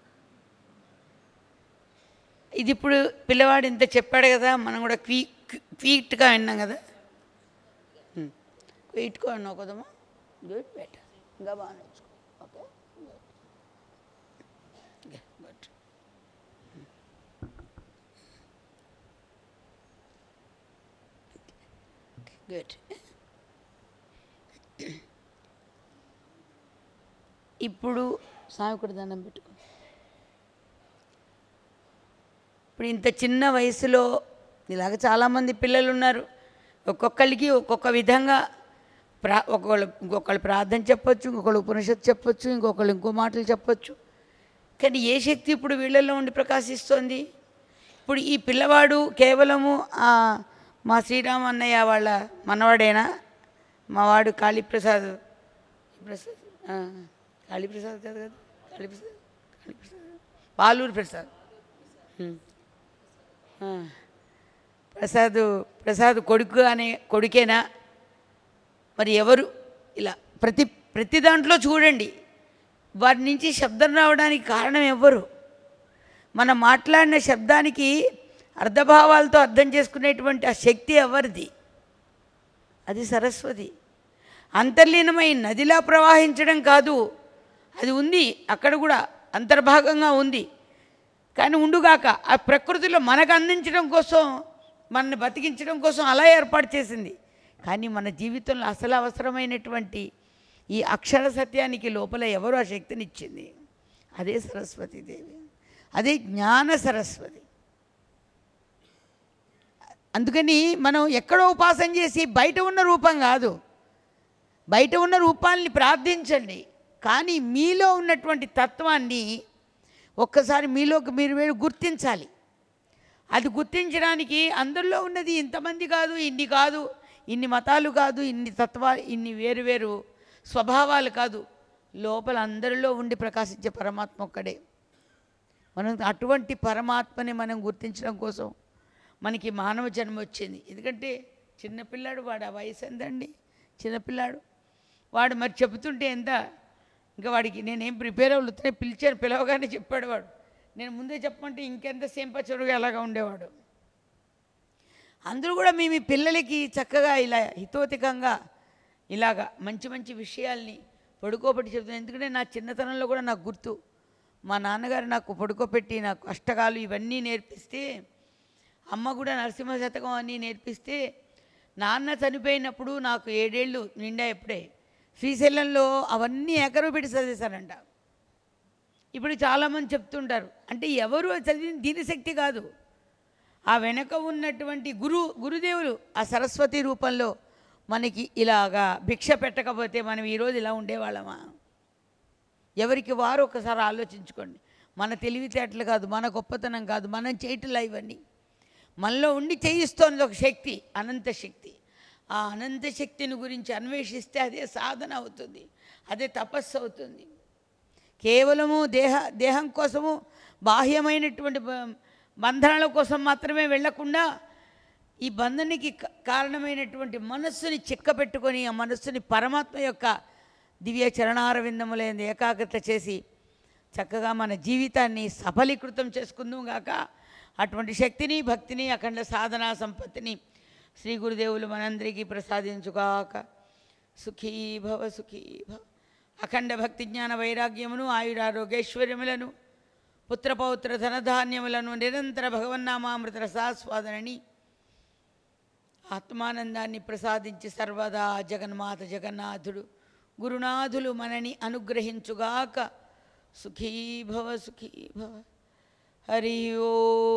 Speaker 1: ఇది ఇప్పుడు పిల్లవాడు ఇంత చెప్పాడు కదా మనం కూడా క్వీ క్వీట్గా విన్నాం కదా క్వీట్గా విన్నావు కదమ్మా గుడ్ బెట్ ఇంకా బాగా నేర్చుకో ఓకే గుడ్ గుడ్ ఇప్పుడు సామికుడి దండం పెట్టుకో ఇప్పుడు ఇంత చిన్న వయసులో ఇలాగ చాలామంది పిల్లలు ఉన్నారు ఒక్కొక్కరికి ఒక్కొక్క విధంగా ప్రా ఒకళ్ళు ఇంకొకళ్ళు ప్రార్థన చెప్పొచ్చు ఇంకొకళ్ళు ఉపనిషత్తు చెప్పొచ్చు ఇంకొకళ్ళు ఇంకో మాటలు చెప్పొచ్చు కానీ ఏ శక్తి ఇప్పుడు వీళ్ళల్లో ఉండి ప్రకాశిస్తోంది ఇప్పుడు ఈ పిల్లవాడు కేవలము ఆ, మా శ్రీరామ అన్నయ్య వాళ్ళ మనవాడేనా మా వాడు కాళీప్రసాద్ ప్రసాద్ ఆ, కాళీప్రసాద్ కాదు కదా కాళీప్రసాద్ కాళీప్రసాద్ పాలూరు ప్రసాద్ ఉమ్. ఆ. ప్రసాద్ ప్రసాద్ కొడుకు అనే కొడుకేనా మరి ఎవరు ఇలా ప్రతి ప్రతి దాంట్లో చూడండి వారి నుంచి శబ్దం రావడానికి కారణం ఎవ్వరు మనం మాట్లాడిన శబ్దానికి అర్ధభావాలతో అర్థం చేసుకునేటువంటి ఆ శక్తి ఎవరిది అది సరస్వతి అంతర్లీనమై నదిలా ప్రవహించడం కాదు అది ఉంది అక్కడ కూడా అంతర్భాగంగా ఉంది కానీ ఉండుగాక ఆ ప్రకృతిలో మనకు అందించడం కోసం మనల్ని బతికించడం కోసం అలా ఏర్పాటు చేసింది కానీ మన జీవితంలో అసలు అవసరమైనటువంటి ఈ అక్షర సత్యానికి లోపల ఎవరు ఆ శక్తిని ఇచ్చింది అదే సరస్వతీదేవి అదే జ్ఞాన సరస్వతి అందుకని మనం ఎక్కడో ఉపాసన చేసి బయట ఉన్న రూపం కాదు బయట ఉన్న రూపాలని ప్రార్థించండి కానీ మీలో ఉన్నటువంటి తత్వాన్ని ఒక్కసారి మీలోకి మీరు మీరు గుర్తించాలి అది గుర్తించడానికి అందరిలో ఉన్నది ఇంతమంది కాదు ఇన్ని కాదు ఇన్ని మతాలు కాదు ఇన్ని తత్వాలు ఇన్ని వేరు వేరు స్వభావాలు కాదు లోపల అందరిలో ఉండి ప్రకాశించే పరమాత్మ ఒక్కడే మనం అటువంటి పరమాత్మని మనం గుర్తించడం కోసం మనకి మానవ జన్మ వచ్చింది ఎందుకంటే చిన్నపిల్లాడు వాడు ఆ వయసు ఎంతండి చిన్నపిల్లాడు వాడు మరి చెబుతుంటే ఎంత ఇంకా వాడికి నేనేం ప్రిపేర్ అవుతున్నా పిలిచాను పిలవగానే చెప్పాడు వాడు నేను ముందే చెప్పమంటే ఇంకెంత సేమ్ పచ్చడుగా అలాగా ఉండేవాడు అందరూ కూడా మీ మీ పిల్లలకి చక్కగా ఇలా హితోతికంగా ఇలాగా మంచి మంచి విషయాల్ని పడుకోబెట్టి చెప్తున్నాను ఎందుకంటే నా చిన్నతనంలో కూడా నాకు గుర్తు మా నాన్నగారు నాకు పడుకోబెట్టి నాకు అష్టకాలు ఇవన్నీ నేర్పిస్తే అమ్మ కూడా నరసింహ శతకం అన్నీ నేర్పిస్తే నాన్న చనిపోయినప్పుడు నాకు ఏడేళ్ళు నిండా ఎప్పుడే శ్రీశైలంలో అవన్నీ ఎకరవ పెట్టి చదివేశారంట ఇప్పుడు చాలామంది చెప్తుంటారు అంటే ఎవరు చదివిన దీనిశక్తి కాదు ఆ వెనక ఉన్నటువంటి గురు గురుదేవులు ఆ సరస్వతి రూపంలో మనకి ఇలాగా భిక్ష పెట్టకపోతే మనం ఈరోజు ఇలా ఉండేవాళ్ళమా ఎవరికి వారు ఒకసారి ఆలోచించుకోండి మన తెలివితేటలు కాదు మన గొప్పతనం కాదు మనం చేయటంలా ఇవన్నీ మనలో ఉండి చేయిస్తోంది ఒక శక్తి అనంత శక్తి ఆ అనంత శక్తిని గురించి అన్వేషిస్తే అదే సాధన అవుతుంది అదే తపస్సు అవుతుంది కేవలము దేహ దేహం కోసము బాహ్యమైనటువంటి బ- బంధనాల కోసం మాత్రమే వెళ్లకుండా ఈ బంధనికి క- కారణమైనటువంటి మనస్సుని చిక్కపెట్టుకొని ఆ మనస్సుని పరమాత్మ యొక్క దివ్య చరణారవిందములైన ఏకాగ్రత చేసి చక్కగా మన జీవితాన్ని సఫలీకృతం చేసుకుందాం గాక అటువంటి శక్తిని భక్తిని అఖండ సాధనా సంపత్తిని శ్రీ గురుదేవులు మనందరికీ ప్రసాదించుగాక సుఖీ భవ సుఖీ భవ అఖండ భక్తి జ్ఞాన వైరాగ్యమును ఆయురారోగ్యైశ్వర్యములను పుత్రపౌత్ర ధనధాన్యములను నిరంతర భగవన్నామామృత రసాస్వాదనని ఆత్మానందాన్ని ప్రసాదించి సర్వదా జగన్మాత జగన్నాథుడు గురునాథులు మనని అనుగ్రహించుగాక సుఖీ భవ సుఖీ భవ హరి ఓ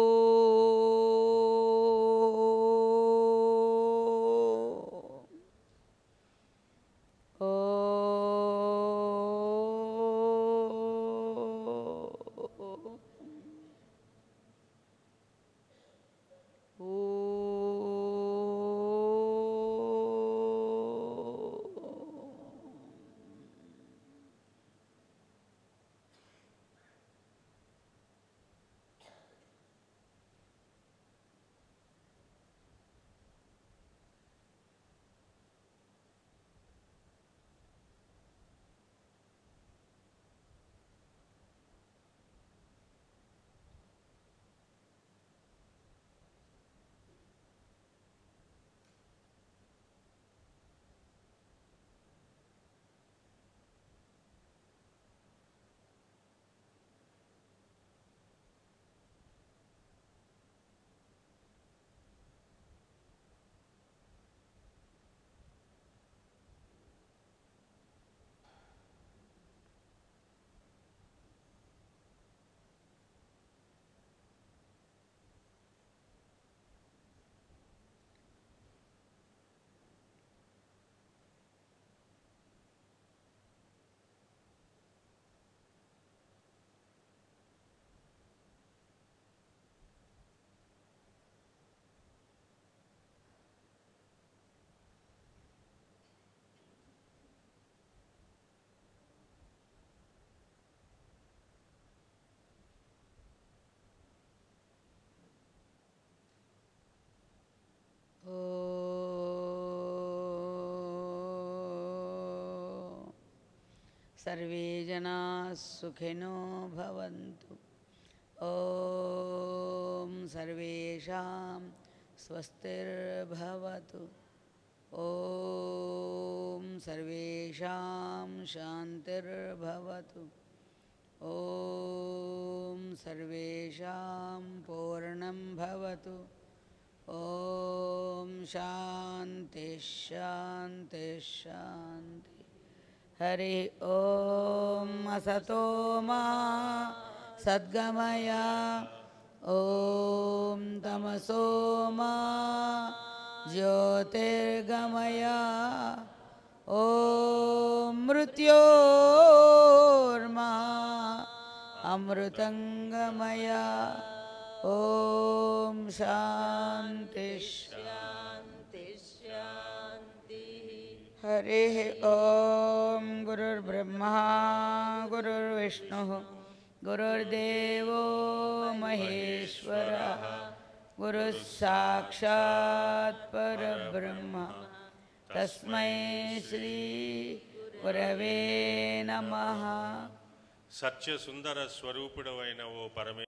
Speaker 1: సర్వే జనా సుఖినో భవంతు ఓం సర్వేషాం స్వస్తిర్భవతు ఓం సర్వేషాం శాంతిర్భవతు ఓం సర్వేషాం పూర్ణం భవతు ఓం శాంతి శాంతి శాంతి హరి ఓం అసతో మా సద్గమయ ఓం తమసో మా జ్యోతిర్గమయ ఓం మృత్యోర్మా అమృతంగమయ ఓం శాంతి శాంతి శాంతి హరి ఓం గురుర్బ్రహ్మా గురుర్విష్ణు గురుర్దేవో మహేశ్వర గురు సాక్షాత్ పరబ్రహ్మ తస్మై శ్రీ గురవే నమః
Speaker 4: సత్య సుందర స్వరూపుడవైన ఓ పరమే